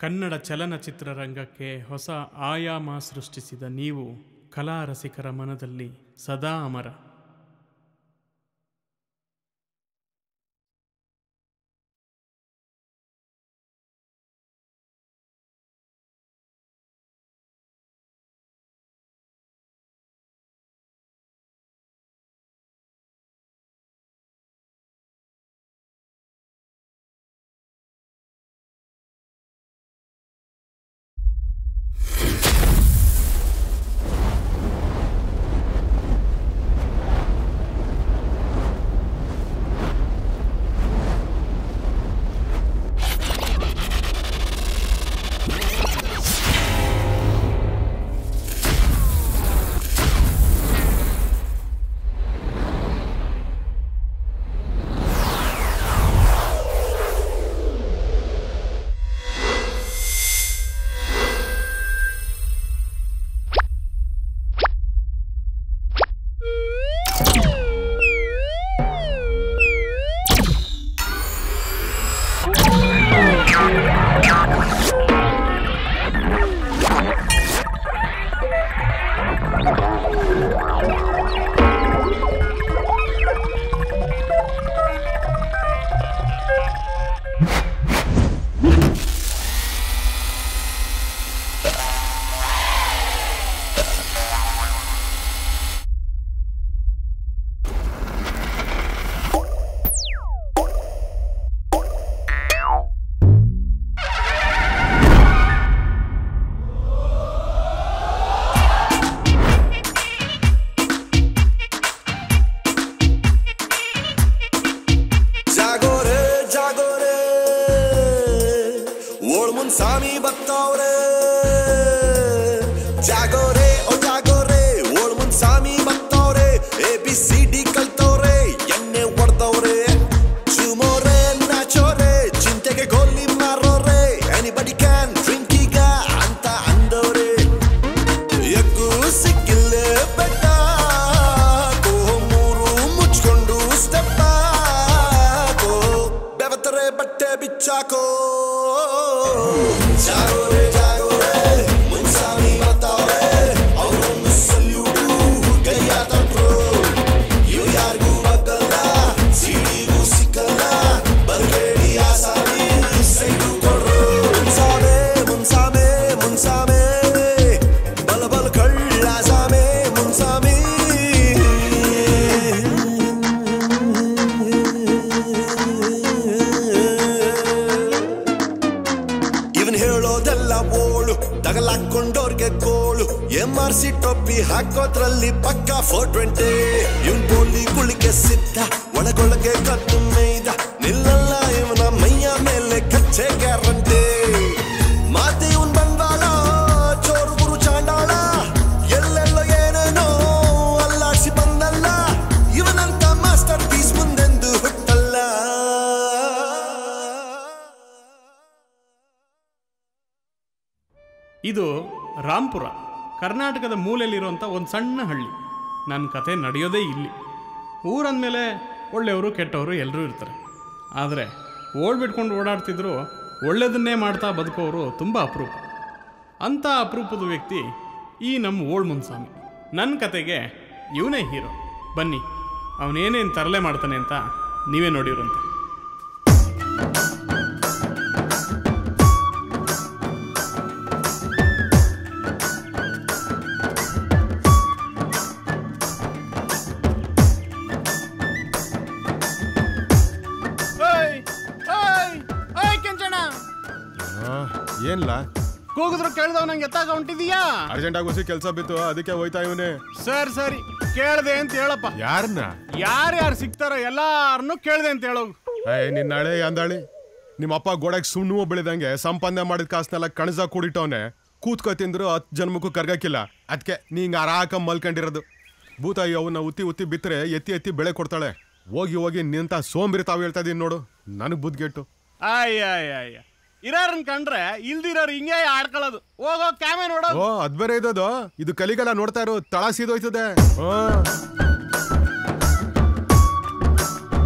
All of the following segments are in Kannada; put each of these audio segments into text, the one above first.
ಕನ್ನಡ ಚಲನಚಿತ್ರರಂಗಕ್ಕೆ ಹೊಸ ಆಯಾಮ ಸೃಷ್ಟಿಸಿದ ನೀವು ಕಲಾ ರಸಿಕರ ಮನದಲ್ಲಿ ಸದಾ ಅಮರ ಜಾಗೋರೆ ಜಾಗೋರೆ ಓಳ್ ಮುನ್ ಸಾಮಿ ಬತ್ತವ್ರೆ ಜಾಗೋರೆ ಓ ಜಾಗೋರೆ ಓಳ್ ಮುನ್ ಸಾಮಿ ಬತ್ತವ್ರೆ ಎ ಬಿ ಸಿ ಡಿ ಕಲ್ತವ್ರೆ ಎಣ್ಣೆ ಹೊಡ್ದವ್ರೆ ಚುಮೋರೆ ನಾಚೋರೆ ಚಿಂತೆಗೆ ಗೋಲಿ ಮಾರೋರೆ ಎನಿಬಡಿ ಕ್ಯಾನ್ ಡ್ರಿಂಕ್ ಈಗ ಅಂತ ಅಂದವ್ರೆ ಎಗ್ಗು ಸಿಕ್ಕಿಲ್ಲೇ ಬೆಟ್ಟ ಮೂರು ಮುಚ್ಕೊಂಡು ಸ್ಟೆಪ್ ಬೆವತರೆ ಬಟ್ಟೆ ಬಿಚ್ಚಾಕೋ ಜಾಗೋರೆ ಜಾಗೋರೆ ಮುನ್ಸಾಮಿ ಮಾತಾವ್ರೆ ಅವ್ರೊಂದು ಸಲ್ಯೂಟು ಕೈಯ ತಂಟ್ರು ಇವ್ ಯಾರಿಗೂ ಬಗ್ಗಲ್ಲ ಸಿಡಿಗೂ ಸಿಕ್ಕಲ್ಲ ಬರ್ಬೇಡಿ ಆಸಾಮಿ ಸೈಡು ಕೊಡ್ರು ಮುನ್ಸಾಮೆ ಮುನ್ಸಾಮೆ ಮುನ್ಸಾಮೆ ಬಲ ಬಲ ಕಳ್ಳ ಸಾಮೆ ಮುನ್ಸಾಮಿ ಇವನ್ ಹೇಳೋದೆಲ್ಲ ಓಳು ತಗಲಾಕೊಂಡೋರ್ಗೆ ಗೋಳು ಎಂ ಆರ್ ಸಿ ಟೊಪ್ಪಿ ಹಾಕೋದ್ರಲ್ಲಿ ಪಕ್ಕ ಫೋರ್ ಟ್ವೆಂಟಿ ಇವನ್ ಬೋಲಿ ಗುಳಿಗೆ ಸಿದ್ಧ ಒಳಗೊಳಗೆ ಕತ್ತು ಮೇಯ್ದ ನಿಲ್ಲಲ್ಲ ಇವನ ಮೈಯ ಮೇಲೆ ಕಚ್ಚೆ ಗ್ಯಾರಂಟಿ ಮಾತೆ ಇವನ್ ಬಂಡಾಳ ಚೋರು ಗುರು ಚಾಂಡಾಳ ಎಲ್ಲೆಲ್ಲ ಏನೇನೋ ಅಲ್ಲಾಡ್ಸಿ ಬಂದಲ್ಲ ಇವನಂತ ಮಾಸ್ಟರ್ ಪೀಸ್ ಮುಂದೆಂದು ಹುಟ್ಟಲ್ಲ ಇದು ರಾಂಪುರ ಕರ್ನಾಟಕದ ಮೂಲೆಯಲ್ಲಿರುವಂಥ ಒಂದು ಸಣ್ಣ ಹಳ್ಳಿ ನನ್ನ ಕತೆ ನಡೆಯೋದೇ ಇಲ್ಲಿ ಊರಂದಮೇಲೆ ಒಳ್ಳೆಯವರು ಕೆಟ್ಟವರು ಎಲ್ಲರೂ ಇರ್ತಾರೆ ಆದರೆ ಓಡ್ ಬಿಟ್ಕೊಂಡು ಓಡಾಡ್ತಿದ್ರು ಒಳ್ಳೆಯದನ್ನೇ ಮಾಡ್ತಾ ಬದುಕೋರು ತುಂಬ ಅಪರೂಪ ಅಂಥ ಅಪರೂಪದ ವ್ಯಕ್ತಿ ಈ ನಮ್ಮ ಓಳ್ ಮುನ್ಸ್ವಾಮಿ ನನ್ನ ಕತೆಗೆ ಇವನೇ ಹೀರೋ ಬನ್ನಿ ಅವನೇನೇನು ತರಲೆ ಮಾಡ್ತಾನೆ ಅಂತ ನೀವೇ ನೋಡಿರಂತೆ ಕೆಂಚಣ್ಣ ಏನ್ಲ ಕೂಗಿದ್ರು ಕೇಳ್ದವ್ ನಂಗೆ ಎತ್ತಾಗ ಹೊಂಟಿದೀಯಾ ಅರ್ಜೆಂಟ್ ಆಗಿ ಹೊಸ ಕೆಲಸ ಬಿತ್ತು ಅದಕ್ಕೆ ಹೋಯ್ತಾ ಇವನೇ ಸರಿ ಸರಿ ಕೇಳ್ದೆ ಅಂತ ಹೇಳಪ್ಪ ಯಾರನ್ನ ಯಾರ್ಯಾರು ಸಿಗ್ತಾರೋ ಎಲ್ಲಾರನ್ನೂ ಕೇಳ್ದೆ ಅಂತ ಹೇಳೋಗು ಏ ನಿನ್ನ ಹಳೆ ಅಂದಾಳಿ ನಿಮ್ಮ ಅಪ್ಪ ಗೋಡೆಗೆ ಸುಣ್ಣು ಬೆಳೆದಂಗೆ ಸಂಪಾದನೆ ಮಾಡಿದ ಕಾಸನೆಲ್ಲ ಕಣಜ ಕೂಡಿಟ್ಟವನೆ ಕೂತ್ಕೊ ತಿಂದ್ರು ಹತ್ತು ಜನ್ಮಕ್ಕೂ ಕರ್ಗಕ್ಕಿಲ್ಲ ಅದಕ್ಕೆ ನೀ ಹಿಂಗೆ ಆರಾಕ ಮಲ್ಕೊಂಡಿರೋದು ಭೂತಾಯಿ ಅವನ್ನ ಉತ್ತಿ ಉತ್ತಿ ಬಿತ್ತರೆ ಎತ್ತಿ ಎತ್ತಿ ಬೆಳೆ ಕೊಡ್ತಾಳೆ ಹೋಗಿ ಹೋಗಿ ನಿಂತ ಸೋಂಬಿರಿ ತಾವು ಹೇಳ್ತಾ ಇದೀನಿ ನೋಡು ನನಗೆ ಬುದ್ಗೆಟ್ಟು ಅಯ್ಯ ಅಯ್ಯ ಅಯ್ಯ ಇರೋರನ್ ಕಂಡ್ರೆ ಇಲ್ದಿರೋರು ಹಿಂಗೆ ಆಡ್ಕೊಳ್ಳೋದು ಹೋಗೋ ಕ್ಯಾಮೆ ನೋಡೋದು ಓ ಅದ್ ಬೇರೆ ಇದ್ದದು ಇದು ಕಲಿಗೆಲ್ಲ ನೋಡ್ತಾ ಇರೋ ತಳ ಸೀದೋಯ್ತದೆ ಹಾ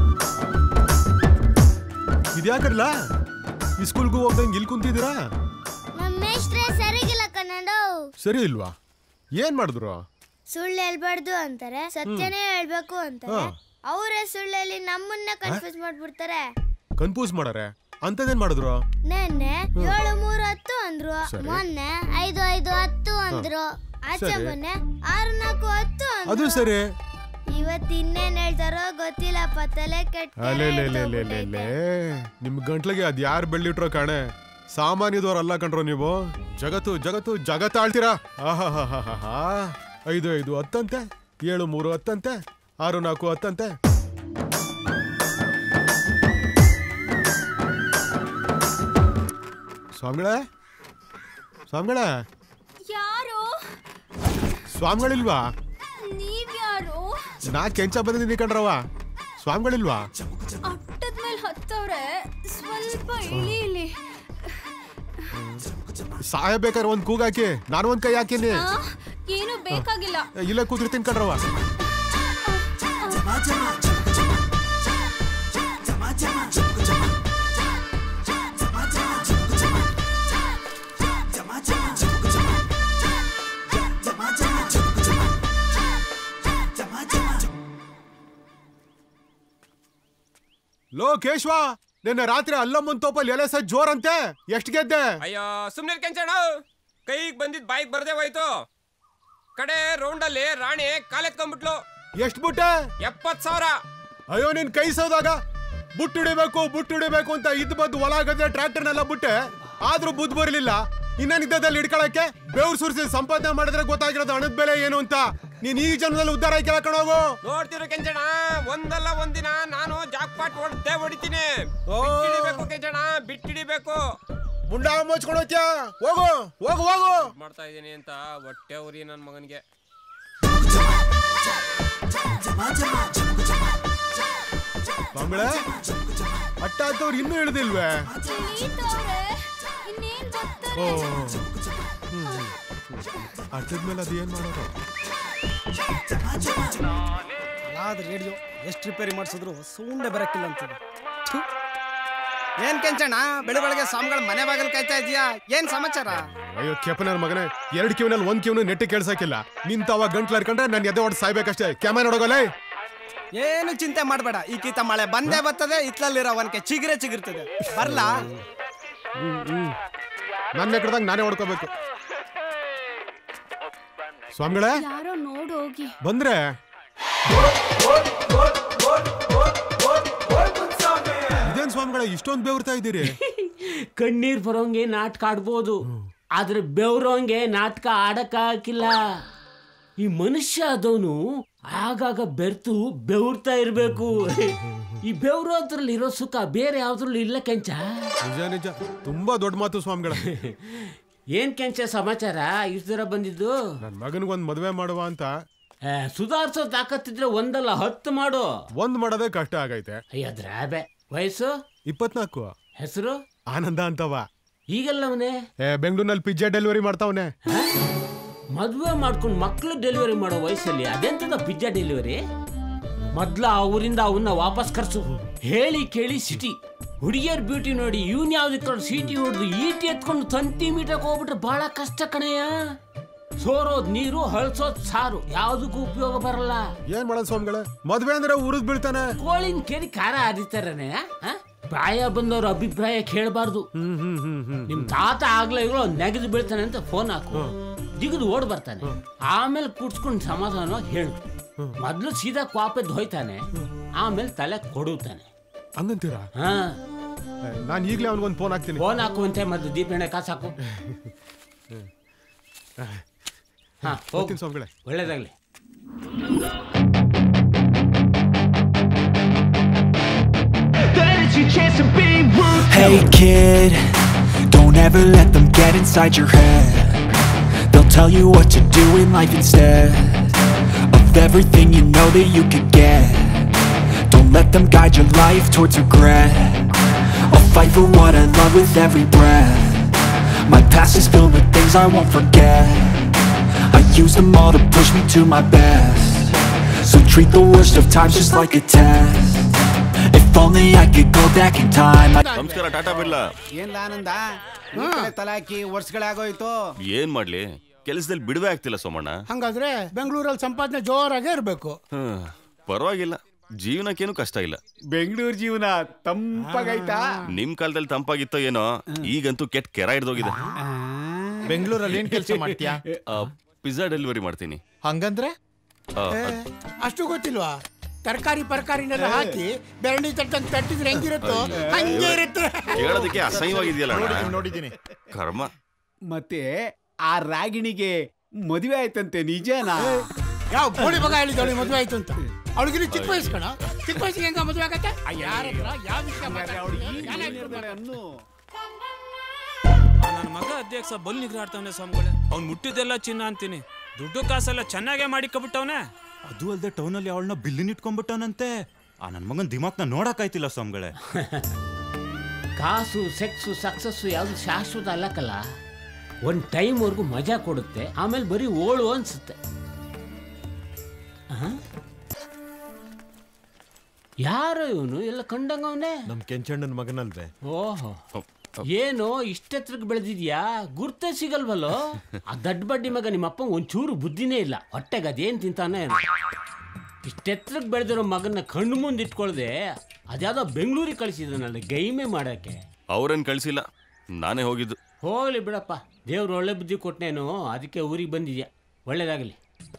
ಇದ್ಯಾಕರ್ಲ ಈ ಸ್ಕೂಲ್ಗೂ ಹೋಗ್ದಂಗೆ ಇಲ್ಲಿ ಕುಂತಿದ್ದೀರಾ ಮೇಷ್ಟ್ರೆ ಸರಿಗಿಲ್ಲ ಕನ್ನಡ ಸರಿ ಇಲ್ವಾ ಏನ್ ಮಾಡಿದ್ರು ಸುಳ್ಳು ಹೇಳ್ಬಾರ್ದು ಅಂತಾರೆ ಸತ್ಯನೇ ಹೇಳ್ಬೇಕು ಅಂತಾರೆ ಹಾ. ಅವರೇ ಸುಳ್ಳಲ್ಲಿ ನಮ್ಮನ್ನ ಕನ್ಫ್ಯೂಸ್ ಮಾಡ್ಬಿಡ್ತಾರೆ ಕನ್ಫ್ಯೂಸ್ ಮಾಡಾರೆ ಅಂತದೇನ್ ಮಾಡಿದ್ರು ನೆನ್ನೆ ಏಳು ಮೂರು ಹತ್ತು ಅಂದ್ರು ಸರಿ. ಮೊನ್ನೆ ಐದು ಐದು ಹತ್ತು ಅಂದ್ರು ಆಚೆ ಸರಿ. ಮೊನ್ನೆ ಆರು ನಾಲ್ಕು ಹತ್ತು ಅದು ಅಂದ್ರು ಸರಿ ಇವತ್ ಇನ್ನೇನ್ ಹೇಳ್ತಾರೋ ಗೊತ್ತಿಲ್ಲಪ್ಪ ತಲೆ ಕೆಟ್ಟ ಅಲೇ ಲೇ ಲೇ ಲೇ ಲೇ ಲೇ ನಿಮ್ ಗಂಟ್ಲಿಗೆ ಅದ್ ಯಾರು ಬೆಳ್ಳಿಟ್ರೋ ಕಾಣೆ ಸಾಮಾನ್ಯದವ್ರಲ್ಲ ಕಣ್ರೋ ನೀವು ಜಗತ್ತು ಜಗತ್ತು ಜಗತ್ತು ಆಳ್ತೀರಾ ಆಹಾಹಾಹಾಹಾ. ಐದು ಐದು ಹತ್ತಂತೆ ಏಳು ಮೂರು ಹತ್ತಂತೆ ಆರು ನಾಲ್ಕು ಹತ್ತಂತೆ ಸ್ವಾಮಿಗಳೇ ಸ್ವಾಮಿಗಳೇ ಯಾರು ಸ್ವಾಮಿಗಳಿಲ್ವಾ ನೀವ್ಯಾರು ನಾ ಕೆಂಚ ಬಂದಿದ್ದೀನಿ ಕಣ್ರವ ಸ್ವಾಮಿಗಳಿಲ್ವಾ ಅಟ್ಟದ ಮೇಲೆ ಹತ್ತವ್ರೆ ಸ್ವಲ್ಪ ಇಳೀಲಿ ಸಾಯಬೇಕಾದ್ರೆ ಒಂದ್ ಕೂಗಾಕಿ ನಾನು ಒಂದ್ ಕೈ ಹಾಕಿನಿ ಆ, ಏನು ಬೇಕಾಗಿಲ್ಲ ಇಲ್ಲ ಕೂತಿರ್ತೀನಿ ಕಣ್ರವ ಲೋಕೇಶ್ವ ನಿನ್ನೆ ರಾತ್ರಿ ಅಲ್ಲಮ್ಮನ್ ತೋಪಲ್ಲಿ ಎಲೆ ಸಹ ಜೋರಂತೆ ಎಷ್ಟ್ ಗೆದ್ದೆ ಅಯ್ಯೋ ಸುಮ್ನೆ ಕೆಂಚಣ ಕೈಗೆ ಬಂದಿದ್ ಬಾಯಿಗೆ ಬರ್ದೇ ಹೋಯ್ತು ಕಡೆ ರೌಂಡಲ್ಲಿ ರಾಣಿ ಕಾಲೆತ್ಕೊಂಡ್ಬಿಟ್ಲು ಎಷ್ಟ್ ಬಿಟ್ಟೆ ಎಪ್ಪತ್ ಸಾವಿರ ಅಯ್ಯೋ ನಿನ್ ಕೈ ಸೋದಾಗ ಬುಟ್ಟು ಹಿಡಿಬೇಕು ಬುಟ್ಟು ಹಿಡಿಬೇಕು ಅಂತ ಇದ್ ಬದ್ದು ಹೊಲ ಗದ್ದೆ ಟ್ರ್ಯಾಕ್ಟರ್ನೆಲ್ಲ ಬಿಟ್ಟೆ ಆದ್ರೂ ಬುದ್ಧ ಬರ್ಲಿಲ್ಲ ಇನ್ನೇನಿದ್ದದಲ್ಲಿ ಹಿಡ್ಕೊಳಕ್ಕೆ ಬೇವ್ರು ಸುರಿಸಿ ಸಂಪಾದನೆ ಮಾಡಿದ್ರೆ ಗೊತ್ತಾಗಿರೋದು ಹಣದ ಬೆಲೆ ಏನು ಅಂತ ನೀನ್ ಈ ಜನ್ಮದಲ್ಲಿ ಉದ್ಧಾರ ಆಯ್ಕೆಲ್ಲ ಕಣೋಗು ನೋಡ್ತಿರು ಕೆಂಚಣ ಒಂದಲ್ಲ ಒಂದಿನ ನಾನು ಜಾಕ್ ಪಾಟ್ ಹೊಡ್ದೇ ಹೊಡಿತೀನಿ ಓ. ಬಿಟ್ಟಿಡಿಬೇಕು ಕೆಂಚಣ ಬಿಟ್ಟಿಡಿಬೇಕು ಮುಂಡ ಮುಚ್ಕೊಂಡು ಹೋಗ್ತ್ಯಾ ಹೋಗು ಹೋಗು ಹೋಗು ಮಾಡ್ತಾ ಇದೀನಿ ಅಂತ ಹೊಟ್ಟೆ ಉರಿ ನನ್ ಮಗನಿಗೆ ಸ್ವಾಮಿಗಳೇ ಅಟ್ಟ ಆತವ್ರು ಇನ್ನೂ ಇಳಿದಿಲ್ವೇ ಇಳೀತವ್ರೆ ಇನ್ನೇನ್ ಓ ಬರ್ತಾರೆ ಅಟ್ಟದ ಮೇಲೆ ಅದು ಏನ್ ಮಾಡೋದು ಅಲಾದ ರೇಡಿಯೋ ಎಷ್ಟು ರಿಪೇರಿ ಮಾಡಿಸಿದ್ರು ಸೌಂಡೇ ಬರಕ್ಕಿಲ್ಲ ಅಂತಿದೆ ಥು. ಏನ್ ಕೆಂಚಣ್ಣ ಬೆಳೆ ಬೆಳಗ್ಗೆ ಸ್ವಾಮಿಗಳ ಮನೆ ಬಾಗಿಲು ಕಾಯ್ತಾ ಇದೀಯಾ ಏನ್ ಸಮಾಚಾರ ಅಯ್ಯೋ ಕೆಪನರ್ ಮಗನೇ ಎರಡು ಕಿವಿನಲ್ಲಿ ಒಂದ್ ಕಿವಿನು ನೆಟ್ಟಿ ಕೇಳ್ಸಕ್ಕಿಲ್ಲ ನಿಂತವ ಗಂಟ್ಲು ಹರ್ಕೊಂಡ್ರೆ ನಾನು ಎದೆ ಹೊಡೆದು ಸಾಯ್ಬೇಕಷ್ಟೇ ಕ್ಯಾಮರಾ ನೋಡೋಗಲೇ ಏನು ಚಿಂತೆ ಮಾಡಬೇಡ ಈ ಕೀತ ಮಳೆ ಬಂದೇ ಬರ್ತದೆ ಇತ್ಲಲ್ಲಿರೋ ಅವನ್ಕೆ ಚಿಗಿರೆ ಚಿಗಿರ್ತದೆ ಬರ್ಲಾ ನನ್ನ ಕಡ್ದಾಗ ನಾನೇ ಹೊಡ್ಕೋಬೇಕು ಸ್ವಾಮಿಗಳೇ ಯಾರೋ ನೋಡೋಗಿ ಬಂದ್ರೆ ಇದೇನ್ ಸ್ವಾಮಿಗಳೇ ಇಷ್ಟೊಂದು ಬೆವರ್ತಾ ಇದ್ದೀರಿ ಕಣ್ಣೀರ್ ಬರೋಂಗೆ ನಾಟಕ ಆಡ್ಬೋದು ಆದ್ರೆ ಬೆವ್ರೋಂಗೆ ನಾಟಕ ಆಡಕ್ಕಾಗಿಲ್ಲ ಈ ಮನುಷ್ಯ ಆದವನು ಆಗಾಗ ಬೆರ್ತು ಬೆವ್ರ್ತಾ ಇರ್ಬೇಕು ಈ ಬೆವ್ರೋದ್ರಲ್ಲಿ ಇರೋ ಸುಖ ಬೇರೆ ಯಾವ್ದ್ರಲ್ಲೂ ಇಲ್ಲ ಕೆಂಚ ನಿಜ ನಿಜ ತುಂಬಾ ದೊಡ್ಡ ಮಾತು ಸ್ವಾಮಿಗಳ ಏನ್ ಕೆಂಚ ಸಮಾಚಾರ ಇಷ್ಟು ದೂರ ಬಂದಿದ್ದು ನನ್ನ ಮಗನಿಗೊಂದ್ ಮದುವೆ ಮಾಡುವ ಅಂತ ಆ, ಸುಧಾರ್ಸೋ ತಾಕತ್ತಿದ್ರೆ ಒಂದಲ್ಲ ಹತ್ತು ಮಾಡು ಒಂದ್ ಮಾಡೋದೇ ಕಷ್ಟ ಆಗೈತೆ ಅಯ್ಯ ದ್ರಾಬೆ ವಯಸ್ಸು ಇಪ್ಪತ್ನಾಲ್ಕು ಹೆಸರು ಆನಂದ ಅಂತವ ಈಗಲ್ಲವನೇ ಏ ಬೆಂಗಳೂರಿನಲ್ಲಿ ಪಿಜ್ಜಾ ಡೆಲಿವರಿ ಮಾಡ್ತಾವನೆ ಮದುವೆ ಮಾಡ್ಕೊಂಡು ಮಕ್ಕಳು ಡೆಲಿವರಿ ಮಾಡೋ ವಯಸ್ಸಲ್ಲಿ ಅದೆಂತದ ಪಿಜ್ಜಾ ಡೆಲಿವರಿ ಮೊದ್ಲ ಆ ಊರಿಂದ ಅವನ್ನ ವಾಪಸ್ ಕರ್ಸು ಹೇಳಿ ಕೇಳಿ ಸಿಟಿ ಹುಡುಗಿಯರ್ ಬ್ಯೂಟಿ ನೋಡಿ ಇವನ್ ಯಾವ್ದಕ್ಕೆ ಸಿಟಿ ಹೊಡೆದು ಈಟಿ ಎತ್ಕೊಂಡು ತಂತಿ ಮೀಟಕ್ ಹೋಗ್ಬಿಟ್ರೆ ಬಹಳ ಕಷ್ಟ ಕಣಯ್ಯ ಸೋರೋದ್ ನೀರು ಹಳ್ಸೋದ್ ಸಾರು ಯಾವ್ದಕ್ಕೂ ಉಪಯೋಗ ಬರಲ್ಲ ಏನ್ ಮಾಡೋದು ಸ್ವಾಮಿಗಳೇ ಮದ್ವೆ ಅಂದ್ರೆ ಉರಿದ್ ಬೀಳ್ತಾನೆ ಕೋಳಿನ ಕೇಳಿ ಖಾರ ಹರಿತಾರನೆ ಪ್ರಾಯ ಬಂದವ್ರ ಅಭಿಪ್ರಾಯ ಕೇಳಬಾರ್ದು ಹ್ಮ್ ಹ್ಮ್ ಹ್ಮ್ ಹ್ಮ್ ನಿಮ್ ತಾತ ಆಗ್ಲೇ ಇರೋ ನೆಗೆದು ಬೀಳ್ತಾನೆ ಅಂತ ಫೋನ್ ಹಾಕು ಜಿಗಿದು ಓಡ್ ಬರ್ತಾನೆ ಆಮೇಲೆ ಕೂಡ್ಸ್ಕೊಂಡು ಸಮಾಧಾನವಾಗಿ ಹೇಳು ಮೊದ್ಲು ಸೀದಾ ಕ್ವಾಪೆದ್ದು ಹೋಯ್ತಾನೆ ಆಮೇಲೆ ತಲೆ ಕೊಡುತ್ತಾನೆ ಹಂಗಂತೀರಾ ಹಾ ನಾನು ಈಗಲೇ ಅವ್ನಿಗೊಂದು ಫೋನ್ ಹಾಕ್ತೀನಿ ಫೋನ್ ಹಾಕುವಂತೆ ಮೊದ್ಲು ದೀಪ ಎಣ್ಣೆ ಕಾಸು ಹಾಕು ಹಾ ಹೋಗ್ತೀನಿ ಹೋಗ್ತೀನಿ ಸ್ವಾಮಿಗಳೇ ಒಳ್ಳೇದಾಗ್ಲಿ Hey kid, don't ever let them get inside your head. They'll tell you what to do in life instead of everything you know that you could get. Don't let them guide your life towards regret. I'll fight for what I love with every breath. My past is filled with things I won't forget. I use them all to push me to my best. So treat the worst of times just like a test. If If only I could go back in time I- ನಮಸ್ಕಾರ ಟಾಟಾ ಬಿರ್ಲಾ ಏನ್ ಆನಂದ ತಲಾಕಿ ವರ್ಷಗಳಾಗೋಯ್ತು ಏನ್ ಮಾಡ್ಲಿ ಕೆಲಸದಲ್ಲಿ ಬಿಡುವೆ ಆಗ್ತಿಲ್ಲ ಸೋಮಣ್ಣ ಹಂಗಾದ್ರೆ ಬೆಂಗಳೂರಲ್ಲಿ ಸಂಪಾದನೆ ಜೋರಾಗೇ ಇರಬೇಕು ಹ್ಮ್, ಪರವಾಗಿಲ್ಲ ಜೀವನಕ್ಕೇನು ಕಷ್ಟ ಇಲ್ಲ ಬೆಂಗಳೂರು ಜೀವನ ತಂಪಾಗೈತಾ ನಿಮ್ ಕಾಲದಲ್ಲಿ ತಂಪಾಗಿತ್ತೋ ಏನೋ ಈಗಂತೂ ಕೆಟ್ಟ ಕೆರ ಹಿಡ್ದೋಗಿದೆ ಬೆಂಗಳೂರಲ್ಲಿ ಏನ್ ಕೆಲಸ ಮಾಡ್ತೀಯಾ ಪಿಜ್ಜಾ ಡೆಲಿವರಿ ಮಾಡ್ತೀನಿ ಹಂಗಂದ್ರೆ ಆ, ಅಷ್ಟು ಗೊತ್ತಿಲ್ವಾ ತರಕಾರಿ ಪರಕಾರಿನೆಲ್ಲ ಹಾಕಿ ಬೆರಣಿ ತಟ್ಟಂಗ್ ತಟ್ಟಿದ್ರೆ ಹೆಂಗಿರುತ್ತೋ ಹಂಗೆ ಇರುತ್ತೆ ಕೇಳೋದಕ್ಕೆ ಅಸಹ್ಯವಾಗಿದೆಯಲ್ಲ ನೋಡಿದೀನಿ ನೋಡಿದೀನಿ ಕರ್ಮ ಮತ್ತೆ ಆ ರಾಗಿಣಿಗೆ ಮದುವೆ ಆಯ್ತಂತೆ ನಿಜನಾ ಯಾವ ಬೋಳಿ ಮಗ ಹೇಳಿದವಳು ಮದುವೆ ಆಯ್ತು ಅಂತ ಅವಳಿಗಿನ ಚಿಕ್ಕ ವಯಸ್ಸು ಕಣ ಚಿಕ್ಕ ವಯಸ್ಸಿಗೆ ಹೆಂಗ ಮದುವೆ ಆಗತ್ತೆ ಯಾರ ಹತ್ರ ಯಾವ ವಿಷಯ ಮಾತಾಡ್ತಿದ್ಯಾ? ಏನಾಯ್ತು? ನನ್ನ ಮಗ ಅಧ್ಯಕ್ಷ ಬಲ್ ನಿಗ್ರಾಡ್ತಾವನೆ ಸ್ವಾಮಿಗಳೇ ಅವ್ನು ಮುಟ್ಟಿದ್ದೆಲ್ಲ ಚಿನ್ನ ಅಂತೀನಿ ದುಡ್ಡು ಕಾಸೆಲ್ಲ ಚೆನ್ನಾಗೇ ಮಾಡಿಕೊಬಿಟ್ಟವನೆ ಅದು ಅಲ್ಲದೆ ಟೌನಲ್ಲಿ ಅವಳನ್ನ ಬಿಲ್ಲಿನ ಇಟ್ಕೊಂಡ್ಬಿಟ್ಟವನಂತೆ ಆ ನನ್ನ ಮಗನ್ ದಿಮಾಕ್ನ ನೋಡಕ್ಕಾಯ್ತಿಲ್ಲ ಸ್ವಾಮಿಗಳೇ ಕಾಸು ಸೆಕ್ಸು ಸಕ್ಸಸ್ಸು ಯಾವುದು ಶಾಶ್ವತ ಅಲ್ಲಕ್ಕಲ್ಲ ಒಂದು ಟೈಮ್ವರೆಗೂ ಮಜಾ ಕೊಡುತ್ತೆ ಆಮೇಲೆ ಬರೀ ಓಳು ಅನ್ಸುತ್ತೆ ಆ? ಯಾರು ಇವನು ಎಲ್ಲ ಕಂಡಂಗವನೇ ನಮ್ ಕೆಂಚಣ್ಣನ ಮಗನಲ್ವೇ ಓಹೋ ಏನು ಇಷ್ಟೆತ್ರಕ್ಕೆ ಬೆಳೆದಿದ್ಯಾ ಗುರ್ತೇ ಸಿಗಲ್ವಲ್ಲೋ ಆ ದಡ್ಡ ಬಡ್ಡಿ ಮಗ ನಿಮ್ಮಪ್ಪ ಒಂಚೂರು ಬುದ್ಧಿನೇ ಇಲ್ಲ ಹೊಟ್ಟೆಗೆ ಅದೇನ್ ತಿಂತಾನೆ ಏನೋ. ಇಷ್ಟೆತ್ರಕ್ಕೆ ಬೆಳೆದಿರೋ ಮಗನ ಕಣ್ಣು ಮುಂದೆ ಇಟ್ಕೊಳ್ದೆ ಅದ್ಯಾವುದೋ ಬೆಂಗಳೂರಿಗೆ ಕಳಿಸಿದ್ರನಲ್ಲ ಗೈಮೆ ಮಾಡಕ್ಕೆ ಅವ್ರೇನ್ ಕಳ್ಸಿಲ್ಲ ನಾನೇ ಹೋಗಿದ್ದು ಹೋಗ್ಲಿ ಬಿಡಪ್ಪ ದೇವ್ರು ಒಳ್ಳೆ ಬುದ್ಧಿ ಕೊಟ್ಟನೇನು ಅದಕ್ಕೆ ಊರಿಗೆ ಬಂದಿದ್ಯಾ ಒಳ್ಳೇದಾಗಲಿ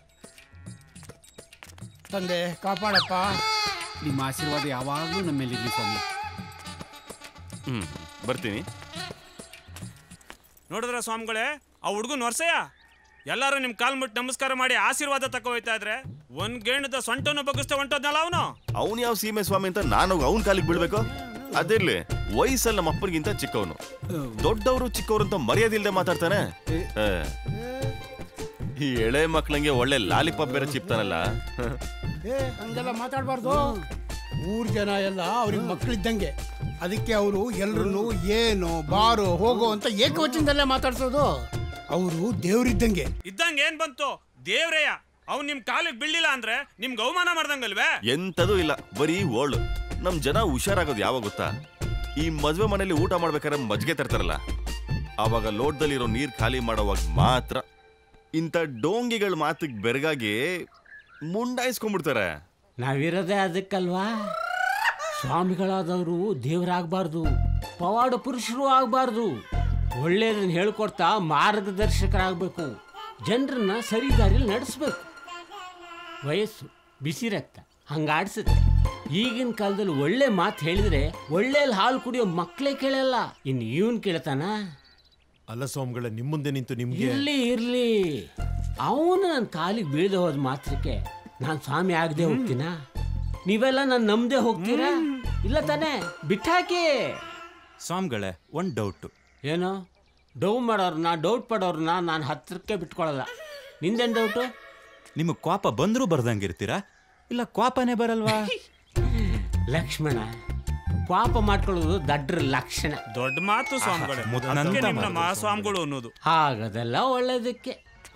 ತಂದೆ ಕಾಪಾಡಪ್ಪ ನಿಮ್ಮ ಆಶೀರ್ವಾದ ಯಾವಾಗಲೂ ನಮ್ಮ ಮೇಲೆ ಇರ್ಲಿ ಸ್ವಾಮಿ ಹ್ಮ್ ಬರ್ತೀನಿ ನೋಡಿದ್ರ ಸ್ವಾಮಿಗಳೇ ಆ ಹುಡುಗನ್ ವರ್ಷಯ ಎಲ್ಲಾರು ನಿಮ್ ಕಾಲ್ ಮುಟ್ಟು ನಮಸ್ಕಾರ ಮಾಡಿ ಆಶೀರ್ವಾದ ತಕ ಹೋಯ್ತಾ ಇದ್ರೆ ಒಂದ್ ಗೇಣದ ಸೊಂಟನು ಬಗ್ಗಿಸ್ತಾ ಹೊಂಟೋದ್ನಲ್ಲ ಅವನು ಅವನ್ ಯಾವ ಸೀಮೆ ಸ್ವಾಮಿ ಅಂತ ನಾನು ಅವನ್ ಕಾಲಿಗೆ ಬೀಳ್ಬೇಕು ಅದಿರ್ಲಿ ವಯಸ್ಸಲ್ಲಿ ನಮ್ಮ ಅಪ್ಪನಿಗಿಂತ ಚಿಕ್ಕವನು ದೊಡ್ಡವರು ಚಿಕ್ಕವರು ಅಂತ ಮರ್ಯಾದಿಲ್ದೆ ಮಾತಾಡ್ತಾನೆ ಏ. ಈ ಎಳೆ ಮಕ್ಳಂಗೆ ಒಳ್ಳೆ ಲಾಲಿಪಾಪ್ ಬೇರೆ ಚಿಪ್ತಾನಲ್ಲ ಏ ಹಂಗೆಲ್ಲ ಮಾತಾಡಬಾರ್ದು ಊರ್ ಜನ ಎಲ್ಲ ಅವ್ರಿಗೆ ಮಕ್ಕಳಿದ್ದಂಗೆ ಅದಕ್ಕೆ ಅವರು ಎಲ್ರನ್ನು ಏನು ಬಾರು ಹೋಗೋ ಅಂತ ಏಕವಚನದಲ್ಲೇ ಮಾತಾಡ್ಸೋದು ಅವರು ದೇವ್ರಿದ್ದಂಗೆ ಇದ್ದಂಗೆ ಏನ್ ಬಂತು ದೇವ್ರಯ್ಯ ಅವ್ನ್ ನಿಮ್ ಕಾಲಿಗೆ ಬೀಳಿಲ್ಲ ಅಂದ್ರೆ ನಿಮ್ಗೆ ಅವಮಾನ ಮಾಡ್ದಂಗಲ್ವೇ ಎಂತದೂ ಇಲ್ಲ ಬರೀ ಓಲ್ಡ್ ನಮ್ ಜನ ಹುಷಾರಾಗೋದು ಯಾವಾಗ ಗೊತ್ತಾ ಈ ಮದ್ವೆ ಮನೇಲಿ ಊಟ ಮಾಡ್ಬೇಕಾದ್ರೆ ಮಜ್ಗೆ ತರ್ತಾರಲ್ಲ ಆವಾಗ ಲೋಟದಲ್ಲಿರೋ ನೀರ್ ಖಾಲಿ ಮಾಡೋವಾಗ ಮಾತ್ರ ಇಂಥ ಡೋಂಗಿಗಳ ಮಾತಿಗೆ ಬೆರಗಾಗಿ ಮುಂಡಾಯಿಸ್ಕೊಂಡ್ಬಿಡ್ತಾರೆ ನಾವಿರೋದೇ ಅದಕ್ಕಲ್ವಾ ಸ್ವಾಮಿಗಳಾದವರು ದೇವರಾಗಬಾರ್ದು ಪವಾಡ ಪುರುಷರು ಆಗಬಾರ್ದು ಒಳ್ಳೇದನ್ನ ಹೇಳ್ಕೊಡ್ತಾ ಮಾರ್ಗದರ್ಶಕರಾಗಬೇಕು ಜನರನ್ನ ಸರಿ ದಾರಿಯಲ್ಲಿ ನಡೆಸ್ಬೇಕು ವಯಸ್ಸು ಬಿಸಿ ರಕ್ತ ಹಂಗಾಡ್ಸುತ್ತೆ ಈಗಿನ ಕಾಲದಲ್ಲಿ ಒಳ್ಳೆ ಮಾತು ಹೇಳಿದ್ರೆ ಒಳ್ಳೆ ಹಾಲು ಕುಡಿಯೋ ಮಕ್ಕಳೇ ಕೇಳಲ್ಲ ಇನ್ನು ಇವನ್ ಕೇಳ್ತಾನ ಅಲ್ಲ ಸ್ವಾಮಿಗಳ ನಿಮ್ ಮುಂದೆ ನಿಂತು ನಿಮ್ಗೆ ಇರ್ಲಿ ಇರ್ಲಿ ಅವನು ನನ್ನ ಕಾಲಿಗೆ ಬೀಳದೆ ಹೋದ ಮಾತ್ರಕ್ಕೆ ನಾನು ಸ್ವಾಮಿ ಆಗದೆ ಹೋಗ್ತೀನಾ ನೀವೆಲ್ಲ ನಾನು ನಂಬದೆ ಹೋಗ್ತೀರಾ ಇಲ್ಲ ತಾನೇ ಬಿಟ್ಟಾಕಿ ಸ್ವಾಮಿಗಳೇ ಒಂದ್ ಡೌಟ್ ಏನು ಡೌ ಮಾಡೋರ್ನ ಡೌಟ್ ಪಡೋರ್ನ ನಾನು ಹತ್ರಕ್ಕೆ ಬಿಟ್ಕೊಳ್ಳಲ್ಲ ನಿಂದೇನು ಡೌಟು ನಿಮಗೆ ಕೋಪ ಬಂದರೂ ಬರ್ದಂಗಿರ್ತೀರಾ ಇಲ್ಲ ಕೋಪನೇ ಬರಲ್ವಾ ಲಕ್ಷ್ಮಣ ಪಾಪ ಮಾಡ್ಕೊಳ್ಳೋದು ದಡ್ರ ಲಕ್ಷಣ ದೊಡ್ಡ ಮಾತು ಸ್ವಾಮಿಗಳೇ ಮುತ್ತಂತ ಅದಕ್ಕೆ ನಿಮ್ನ ಮಾತು ಮಹಾಸ್ವಾಮಿಗಳು ಅನ್ನೋದು ಆಗದೆಲ್ಲ ಒಳ್ಳೇದಕ್ಕೆ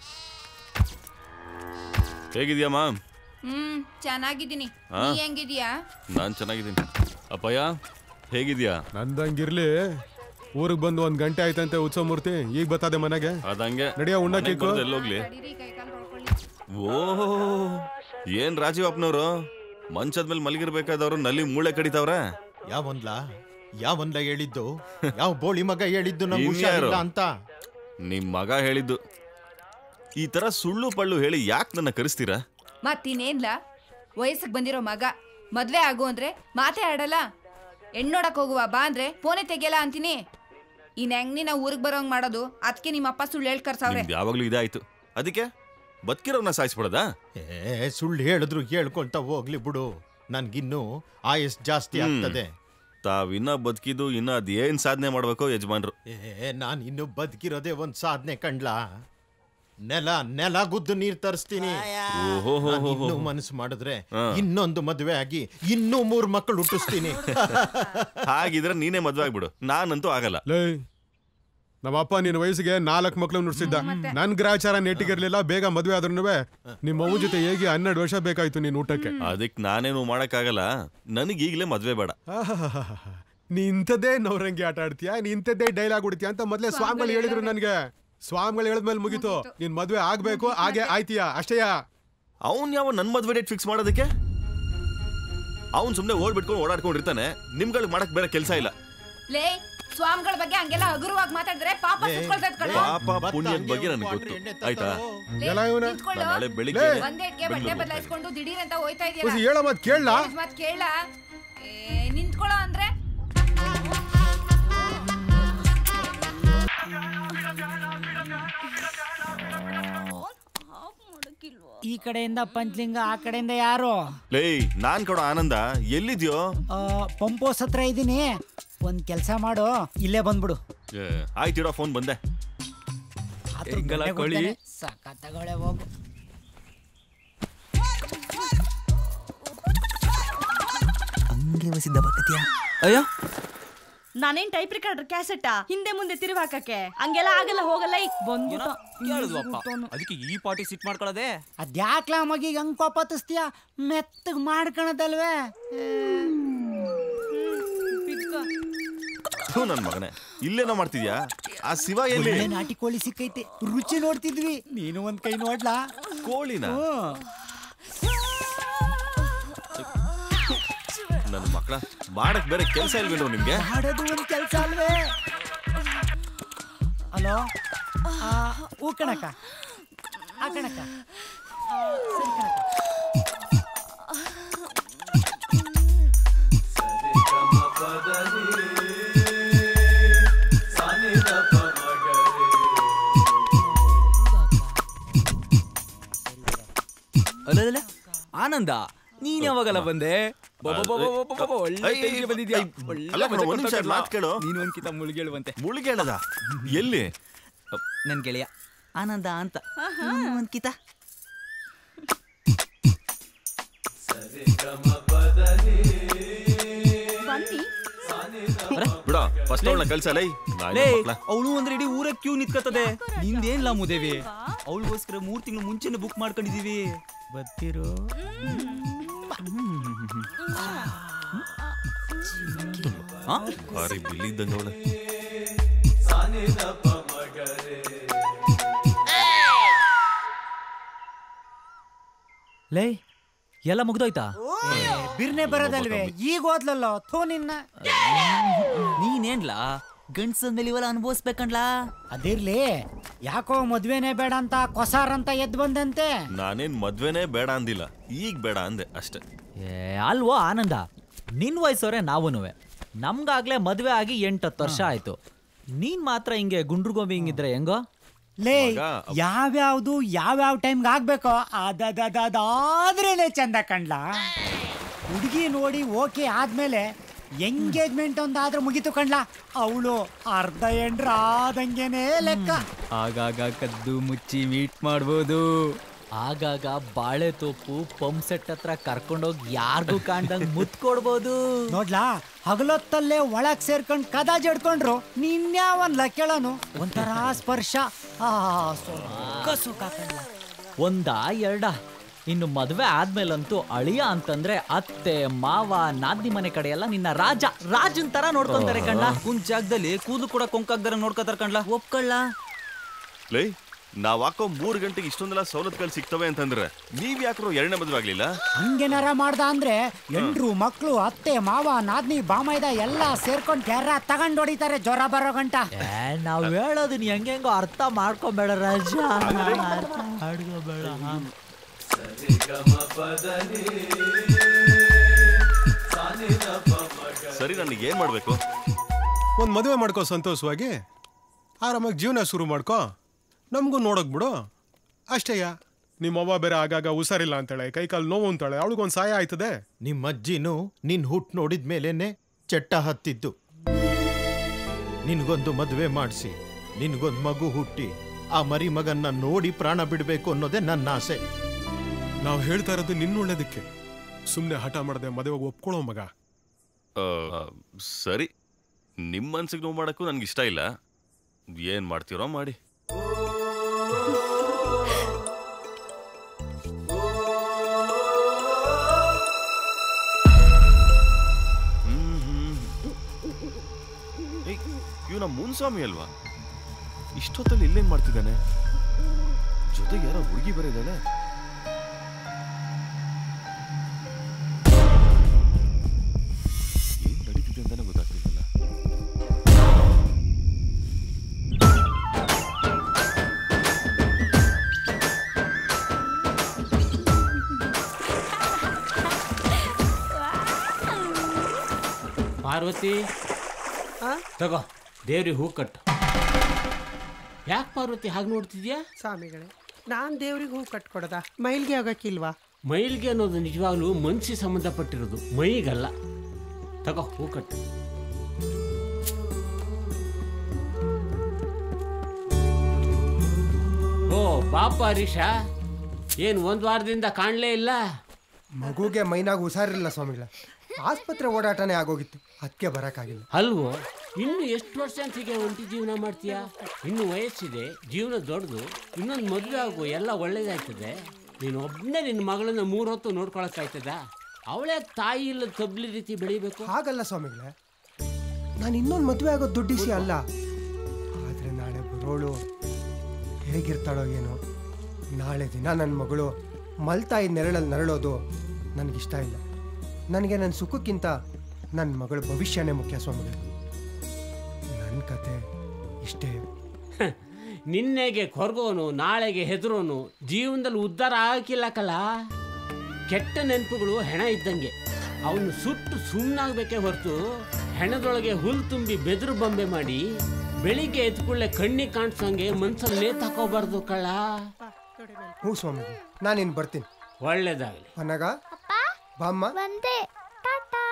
ಹೇಗಿದ್ಯಮ್ಮ ಹ್ಮ್ ಚೆನ್ನಾಗಿದ್ದೀನಿ ಆ? ನೀ ಹೆಂಗಿದ್ಯಾ ನಾನ್ ಚೆನ್ನಾಗಿದ್ದೀನಿ ಅಪ್ಪಯ್ಯ ಹೇಗಿದ್ಯಾ ನಂದಂಗಿರ್ಲಿ ಊರಿಗೆ ಬಂದು ಒಂದ್ ಗಂಟೆ ಆಯ್ತಂತೆ ಉತ್ಸವ ಮೂರ್ತಿ ಈಗ ಬರ್ತದೆ ಮನೆಗೆ ಅದಂಗೆ ನಡಿಯ ಉಣ್ಣಕ್ಕೆ ಮನೆಗ್ ಬರೋದು ಎಲ್ಲೋಗ್ಲಿ ಓಹೋ ಏನ್ ರಾಜೀವ್ ಅಪ್ಪನವ್ರು ಮಂಚದ ಮೇಲೆ ಮಲಗಿರ್ಬೇಕಾದವ್ರು ನಲ್ಲಿ ಮೂಳೆ ಕಡಿತಾವ್ರ ಯಾವೊಂದ್ಲ ಯಾವೊಂದ್ಲ ಹೇಳಿದ್ದು ಯಾವ ಬೋಳಿ ಮಗ ಹೇಳಿದ್ದು ನಂಗೆ ಇನ್ಯಾರು? ಹುಷಾರಿಲ್ಲ ಅಂತ ನಿಮ್ ಮಗ ಹೇಳಿದ್ದು ಈ ತರ ಸುಳ್ಳು ಪಳ್ಳು ಹೇಳಿ ಯಾಕೆ ನನ್ನ ಕರೆಸ್ತೀರಾ ಮತ್ತಿನ್ನೇನ್ಲ ವಯಸ್ಸಿಗೆ ಬಂದಿರೋ ಮಗ ಮದ್ವೆ ಆಗು ಅಂದ್ರೆ ಮಾತೇ ಆಡಲ್ಲ ಹೆಣ್ಣೋಡಕ್ ಹೋಗುವ ಬಾ ಅಂದ್ರೆ ಫೋನೇ ತೆಗಿಯಲ್ಲ ಅಂತೀನಿ ಇನ್ ಹೆಂಗ್ ನೀನ ಊರಿಗೆ ಬರೋಂಗ್ ಮಾಡೋದು ಅದಕ್ಕೆ ನಿಮ್ಮಪ್ಪ ಸುಳ್ಳು ಹೇಳ್ ಕರ್ಸವ್ರೆ ನಿಮ್ದು ಯಾವಾಗ್ಲೂ ಇದಾಯ್ತು ಅದಕ್ಕೆ ಬದುಕಿರೋರ್ನ ಸಾಯಿಸ್ಬಿಡದಾ ಏ ಸುಳ್ಳು ಹೇಳಿದ್ರು ಹೇಳ್ಕೊಂತ ಹೋಗ್ಲಿ ಬಿಡು ನನ್ಗಿನ್ನು ಆಯಸ್ ಜಾಸ್ತಿ ಹ್ಮ್. ಆಗ್ತದೆ ತಾವಿನ್ನ ಬದುಕಿದ್ದು ಇನ್ನ ಅದೇನ್ ಸಾಧನೆ ಮಾಡ್ಬೇಕೋ ಯಜಮಾನ್ರು ಏ ನಾನ್ ಇನ್ನು ಬದುಕಿರೋದೇ ಒಂದ್ ಸಾಧನೆ ಕಂಡ್ಲಾ ನೆಲ ನೆಲ ಗುದ್ದು ನೀರ್ ತರಿಸ್ತೀನಿ ಓಹೋಹೋಹೋಹೋ. ನಾನ್ ಇನ್ನೂ ಮನಸ್ಸು ಮಾಡಿದ್ರೆ ಹಾ. ಇನ್ನೊಂದು ಮದುವೆ ಆಗಿ ಇನ್ನೂ ಮೂರ್ ಮಕ್ಕಳು ಹುಟ್ಟಿಸ್ತೀನಿ ಹಾಗಿದ್ರೆ ನೀನೇ ಮದ್ವೆ ಆಗ್ಬಿಡು ನಾನಂತೂ ಆಗಲ್ಲ ಲೇ ನಮ್ಮಪ್ಪ ನಿನ್ನ ವಯಸ್ಸಿಗೆ ನಾಲ್ಕು ಮಕ್ಳು ನುಡ್ಸಿದ್ದ ನನ್ ಗ್ರಾಚಾರ ನೆಟ್ಟಿಗಿರ್ಲಿಲ್ಲ ಬೇಗ ಮದ್ವೆ ಆದ್ರೂ ನಿಮ್ಮ ಅವ್ವ ಜೊತೆ ಹೇಗೆ ಹನ್ನೆರಡು ವರ್ಷ ಬೇಕಾಯ್ತು ನೀನ್ ಊಟಕ್ಕೆ ಅದಕ್ಕೆ ನಾನೇನು ಮಾಡಕ್ಕಾಗಲ್ಲ ನನಗೆ ಈಗಲೇ ಮದ್ವೆ ಬೇಡ ಆಹಾಹಾಹಾಹಾ. ನೀ ಇಂಥದ್ದೇ ನವರಂಗಿ ಆಟ ಆಡ್ತೀಯಾ ನೀ ಇಂಥದ್ದೇ ಡೈಲಾಗ್ ಹೊಡಿತೀಯ ಅಂತ ಮೊದ್ಲೇ ಸ್ವಾಮಿಗಳು ಹೇಳಿದ್ರು ನನ್ಗೆ ಸ್ವಾಮಿಗಳು ಹೇಳಿದ್ಮೇಲೆ ಮುಗೀತು ನಿನ್ ಮದ್ವೆ ಆಗ್ಬೇಕು ಹಾಗೆ ಆಯ್ತೀಯಾ ಅಷ್ಟೇಯಾ ಅವನ್ ಯಾವ ನನ್ ಮದ್ವೆ ಡೇಟ್ ಫಿಕ್ಸ್ ಮಾಡೋದಕ್ಕೆ ಅವ್ನ್ ಸುಮ್ನೆ ಓಡ್ ಬಿಟ್ಕೊಂಡು ಓಡಾಡ್ಕೊಂಡಿರ್ತಾನೆ ನಿಮ್ಗಳಿಗೆ ಮಾಡಕ್ ಬೇರೆ ಕೆಲಸ ಇಲ್ಲ ಲೇ ಸ್ವಾಮಿಗಳ ಬಗ್ಗೆ ಹಂಗೆಲ್ಲ ಹಗುರವಾಗಿ ಮಾತಾಡಿದ್ರೆ ಪಾಪ ಸುತ್ಕೊಳ್ತೈತ್ ಕಣೋ. ಪಾಪ ಪುಣ್ಯದ ಬಗ್ಗೆ ನನಗೆ ಗೊತ್ತು ಆಯ್ತಾ ಲೇ, ಎಲ್ಲ ಇವ್ನ? ನಿಂತ್ಕೊಳ್ಳು. ನಾನ್ ನಾಳೆ ಬೆಳಿಗ್ಗೆ ಒಂದೇಟ್ಗೆ ಬಟ್ಟೆ ಬೆಂಗ್ಳೂರ್ಗ್ ಬದಲಾಯಿಸ್ಕೊಂಡು ದಿಢೀರ್ ಅಂತ ಹೋಯ್ತಾ ಹೊಸಿ ಇದೆಯಲ್ಲ ಹೇಳ ಮತ್ ಕೇಳಲ್ಲ ಮತ್ ಕೇಳ ಏ ನಿಂತ್ಕೊಳ್ಳೋ ಅಂದ್ರೆ ಈ ಕಡೆಯಿಂದ ಪಂಚ್ಲಿಂಗ ಆ ಕಡೆಯಿಂದ ಯಾರು ಲೇ ನಾನ್ ಕೊಡೋ ಆನಂದ ಎಲ್ಲಿದ್ಯೋ ಆ, ಪಂಪ್ ಹೌಸ್ ಹತ್ರ ಇದ್ದೀನಿ ಒಂದ್ ಕೆಲಸ ಮಾಡು ಇಲ್ಲೇ ಬಂದ್ಬಿಡು ಏ, ಆಯ್ತಿಡೋ ಫೋನ್ ಬಂದೆ ಆತ್ರ ಹೆಂಗಲ್ಲ ಗಂಟೆ ಕೋಳಿ? ಕೊಡ್ತಾನೆ. ಸಖತ್ತಾಗವ್ಳೆ ಹೋಗು ಹಂಗೆ ವಸಿದ್ದ ಬರ್ತತಿಯಾ ಅಯ್ಯೋ ನಾನೇನ್ ಟೈಪ್ ರೆಕಾರ್ಡರ್ ಕ್ಯಾಸೆಟ್ ಹಿಂದೆ ಮುಂದೆ ತಿರುಗಿ ಹಾಕಕ್ಕೆ ಹಂಗೆಲ್ಲ ಆಗಲ್ಲ ಹೋಗಲ್ಲ ಈಗ ಬಂದ್ಬಿಟ್ಟು ಕೇಳಿದ್ವಪ್ಪ ಅದಕ್ಕೆ ಈ ಪಾರ್ಟಿ ಸಿಟ್ ಮಾಡ್ಕೊಳ್ಳೋದೆ ಅದ್ಯಾಕ್ಲ ಮಗಿಗೆ ಹಂಗ್ ಕೋಪತ್ತಿಸ್ತೀಯ ಮೆತ್ತಗ್ ಮಾಡ್ಕೊಳದಲ್ವೇ ಥು, ನನ್ ಮಗನೇ ಇಲ್ಲೇನೋ ಮಾಡ್ತಿದ್ಯಾ ಆ ಶಿವ ಎಲ್ಲಿ ಒಳ್ಳೆ ನಾಟಿ ಕೋಳಿ ಸಿಕ್ಕೈತೆ ರುಚಿ ನೋಡ್ತಿದ್ವಿ ನೀನು ಒಂದ್ ಕೈ ನೋಡ್ಲಾ ಕೋಳಿನ ನನ್ನ ಮಕ್ಕಳ ಮಾಡಕ್ ಬೇರೆ ಕೆಲಸ ಇಲ್ವೇನೋ ನಿಮ್ಗೆ ಮಾಡೋದು ಒಂದ್ ಕೆಲ್ಸ ಅಲ್ವೇ ಹಲೋ ಹೂ ಕಣಕ್ಕ ಆ ಕಣಕ್ಕ ಆ, ಸರಿ ಕಣಕ್ಕ ಅಲ್ಲ ಆನಂದ ನೀನ್ ಯಾವಾಗಲ್ಲ ಬಂದೆ ಬಾ, ಬಾ, ಬಾ, ಬಾ, ಬಾ, ಬಾ, ಬಾ, ಒಳ್ಳೆ ಐ, ಟೈಮ್ಗೆ ಬಂದಿದ್ಯಾ ಐ, ಒಳ್ಳೆ ಅಲ್ಲ ಕಣೋ, ಮಜಾ ಒಂದ್ ನಿಮಿಷ ಕೊಡ್ತಾ ಮಾತ್ ಕೇಳು. ನೀನು ಒಂದ್ಕಿತ ಮುಳುಗೇಳುವಂತೆ ಮುಳುಗೇಳದ ಎಲ್ಲಿ ನನ್ ಗೆಳೆಯ ಆನಂದ ಅಂತ ನೀನು ಒಂದ್ಕಿತ ಬನ್ನಿ ಬಿಡ ಫಸ್ಟ್ ಅವಳನ್ನ ಕಳ್ಸಲ್ಲ ಲೇ ಅವಳು ಅಂದ್ರೆ ಇಡೀ ಊರ ಕ್ಯೂ ನಿಂತ್ಕತ್ತದೆ ನಿಂದೇನ್ಲ ಮುದೇವಿ ಅವಳಿಗೋಸ್ಕರ ಮೂರ್ ತಿಂಗಳು ಮುಂಚೆನೆ ಬುಕ್ ಮಾಡ್ಕೊಂಡಿದೀವಿ ಬತ್ತಿರು ಅರೆ ಬಿಲ್ಲಿ ಇದ್ದಂಗೆ ಅವಳ ಲೇ ಎಲ್ಲ ಮುಗ್ದೋಯ್ತಾ ಬಿರ್ನೆ ಬರೋದಲ್ವೇ ಈಗ ಓದ್ಲಲ್ಲ ಥೋ ನಿನ್ನ ನೀನೇನ್ಲಾ ಗಂಡ್ಸನ್ ಮೇಲೆ ಇವೆಲ್ಲ ಅನುಭವಿಸ್ಬೇಕಂಡ್ಲಾ ಅದಿರ್ಲಿ ಯಾಕೋ ಮದ್ವೆನೇ ಬೇಡ ಅಂತ ಕೊಸಾರ್ ಅಂತ ಎದ್ ಬಂದಂತೆ ನಾನೇನ್ ಮದ್ವೆನೇ ಬೇಡ ಅಂದಿಲ್ಲ ಈಗ ಬೇಡ ಅಂದೆ ಅಷ್ಟೇ ಏ ಅಲ್ವೋ ಆನಂದ ನಿನ್ ವಯಸ್ಸವ್ರೆ ನಾವುನುವೆ ನಮ್ಗಾಗ್ಲೇ ಮದ್ವೆ ಆಗಿ ಎಂಟತ್ತು ವರ್ಷ ಆಯ್ತು ನೀನ್ ಮಾತ್ರ ಹಿಂಗೆ ಗುಂಡ್ರುಗೋಬಿ ಹಿಂಗಿದ್ರೆ ಹೆಂಗೋ ಲೇ ಮಗ, ಯಾವ್ಯಾವ್ದು ಯಾವ್ಯಾವ ಟೈಮ್ಗೆ ಆಗ್ಬೇಕೋ ಅದಾದ್ರೇನೆ ಚಂದ ಕಂಡ್ಲಾ ಹುಡುಗಿ ನೋಡಿ ಓಕೆ ಆದ್ಮೇಲೆ ಎಂಗೇಜ್ಮೆಂಟ್ ಒಂದಾದ್ರೆ ಮುಗೀತು ಕಂಡ್ಲಾ ಅವಳು ಅರ್ಧ ಎಂಡ್ರ ಆದಂಗೆನೇ ಲೆಕ್ಕ ಆಗಾಗ ಕದ್ದು ಮುಚ್ಚಿ ಮೀಟ್ ಮಾಡ್ಬೋದು ಆಗಾಗ ಬಾಳೆ ತೋಪು ಪಂಪ್ ಸೆಟ್ ಹತ್ರ ಕರ್ಕೊಂಡೋಗಿ ಯಾರಿಗೂ ಕಾಣ್ದಂಗ್ ಮುತ್ ಕೊಡ್ಬೋದು ನೋಡ್ಲಾ ಹಗಲೊತ್ತಲ್ಲೇ ಒಳಗ್ ಸೇರ್ಕೊಂಡ್ ಕದ ಜಡ್ಕೊಂಡ್ರು ನಿನ್ಯಾವನ್ಲ ಕೇಳೋನು ಒಂಥರ ಸ್ಪರ್ಶ ಆ ಸುಖ ಸುಖ ಕಂಡ್ಲಾ ಒಂದ ಎರಡ ಇನ್ನು ಮದ್ವೆ ಆದ್ಮೇಲಂತೂ ಅಳಿಯ ಅಂತಂದ್ರೆ ಅತ್ತೆ ಮಾವ ನಾದ್ನಿ ಮನೆ ಕಡೆ ಎಲ್ಲ ನಿನ್ನ ರಾಜ ರಾಜನ್ ತರ ನೋಡ್ಕೊಂತಾರೆ ಕಣ್ಣ ಕುಂತ್ ಜಾಗದಲ್ಲಿ ಕೂದಲು ಕೂಡ ಕೊಂಕಾಗ್ದಾರ ನೋಡ್ಕೋತಾರ ಕಣ್ಲ ಒಪ್ಕೊಳ್ಳ ಲೇ ನಾವ್ ಹಾಕೋ ಮೂರ್ ಗಂಟೆಗೆ ಇಷ್ಟೊಂದೆಲ್ಲ ಸವಲತ್ತುಗಳು ಸಿಗ್ತವೆ ಅಂತಂದ್ರೆ ನೀವ್ ಯಾಕ್ರೋ ಎರಡನೇ ಮದ್ವೆ ಆಗ್ಲಿಲ್ಲ ಹಂಗೇನಾರ ಮಾಡ್ದ ಅಂದ್ರೆ ಎಂಡ್ರು ಮಕ್ಳು ಅತ್ತೆ ಮಾವ ನಾದ್ನಿ ಬಾಮೈದ ಎಲ್ಲ ಸೇರ್ಕೊಂಡ್ ಕೆರ ತಗೊಂಡ್ ಹೊಡಿತಾರೆ ಜ್ವರ ಬರೋ ಗಂಟ ನಾವ್ ಹೇಳೋದು ನೀ ಹೆಂಗೆಂಗೋ ಅರ್ಥ ಮಾಡ್ಕೊಬೇಡ ರಾಜ ಅರ್ಥ ಮಾಡ್ಕೊಬೇಡ ಸರಿ ನನಗೆ ಏನ್ ಮಾಡ್ಬೇಕು ಒಂದ್ ಮದುವೆ ಮಾಡ್ಕೋ ಸಂತೋಷವಾಗಿ ಆರಾಮಾಗಿ ಜೀವನ ಶುರು ಮಾಡ್ಕೋ ನಮಗೂ ನೋಡಕ್ ಬಿಡು ಅಷ್ಟೇಯ ನಿಮ್ಮ ಅವ್ವ ಬೇರೆ ಆಗಾಗ ಹುಷಾರಿಲ್ಲ ಅಂತಾಳೆ ಕೈಕಾಲು ನೋವು ಅಂತಾಳೆ ಅವಳಿಗೊಂದು ಸಹಾಯ ಆಯ್ತದೆ ನಿಮ್ಮ ಅಜ್ಜಿನೂ ನಿನ್ ಹುಟ್ಟು ನೋಡಿದ ಮೇಲೇನೆ ಚಟ್ಟ ಹತ್ತಿದ್ದು ನಿನ್ಗೊಂದು ಮದುವೆ ಮಾಡಿಸಿ ನಿನ್ಗೊಂದು ಮಗು ಹುಟ್ಟಿ ಆ ಮರಿ ಮಗನ್ನ ನೋಡಿ ಪ್ರಾಣ ಬಿಡಬೇಕು ಅನ್ನೋದೇ ನನ್ನ ಆಸೆ ನಾವು ಹೇಳ್ತಾ ಇರೋದು ನಿನ್ನ ಒಳ್ಳೇದಕ್ಕೆ ಸುಮ್ಮನೆ ಹಠ ಮಾಡದೆ ಮದುವೆಗೆ ಒಪ್ಕೊಳ್ಳೋ ಮಗ ಆ, ಸರಿ ನಿಮ್ಮ ಮನ್ಸಿಗೆ ನೋವು ಮಾಡಕ್ಕೂ ನನ್ಗೆ ಇಷ್ಟ ಇಲ್ಲ ಏನ್ ಮಾಡ್ತೀರೋ ಮಾಡಿ ಇವನ ಮುನ್ಸ್ವಾಮಿ ಅಲ್ವಾ ಇಷ್ಟೊತ್ತಲ್ಲಿ ಇಲ್ಲೇನ್ ಮಾಡ್ತಿದ್ದಾನೆ ಜೊತೆಗೆ ಯಾರೋ ಹುಡುಗಿ ಬರಿದ್ದಾಳೆ ಏನ್ ನಡೀತಿದೆ ಅಂತಾನೆ ಗೊತ್ತಾಗ್ತಿಲ್ಲ ಪಾರ್ವತಿ ತಗೋ ದೇವ್ರಿಗೆ ಹೂ ಕಟ್ಟು ಯಾಕೆ ಪಾರ್ವತಿ ಹಾಗೆ ನೋಡ್ತಿದ್ಯಾ ಸ್ವಾಮಿಗಳೇ ನಾನ್ ದೇವ್ರಿಗೆ ಹೂ ಕಟ್ಕೊಡದ ಮೈಲ್ಗೆ ಆಗಕ್ಕಿಲ್ವಾ ಮೈಲ್ಗೆ ಅನ್ನೋದು ನಿಜವಾಗ್ಲೂ ಮನ್ಸಿಗೆ ಸಂಬಂಧಪಟ್ಟಿರೋದು ಮೈಗಲ್ಲ ತಗೋ ಹೂ ಕಟ್ಟು ಓ ಪಾಪ ಹರೀಶ ಏನ್ ಒಂದ್ ವಾರದಿಂದ ಕಾಣ್ಲೇ ಇಲ್ಲ ಮಗುಗೆ ಮೈನಾಗ ಹುಷಾರಿಲ್ಲ ಸ್ವಾಮಿಗಳ ಆಸ್ಪತ್ರೆ ಓಡಾಟನೇ ಆಗೋಗಿತ್ತು ಅದಕ್ಕೆ ಬರೋಕ್ಕಾಗಿಲ್ಲ ಅಲ್ವೋ ಇನ್ನು ಎಷ್ಟು ವರ್ಷ ಅಂತ ಹೀಗೆ ಒಂಟಿ ಜೀವನ ಮಾಡ್ತೀಯಾ ಇನ್ನು ವಯಸ್ಸಿದೆ ಜೀವನ ದೊಡ್ಡದು ಇನ್ನೊಂದು ಮದುವೆ ಆಗು ಎಲ್ಲ ಒಳ್ಳೇದಾಯ್ತದೆ ನೀನು ಒಬ್ಬನೇ ನಿನ್ನ ಮಗಳನ್ನ ಮೂರು ಹೊತ್ತು ನೋಡ್ಕೊಳಕ್ಕಾಯ್ತದ ಅವಳೇ ತಾಯಿ ಇಲ್ಲ ತಬ್ಲಿ ರೀತಿ ಬೆಳಿಬೇಕು ಹಾಗಲ್ಲ ಸ್ವಾಮಿಗಳೇ ನಾನು ಇನ್ನೊಂದು ಮದುವೆ ಆಗೋ ದುಡ್ಡಿಸಿ ಅಲ್ಲ ಆದರೆ ನಾಳೆ ಬರೋಳು ಹೇಗಿರ್ತಾಳೋ ಏನೋ ನಾಳೆ ದಿನ ನನ್ನ ಮಗಳು ಮಲ್ತಾಯಿ ನೆರಳಲ್ಲಿ ನರಳೋದು ನನಗಿಷ್ಟ ಇಲ್ಲ ನನಗೆ ನನ್ನ ಸುಖಕ್ಕಿಂತ ನನ್ನ ಮಗಳ ಭವಿಷ್ಯನೇ ಮುಖ್ಯ ಸ್ವಾಮಿಗಳು ನನ್ನ ಕತೆ ಇಷ್ಟೇ ನಿನ್ನೆಗೆ ಕೊರ್ಗೋನು ನಾಳೆಗೆ ಹೆದರೋನು ಜೀವನದಲ್ಲಿ ಉದ್ಧಾರ ಆಗಿಲ್ಲಕಲ್ಲ ಕೆಟ್ಟ ನೆನಪುಗಳು ಹೆಣ ಇದ್ದಂಗೆ ಅವನು ಸುಟ್ಟು ಸುಣ್ಣಾಗಬೇಕೇ ಹೊರತು ಹೆಣದೊಳಗೆ ಹುಲ್ ತುಂಬಿ ಬೆದರು ಬೊಂಬೆ ಮಾಡಿ ಬೆಳಿಗ್ಗೆ ಎದ್ಕೊಳ್ಳೆ ಕಣ್ಣಿಗೆ ಕಾಣಿಸೋಂಗೆ ಮನ್ಸಲ್ಲಿ ನೇತ್ ಹಾಕೋಬಾರ್ದು ಕಳ್ಳ ಹ್ಞೂ ಸ್ವಾಮಿಗಳು ನಾನಿನ್ನು ಬರ್ತೀನಿ ಒಳ್ಳೇದಾಗಲಿ ಪನ್ನಗ ಬಾಮ್ಮ ಬಂದೆ ಟಾಟಾ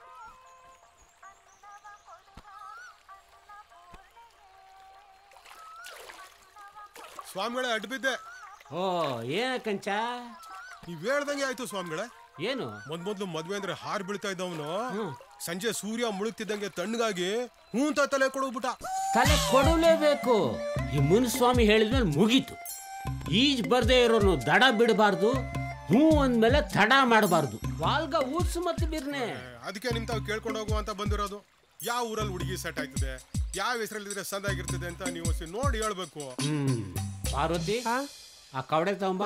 ಸ್ವಾಮಿಗಳೇ ಅಡ್ಡ ಬಿದ್ದೆ ಓ ಏನ ಕಂಚ ನೀವ್ ಹೇಳ್ದಂಗೆ ಆಯ್ತು ಸ್ವಾಮಿಗಳೇ ಏನು ಮೊದ್ ಮೊದ್ಲು ಮದ್ವೆ ಅಂದ್ರೆ ಹಾರ್ ಬೀಳ್ತಾ ಇದ್ದವನು ಸಂಜೆ ಸೂರ್ಯ ಮುಳುಗ್ತಿದ್ದಂಗೆ ತಣ್ಣಗಾಗಿ ಹ್ಞೂ ಅಂತ ತಲೆ ಕೊಡೋಗ್ಬಿಟ್ಟ ತಲೆ ಕೊಡಲೇಬೇಕು ಈ ಮುನ್ಸ್ವಾಮಿ ಹೇಳಿದ್ಮೇಲೆ ಮುಗೀತು ಈಜ್ ಬರ್ದೇ ಇರೋನು ದಡ ಬಿಡಬಾರ್ದು ಹ್ಞೂ ಅಂದ್ಮೇಲೆ ತಡ ಮಾಡಬಾರ್ದು ವಾಲ್ಗ ಊಡ್ಸು ಮತ್ತೆ ಬಿರ್ನೆ ಅದಕ್ಕೆ ನಿಮ್ ತಾವು ಕೇಳ್ಕೊಂಡು ಹೋಗುವ ಅಂತ ಬಂದಿರೋದು ಯಾವ ಊರಲ್ಲಿ ಹುಡುಗಿ ಸೆಟ್ ಆಯ್ತದೆ ಯಾವ ಹೆಸರಲ್ಲಿದ್ರೆ ಸಂದಾಗಿರ್ತದೆ ಅಂತ ನೀವು ಒಂದ್ಸರಿ ನೋಡಿ ಹೇಳ್ಬೇಕು ಹ್ಮ್ ಪಾರ್ವತಿ ಆ ಕವಡೆ ತಗೊಂಬ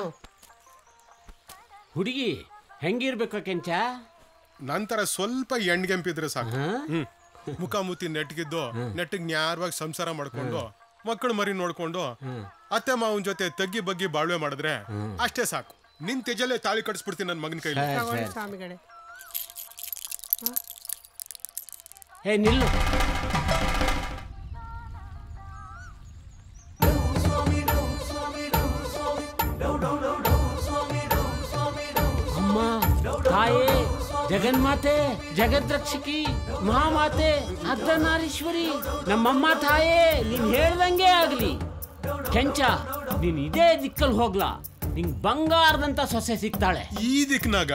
ಹುಡುಗಿ ಹೆಂಗಿರ್ಬೇಕು ಕೆಂಚ ನಂತರ ಸ್ವಲ್ಪ ಎಣ್ಗೆಂಪಿದ್ರೆ ಸಾಕು ಹ್ಮ್ ಮುಖ ಮುತ್ತಿ ನೆಟ್ಗಿದ್ದು ನೆಟ್ಟಿಗೆ ನ್ಯಾರವಾಗಿ ಸಂಸಾರ ಮಾಡ್ಕೊಂಡು ಮಕ್ಕಳು ಮರಿ ನೋಡ್ಕೊಂಡು ಅತ್ತೆ ಮಾವನ್ ಜೊತೆ ತಗ್ಗಿ ಬಗ್ಗಿ ಬಾಳ್ವೆ ಮಾಡಿದ್ರೆ ಅಷ್ಟೇ ಸಾಕು ನಿನ್ ತೆಜಲ್ಲೇ ತಾಳಿ ಕಟ್ಸ್ಬಿಡ್ತೀನಿ ನನ್ನ ಮಗನ ಕೈಲಿ ತಗೊಳ್ಳಿ ಸ್ವಾಮಿಗಳೇ ಏ ನಿಲ್ಲು ಅಮ್ಮ ತಾಯೇ ಜಗನ್ಮಾತೆ ಜಗದ್ರಕ್ಷಕಿ ಮಹಾಮಾತೆ ಅರ್ಧನಾರೀಶ್ವರಿ ನಮ್ಮಮ್ಮ ತಾಯೇ ನೀನ್ ಹೇಳ್ದಂಗೆ ಆಗ್ಲಿ ಕೆಂಚ ನೀನ್ ಇದೇ ದಿಕ್ಕಲ್ಲಿ ಹೋಗ್ಲಾ ನಿಂಗ್ ಬಂಗಾರದಂತ ಸೊಸೆ ಸಿಗ್ತಾಳೆ ಈ ದಿಕ್ನಾಗ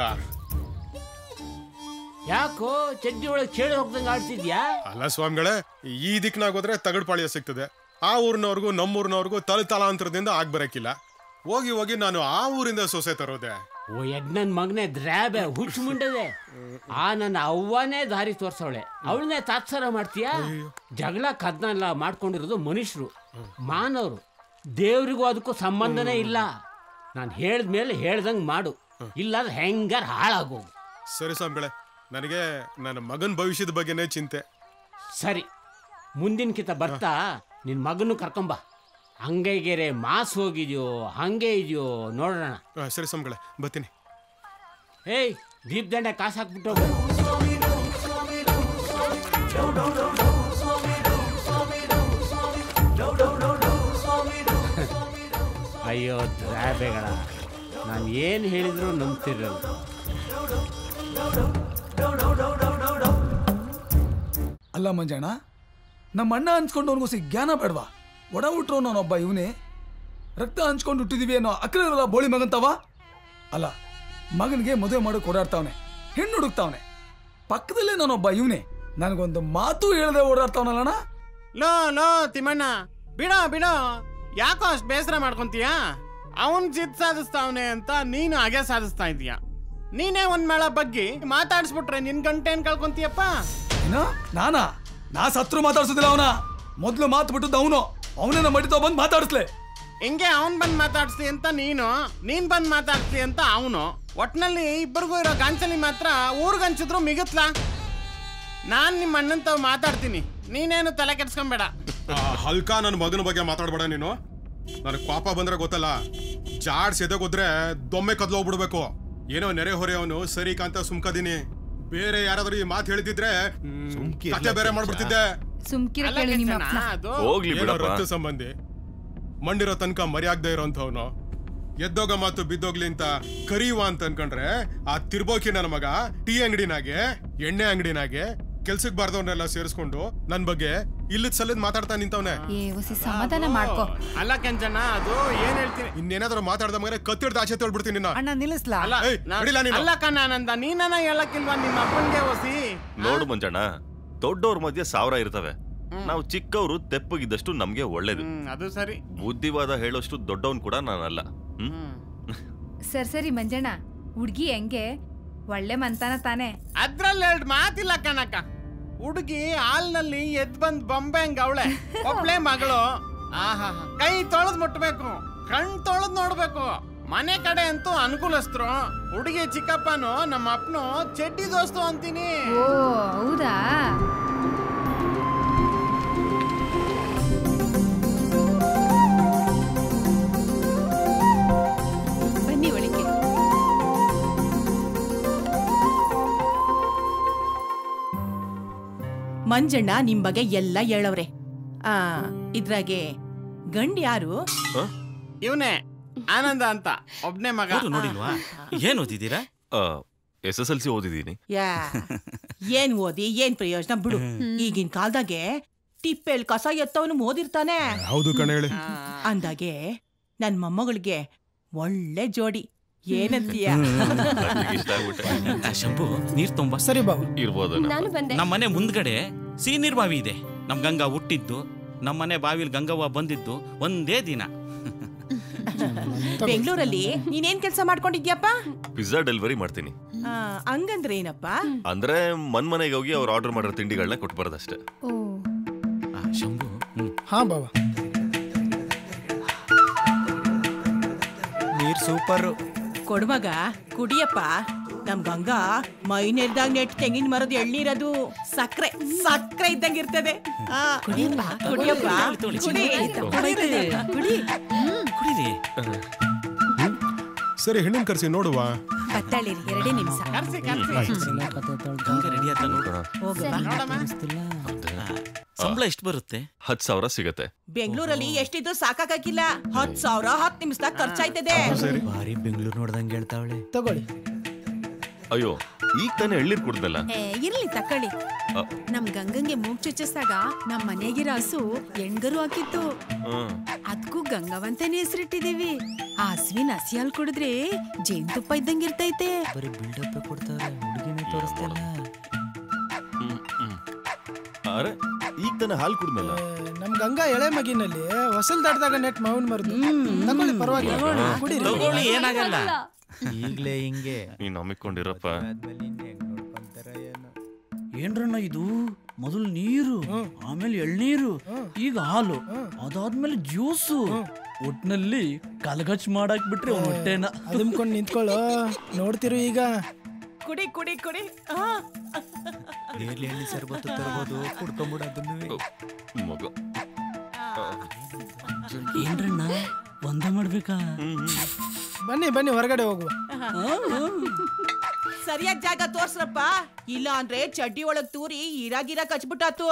ಯಾಕೋ ಚಡ್ಡಿ ಒಳಗೆ ಚೇಳಿ ಹೋಗ್ದಂಗ ಆಡ್ತಿದ್ಯಾ ಅಲ್ಲ ಸ್ವಾಮಿಗಳೇ ಈ ದಿಕ್ನಾಗ ಹೋದ್ರೆ ತಗಡ್ ಪಾಳ್ಯ ಸಿಗ್ತದೆ ಆ ಊರಿನವ್ರಿಗೂ ನಮ್ಮೂರಿನವ್ರಿಗೂ ತಲೆ ತಲಾಂತರದಿಂದ ಆಗ್ ಬರಕ್ಕಿಲ್ಲ ಹೋಗಿ ಹೋಗಿ ನಾನು ಆ ಊರಿಂದ ಸೊಸೆ ತರೋದೆ ಓ ಯಜ್ಞನ್ ಮಗನೇ ದ್ರಾಬೆ ಹುಚ್ಚು ಮುಂಡದೆ ಆ ನನ್ನ ಅವ್ವನೇ ದಾರಿ ತೋರ್ಸವಳೆ ಅವಳನ್ನೇ ತಾತ್ಸಾರ ಮಾಡ್ತೀಯಾ ಜಗಳ ಕದ್ನೆಲ್ಲ ಮಾಡ್ಕೊಂಡಿರೋದು ಮನುಷ್ಯರು ಮಾನವರು ದೇವ್ರಿಗೂ ಅದಕ್ಕೂ ಸಂಬಂಧನೇ ಇಲ್ಲ ನಾನು ಹೇಳ್ದ್ಮೇಲೆ ಹೇಳ್ದಂಗೆ ಮಾಡು ಇಲ್ಲಾದ್ರೆ ಹೆಂಗಾರ ಹಾಳಾಗೋಗು ಸರಿ ಸ್ವಾಮಿಗಳೇ ನನಗೆ ನನ್ನ ಮಗನ ಭವಿಷ್ಯದ ಬಗ್ಗೆನೇ ಚಿಂತೆ ಸರಿ ಮುಂದಿನ ಕಿತ ಬರ್ತಾ ನಿನ್ ಮಗನು ಕರ್ಕೊಂಬ ಹಂಗೈಗೆರೆ ಮಾಸ್ ಹೋಗಿದ್ಯೋ ಹಂಗೆ ಇದೆಯೋ ನೋಡೋಣ ಆ, ಸರಿ ಸ್ವಾಮಿಗಳೇ ಬರ್ತೀನಿ ಏಯ್ ದೀಪ್ ದಂಡೆ ಕಾಸು ಹಾಕ್ಬಿಟ್ಟು ಹೋಗು. ಅಯ್ಯೋ ದ್ರಾಬೆಗಳ ನಾನು ಏನು ಹೇಳಿದ್ರು ನಂಬ್ತಿರಲ್ಲ ಅಲ್ಲ ಮಂಜಣ್ಣ ನಮ್ಮ ಅಣ್ಣ ಹಂಚ್ಕೊಂಡವನಿಗೂ ಸಿ ಜ್ಞಾನ ಬೇಡವಾ ಒಡ ಹುಟ್ರು ನಾನೊಬ್ಬ ಇವನೇ ರಕ್ತ ಹಂಚ್ಕೊಂಡು ಹುಟ್ಟಿದೀವಿ ಅನ್ನೋ ಅಕ್ರಲ್ಲ ಬೋಳಿ ಮಗಂತವ ಅಲ್ಲ ಮಗನಿಗೆ ಮದುವೆ ಮಾಡೋಕೆ ಓಡಾಡ್ತಾವನೆ ಹೆಣ್ಣು ಹುಡುಕ್ತಾವನೆ ಪಕ್ಕದಲ್ಲೇ ನಾನೊಬ್ಬ ಇವನೇ ನನಗೊಂದು ಮಾತು ಹೇಳದೆ ಓಡಾಡ್ತಾವನಲ್ಲಣ್ಣ ಲೋ ಲೋ ತಿಮ್ಮಣ್ಣ ಬಿಡ ಬಿಡ ಯಾಕೋ ಅಷ್ಟು ಬೇಸರ ಮಾಡ್ಕೊಂತೀಯ ಅವನ್ ಜಿತ್ ಸಾಧಿಸ್ತಾವನೆ ಅಂತ ನೀನು ಹಾಗೆ ಸಾಧಿಸ್ತಾ ಇದೀಯ ನೀನೇ ಒಂದ್ ಮೇಳ ಬಗ್ಗೆ ಮಾತಾಡ್ಸ್ಬಿಟ್ರೆ ನಿನ್ ಗಂಟೆನ್ ಕಳ್ಕೊಂತೀಯಪ್ಪ ಏನೋ ನಾನಾ ನಾ ಸತ್ರು ಮಾತಾಡ್ಸೋದಿಲ್ಲ ಅವನ ಮೊದ್ಲು ಮಾತು ಬಿಟ್ಟದ್ದು ಅವನು ಅವನೇನ ಮಡಿತ ಬಂದು ಮಾತಾಡಿಸ್ಲೆ ಹಿಂಗೆ ಅವನ್ ಬಂದ್ ಮಾತಾಡ್ಸ್ಲಿ ಅಂತ ನೀನು ನೀನ್ ಬಂದ್ ಮಾತಾಡ್ಸ್ಲಿ ಅಂತ ಅವನು ಒಟ್ನಲ್ಲಿ ಇಬ್ಬರಿಗೂ ಇರೋ ಗಾಂಚಲಿ ಮಾತ್ರ ಊರ್ಗ್ ಹಂಚಿದ್ರು ಮಿಗುತ್ಲಾ ನಾನ್ ನಿಮ್ಮ ಅಣ್ಣನ್ ತಾವ್ ಮಾತಾಡ್ತೀನಿ ನೀನೇನು ತಲೆ ಕೆಡ್ಸ್ಕೊಂಬೇಡ ಹಲ್ಕ ನನ್ನ ಮಗನ ಬಗ್ಗೆ ಮಾತಾಡ್ಬೇಡ ನೀನು ನನಗೆ ಪಾಪ ಬಂದ್ರೆ ಗೊತ್ತಲ್ಲ ಜಾಡ್ ಸೆದಗೋದ್ರೆ ದೊಮ್ಮೆ ಕದ್ಲು ಹೋಗ್ಬಿಡ್ಬೇಕು ಏನೋ ನೆರೆ ಹೊರೆಯವನು ಸರಿ ಕಾಂತ ಸುಮ್ಕದೀನಿ ಬೇರೆ ಯಾರಾದ್ರೂ ಈ ಮಾತು ಹೇಳ್ತಿದ್ರೆ ಹ್ಮ್, ಕತೆ ಬೇರೆ ಮಾಡ್ಬಿಡ್ತಿದ್ದೆ ಸುಮ್ಕಿರ ಅಲ್ಲ ಕೇಳು ನಿಮ್ಮ ಕೆಂಚಣ್ಣ, ಅಪ್ಪನ. ಅದು ಹೋಗ್ಲಿ ಏನೋ ಬಿಡಪ್ಪ ರಕ್ತ ಸಂಬಂಧಿ ಮಂಡಿರೋ ತನಕ ಮರ್ಯಾಗ್ದೇ ಇರೋಂಥವ್ನು ಎದ್ದೋಗ ಮಾತು ಬಿದ್ದೋಗ್ಲಿ ಅಂತ ಕರೀವ ಅಂತ ಅನ್ಕೊಂಡ್ರೆ ಆ ತಿರ್ಬೋಕಿ ನನ್ನ ಮಗ ಟೀ ಅಂಗಡಿನಾಗೆ ಎಣ್ಣೆ ಅಂಗಡಿನಾಗೆ ಕೆಲ್ಸಕ್ ಬಾರ್ದವ್ರನ್ನೆಲ್ಲ ಸೇರಿಸ್ಕೊಂಡು ನನ್ ಬಗ್ಗೆ ಇಲ್ಲದ್ ಸಲ್ಲದ್ ಮಾತಾಡ್ತಾ ನಿಂತವ್ನೆ ಏ ಒಸಿ ಸಮಾಧಾನ ಮಾಡ್ಕೋ ಅಲ್ಲ ಕೆಂಚಣ್ಣ ಅದು ಏನ್ ಹೇಳ್ತೀನಿ ಇನ್ನೇನಾದ್ರೂ ಮಾತಾಡ್ದ ಮಗನೇ ಕತ್ತಿಡ್ದು ಆಚೆ ತೊಳ್ಬಿಡ್ತೀನಿ ನಿನ್ನ ಅಣ್ಣ ನಿಲ್ಲಿಸ್ಲಾ ಅಲ್ಲ ಏಯ್, ನಾ- ನಡಿಲ ನೀನು. ಅಲ್ಲ ಕಣ್ಣ ಆನಂದ ನೀನನ ಹೇಳಕ್ಕಿಲ್ವಾ ನಿಮ್ಮ ಅಪ್ಪನ್ಗೆ ಒಸಿ ನೋಡು ಮಂಜಣ್ಣ ದೊಡ್ಡವ್ರ ಮಧ್ಯೆ ಸಾವಿರ ಇರ್ತವೆ ನಾವು ಚಿಕ್ಕವರು ತೆಪ್ಪಗಿದ್ದಷ್ಟು ನಮ್ಗೆ ಒಳ್ಳೇದು ಹ್ಮ್, ಅದು ಸರಿ ಬುದ್ಧಿವಾದ ಹೇಳೋಷ್ಟು ದೊಡ್ಡವನ್ ಕೂಡ ನಾನಲ್ಲ ಹ್ಮ್ ಸರಿ ಸರಿ ಮಂಜಣ್ಣ ಹುಡ್ಗಿ ಹೆಂಗೆ ಒಳ್ಳೆ ಮಂತಾನ ತಾನೆ ಅದ್ರಲ್ಲಿ ಎರಡು ಮಾತಿಲ್ಲ ಕಣಕ್ಕ ಹುಡುಗಿ ಹಾಲ್ನಲ್ಲಿ ಎದ್ ಬಂದ್ ಬೊಂಬೆ ಹಂಗ ಅವಳೆ ಒಬ್ಳೆ ಮಗಳು ಆಹಾ ಕೈ ತೊಳೆದ್ ಮುಟ್ಬೇಕು ಕಣ್ ತೊಳೆದ್ ನೋಡ್ಬೇಕು ಮನೆ ಕಡೆ ಅಂತೂ ಅನುಕೂಲಸ್ಥರು ಹುಡುಗಿ ಚಿಕ್ಕಪ್ಪನು ನಮ್ಮ ಅಪ್ಪನು ಚೆಡ್ಡಿ ದೋಸ್ತು ಅಂತೀನಿ ಓ ಹೌದಾ ಬನ್ನಿ ಒಳಗೆ ಮಂಜಣ್ಣ ನಿಮ್ ಬಗ್ಗೆ ಎಲ್ಲ ಹೇಳವ್ರೆ ಆ ಇದ್ರಾಗೆ ಗಂಡ್ ಯಾರು ಇವನೇ ಆನಂದ ಅಂತ ಒಬ್ನೇ ಮಗ ಹೌದು ನೋಡಿಲ್ವಾ ಏನ್ ಓದಿದ್ದೀರಾ ಎಸ್ ಎಸ್ ಎಲ್ ಸಿ ಓದಿದ್ದೀನಿ ಯಾ ಏನ್ ಓದಿ ಏನ್ ಪ್ರಯೋಜನ ಬಿಡು ಈಗಿನ ಕಾಲ್ದಾಗೆ ಟಿಪ್ಪೆಲ್ ಕಸ ಎತ್ತವನು ಓದಿರ್ತಾನೆ ಹೌದು ಕಣ ಹೇಳಿ ಅಂದಾಗೆ ನನ್ ಮೊಮ್ಮಗಳಿಗೆ ಒಳ್ಳೆ ಜೋಡಿ ಏನಂತೀಯ ಆ, ಶಂಭು ನೀರ್ ತುಂಬಾ ಸರಿ ಬಾಬು ಇರ್ಬೋದು ನಾನು ಬಂದೆ ನಮ್ಮ ಮನೆ ಮುಂದ್ಗಡೆ ಸೀನೀರ್ ಬಾವಿ ಇದೆ ನಮ್ ಗಂಗಾ ಹುಟ್ಟಿದ್ದು ನಮ್ಮ ಮನೆ ಬಾವಿಲ್ ಗಂಗವ್ವ ಬಂದಿದ್ದು ಒಂದೇ ದಿನ ಬೆಂಗಳೂರಲ್ಲಿ ನೀನೇನ್ ಕೆಲಸ ಮಾಡ್ಕೊಂಡಿದ್ಯಪ್ಪ ಪಿಜ್ಜಾ ಡೆಲಿವರಿ ಮಾಡ್ತೀನಿ ಆ, ಹಂಗಂದ್ರೆ ಏನಪ್ಪ ಅಂದ್ರೆ ಮನ್ ಮನೆಗೆ ಹೋಗಿ ಅವ್ರು ಆರ್ಡರ್ ಮಾಡಿರೋ ತಿಂಡಿಗಳನ್ನ ಕೊಟ್ಬಾರ್ದಷ್ಟೇ ಆ, ಶಂಭು ಹಾ ಬಾಬಾ ನೀರ್ ಸೂಪರ್ ಕೊಡುಮಗ ಕುಡಿಯಪ್ಪ ನಮ್ ಗಂಗಾ ಮೈ ನೆರ್ದಾಗ ನೆಟ್ ತೆಂಗಿನ ಮರದ ಎಳ್ನೀರದು ಸಕ್ರೆ ಸಕ್ರೆ ಇದ್ದಂಗ ಇರ್ತದೆ ಆ, ಕುಡಿಯಪ್ಪ ಕುಡಿಯಪ್ಪ ತೊಳಿ, ಕುಡಿ ತೊಳಿ. ಕುಡಿ ಕುಡೀರಿ ಸರಿ ಹೆಣ್ಣಿನ ಕರ್ಸಿ ನೋಡುವ ಬತ್ತಾಳಿರಿ ಎರಡೇ ನಿಮಿಷ ಕರ್ಸಿ ಕರ್ಸಿ ಗಂಗಾ ರೆಡಿ ಆಯ್ತಾ ನೋಡೋಣ ಸಂಬಳ ಎಷ್ಟು ಬರುತ್ತೆ ಹತ್ತು ಸಾವಿರ ಸಿಗತ್ತೆ ಬೆಂಗಳೂರಲ್ಲಿ ಎಷ್ಟಿದ್ರು ಸಾಕಾಗಿಲ್ಲ ಹತ್ ಸಾವಿರ ಹತ್ ನಿಮಿಷದಾಗ ಖರ್ಚಾಯ್ತದೆ ಬಾರಿ ಬೆಂಗಳೂರು ನೋಡ್ದಂಗೆ ಹೇಳ್ತಾವಳೆ ತಗೊಳ್ಳಿ ಅಯ್ಯೋ ಈಗ ತಾನೇ ಎಳ್ನೀರ್ ಕುಡ್ದಲ್ಲ ಏ ಇರ್ಲಿ ತಕೊಳ್ಳಿ ಅ. ನಮ್ ಗಂಗಂಗೆ ಮೂಗ್ ಚುಚ್ಚಿಸ್ದಾಗ ನಮ್ ಮನೆಗಿರೋ ಹಸು ಎಣ್ಗರು ಹಾಕಿತ್ತು ಹ್ಮ್ ಅದ್ಕೂ ಗಂಗವಂತನೇ ಹೆಸರಿಟ್ಟಿದೀವಿ ಆ ಹಸುವಿನ ಹಸಿ ಹಾಲ್ ಕುಡಿದ್ರೆ ಜೇನ್ತುಪ್ಪ ಇದ್ದಂಗೆ ಇರ್ತೈತೆ ಬರೀ ಬಿಲ್ಡಪ್ ಕೊಡ್ತಾರೆ ಹುಡುಗಿನೇ ತೋರಿಸ್ತಾರ ಅರೆ ಈಗ ತಾನೇ ಹಾಲು ಕುಡ್ದಲ್ಲ ನಮ್ ಗಂಗಾ ಎಳೆ ಮಗಿನಲ್ಲಿ ಹೊಸಲ್ ದಾಟ್ದಾಗ ನೆಟ್ ಮಾವಿನ ಮರದು ತಗೊಳ್ಳಿ ಪರವಾಗಿಲ್ಲ ಕುಡೀರಿ ತಗೊಳ್ಳಿ ಏನಾಗಲ್ಲ ಈಗ್ಲೇ ಹಿಂಗೆ ನೀನ್ ನಂಬಿಕೊಂಡಿರಪ್ಪ ಏನ್ರಣ್ಣ ಇದು ಮೊದಲು ನೀರು ಆಮೇಲೆ ಎಳ್ನೀರು ಈಗ ಹಾಲು ಅದಾದ್ಮೇಲೆ ಜ್ಯೂಸು ಒಟ್ನಲ್ಲಿ ಕಲಗಚ್ ಮಾಡಾಕ್ ಬಿಟ್ರೆ ಹೊಟ್ಟೆನ ಅದುಮ್ಕೊಂಡ್ ನಿಂತ್ಕೊಳ್ಳೋ ನೋಡ್ತಿರು ಈಗ ಕುಡಿ ಕುಡಿ ಕುಡಿ ಆ. ನೇರ್ಲಿ ಹಣ್ಣಿ ಸರ್ಬತ್ತು ತರ್ಬೋದು ಕುಡ್ಕೊಂಬಿಡ ಅದನ್ನು ಮಗ ಏನ್ರಣ್ಣ ಒಂದ ಮಾಡ್ಬೇಕಾ ಬನ್ನಿ ಬನ್ನಿ ಹೊರಗಡೆ ಹೋಗುವ ಸರಿಯಾದ ಜಾಗ ತೋರ್ಸ್ರಪ್ಪ ಇಲ್ಲ ಅಂದ್ರೆ ಚಡ್ಡಿ ಒಳಗ್ ತೂರಿ ಇರಾಗಿರ ಕಚ್ಬಿಟ್ಟಾತು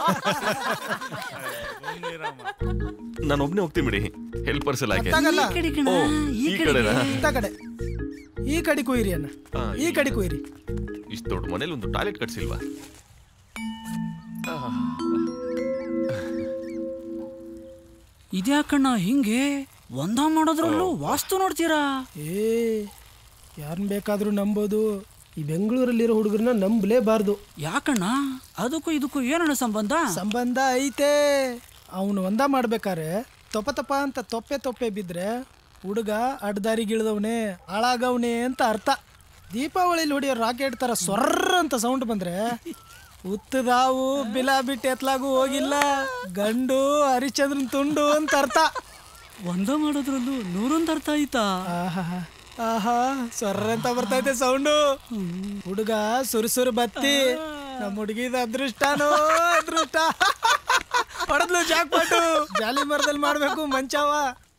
ನಾನು ಒಬ್ನೇ ಹೋಗ್ತೀನಿ ಬಿಡಿ ಹೆಲ್ಪರ್ಸ್ ಎಲ್ಲ ಯಾಕೆ ಗೊತ್ತಾಗಲ್ಲ. ಓ, ಈ ಕಡೆನಾ ಇಂಥ ಕಡೆ ಈ ಕಡೆ ಕುಯ್ರಿ ಅಣ್ಣ ಆ, ಈ ಕಡೆ ಕುಯ್ರಿ ಇಷ್ಟು ದೊಡ್ಡ ಮನೇಲಿ ಒಂದು ಟಾಯ್ಲೆಟ್ ಕಟ್ಸಿಲ್ವಾ ಇದ್ಯಾಕಣ್ಣ ಹಿಂಗೆ ಒಂದ ಮಾಡೋದ್ರಲ್ಲೂ ವಾಸ್ತು ನೋಡ್ತೀರಾ ಏ ಯಾರನ್ನ ಬೇಕಾದ್ರೂ ನಂಬೋದು ಈ ಬೆಂಗಳೂರಲ್ಲಿರೋ ಹುಡುಗರನ್ನ ನಂಬಲೇಬಾರ್ದು ಯಾಕಣ್ಣ ಅದಕ್ಕೂ ಇದಕ್ಕೂ ಏನಣ್ಣ ಸಂಬಂಧ ಸಂಬಂಧ ಐತೆ ಅವನು ಒಂದ ಮಾಡ್ಬೇಕಾರೆ ತೊಪ ತೊಪ ಅಂತ ತೊಪ್ಪೆ ತೊಪ್ಪೆ ಬಿದ್ರೆ ಹುಡುಗ ಅಡ್ದಾರಿಗಿಳ್ದವನೇ ಹಾಳಾಗವ್ನೆ ಅಂತ ಅರ್ಥ ದೀಪಾವಳಿಲಿ ಹೊಡಿಯೋ ರಾಕೆಟ್ ತರ ಸೊರ್ರ ಅಂತ ಸೌಂಡ್ ಬಂದ್ರೆ ಉತ್ತದಾವು ಬಿಲ ಬಿಟ್ಟು ಎತ್ಲಾಗೂ ಹೋಗಿಲ್ಲ ಗಂಡು ಹರಿಚಂದ್ರನ್ ತುಂಡು ಅಂತ ಅರ್ಥ ಒಂದ ಮಾಡೋದ್ರಲ್ಲೂ ನೂರೊಂದು ಅರ್ಥ ಆಯ್ತಾ ಆಹಾ ಆಹಾ ಸೊರ್ರ ಅಂತ ಬರ್ತೈತೆ ಸೌಂಡು ಹುಡುಗ ಸುರುಸುರು ಬತ್ತಿ ನಮ್ಮ ಹುಡುಗಿದ ಅದೃಷ್ಟನೋ ಅದೃಷ್ಟ ಹೊಡೆದ್ಲು ಜಾಕ್ಪಾಟು ಜಾಲಿ ಮರದಲ್ಲಿ ಮಾಡ್ಬೇಕು ಮಂಚಾವ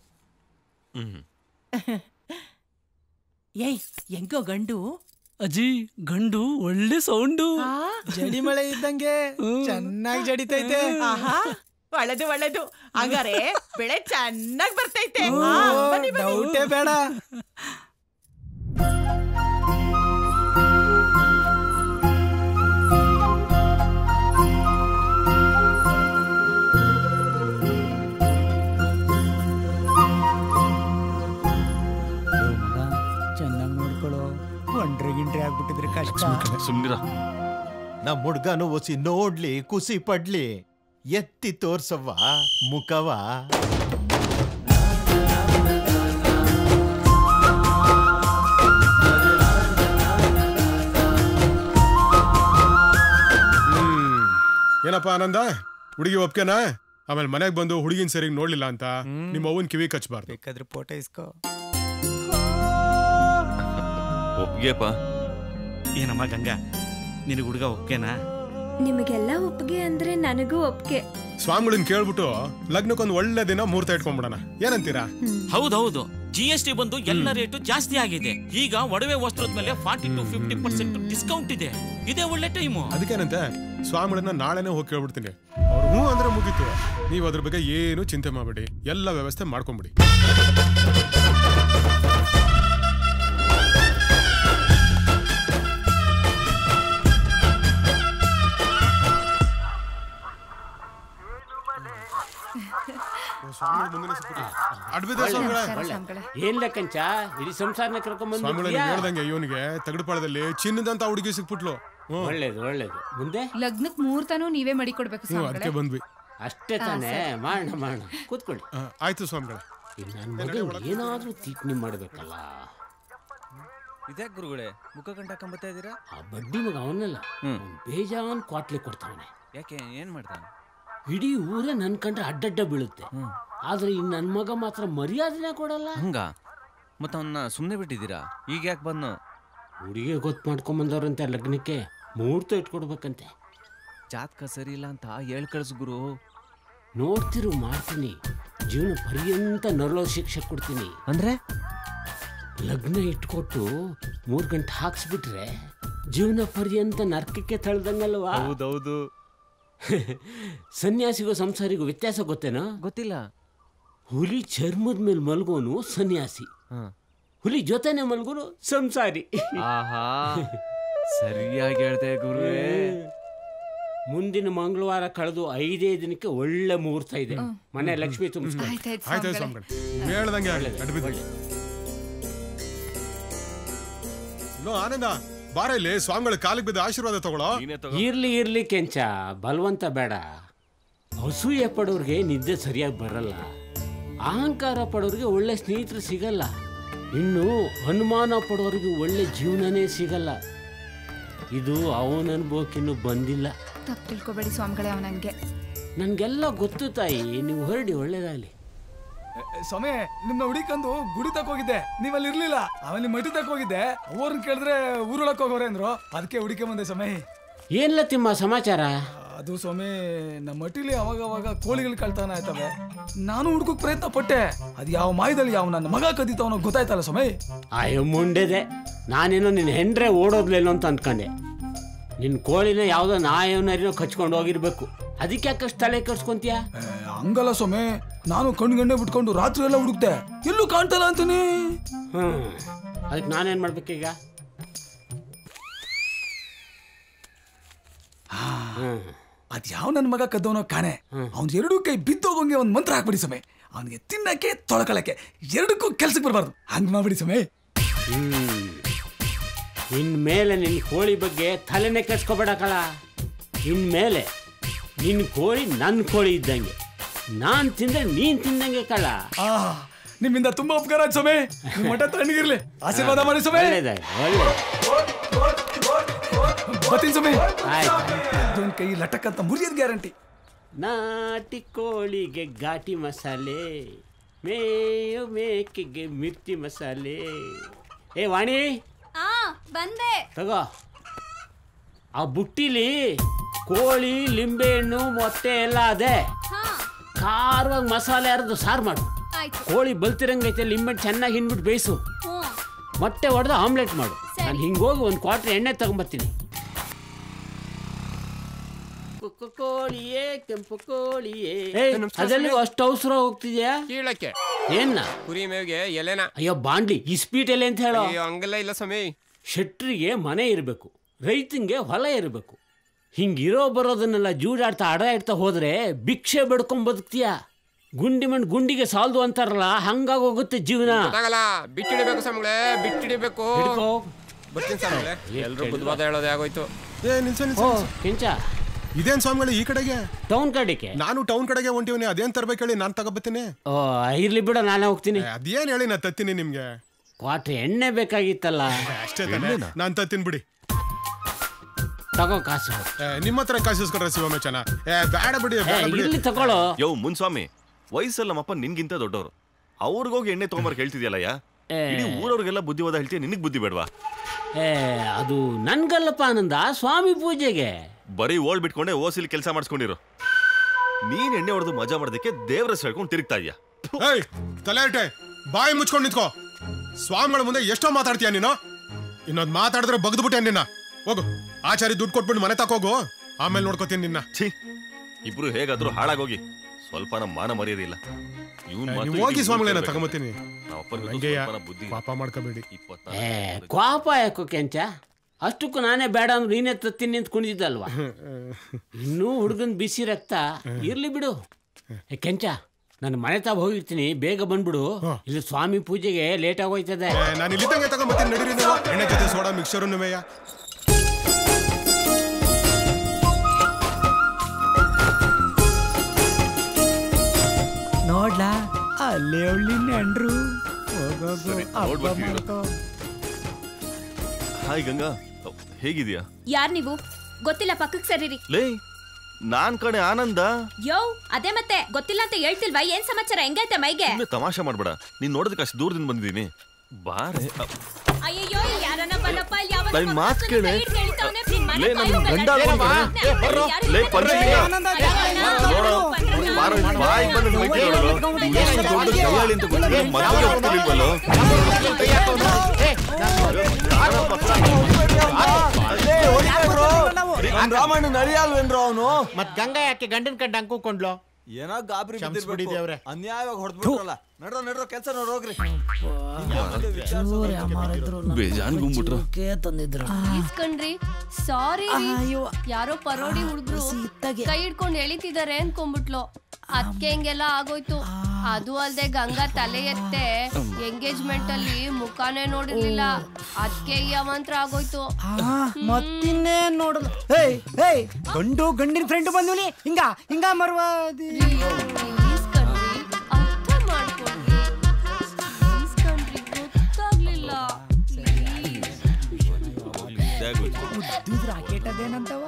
ಏಯ್ ಹೆಂಗೋ ಗಂಡು ಅಜ್ಜಿ ಗಂಡು ಒಳ್ಳೆ ಸೌಂಡು ಜಡಿ ಮಳೆ ಇದ್ದಂಗೆ ಚೆನ್ನಾಗಿ ಜಡಿತೈತೆ ಆಹಾ ಒಳ್ಳೇದು ಒಳ್ಳೇದು ಹಂಗಾರೆ ಬೆಳೆ ಚೆನ್ನಾಗಿ ಬರ್ತೈತೆ ಓ, ಆ, ಬನ್ನಿ, ಬನ್ನಿ. ಡೌಟೇ ಬೇಡ ಚೆನ್ನಾಗಿ ನೋಡ್ಕೊಳ್ಳೋ ಒಂಡ್ರಿ ಗಿಂಡ್ರಿ ಆಗ್ಬಿಟ್ಟಿದ್ರೆ ಕಷ್ಟ ಸುಮ್ನಿರ ನಮ್ಮ ಹುಡ್ಗನು ಒಸಿ ನೋಡ್ಲಿ ಖುಷಿ ಪಡ್ಲಿ ಎತ್ತಿ ತೋರ್ಸವ್ವ ಮುಖವ ಹ್ಮ್ ಏನಪ್ಪ ಆನಂದ ಹುಡುಗಿ ಒಪ್ಕೆನಾ ಆಮೇಲೆ ಮನೆಗೆ ಬಂದು ಹುಡುಗಿನ ಸರಿಗ್ ನೋಡ್ಲಿಲ್ಲ ಅಂತ ನಿಮ್ಮ ಅವ್ವನ್ ಕಿವಿ ಕಚ್ಬಾರ್ದು ಬೇಕಾದ್ರೆ ಫೋಟೋ ಇಸ್ಕೋ ಒಪ್ಗೆಪ್ಪ ಏನಮ್ಮ ಗಂಗಾ ನಿನಗೆ ಹುಡುಗ ಒಪ್ಕೆನಾ ನಿಮಗೆಲ್ಲ ಒಪ್ಪಿಗೆ ಅಂದ್ರೆ ನನಗೂ ಒಪ್ಪಿಗೆ ಸ್ವಾಮಿಗಳನ್ನ ಕೇಳ್ಬಿಟ್ಟು ಲಗ್ನಕ್ಕೊಂದು ಒಳ್ಳೆ ದಿನ ಮುಹೂರ್ತ ಇಟ್ಕೊಂಡ್ಬಿಡೋಣ ಏನಂತೀರಾ ಹೌದೌದು ಜಿ ಎಸ್ ಟಿ ಬಂದು ಎಲ್ಲ ರೇಟು ಜಾಸ್ತಿ ಆಗಿದೆ ಈಗ ಒಡವೆ ವಸ್ತ್ರದ ಮೇಲೆ forty to fifty percent discount ಇದೆ ಇದೇ ಒಳ್ಳೆ ಟೈಮು ಅದಕ್ಕೇನಂತೆ ಸ್ವಾಮಿಗಳನ್ನ ನಾಳೆನೇ ಹೋಗಿ ಕೇಳ್ಬಿಡ್ತೀನಿ ಅವ್ರು ಹ್ಞೂ ಅಂದ್ರೆ ಮುಗೀತು ನೀವು ಅದ್ರ ಬಗ್ಗೆ ಏನು ಚಿಂತೆ ಮಾಡಬೇಡಿ ಎಲ್ಲ ವ್ಯವಸ್ಥೆ ಮಾಡ್ಕೊಂಬಿಡಿ ಅಡ್ಬಿದೆ ಸ್ವಾಮಿಗಳೇ ಏನ್ ಲೆಕ್ಕಂಚ ಇಡೀ ಸಂಸಾರನ ಕರ್ಕೊಂಡ್ ಸ್ವಾಮಿಗಳೇ ನೀವು ಬಂದ್ಬಿಟ್ಯಾ? ಹೇಳ್ದಂಗೆ ಇವನಿಗೆ ತಗಡುಪಾಳದಲ್ಲಿ ಚಿನ್ನದಂತ ಹುಡುಗಿ ಸಿಕ್ಬಿಟ್ಲು ಹ್ಞೂ ಒಳ್ಳೇದು ಒಳ್ಳೇದು ಮುಂದೆ ಲಗ್ನಕ್ ಮುಹೂರ್ತನೂ ನೀವೇ ಮಾಡಿಕೊಡ್ಬೇಕು ಹ್ಞೂ ಅದಕ್ಕೆ ಬಂದ್ವಿ ಅಷ್ಟೇ ತಾನೇ ಮಾಡೋಣ ಮಾಡೋಣ ಕೂತ್ಕೊಳ್ಳಿ ಆ, ಆಯ್ತು ಸ್ವಾಮಿಗಳೇ ನನ್ನ ಮಗ ಏನಾದ್ರೂ ತೀಕ್ನಿ ಮಾಡ್ಬೇಕಲ್ಲ ಇದ್ಯಾಕ್ ಗುರುಗಳೇ ಮುಖ ಕಂಟಾಕೊಂಬತ್ತಾ ಇದ್ದೀರಾ ಆ ಬಡ್ಡಿ ಮಗ ಅವನಲ್ಲ ಅವ್ನ್ ಬೇಜಾನ್ ಕ್ವಾಟ್ಲಿ ಕೊಡ್ತಾವನೆ ಯಾಕೆ ಏನ್ ಮಾಡ್ತಾನೆ ಇಡೀ ಊರೇ ನನ್ ಕಂಡ್ರೆ ಅಡ್ಡಡ್ಡ ಬೀಳುತ್ತೆ ಆದ್ರೆ ಈ ನನ್ ಮಗ ಮಾತ್ರ ಮರ್ಯಾದನೆ ಕೊಡಲ್ಲ ಹಂಗ ಮತ್ತ ಅವನ್ನ ಸುಮ್ಮನೆ ಬಿಟ್ಟಿದ್ದೀರಾ ಈಗ ಯಾಕೆ ಬಂದು ಹುಡುಗಿ ಗೊತ್ತು ಮಾಡ್ಕೊಂಡ್ ಬಂದವ್ರಂತೆ ಲಗ್ನಕ್ಕೆ ಮುಹೂರ್ತ ಇಟ್ಕೊಡ್ಬೇಕಂತೆ ಜಾತಕ ಸರಿ ಇಲ್ಲ ಅಂತ ಹೇಳ್ ಕಳ್ಸು ಗುರು ನೋಡ್ತಿರು ಮಾಡ್ತೀನಿ ಜೀವನ ಪರ್ಯಂತ ನರಳೋ ಶಿಕ್ಷೆ ಕೊಡ್ತೀನಿ ಅಂದ್ರೆ ಲಗ್ನ ಇಟ್ಕೊಟ್ಟು ಮೂರ್ ಗಂಟೆ ಹಾಕ್ಸ್ಬಿಟ್ರೆ ಜೀವನ ಪರ್ಯಂತ ನರ್ಕಕ್ಕೆ ತಳ್ದಂಗಲ್ವಾ ಹೌದೌದು ಸನ್ಯಾಸಿಗೂ ಸಂಸಾರಿಗೂ ವ್ಯತ್ಯಾಸ ಗೊತ್ತೇನೋ ಗೊತ್ತಿಲ್ಲ ಹುಲಿ ಚರ್ಮದ ಮೇಲೆ ಮಲ್ಗೋನು ಸನ್ಯಾಸಿ ಹುಲಿ ಜೊತೆನೆ ಮಲ್ಗೋನು ಸಂಸಾರಿ ಆಹಾ ಸರಿಯಾಗಿ ಹೇಳ್ದೆ ಗುರುವೇ ಮುಂದಿನ ಮಂಗಳವಾರ ಕಳೆದು ಐದೇ ದಿನಕ್ಕೆ ಒಳ್ಳೆ ಮುಹೂರ್ತ ಇದೆ ಮನೆ ಲಕ್ಷ್ಮಿ ತುಂಬಿಸ್ಕೊಂಡು ಆಯ್ತಾಯ್ತು ಆಯ್ತಾಯ್ತು ಸ್ವಾಮಿಗಳೇ ನೀವು ಹೇಳ್ದಂಗೆ ಆಗಲಿ ಅಡ್ಬಿದೆ ಲೋ ಆನಂದ ಬಾರ ಇಲ್ಲಿ ಸ್ವಾಮಿಗಳ ಕಾಲಿಗೆ ಬಿದ್ದ ಆಶೀರ್ವಾದ ತಗೊಳ್ಳೋ ಇರ್ಲಿ ಇರ್ಲಿ ಕೆಂಚ ಬಲವಂತ ಬೇಡ ಅಸೂಯೆ ಪಡೋರ್ಗೆ ನಿದ್ದೆ ಸರಿಯಾಗಿ ಬರಲ್ಲ ಅಹಂಕಾರ ಪಡೋರಿಗೆ ಒಳ್ಳೆ ಸ್ನೇಹಿತರು ಸಿಗಲ್ಲ ಇನ್ನು ಅನುಮಾನ ಪಡೋರಿಗೆ ಒಳ್ಳೆ ಜೀವನನೇ ಸಿಗಲ್ಲ ಇದು ಅವನ ಅನುಭವಕ್ಕಿನ್ನೂ ಬಂದಿಲ್ಲ ತಪ್ಪು ತಿಳ್ಕೊಬೇಡಿ ಸ್ವಾಮಿಗಳೇ ಅವನಂಗೆ ನನಗೆಲ್ಲ ಗೊತ್ತು ತಾಯಿ ನೀವು ಹೊರಡಿ ಒಳ್ಳೇದಾಗಲಿ ಸಮಯ ನಿಮ್ನ ಹುಡಿಕಂದು ಗುಡಿ ತಕ ಹೋಗಿದ್ದೆ ನೀವಲ್ಲಿ ಇರ್ಲಿಲ್ಲ ಆಮೇಲೆ ನಿಮ್ಮ ಮಠ ತಕ ಹೋಗಿದ್ದೆ ಅವ್ರನ್ನ ಕೇಳಿದ್ರೆ ಊರೊಳಕ್ ಹೋಗೋರೆ ಅಂದ್ರು ಅದಕ್ಕೆ ಹುಡಿಕೆ ಬಂದೆ ಸಮಯ ಏನ್ಲ ತಿಮ್ಮ ಸಮಾಚಾರ ಅದು ಸ್ವಾಮಿ ನಮ್ಮ ಮಟ್ಟಿಲಿ ಅವಾಗ ಅವಾಗ ಕೋಳಿಗಳು ಕಳ್ತಾನ ಆಯ್ತವೆ ನಾನು ಹುಡ್ಕೋಕ್ ಪ್ರಯತ್ನ ಪಟ್ಟೆ ಅದು ಯಾವ ಮಾಯದಲ್ಲಿ ಯಾವ ನನ್ನ ಮಗ ಕದೀತವನೋ ಗೊತ್ತಾಯ್ತಲ್ಲ ಸ್ವಾಮಿ ಅಯ್ಯೋ ಮುಂಡೆದೆ ನಾನೇನೋ ನಿನ್ನ ಹೆಂಡ್ರೆ ಓಡೋದ್ಲೇನೋ ಅಂತ ಅನ್ಕೊಂಡೆ ನಿನ್ನ ಕೋಳಿನ ಯಾವುದೋ ನಾಯವನರಿನೋ ಕಚ್ಕೊಂಡು ಹೋಗಿರ್ಬೇಕು ಅದಕ್ಕೆ ಯಾಕಷ್ಟು ತಲೆ ಕೆಡ್ಸ್ಕೊಂತೀಯ ಹಂಗಲ್ಲ ಸ್ವಾಮಿ ನಾನು ಕಣ್ಗಣ್ಣೆ ಬಿಟ್ಕೊಂಡು ರಾತ್ರಿ ಎಲ್ಲ ಹುಡುಕ್ತೆ ಎಲ್ಲೂ ಕಾಣ್ತಲ್ಲ ಅಂತೀನಿ ಹ್ಮ್ ಅದಕ್ಕೆ ನಾನೇನ್ ಮಾಡ್ಬೇಕೀಗ ಹ್ಮ್ ಅದ್ ಯಾವ ನನ್ನ ಮಗ ಕದ್ದವನೋ ಕಾಣೆ ಅವ್ನ ಎರಡೂ ಕೈ ಬಿದ್ದೋಗಂಗೆ ಒಂದ್ ಮಂತ್ರ ಹಾಕ್ಬಿಡಿ ಸಮಯ ಅವನಿಗೆ ತಿನ್ನಕ್ಕೆ ತೊಳ್ಕೊಳಕ್ಕೆ ಎರಡಕ್ಕೂ ಕೆಲ್ಸಕ್ಕೆ ಬರಬಾರ್ದು ಹಂಗ್ ಮಾಡ್ಬಿಡಿ ಸಮಯ ಹ್ಮ್ ಇನ್ಮೇಲೆ ನಿನ್ನ ಕೋಳಿ ಬಗ್ಗೆ ತಲೆನೇ ಕೆಡ್ಸ್ಕೊಬೇಡ ಕಳ ಇನ್ಮೇಲೆ ನಿನ್ನ ಕೋಳಿ ನನ್ನ ಕೋಳಿ ಇದ್ದಂಗೆ ನಾನ್ ತಿಂದ್ರೆ ನೀನ್ ತಿಂದಂಗೆ ಕಳ್ಳ ಆ ನಿಮ್ಮಿಂದ ತುಂಬಾ ಉಪಕಾರ ಆಯ್ತು ಸ್ವಾಮಿ ನಿಮ್ಮ ಮಠ ತಣ್ಣಗಿರ್ಲಿ ಆಶೀರ್ವಾದ ಮಾಡಿ ಸ್ವಾಮಿ ಒಳ್ಳೇದಾಯ್ತು ಒಳ್ಳೆ ಬರ್ತೀನಿ ಸ್ವಾಮಿ ಅದೊಂದ್ ಕೈ ಲಟಕ್ ಅಂತ ಮುರಿಯೋದ್ ಗ್ಯಾರಂಟಿ ನಾಟಿ ಕೋಳಿಗೆ ಘಾಟಿ ಮಸಾಲೆ ಮೇಯು ಮೇಕೆಗೆ ಮಿರ್ಚಿ ಮಸಾಲೆ ಏ ವಾಣಿ ಆ ಬಂದೆ ತಗೋ ಆ ಬುಟ್ಟಿಲಿ ಕೋಳಿ ಲಿಂಬೆಹಣ್ಣು ಮೊಟ್ಟೆ ಎಲ್ಲ ಅದೇ ಹಾ ಖಾರವಾಗಿ ಮಸಾಲೆ ಅರ್ದು ಸಾರು ಮಾಡು ಆಯ್ತು ಕೋಳಿ ಬಲ್ತಿರಂಗೈತೆ ಲಿಂಬೆಹಣ್ಣು ಚೆನ್ನಾಗಿ ಹಿಂಡ್ಬಿಟ್ಟು ಬೇಯಿಸು ಹ್ಞೂ ಮೊಟ್ಟೆ ಹೊಡೆದು ಆಮ್ಲೆಟ್ ಮಾಡು ನಾನು ಹಿಂಗೆ ಹೋಗಿ ಒಂದು ಕ್ವಾರ್ಟರ್ ಎಣ್ಣೆ ತಗೊಂಬರ್ತೀನಿ ಕುಕ್ಕು ಕೋಳಿಯೇ ಕೆಂಪು ಕೋಳಿಯೇ ಏಯ್, ನಮಸ್ಕಾರ ಅದೆಲ್ಲಿ ಸ್ವಾಮಿ. ಅಷ್ಟು ಅವಸರ ಹೋಗ್ತಿದ್ಯಾ ಕೀಳಕ್ಕೆ ಏನ್ನ ಕುರಿ ಮೇವಿಗೆ ಎಲೆನ ಅಯ್ಯೋ ಬಾಂಡ್ಲಿ ಇಸ್ಪೀಟ್ ಎಲೆ ಅಂತ ಹೇಳೋ ಅಯ್ಯೋ ಹಂಗೆಲ್ಲ ಇಲ್ಲ ಸ್ವಾಮಿ ಶೆಟ್ರಿಗೆ ಮನೆ ಇರಬೇಕು ರೈತಂಗೆ ಹೊಲ ಇರಬೇಕು ಹಿಂಗಿರೋ ಬರೋದನ್ನೆಲ್ಲ ಜೂಡಾಡ್ತಾ ಅಡ ಇಡ್ತಾ ಹೋದ್ರೆ ಭಿಕ್ಷೆ ಬೆಡ್ಕೊಂಡ್ ಬದುಕ್ತೀಯ ಗುಂಡಿ ಮಣ್ಣು ಗುಂಡಿಗೆ ಸಾಲ್ದು ಅಂತಾರಲ್ಲ ಹಂಗಾಗಿ ಹೋಗುತ್ತೆ ಜೀವನ ಗೊತ್ತಾಗಲ್ಲ ಬಿಟ್ಟಿಡಿಬೇಕು ಸ್ವಾಮಿಗಳೇ ಬಿಟ್ಟಿಡಿಬೇಕು ಹಿಡ್ಕೋ. ಬರ್ತೀನಿ ಸ್ವಾಮಿಗಳೇ ಎಲ್ರು ಬುದ್ಧವಾದ ಹೇಳೋದೇ ಆಗೋಯ್ತು ಏ ನಿಲ್ಸ ನಿಲ್ಸ ಓ ಕೆಂಚ ಇದೇನ್ ಸ್ವಾಮಿಗಳು ಈ ಕಡೆಗೆ ಟೌನ್ ಕಡೆಗೆ ನಾನು ಟೌನ್ ಕಡೆಗೆ ಹೊಂಟಿವ್ನಿ ಅದೇನ್ ತರ್ಬೇಕು ಹೇಳಿ ನಾನು ತಗೋಬತ್ತೀನಿ ಓ ಇರ್ಲಿ ಬಿಡ ನಾನೇ ಹೋಗ್ತೀನಿ ಅದೇನ್ ಹೇಳಿ ನಾ ತತ್ತೀನಿ ನಿಮ್ಗೆ ಕ್ವಾಟ್ರ್ ಎಣ್ಣೆ ಬೇಕಾಗಿತ್ತಲ್ಲ ಅಷ್ಟೇ ತಾನೆ ನಾನ್ ತತ್ತೀನಿ ಬಿಡಿ ತಗೋ ಕಾಸು ಏ, ನಿಮ್ಮ ಹತ್ರ ಕಾಸು ಇಸ್ಕೊಂಡ್ರೆ ಶಿವಮೇಚನ ಏ ಬೇಡ ಬಿಡಿ ಬೇಡ ಬಿಡಿ ತಗೊಳ್ಳೋ ಯೋ ಮುನ್ಸ್ವಾಮಿ ವಯಸ್ಸಲ್ಲಿ ನಮ್ಮಪ್ಪ ನಿನ್ಗಿಂತ ದೊಡ್ಡವರು ಅವ್ರಿಗೋಗಿ ಎಣ್ಣೆ ತಗೊಂಬರ್ ಹೇಳ್ತಿದ್ಯಲ್ಲಯ್ಯ ಇಡೀ ಊರವ್ರಿಗೆಲ್ಲ ಬುದ್ಧಿವಾದ ಹೇಳ್ತೀಯ ನಿನಗ್ ಬುದ್ಧಿ ಬೇಡವಾ ಏ ಅದು ನನ್ಗಲ್ಲಪ್ಪ ಆನಂದ ಸ್ವಾಮಿ ಪೂಜೆಗೆ ಬರೀ ಓಲ್ಡ್ ಬಿಟ್ಕೊಂಡೆ ಓಸಿಲಿ ಕೆಲಸ ಮಾಡಿಸ್ಕೊಂಡಿರು ನೀನ್ ಎಣ್ಣೆ ಹೊಡೆದು ಮಜಾ ಮಾಡೋದಕ್ಕೆ ದೇವ್ರ ಹೆಸ್ರು ಹೇಳ್ಕೊಂಡು ತಿರುಗ್ತಾ ಇದೀಯ ಏಯ್ ತಲೆ ಇಟ್ಟೆ ಬಾಯಿ ಮುಚ್ಕೊಂಡು ನಿಂತ್ಕೋ ಸ್ವಾಮಿಗಳ ಮುಂದೆ ಎಷ್ಟೋ ಮಾತಾಡ್ತೀಯ ನೀನು ಇನ್ನೊಂದ್ ಮಾತಾಡಿದ್ರೆ ಬಗ್ದ್ಬಿಟ್ಟೆ ನಿನ್ನ ಹೋಗು ಆಚಾರಿ ದುಡ್ಡು ಕೊಟ್ಬಿಟ್ಟು ಮನೆ ತಕೋಗು ಆಮೇಲೆ ನೋಡ್ಕೋತೀನಿ ನಿನ್ನ ಛೀ ಇಬ್ರು ಹೇಗಾದ್ರೂ ಹಾಳಾಗೋಗಿ ಸ್ವಲ್ಪ ನಮ್ಮ ಮಾನ ಮರ್ಯಾದಿಲ್ಲ ಇವ್ನ್ ಮಾತ್ರ ನೀವು ಹೋಗಿ ಇಡೀ ಊರ್ ಸ್ವಾಮಿಗಳನ್ನ ಕೇಳ್ಬೇಕು. ತಗೊಂಬತ್ತೀನಿ ನಮ್ಮ ಅಪ್ಪನಿಗೂ ಹಂಗೆಯ ಸ್ವಲ್ಪನ ಬುದ್ಧಿ ಇಲ್ಲ. ಪಾಪ ಮಾಡ್ಕೋಬೇಡಿ ಏ ಕ್ವಾಪ ಯಾಕೋ ಕೆಂಚ ಅಷ್ಟಕ್ಕೂ ನಾನೇ ಬೇಡ ಅಂದ್ರೆ ನೀನೇ ತತ್ತೀನಿ ಅಂತ ಕುಣಿದಿದ್ದಲ್ವಾ ಇನ್ನೂ ಹುಡುಗನ್ ಬಿಸಿ ರಕ್ತ ಇರ್ಲಿ ಬಿಡು ಏ ಕೆಂಚ ನಾನು ಮನೆ ತಾವ ಹೋಗಿರ್ತೀನಿ ಬೇಗ ಬಂದ್ಬಿಡು ಇಲ್ಲಿ ಸ್ವಾಮಿ ಪೂಜೆಗೆ ಲೇಟ್ ಆಗೋಯ್ತದೆ ನಾನು ಇಲ್ಲಿದ್ದಂಗೆ ತಗೊಂಬತ್ತೀನಿ ನಡೀರಿ ನೀವು ಎಣ್ಣೆ ಜೊತೆ ಸೋಡಾ ಮಿಕ್ಸರು ನಿಮಯ್ಯ ನೋಡ್ಲಾ ಅಲ್ಲೇ ಅವಳಿ ನೆಂಡ್ರು ಹೋಗೋಗು ಸರಿ, ಹಬ್ಬ ನೋಡ್ಬರ್ತೀವಿ ಇರು. ಮಾಡ್ಕೋ ಹಾಯ್ ಗಂಗಾ ಹೇಗಿದ್ಯಾ ಯಾರ್ ನೀವು ಗೊತ್ತಿಲ್ಲ ಪಕ್ಕಕ್ಕೆ ಸರಿರಿ ಲೇ ನಾನ್ ಕಡೆ ಆನಂದ ಯೋ ಅದೇ ಮತ್ತೆ ಗೊತ್ತಿಲ್ಲ ಅಂತ ಹೇಳ್ತಿಲ್ವಾ ಏನ್ ಸಮಾಚಾರ ಹೆಂಗೈತೆ ಮೈಗೆ ಸುಮ್ನೆ ತಮಾಷೆ ಮಾಡ್ಬೇಡ ನೀನ್ ನೋಡೋದಕ್ಕೆ ಅಷ್ಟು ದೂರದಿಂದ ಬಂದಿದ್ದೀನಿ ಬಾರೆ ಅ- ಅಯ್ಯಯ್ಯೋ ಯಾರನ್ನ ಬಲ್ಲಪ್ಪ ಇಲ್ಲಿ ಯಾವನ ನನ್ ಮಗ ಮಾತ್ ಕೈ ಕೇಳೆ. ಹಿಡ್ದ್ ಎಳಿತಾವ್ನೆ, ನಿನ್ ಮನೆ ಲೇ, ಬಾಯಿ ನನ್ ಹೋಗಲ್ಲ. ಗಂಡ ಆಗೋಯ್ತು. ಯಾರು ಯಾರು ಲೇ, ಯಾರು ಪಂಚಲಿಂಗ. ಯಾರು ನೋಡು, ಬಾರ ಬಾಯಿಗೆ ಬಂದ ಮೈಕೈ ನೋಡು ಎಷ್ಟು ದೊಡ್ಡ ಕೈಯಾಳಿ ಅಂತ ಗೊತ್ತಿಲ್ಲ ಮದುವೆ ಹೋಗ್ತಿರ್ಲಿಲ್ವಲ್ಲೋ ರಾಮಣ್ಣ ನಳಿಯಲ್ವೇನ್ರು ಅವನು ಮತ್ ಗಂಗಾ ಯಾಕೆ ಗಂಡನ ಕಂಡ ಅಂಕುಕೊಂಡ್ಲು ಏನೋ ಗಾಬರಿ ಕ್ಷಮಿಸ್ಬಿಡಿ ದೇವ್ರೆ. ಅನ್ಯಾಯವಾಗಿ ಹೊಡೆದ್ಬಿಟ್ರಲ್ಲ ನಡ್ರೋ ನಡ್ರೋ ಕೆಲಸ ನೋಡ್ ಹೋಗ್ರಿ ಬೇಜಾನ್ ಗುಂಬಿಟ್ರು ಇಸ್ಕಂಡ್ರಿ ಸಾರಿ ಯಾರೋ ಪರೋಡಿ ಹುಡುಗ್ರು ಕೈ ಹಿಡ್ಕೊಂಡು ಎಳಿತಿದಾರೆ ಅನ್ಕೊಂಡ್ಬಿಟ್ಲು ಅದಕ್ಕೆ ಹಿಂಗೆಲ್ಲ ಆಗೋಯ್ತು ಅದು ಅಲ್ದೆ ಗಂಗಾ ತಲೆ ಎತ್ತೆ ಎಂಗೇಜ್ಮೆಂಟ್ ಅಲ್ಲಿ ಮುಖಾನೇ ನೋಡಿರ್ಲಿಲ್ಲ ಅದಕ್ಕೆ ಈ ಅವಂತ್ರ ಆಗೋಯ್ತು ಮತ್ತಿನ್ನೇ ನೋಡಲ್ಲ ಏಯ್ ಏಯ್ ಗಂಡು ಗಂಡಿನ ಫ್ರೆಂಡ್ ಬಂದಿವ್ನಿ ಹಿಂಗ ಹಿಂಗ ಮರ್ವಾದಿ ಅರ್ಥ ಮಾಡ್ಕೊಂಡ್ರಿ ಇಸ್ಕಂಡ್ರಿ ಗೊತ್ತಾಗ್ಲಿಲ್ಲ ರಾಕೆಟ್ ಅದೇನಂತವ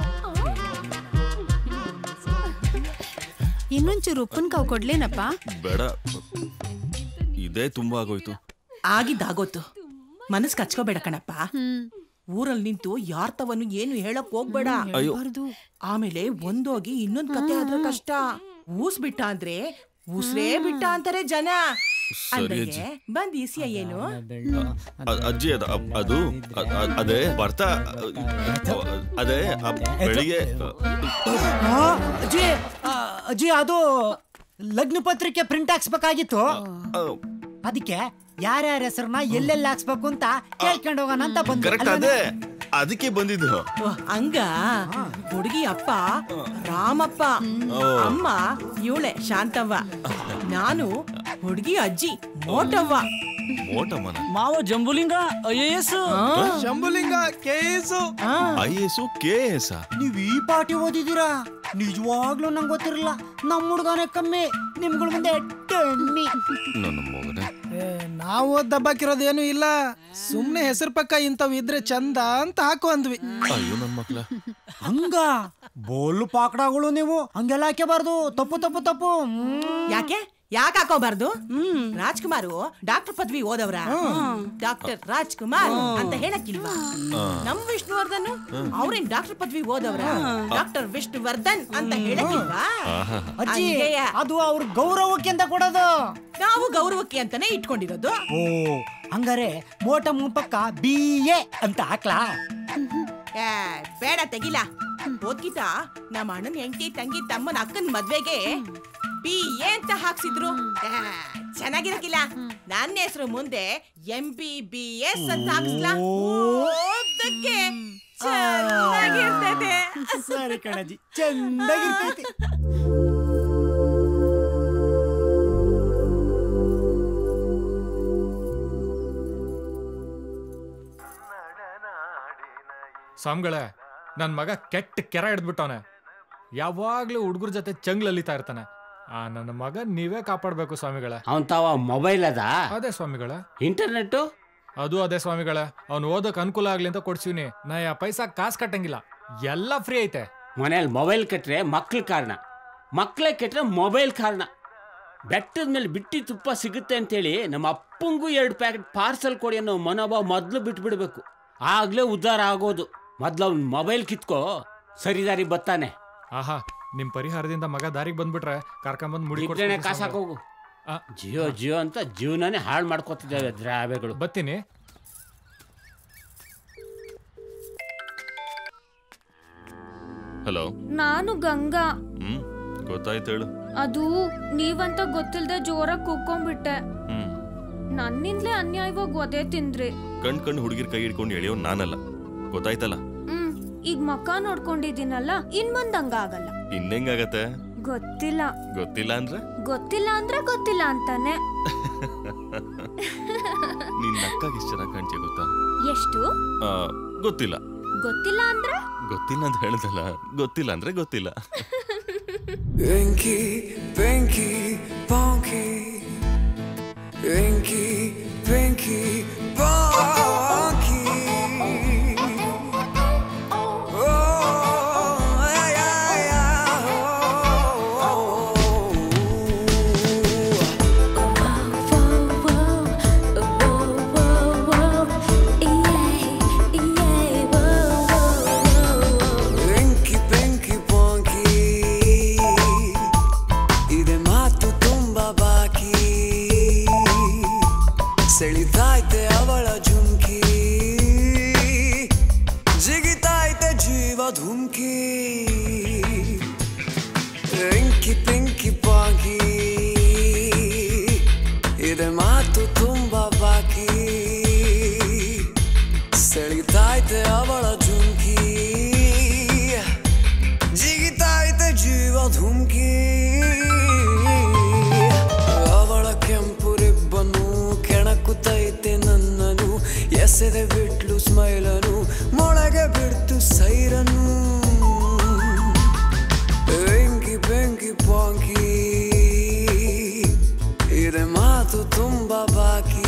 ಇನ್ನೊಂಚೂರು ಉಪ್ಪಿನಕಾವು ಕೊಡ್ಲೇನಪ್ಪ ಬೇಡ ಇದೇ ತುಂಬಾ ಆಗೋಯ್ತು ಆಗಿದ್ದಾಗೋತು ಮನಸ್ ಕಚ್ಕೋಬೇಡ ಕಣಪ್ಪ ಊರಲ್ಲಿ ನಿಂತು ಯಾರ್ ತವನು ಏನು ಹೇಳಕ್ ಹೋಗ್ಬೇಡ ಅಯ್ಯೋ. ಆಮೇಲೆ ಒಂದೋಗಿ ಇನ್ನೊಂದ್ ಕತೆ ಆದ್ರೆ ಕಷ್ಟ ಊಸ್ ಬಿಟ್ಟ ಅಂದ್ರೆ ಉಸ್ರೇ ಬಿಟ್ಟ ಅಂತಾರೆ ಜನ ಸರಿ ಅಲ್ಲಿಗೆ ಅಜ್ಜಿ. ಬಂದ್ ಈಸಿಯ ಏನು ಅ- ಅಜ್ಜಿ ಅದ ಅ- ಅದು ಅ- ಅ- ಅದೇ ಬರ್ತಾ ಅ- ಅದೇ ಅ- ಬೆಳಿಗ್ಗೆ ಆ, ಅಜ್ಜಿ ಆ, ಅಜ್ಜಿ ಅದು ಲಗ್ನ ಪತ್ರಿಕೆ ಪ್ರಿಂಟ್ ಹಾಕ್ಸ್ಬೇಕಾಗಿತ್ತು ಅದಕ್ಕೆ ಯಾರ್ಯಾರ ಹೆಸರನ್ನ ಎಲ್ಲೆಲ್ಲಿ ಹಾಕ್ಸ್ಬೇಕು ಅಂತ ಕೇಳ್ಕೊಂಡು ಹೋಗೋಣ ಅಂತ ಬಂದು ಕರೆಕ್ಟ್ ಅದೇ ಅದಕ್ಕೆ ಬಂದಿದ್ದು ಓ, ಹಂಗ ಹುಡುಗಿ ಅಪ್ಪ ರಾಮಪ್ಪ ಓ. ಅಮ್ಮ ಇವಳೆ ಶಾಂತವ್ವ ನಾನು ಹುಡುಗಿ ಅಜ್ಜಿ ಮೋಟವ್ವ ಮೋಟಮ್ಮನ ಮಾವ Jambulinga I A S Shambhulinga K S I S K S ನೀವ್ ಈ ಪಾಟಿ ಓದಿದ್ದೀರಾ ನಿಜವಾಗ್ಲೂ ನಂಗೆ ಗೊತ್ತಿರಲ್ಲ ನಮ್ಮ ಹುಡುಗನೇ ಕಮ್ಮಿ ನಿಮ್ಗಳ ಮುಂದೆ ಕಮ್ಮಿ ನನ್ನ ಮಗನೇ ಏ, ನಾವು ಓದ್ ದಬ್ಬಾಕಿರೋದೇನು ಇಲ್ಲ ಸುಮ್ನೆ ಹೆಸರು ಪಕ್ಕ ಇಂಥವ್ ಇದ್ರೆ ಚಂದ ಅಂತ ಹಾಕು ಅಂದ್ವಿ ಅಯ್ಯೋ ನನ್ನ ಮಕ್ಳ ಹಂಗ ಬೋಲು ಪಾಕಡಗಳು ನೀವು ಹಂಗೆಲ್ಲ ಹಾಕ್ಯಬಾರ್ದು ತಪ್ಪು ತಪ್ಪು ತಪ್ಪು ಯಾಕೆ ಯಾಕೆ ಹಾಕೋಬಾರ್ದು ರಾಜ್ಕುಮಾರ್ ಡಾಕ್ಟರ್ ಪದವಿ ಓದವ್ರ ಡಾಕ್ಟರ್ ರಾಜ್ಕುಮಾರ್ ಅಂತ ಹೇಳಕ್ಕಿಲ್ವಾ ನಮ್ ವಿಷ್ಣುವರ್ಧನ್ ಅವ್ರೇನ್ ಡಾಕ್ಟರ್ ಪದವಿ ಓದವ್ರ ಡಾಕ್ಟರ್ ವಿಷ್ಣುವರ್ಧನ್ ಅಂತ ಹೇಳಕ್ಕಿಲ್ವಾ ಅಜ್ಜಿ ಹಂಗೆಯ. ಅದು ಅವ್ರ ಗೌರವಕ್ಕೆ ಅಂತ ಕೊಡೋದು ನಾವು ಗೌರವಕ್ಕೆ ಅಂತಾನೆ ಇಟ್ಕೊಂಡಿರೋದು ಓ ಹಂಗಾರೆ ಮೋಟ ಪಕ್ಕ ಬಿ ಎ ಅಂತ ಹಾಕ್ಲಾ ಏ, ಬೇಡ ತೆಗಿಲ ಓದ್ಕಿತ ನಮ್ಮ ಅಣ್ಣನ ಹೆಂಡತಿ ತಂಗಿ ತಮ್ಮನ ಅಕ್ಕನ ಮದ್ವೆಗೆ ಬಿ ಎ ಅಂತ ಹಾಕ್ಸಿದ್ರು ಏ, ಚೆನ್ನಾಗಿರಕ್ಕಿಲ್ಲ ನನ್ನ ಹೆಸರು ಮುಂದೆ ಎಂ ಬಿ ಬಿ ಎಸ್ ಅಂತ ಹಾಕ್ಸ್ಲಾ ಓದಕ್ಕೆ ಚೆನ್ನಾಗಿರ್ತದೆ ಸರಿ ಕಣಜಿ ಚಂದಾಗಿರ್ತೈತಿ ಸ್ವಾಮಿಗಳೇ ನನ್ನ ಮಗ ಕೆಟ್ಟ ಕೆರ ಹಿಡ್ದ್ಬಿಟ್ಟವನೆ ಯಾವಾಗ್ಲೂ ಹುಡುಗರ ಜೊತೆ ಚಂಗ್ಲಲ್ಲಿತಾ ಇರ್ತಾನೆ ಆ ನನ್ನ ಮಗ ನೀವೇ ಕಾಪಾಡ್ಬೇಕು ಸ್ವಾಮಿಗಳೇ ಅವನ್ ತಾವ ಮೊಬೈಲ್ ಅದ ಅದೇ ಸ್ವಾಮಿಗಳೇ ಇಂಟರ್ನೆಟ್ ಅದು ಅದೇ ಸ್ವಾಮಿಗಳೇ ಅವ್ನು ಓದೋಕ್ ಅನುಕೂಲ ಆಗ್ಲಿ ಅಂತ ಕೊಡ್ಸಿವ್ನಿ ನಾ ಯಾ ಪೈಸಾ ಕಾಸು ಕಟ್ಟಂಗಿಲ್ಲ ಎಲ್ಲ ಫ್ರೀ ಐತೆ ಮನೇಲಿ ಮೊಬೈಲ್ ಕೆಟ್ರೆ ಮಕ್ಳ ಕಾರಣ ಮಕ್ಳೇ ಕೆಟ್ರೆ ಮೊಬೈಲ್ ಕಾರಣ ಬೆಟ್ಟದ ಮೇಲೆ ಬಿಟ್ಟಿ ತುಪ್ಪ ಸಿಗುತ್ತೆ ಅಂತೇಳಿ ನಮ್ಮ ಅಪ್ಪಂಗೂ ಎರಡು ಪ್ಯಾಕೆಟ್ ಪಾರ್ಸಲ್ ಕೊಡಿ ಅನ್ನೋ ಮನೋಭಾವ ಮೊದಲು ಬಿಟ್ಬಿಡ್ಬೇಕು ಆಗ್ಲೇ ಉದ್ಧಾರ ಆಗೋದು ಮೊದ್ಲು ಅವ್ನ ಮೊಬೈಲ್ ಕಿತ್ಕೋ ಸರಿದಾರಿ ಬತ್ತಾನೆ ಆಹಾ ನಿಮ್ ಪರಿಹಾರದಿಂದ ಮಗ ದಾರಿಗೆ ಬಂದ್ಬಿಟ್ರೆ ಕರ್ಕೊಂಬಂದ್ ಮುಡಿ ಇಬ್ರೇನೆ ಕಾಸು ಹಾಕೋಗು ಜಿಯೋ ಜಿಯೋ ಅಂತ ಜೀವನನೇ ಹಾಳು ಮಾಡ್ಕೋತಿದ್ದಾವೆ ದ್ರಾವೆಗಳು ಬತ್ತೀನಿ ಹಲೋ ನಾನು ಗಂಗಾ ಹ್ಮ್ ಗೊತ್ತಾಯ್ತು ಹೇಳು ಅದು ನೀವಂತ ಗೊತ್ತಿಲ್ದೆ ಜೋರಾಗಿ ಕೂಕೊಂಡ್ಬಿಟ್ಟೆ ಹ್ಮ್ ನನ್ನಿಂದಲೇ ಅನ್ಯಾಯವಾಗಿ ಒದೆ ತಿಂದ್ರಿ ಕಣ್ ಕಣ್ ಹುಡುಗಿರ್ ಕೈ ಹಿಡ್ಕೊಂಡು ಎಳೆಯೋ ನಾನಲ್ಲ ಗೊತ್ತಾಯ್ತಲ್ಲ ಹ್ಮ್ ಈಗ ಮಕ್ಕ ನೋಡ್ಕೊಂಡಿದ್ದೀನಲ್ಲ ಇನ್ ಮುಂದ್ ಹಂಗ ಆಗಲ್ಲ ಇನ್ನೆಂಗಾಗತ್ತೆ ಗೊತ್ತಿಲ್ಲ ಗೊತ್ತಿಲ್ಲ ಅಂದ್ರೆ ಗೊತ್ತಿಲ್ಲ ಅಂದ್ರೆ ಗೊತ್ತಿಲ್ಲ ಅಂತಾನೆ ನೀನ್ ನಕ್ಕಾಗ ಎಷ್ಟು ಚೆನ್ನಾಗಿ ಕಾಣ್ತೀಯ ಗೊತ್ತಾ ಎಷ್ಟು ಆ, ಗೊತ್ತಿಲ್ಲ ಗೊತ್ತಿಲ್ಲ ಅಂದ್ರೆ ಗೊತ್ತಿಲ್ಲ ಅಂತ ಹೇಳ್ದಲ್ಲ ಗೊತ್ತಿಲ್ಲ ಅಂದ್ರೆ ಗೊತ್ತಿಲ್ಲ Pinky, Pinky, Ponky. Pinky, Pinky, Ponky. Oh, yeah, yeah, yeah. Pinky, Pinky, Ponky. ಇದೆ ಮಾತು ತುಂಬಾ ಬಾಕಿ ಸೆಳಿತಾಯ್ತೆ ಅವಳ ಜುಮ್ಕಿ ಜಿಗಿತಾಯ್ತೆ ಜೀವ ಧುಮ್ಕಿ ಪಿಂಕಿ ಪಿಂಕಿ ಪಾಂಕಿ ಇದೆ ಮಾತು ತುಂಬಾ ಬಾಕಿ ಸೆಳಿತಾಯ್ತೆ ಅವಳ ಜುಮ್ಕಿ ಜಿಗಿತಾಯ್ತೆ ಜೀವ ಧುಮ್ಕಿ ಅವಳ ಕೆಂಪು ರಿಬ್ಬನು ಕೆಣಕುತ್ತೈತೆ ನನ್ನನು ಎಸೆದೆ ಬಿಟ್ಲು ಸ್ಮೈಲನು ಮೊಳಗೆ ಬಿಡ್ತು ಸೈರನು ಬೆಂಕಿ ಬೆಂಕಿ ಪಾಂಕಿ ಇದೆ ಮಾತು ತುಂಬಾ ಬಾಕಿ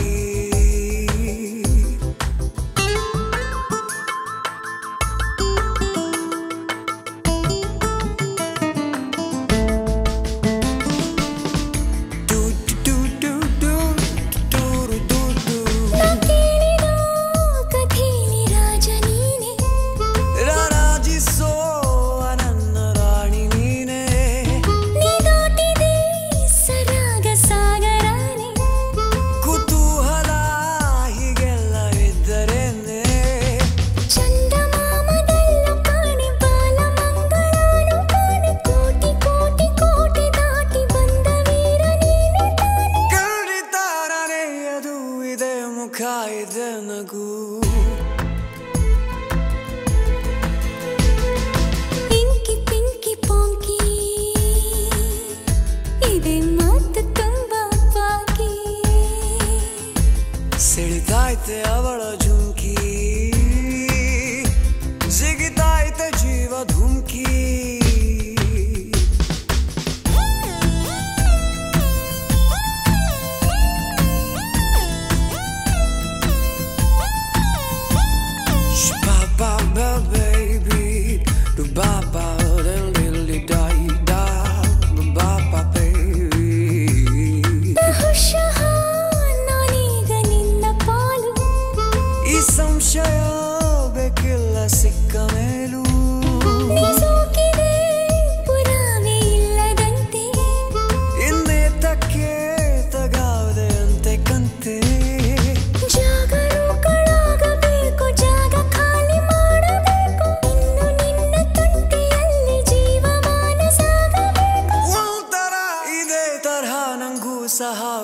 ರಾರಾಜಿಸೋ ನನ್ನ ರಾಣಿ ನೀನೇ ನೀ ದಾಟಿ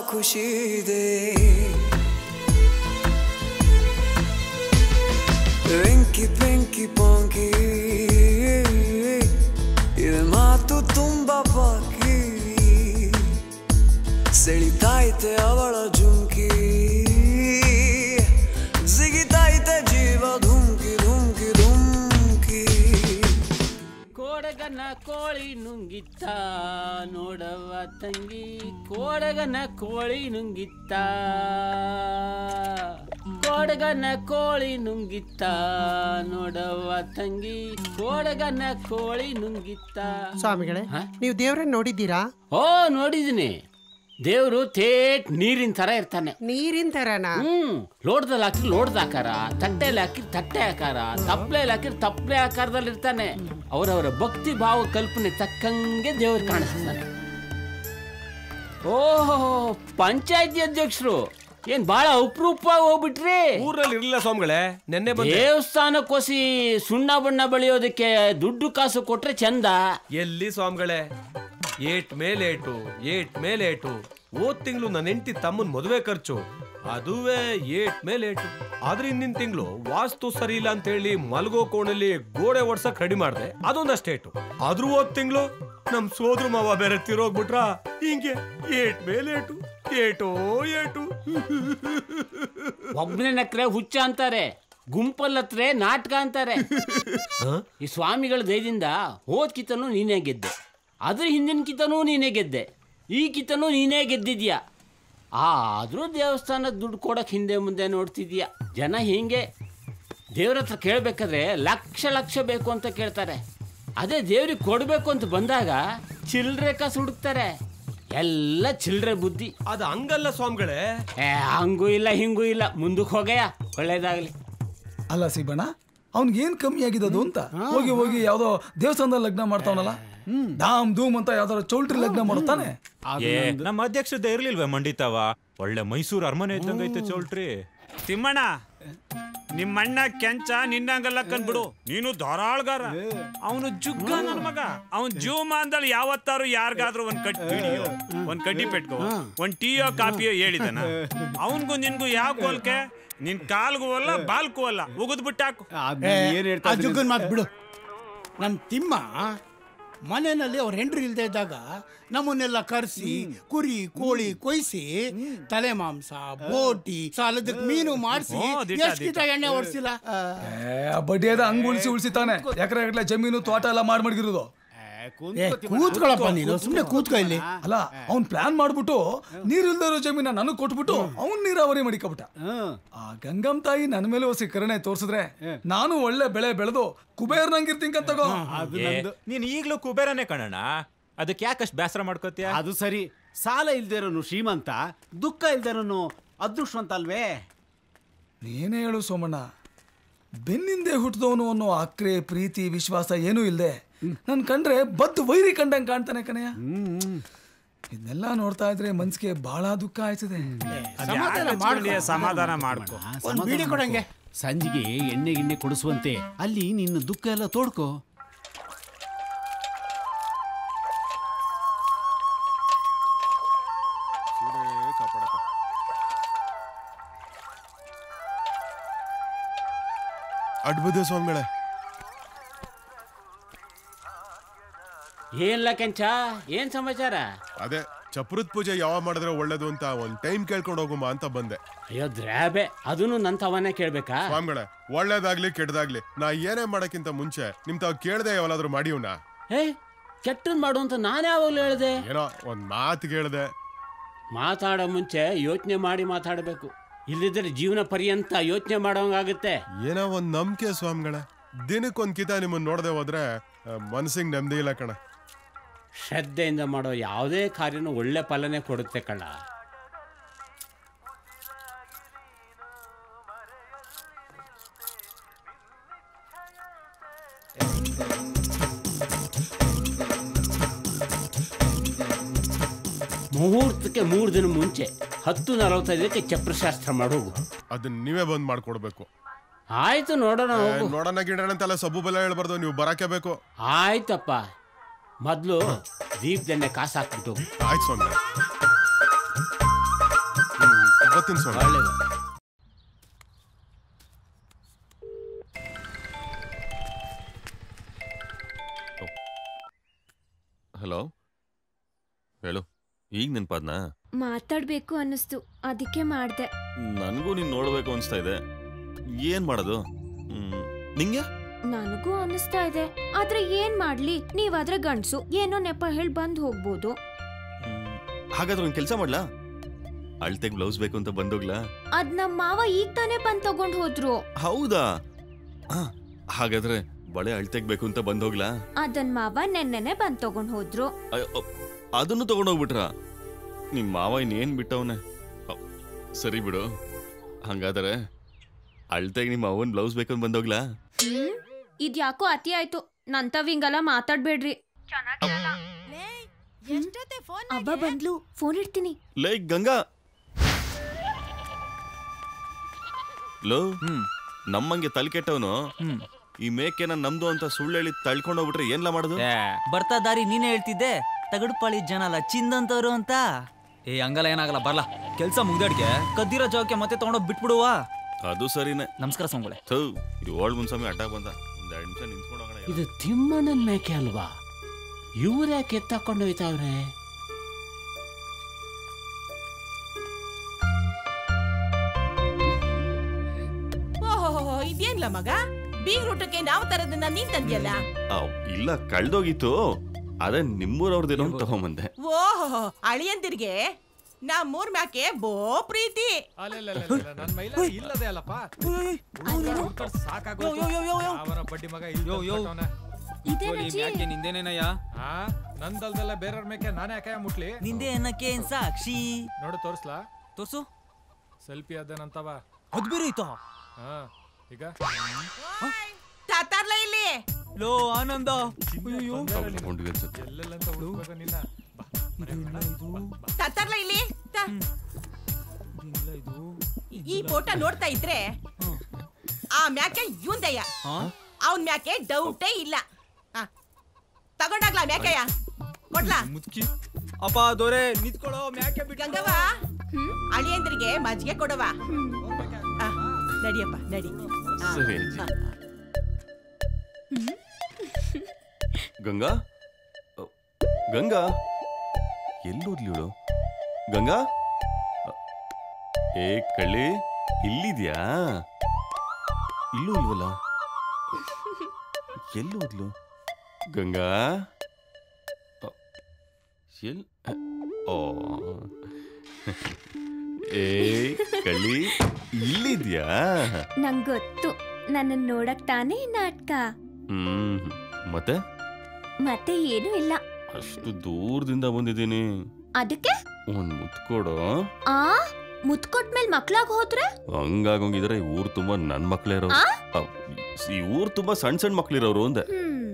ಖುಷಿ ಇದೆ ಬೆಂಕಿ ಬೆಂಕಿ ಪಾಂಕಿ ಇದು ಮಾತು ತುಂಬ ಬಾಕಿ ಸೆಳಿತಾಯ್ತೆ ಅವಳ ಜುಂಕಿ ಜಿಗಿತಾಯ್ತೆ ಜೀವ ಧುಮ್ಕಿ ಧುಮ್ಕಿ ಧುಮ್ಕಿ ಕೋಡಗನ ಕೋಳಿ ನುಂಗಿತ್ತ ನೋಡವ ತಂಗಿ ಕೋಡಗನ ಕೋಳಿ ನುಂಗಿತ್ತ ಕೋಡಗನ ಕೋಳಿ ನುಂಗಿತ್ತ ನೋಡವ ತಂಗಿ ಕೋಡಗನ ಕೋಳಿ ನುಂಗಿತ್ತ ಸ್ವಾಮಿಗಳೇ ನೀವು ದೇವ್ರನ್ನ ನೋಡಿದ್ದೀರಾ ಓ ನೋಡಿದೀನಿ ದೇವ್ರು ತೇಟ್ ನೀರಿನ ತರ ಇರ್ತಾನೆ ನೀರಿನ ತರನಾ ಹ್ಮ್ ಲೋಟದಲ್ಲಿ ಹಾಕಿ ಲೋಟದ ಆಕಾರ ತಟ್ಟೆಯಲ್ಲಿ ಹಾಕಿ ತಟ್ಟೆ ಆಕಾರ ತಪ್ಪಲೆಯಲ್ಲಿ ಹಾಕಿ ತಪ್ಪಲೆ ಆಕಾರದಲ್ಲಿ ಇರ್ತಾನೆ ಅವರವರ ಭಕ್ತಿ ಭಾವ ಕಲ್ಪನೆ ತಕ್ಕಂಗೆ ದೇವ್ರು ಕಾಣಿಸ್ತಾನೆ ಓಹೋ ಪಂಚಾಯತಿ ಅಧ್ಯಕ್ಷರು ಏನ್ ಬಹಳ ಅಪರೂಪವಾಗಿ ಹೋಗ್ಬಿಟ್ರಿ ಊರಲ್ಲಿ ಇರ್ಲಿಲ್ಲ ಸ್ವಾಮಿಗಳೇ ನೆನ್ನೆ ಬಂದೆ ದೇವಸ್ಥಾನಕ್ಕೋಸಿ ಸುಣ್ಣ ಬಣ್ಣ ಬಳಿಯೋದಕ್ಕೆ ದುಡ್ಡು ಕಾಸು ಕೊಟ್ರೆ ಚಂದ ಎಲ್ಲಿ ಸ್ವಾಮಿಗಳೇ ಏಟ್ ಮೇಲೇಟು ಏಟ್ ಮೇಲೇಟು ಹೋದ್ ತಿಂಗಳು ನನ್ನ ಹೆಂಡತಿ ತಮ್ಮನ್ ಮದುವೆ ಖರ್ಚು ಅದುವೇ ಏಟ್ ಮೇಲೇಟು ಆದ್ರೆ ಹಿಂದಿನ ತಿಂಗಳು ವಾಸ್ತು ಸರಿ ಇಲ್ಲ ಅಂತ ಹೇಳಿ ಮಲ್ಗೋ ಕೋಣಲ್ಲಿ ಗೋಡೆ ಒಡ್ಸಕ್ ರೆಡಿ ಮಾಡ್ದೆ ಅದೊಂದಷ್ಟೇಟು ಆದ್ರೂ ಹೋದ್ ತಿಂಗಳು ನಮ್ ಸೋದ್ರ ಮಾವ ಬೇರೆ ತಿರೋಗ್ಬಿಟ್ರ ಹಿಂಗೆ ಏಟ್ ಮೇಲೇಟು ಏಟೋ ಏಟು ಒಬ್ಬನೇ ನಕ್ರೆ ಹುಚ್ಚ ಅಂತಾರೆ ಗುಂಪಲ್ಲತ್ರೆ ನಾಟಕ ಅಂತಾರೆ ಈ ಸ್ವಾಮಿಗಳ ದಯದಿಂದ ಹೋದ್ ಕಿತನು ನೀನೇ ಗೆದ್ದೆ ಅದ್ರ ಹಿಂದಿನ ಕಿತನೂ ನೀನೇ ಗೆದ್ದೆ ಈ ಕಿತನೂ ನೀನೇ ಗೆದ್ದಿದ್ಯಾ ಆದ್ರೂ ದೇವಸ್ಥಾನಕ್ಕೆ ದುಡ್ಡು ಕೊಡಕ್ ಹಿಂದೆ ಮುಂದೆ ನೋಡ್ತಿದ್ಯಾ ಜನ ಹಿಂಗೆ ದೇವ್ರ ಹತ್ರ ಕೇಳ್ಬೇಕಾದ್ರೆ ಲಕ್ಷ ಲಕ್ಷ ಬೇಕು ಅಂತ ಕೇಳ್ತಾರೆ ಅದೇ ದೇವ್ರಿಗೆ ಕೊಡ್ಬೇಕು ಅಂತ ಬಂದಾಗ ಚಿಲ್ರೆ ಕಾಸು ಹುಡುಕ್ತಾರೆ ಎಲ್ಲ ಚಿಲ್ರೆ ಬುದ್ಧಿ ಅದು ಹಂಗಲ್ಲ ಸ್ವಾಮಿಗಳೇ ಏ ಹಂಗೂ ಇಲ್ಲ ಹಿಂಗೂ ಇಲ್ಲ ಮುಂದಕ್ಕೆ ಹೋಗಯ್ಯ ಒಳ್ಳೇದಾಗ್ಲಿ ಅಲ್ಲ ಸಿಬಣ್ಣ ಅವ್ನಿಗೆ ಏನ್ ಕಮ್ಮಿ ಆಗಿದ್ದು ಅಂತ ಹೋಗಿ ಹೋಗಿ ಯಾವ್ದೋ ದೇವಸ್ಥಾನದಲ್ಲಿ ಲಗ್ನ ಮಾಡ್ತಾವನಲ್ಲ ಧಾಮ್ ಧೂಮ್ ಅಂತ ಯಾವ್ದಾರ ಚೌಲ್ಟ್ರಿ ಲಗ್ನ ಮಾಡುತ್ತಾನೆ ಏ ನಮ್ಮ ಅಧ್ಯಕ್ಷದ ಇರ್ಲಿಲ್ವೇ ಮಂಡಿತಾವ ಒಳ್ಳೆ ಮೈಸೂರು ಅರಮನೆ ಇದ್ದಂಗೈತೆ ಚೌಲ್ಟ್ರಿ ತಿಮ್ಮಣ್ಣ ನಿಮ್ಮಣ್ಣ ಕೆಂಚ ನಿನ್ನಂಗಲ್ಲ ಕಂದ್ಬಿಡು ನೀನು ಧಾರಾಳ್ಗಾರ ಅವನು ಜುಗ್ಗ ನನ್ನ ಮಗ ಅವನ್ ಜೀವಮಾನದಲ್ಲಿ ಯಾವತ್ತಾರು ಯಾರಿಗಾದ್ರೂ ಒಂದ್ ಕಟ್ ಹಿಡಿಯೋ ಒಂದ್ ಕಡ್ಡಿ ಪೆಟ್ಕೋ ಒಂದ್ ಟೀಯೋ ಕಾಪಿಯೋ ಹೇಳಿದನ ಅವನ್ಗೂ ನಿನ್ಗೂ ಯಾವ ಹೋಲ್ಕೆ ನಿನ್ ಕಾಲ್ಗೂ ಅಲ್ಲ ಬಾಲ್ಗೂ ಅಲ್ಲ ಉಗಿದ್ ಬಿಟ್ಟಾಕು ಆ ಜುಗ್ಗನ್ ಮಾತು ಬಿಡು ನಮ್ಮ ತಿಮ್ಮ ಮನೆಯಲ್ಲಿ ಅವ್ರ ಹೆಂಡ್ರು ಇಲ್ದೇ ಇದ್ದಾಗ ನಮ್ಮನ್ನೆಲ್ಲ ಕರ್ಸಿ ಕುರಿ ಕೋಳಿ ಕೊಯ್ಸಿ ತಲೆ ಮಾಂಸ ಬೋಟಿ ಸಾಲದಕ್ಕೆ ಮೀನು ಮಾಡಿಸಿ ಹ್ಞೂ, ದಿಟ, ಎಷ್ಟು ಕಿತ ದಿಟ. ಎಣ್ಣೆ ಹೊಡ್ಸಿಲ್ಲ ಏ, ಆ ಬಡ್ಡಿ ಅದ ಹಂಗ್ ಉಳಿಸಿ ಉಳಿಸಿತಾನೆ ಎಕರೆ ಗಟ್ಲೆ ಜಮೀನು ತೋಟ ಎಲ್ಲ ಮಾಡಿ ಮಡಗಿರೋದು ಏ, ಕೂತ್ಕೊಳಪ್ಪ ನೀನು ಸುಮ್ನೆ ಕೂತ್ಕೊ ಇಲ್ಲಿ ಅಲ್ಲ ಅವ್ನ್ ಪ್ಲಾನ್ ಮಾಡ್ಬಿಟ್ಟು ನೀರಿಲ್ದೇ ಇರೋ ಜಮೀನ ನನಗ್ ಕೊಟ್ಬಿಟ್ಟು ಅವ್ನ್ ನೀರಾವರಿ ಮಾಡಿಕೊಬಿಟ್ಟ ಆ ಗಂಗಮ್ ತಾಯಿ ನನ್ನ ಮೇಲೆ ಹೊಸಿ ಕರುಣೆ ತೋರ್ಸಿದ್ರೆ ನಾನು ಒಳ್ಳೆ ಬೆಳೆ ಬೆಳೆದು ಕುಬೇರ್ ನಂಗಿರ್ತೀನಿ ತಗೋ ಏ, ನೀನ್ ಈಗ್ಲೂ ಕುಬೇರನೇ ಕಣಣ್ಣ ಅದಕ್ಕೆ ಯಾಕಷ್ಟು ಬೇಸರ ಮಾಡ್ಕೋತೀಯ ಅದು ಸರಿ ಸಾಲ ಇಲ್ದಿರೋನು ಶ್ರೀಮಂತ ದುಃಖ ಇಲ್ದಿರೋನು ಅದೃಷ್ಟವಂತ ಅಲ್ವೇ ನೀನೇ ಹೇಳು ಸೋಮಣ್ಣ ಬೆನ್ನಿಂದೆ ಹುಟ್ಟಿದವನು ಅನ್ನೋ ಅಕ್ರೆ ಪ್ರೀತಿ ವಿಶ್ವಾಸ ಏನೂ ಇಲ್ದೆ ನನ್ ಕಂಡ್ರೆ ಬದ್ದು ವೈರಿ ಕಂಡಂಗ್ ಕಾಣ್ತಾನೆ ಕಣಯ್ಯ ಇದನ್ನೆಲ್ಲ ನೋಡ್ತಾ ಇದ್ರೆ ಮನ್ಸಿಗೆ ಬಹಳ ದುಃಖ ಆಯ್ತದೆ ಸಮಾಧಾನ ಮಾಡ್ಕೊ. ಸಮಾಧಾನ ಮಾಡ್ಕೊ ಒಂದ್ ಬೀಡಿ ಕೊಡಂಗೆ ಸಂಜಿಗೆ ಎಣ್ಣೆ ಗಿಣ್ಣೆ ಕೊಡಿಸುವಂತೆ ಅಲ್ಲಿ ನಿನ್ನ ದುಃಖ ಎಲ್ಲ ತೋಡ್ಕೋ ಅಡ್ಬುದ್ದೆ ಸ್ವಾಮಿಗಳೇ ಏನ್ಲ ಕೆಂಚ ಏನ್ ಸಮಾಚಾರ ಅದೇ ಚಪ್ರದ ಪೂಜೆ ಯಾವಾಗ ಮಾಡಿದ್ರೆ ಒಳ್ಳೇದು ಅಂತ ಒಂದ್ ಟೈಮ್ ಕೇಳ್ಕೊಂಡು ಹೋಗುಮ ಅಂತ ಬಂದೆ ಅಯ್ಯೋ ದ್ರಾಬೆ ಅದನ್ನು ನನ್ ತವನೇ ಕೇಳ್ಬೇಕಾ ಸ್ವಾಮಿಗಳೇ ಒಳ್ಳೇದಾಗ್ಲಿ ಕೆಟ್ಟದಾಗ್ಲಿ ನಾ ಏನೇ ಮಾಡಕ್ಕಿಂತ ಮುಂಚೆ ನಿಮ್ ತಾವ್ ಕೇಳ್ದೆ ಯಾವನಾದ್ರೂ ಮಾಡಿವ್ನಾ ಏ ಕೆಟ್ಟದ್ ಮಾಡು ಅಂತ ನಾನು ಯಾವಾಗಲೂ ಹೇಳ್ದೆ ಏನೋ ಒಂದ್ ಮಾತು ಕೇಳ್ದೆ ಮಾತಾಡೋ ಮುಂಚೆ ಯೋಚನೆ ಮಾಡಿ ಮಾತಾಡಬೇಕು ಇಲ್ಲಿದ್ರೆ ಜೀವನ ಪರ್ಯಂತ ಯೋಚನೆ ಮಾಡೋಂಗಾಗುತ್ತೆ ಏನೋ ಒಂದ್ ನಂಬಿಕೆ ಸ್ವಾಮಿಗಳೇ ದಿನಕ್ಕೊಂದ್ ಕಿತ ನಿಮ್ಮನ್ನ ನೋಡದೆ ಹೋದ್ರೆ ಮನಸ್ಸಿಗೆ ನೆಮ್ಮದಿ ಇಲ್ಲ ಕಣ ಶ್ರದ್ಧೆಯಿಂದ ಮಾಡೋ ಯಾವುದೇ ಕಾರ್ಯನೂ ಒಳ್ಳೆ ಫಲನೇ ಕೊಡುತ್ತೆ ಕಳ್ಳ ಮುಹೂರ್ತಕ್ಕೆ ಮೂರು ದಿನ ಮುಂಚೆ ಹತ್ತು ನಲವತ್ತೈದಕ್ಕೆ ಚಪ್ರಶಾಸ್ತ್ರ ಮಾಡೋಗು ಅದನ್ನ ನೀವೇ ಬಂದ್ ಮಾಡ್ಕೊಡ್ಬೇಕು ಆಯ್ತು ನೋಡೋಣ ಏ, ಹೋಗು ನೋಡೋಣ ಗಿಡಣ ಅಂತೆಲ್ಲ ಸಬ್ಬು ಬೆಲ್ಲ ಹೇಳ್ಬಾರ್ದು ನೀವು ಬರಕ್ಕೆ ಬೇಕು ಆಯ್ತಪ್ಪ ಮೊದಲು ದೀಪದೆಣ್ಣೆ ಕಾಸು ಹಾಕ್ಬಿಟ್ಟು ಹೋಗು. ಆಯ್ತು ಸ್ವಾಮಿ ಬರ್ತೀನಿ ಸ್ವಾಮಿ ಹಲೋ ಹೇಳು ಈಗ ನೆನ್ಪಾದ್ನಾ ಮಾತಾಡ್ಬೇಕು ಅನ್ನಿಸ್ತು ಅದಕ್ಕೆ ಮಾಡ್ದೆ ನನಗೂ ನೀನ್ ನೋಡ್ಬೇಕು ಅನ್ಸ್ತಾ ಇದೆ ಏನ್ ಮಾಡೋದು ಹ್ಮ್, ನಿಂಗೆ ನನಗೂ ಅನ್ನಿಸ್ತಾ ಇದೆ ಆದ್ರೆ ಏನ್ ಮಾಡ್ಲಿ ನೀವಾದ್ರೆ ಗಂಡ್ಸು ಏನೋ ನೆಪ ಹೇಳ್ ಬಂದ್ ಹೋಗ್ಬೋದು ಹಾಗಾದ್ರೆ ಒಂದ್ ಕೆಲಸ ಮಾಡ್ಲಾ ಅಳ್ತೆಗ್ ಬ್ಲೌಸ್ ಬೇಕು ಅಂತ ಬಂದೋಗ್ಲಾ ಅದ್ ನಮ್ ಮಾವ ಈಗ ತಾನೇ ಬಂದ್ ತಗೊಂಡ್ ಹೋದ್ರು ಹೌದಾ ಆ, ಹಾಗಾದ್ರೆ ಬಳೆ ಅಳ್ತೆಗ್ ಬೇಕು ಅಂತ ಬಂದೋಗ್ಲಾ ಅದನ್ ಮಾವ ನೆನ್ನೆನೆ ಬಂದ್ ತಗೊಂಡ್ ಹೋದ್ರು ಅಯ್ಯೋ, ಅದನ್ನು ತಗೊಂಡೋಗ್ಬಿಟ್ರ ನಿಮ್ ಮಾವ ಇನ್ನೇನ್ ಬಿಟ್ಟವನೆ ಸರಿ ಬಿಡು ಹಂಗಾದ್ರೆ ಅಳ್ತೆಗ್ ನಿಮ್ಮ ಅವನ್ ಬ್ಲೌಸ್ ಬೇಕು ಅಂತ ಬಂದೋಗ್ಲಾ ಹ್ಮ್ ಇದ್ಯಾಕೋ ಅತಿ ಆಯ್ತು ನಂತವ್ ಹಿಂಗೆಲ್ಲ ಮಾತಾಡ್ಬೇಡ್ರಿ ಅಬ್ಬ ಬಂದ್ಲು ಫೋನ್ ಇಡ್ತೀನಿ ಲೈ ಗಂಗಾ ಲೋ ನಮ್ಮಂಗೆ ತಲೆ ಕೆಟ್ಟವನು ಈ ಮೇಕೆನ ನಮ್ದು ಅಂತ ಸುಳ್ಳು ಹೇಳಿ ತಳ್ಕೊಂಡು ಹೋಗ್ಬಿಟ್ರೆ ಏನ್ಲ ಮಾಡೋದು ಬರ್ತಾ ದಾರಿ ನೀನೇ ಹೇಳ್ತಿದ್ದೆ ತಗಡುಪಾಳಿ ಜನ ಅಲ್ಲ ಚಿಂದಂತವ್ರು ಅಂತ ಏ ಹಂಗಲ್ಲ ಏನಾಗಲ್ಲ ಬರ್ಲಾ ಕೆಲ್ಸ ಮುಗ್ದಾಡ್ಗೆ ಕದ್ದಿರೋ ಜಾಗಕ್ಕೆ ಮತ್ತೆ ತಗೊಂಡೋಗ್ ಬಿಟ್ಬಿಡುವ ಅದು ಸರಿನೇ ನಮಸ್ಕಾರ ಸ್ವಾಮಿಗಳೇ ಥೂ ಇದು ಓಲ್ಡ್ ಮುನ್ಸ್ವಾಮಿ ಅಡ್ಡ ಬಂದ ಒಂದ್ ಎರಡು ನಿಮಿಷ ನಿಂತ್ಕೊಂಡು ಹೋಗೋಣ ಇದು ತಿಮ್ಮಣ್ಣನ ಮೇಕೆ ಅಲ್ವಾ ಇವ್ರು ಯಾಕೆ ಎತ್ತಾಕೊಂಡು ಹೋಯ್ತಾವ್ರೆ ಓಹೋ ಇದೇನ್ಲ ಮಗ ಬೀಗ್ ಊಟಕ್ಕೆ ನಾವು ತರದನ್ನ ನೀನ್ ತಂದ್ಯಲ್ಲ ಅವ್, ಇಲ್ಲ ಕಳ್ದೋಗಿತ್ತು ಅದೇ ನಿಮ್ಮೂರವ್ರದ್ದೇನೋ ಅಂತ ತಗೊಂಬಂದೆ ಓಹೋ ಅಳಿಯಂದಿರ್ಗೆ ನಮ್ಮೂರ್ ಮ್ಯಾಕೆ ಬೋ ಪ್ರೀತಿ ನನ್ ಮೈಲ ಇಲ್ಲದೆ ಅಲ್ಲಪ್ಪ ಸಾಕಾಗೋಯ್ತು ಬಡ್ಡಿ ಮಗ ಇಲ್ಲಿ ಯಾಕೆ ನಿಂದೇನೇನಯ್ಯ ಆ ನಂದಲ್ದಲ್ಲ ಬೇರೆಯವ್ರ ಮೇಕೆ ನಾನೇ ಯಾಕೆ ಮುಟ್ಲಿ ನಿಂದೆ ಅನ್ನಕ್ಕೆ ಏನ್ ಸಾಕ್ಷಿ ನೋಡು ತೋರ್ಸ್ಲಾ ತೋರ್ಸು ಸೆಲ್ಫಿ ಅದೇನಂತವ ಅದ್ ಬೇರೆ ಐತಾ ಹಾ ಈಗ ತಾತಾರ್ಲ ಇಲ್ಲಿ ಲೋ ಆನಂದ ತಗೊಂಡ್ವಿ ಅನ್ಸುತ್ತೆ ಎಲ್ಲೆಲ್ಲಂತ ಹುಡುಕ್ಬೇಕು ನಿನ್ನ ತಾತಾರ್ಲ ಇಲ್ಲಿ ತಾ. ಈ ಫೋಟೋ ನೋಡ್ತಾ ಇದ್ರೆ ಆ ಮ್ಯಾಕೆ ಇವಂದಯ್ಯ ಅವನ್ ಮ್ಯಾಕೆ ಡೌಟೇ ಇಲ್ಲ ಆ, ತಗೊಂಡಾಗ್ಲಾ ಮ್ಯಾಕೆಯ ಕೊಡ್ಲಾ ಮುದ್ಕಿ ಅಪ್ಪ ದೊರೆ ನಿಂತ್ಕೊಳ್ಳೋ ಮ್ಯಾಕೆ ಗಂಗವ್ವ ಅಳಿಯಂದ್ರಿಗೆ ಮಜ್ಗೆ ಕೊಡವ ಆ, ನಡಿಯಪ್ಪ ನಡಿ ಆ, ಸರಿ ಅಜ್ಜಿ. ಆ. ಗಂಗಾ ಅ, ಗಂಗಾ ಎಲ್ಲೋದ್ಲಿ ಇವಳು ಗಂಗಾ ಅ, ಏ ಕಳ್ಳಿ ಇಲ್ಲಿದ್ಯಾ ಇಲ್ಲೂ ಇಲ್ವಲ್ಲ ಎಲ್ಲೋದ್ಲು ಗಂಗಾ ಅ, ಎಲ್ ಅ, ಓ ಏ ಕಳ್ಳಿ ಇಲ್ಲಿದ್ಯಾ ನಂಗ್ ಗೊತ್ತು ನನ್ನ ನೋಡಕ್ ತಾನೇ ನಾಟಕ ಹ್ಮ್ ಮತ್ತೆ ಮತ್ತೆ ಏನೂ ಇಲ್ಲ ಅಷ್ಟು ದೂರದಿಂದ ಬಂದಿದ್ದೀನಿ ಅದಕ್ಕೆ ಒಂದ್ ಮುತ್ಕೊಡು ಆ ಮುತ್ಕೊಟ್ಮೇಲ್ ಮಕ್ಳಾಗ್ ಹೋದ್ರೆ ಹಂಗಾಗೋಂಗಿದ್ರೆ ಈ ಊರ್ ತುಂಬಾ ನನ್ ಮಕ್ಳೇ ಇರೋರು ಆ? ಅವ್, ಈ ಊರ್ ತುಂಬಾ ಸಣ್ಣ ಸಣ್ಣ ಮಕ್ಳಿರೋರು ಅಂದೆ ಹ್ಮ್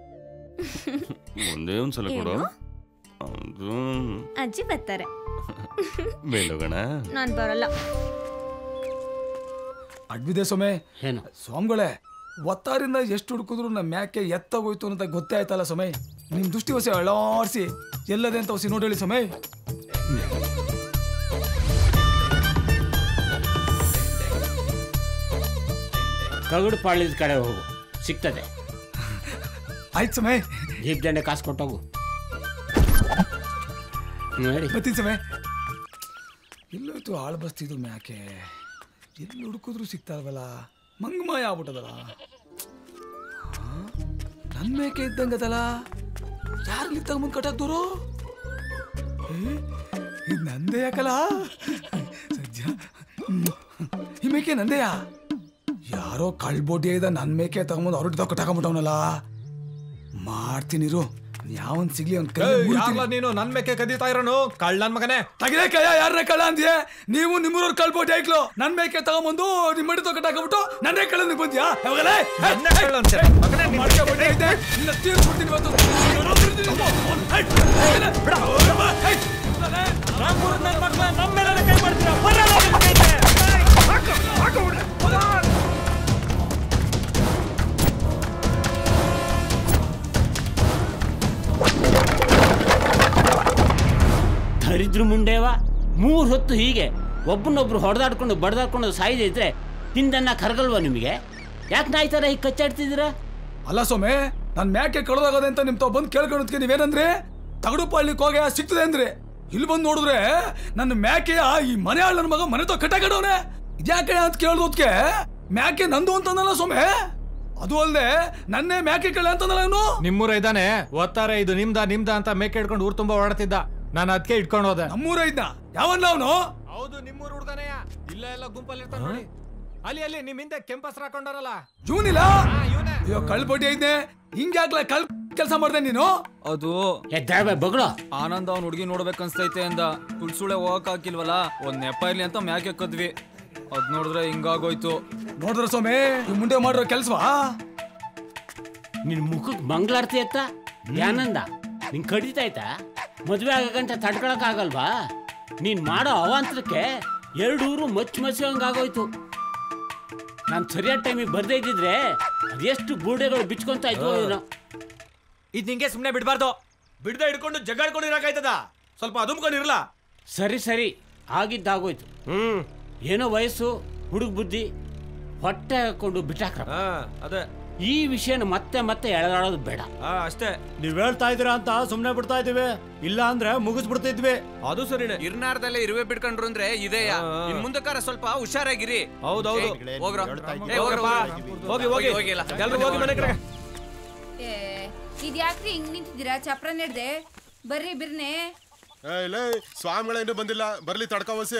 ಒಂದೇ ಒಂದ್ಸಲ ಕೊಡು ಏನು? ಅದು ಅಜ್ಜಿ ಬರ್ತಾರೆ ಮೇಲೋಗೋಣ ನಾನ್ ಬರಲ್ಲ ಅಡ್ಬಿದೆ ಸೊಮೆ ಸ್ವಾಮಿಗಳೇ ಒತ್ತಾರಿಂದ ಎಷ್ಟು ಹುಡುಕಿದ್ರು ನಮ್ಮ ಮ್ಯಾಕೆ ಎತ್ತಾಗೋಯ್ತು ಅಂತ ಗೊತ್ತೇ ಆಯ್ತಲ್ಲ ಸೊಮೆ ನಿಮ್ ದೃಷ್ಟಿ ಹೊಸಿ ಅಳಾಡ್ಸಿ ಎಲ್ಲದೆ ಅಂತ ಹೊಸಿ ನೋಡಿ ಹೇಳಿ ಸೊಮೆ ತಗಡು ಪಾಳ್ಯದ ಕಡೆ ಹೋಗು ಸಿಗ್ತದೆ ಆಯ್ತು ಸಮಯ ಜೀಪ್ ದಂಡೆ ಕಾಸು ಕೊಟ್ಟೋಗು ನೋಡಿ ಬರ್ತೀನಿ ಸಮಯ ಎಲ್ಲೋಯ್ತು ಆಳು ಬಸ್ತಿದ್ದು ಮ್ಯಾಕೆ ಎಲ್ಲಿ ಹುಡುಕಿದ್ರು ಸಿಗ್ತಾ ಇಲ್ವಲ್ಲ ಮಂಗಮಾಯ ಆಗ್ಬಿಟ್ಟದಲ್ಲ ನನ್ನ ಮೇಕೆ ಇದ್ದಂಗದಲ್ಲ ಯಾರಲ್ಲಿ ತಗೊಂಬಂದು ಕಟ್ಟಾಕ್ದೋರು ಇದು ನಂದೇ ಯಾಕಲ್ಲ ಸಜ್ಜ ಹ್ಮ್. ಈ ಮೇಕೆ ನಂದೆಯಾ ಯಾರೋ ಕಳ್ಬೋಟಿ ಇದ್ದ ನನ್ನ ಮೇಕೆ ತಗೊಂಬಂದು ಅವ್ರ ಕಟ್ಟಾಕೊಂಬಿಟ್ಟವನಲ್ಲ ಮಾಡ್ತೀನಿರು ಯಾವನ್ ಸಿಗ್ಲಿ ಅವ್ನ್ ಕೈ ಯಾರ್ಲ ನೀನು ನನ್ ಮೇಕೆ ಕದೀತಾ ಇರೋನು ಕಳ್ಳ ನನ್ ಮಗನೇ ತಗಲೇ ಕೈಯ ಯಾರನ್ನ ಕಳ್ಳ ಅಂದ್ಯೆ ನೀವು ನಿಮ್ಮೂರವ್ರ ಕಳ್ಬೋಟಿ ಐಕ್ಲು ನನ್ ಮೇಕೆ ತಗೊಂಬಂದು ನಿಮ್ಮ ಮಡಿ ತಗೊಂಡು ಹಾಕೊಂಬಿಟ್ಟು ನನ್ನೇ ಕಳ್ಳ ನೀವು ಬಂದ್ಯಾ ಯಾವಾಗಲೇ ನನ್ನೇ ಕಳ್ಳ ಅಂತೀರ? ಮಗನೇ, ನಿನ್ ಮಾಡ್ಕೊಬಿಟ್ಟೆ ಐತೆ. ನಿನ್ನ ತೀರ್ಸ್ಬಿಡ್ತೀನಿ ಇವತ್ತು. ಐ, ಬಿಡ. ಐ, ನಮ್ಮ ಮೇಲೆ ಕೈ ಮಾಡ್ತೀರಾ ಬರಲ್ಲ ನಿಮ್ ಕೈಗೆ. ಹಾಕು, ಹಾಕು ಬಿಡು. ದರಿದ್ರ ಮುಂಡೆವ ಮೂರ್ ಹೊತ್ತು ಹೀಗೆ ಒಬ್ಬನೊಬ್ರು ಹೊಡೆದಾಡ್ಕೊಂಡು ಬಡ್ದಾಡ್ಕೊಂಡು ಸಾಯ್ದಿದ್ರೆ ಹಿಂದನ್ನ ಕರಗಲ್ವಾ ನಿಮಗೆ ಯಾಕೆ ನಾಯಿ ಥರ ಹೀಗೆ ಕಚ್ಚಾಡ್ತಿದ್ದೀರಾ ಅಲ್ಲ ಸೊಮೆ ನನ್ ಮ್ಯಾಕೆ ಕಳೆದೋಗದೆ ಅಂತ ನಿಮ್ ತಾವ್ ಬಂದು ಕೇಳ್ಕೊಳೋದಕ್ಕೆ ನೀವೇನಂದ್ರೆ ತಗಡು ಪಾಳ್ಲಿಕ್ಕೆ ಹೋಗಿ ಸಿಗ್ತದೆ ಅಂದ್ರೆ ಇಲ್ಲಿ ಬಂದು ನೋಡಿದ್ರೆ ನನ್ನ ಮ್ಯಾಕೆ ಈ ಮನೆ ಆಳ್ ನನ್ನ ಮಗ ಮನೆ ತೋ ಕಟ್ಟಾಕಡವನೆ ಇದ್ಯಾಕೆ ಅಂತ ಕೇಳೋದಕ್ಕೆ ಮ್ಯಾಕೆ ನಂದು ಅಂತಂದಲ್ಲ ಸೊಮೆ ಅದು ಅಲ್ದೆ ನನ್ನೇ ಮ್ಯಾಕೆ ಕಳೆ ಅಂತಂದಲ್ಲ ಇವನು ನಿಮ್ಮೂರ ಇದ್ದಾನೆ ಓದ್ತಾರೆ ಇದು ನಿಮ್ದ ನಿಮ್ದ ಅಂತ ಮೇಕೆ ಹಿಡ್ಕೊಂಡು ಊರ್ ತುಂಬಾ ಓಡಾಡ್ತಿದ್ದ ನಾನು ಅದಕ್ಕೆ ಇಟ್ಕೊಂಡು ಹೋದೆ ನಮ್ಮೂರ ಇದ್ದ ಯಾವಲ್ಲ ಅವನು ಹೌದು ನಿಮ್ಮೂರ ಹುಡ್ಗನೆಯ ಇಲ್ಲ ಎಲ್ಲ ಗುಂಪಲ್ಲಿ ಇರ್ತಾನೆ ನೋಡಿ ಅಲ್ಲಿ ಅಲ್ಲಿ ನಿಮ್ ಹಿಂದೆ ಕೆಂಪಸ್ರ ಹಾಕೊಂಡಾರಲ್ಲ ಜೂನಿಲ್ಲ ಅಯ್ಯೋ ಕಳ್ಪಟ್ಟಿ ಐದ್ನೆ ಹಿಂಗ್ಯಾಕ್ಲ ಕಳ್ ಕೆಲಸ ಮಾಡ್ದೆ ನೀನು ಅದು ಬಗಳ ಆನಂದ ಅವ್ನ ಹುಡುಗಿ ನೋಡ್ಬೇಕು ಅನ್ಸ್ತೈತೆ ಅಂದ ಕುಳ್ಸುಳೆ ಹೋಗಕ್ ಹಾಕಿಲ್ವಲ್ಲ ಒಂದ್ ನೆಪ ಇರ್ಲಿ ಅಂತ ಮ್ಯಾಕೆ ಕದ್ವಿ ಅದ್ ನೋಡಿದ್ರೆ ಹಿಂಗಾಗೋಯ್ತು ನೋಡಿದ್ರ ಸೊಮೆ ಇವ್ ಮುಂದೆ ಮಾಡಿರೋ ಕೆಲ್ಸವಾ ನಿನ್ ಮುಖಕ್ಕೆ ಮಂಗಳಾರತಿ ಅತ್ತ ಯಾನಂದ ನಿಂಗೆ ಕಡಿತೈತಾ ಮದುವೆ ಆಗಕ್ಕಂತ ತಡ್ಕೊಳಕ್ ಆಗಲ್ವಾ ನೀನ್ ಮಾಡೋ ಅವಾಂತರಕ್ಕೆ ಎರಡು ಊರು ಮಚ್ಚ ಮಚ್ಚಂಗಾಗೋಯ್ತು ನಾನು ಸರಿಯಾದ ಟೈಮಿಗೆ ಬರ್ದೇ ಇದ್ದಿದ್ರೆ ಅದೆಷ್ಟು ಬೂಡೆಗಳು ಬಿಚ್ಕೊಂತ ಇದ್ವು ಏನೋ ಇದ್ ನಿಂಗೆ ಸುಮ್ನೆ ಬಿಡ್ಬಾರ್ದು ಬಿಡ್ದ ಹಿಡ್ಕೊಂಡು ಜಗಾಡ್ಕೊಂಡು ಇರಕಾಯ್ತದ ಸ್ವಲ್ಪ ಅದುಮ್ಕೊಂಡಿರಲ್ಲ ಸರಿ ಸರಿ ಆಗಿದ್ದಾಗೋಯ್ತು ಏನೋ ವಯಸ್ಸು ಹುಡುಗ ಬುದ್ಧಿ ಹೊಟ್ಟೆ ಹಾಕೊಂಡು ಬಿಟ್ಟಾಕ್ರ ಅದೇ ಈ ವಿಷಯನ ಮತ್ತೆ ಮತ್ತೆ ಎಳೆದಾಡೋದು ಬೇಡ ಅಷ್ಟೇ ನೀವ್ ಹೇಳ್ತಾ ಇದೀರಾ ಅಂತ ಸುಮ್ನೆ ಬಿಡ್ತಾ ಇದೀವಿ ಇಲ್ಲ ಅಂದ್ರೆ ಮುಗಿಸ್ಬಿಡ್ತಿದ್ವಿ ಅದು ಸರಿನೇ ಇರ್ನಾರ್ದಲ್ಲೇ ಇರುವೆ ಬಿಡ್ಕೊಂಡ್ರು ಅಂದ್ರೆ ಇದೆಯಾ ಇನ್ ಮುಂದಕ್ಕಾರ ಸ್ವಲ್ಪ ಹುಷಾರಾಗಿರಿ ಹೌದೌದು. ಏ, ಹೋಗ್ರೋ ಏ, ಹೋಗ್ರೋ, ಹೋಗ್ರಪ್ಪ. ಹೋಗಿ, ಹೋಗಿ. ಹೋಗಿಲ್ಲ. ಎಲ್ರೂ ಹೋಗಿ ಮನೆ ಕಡೆ. ಇದ್ಯಾಕ್ರಿ ಹಿಂಗ್ ನಿಂತಿದ್ದೀರಾ ಚಪ್ರ ನೆಡ್ದೆ ಬರ್ರಿ ಬಿರ್ನೆ ಏ, ಇಲ್ಲ ಸ್ವಾಮಿಗಳ ಇನ್ನೂ ಬಂದಿಲ್ಲ ಬರ್ಲಿ ತಡ್ಕವಸಿ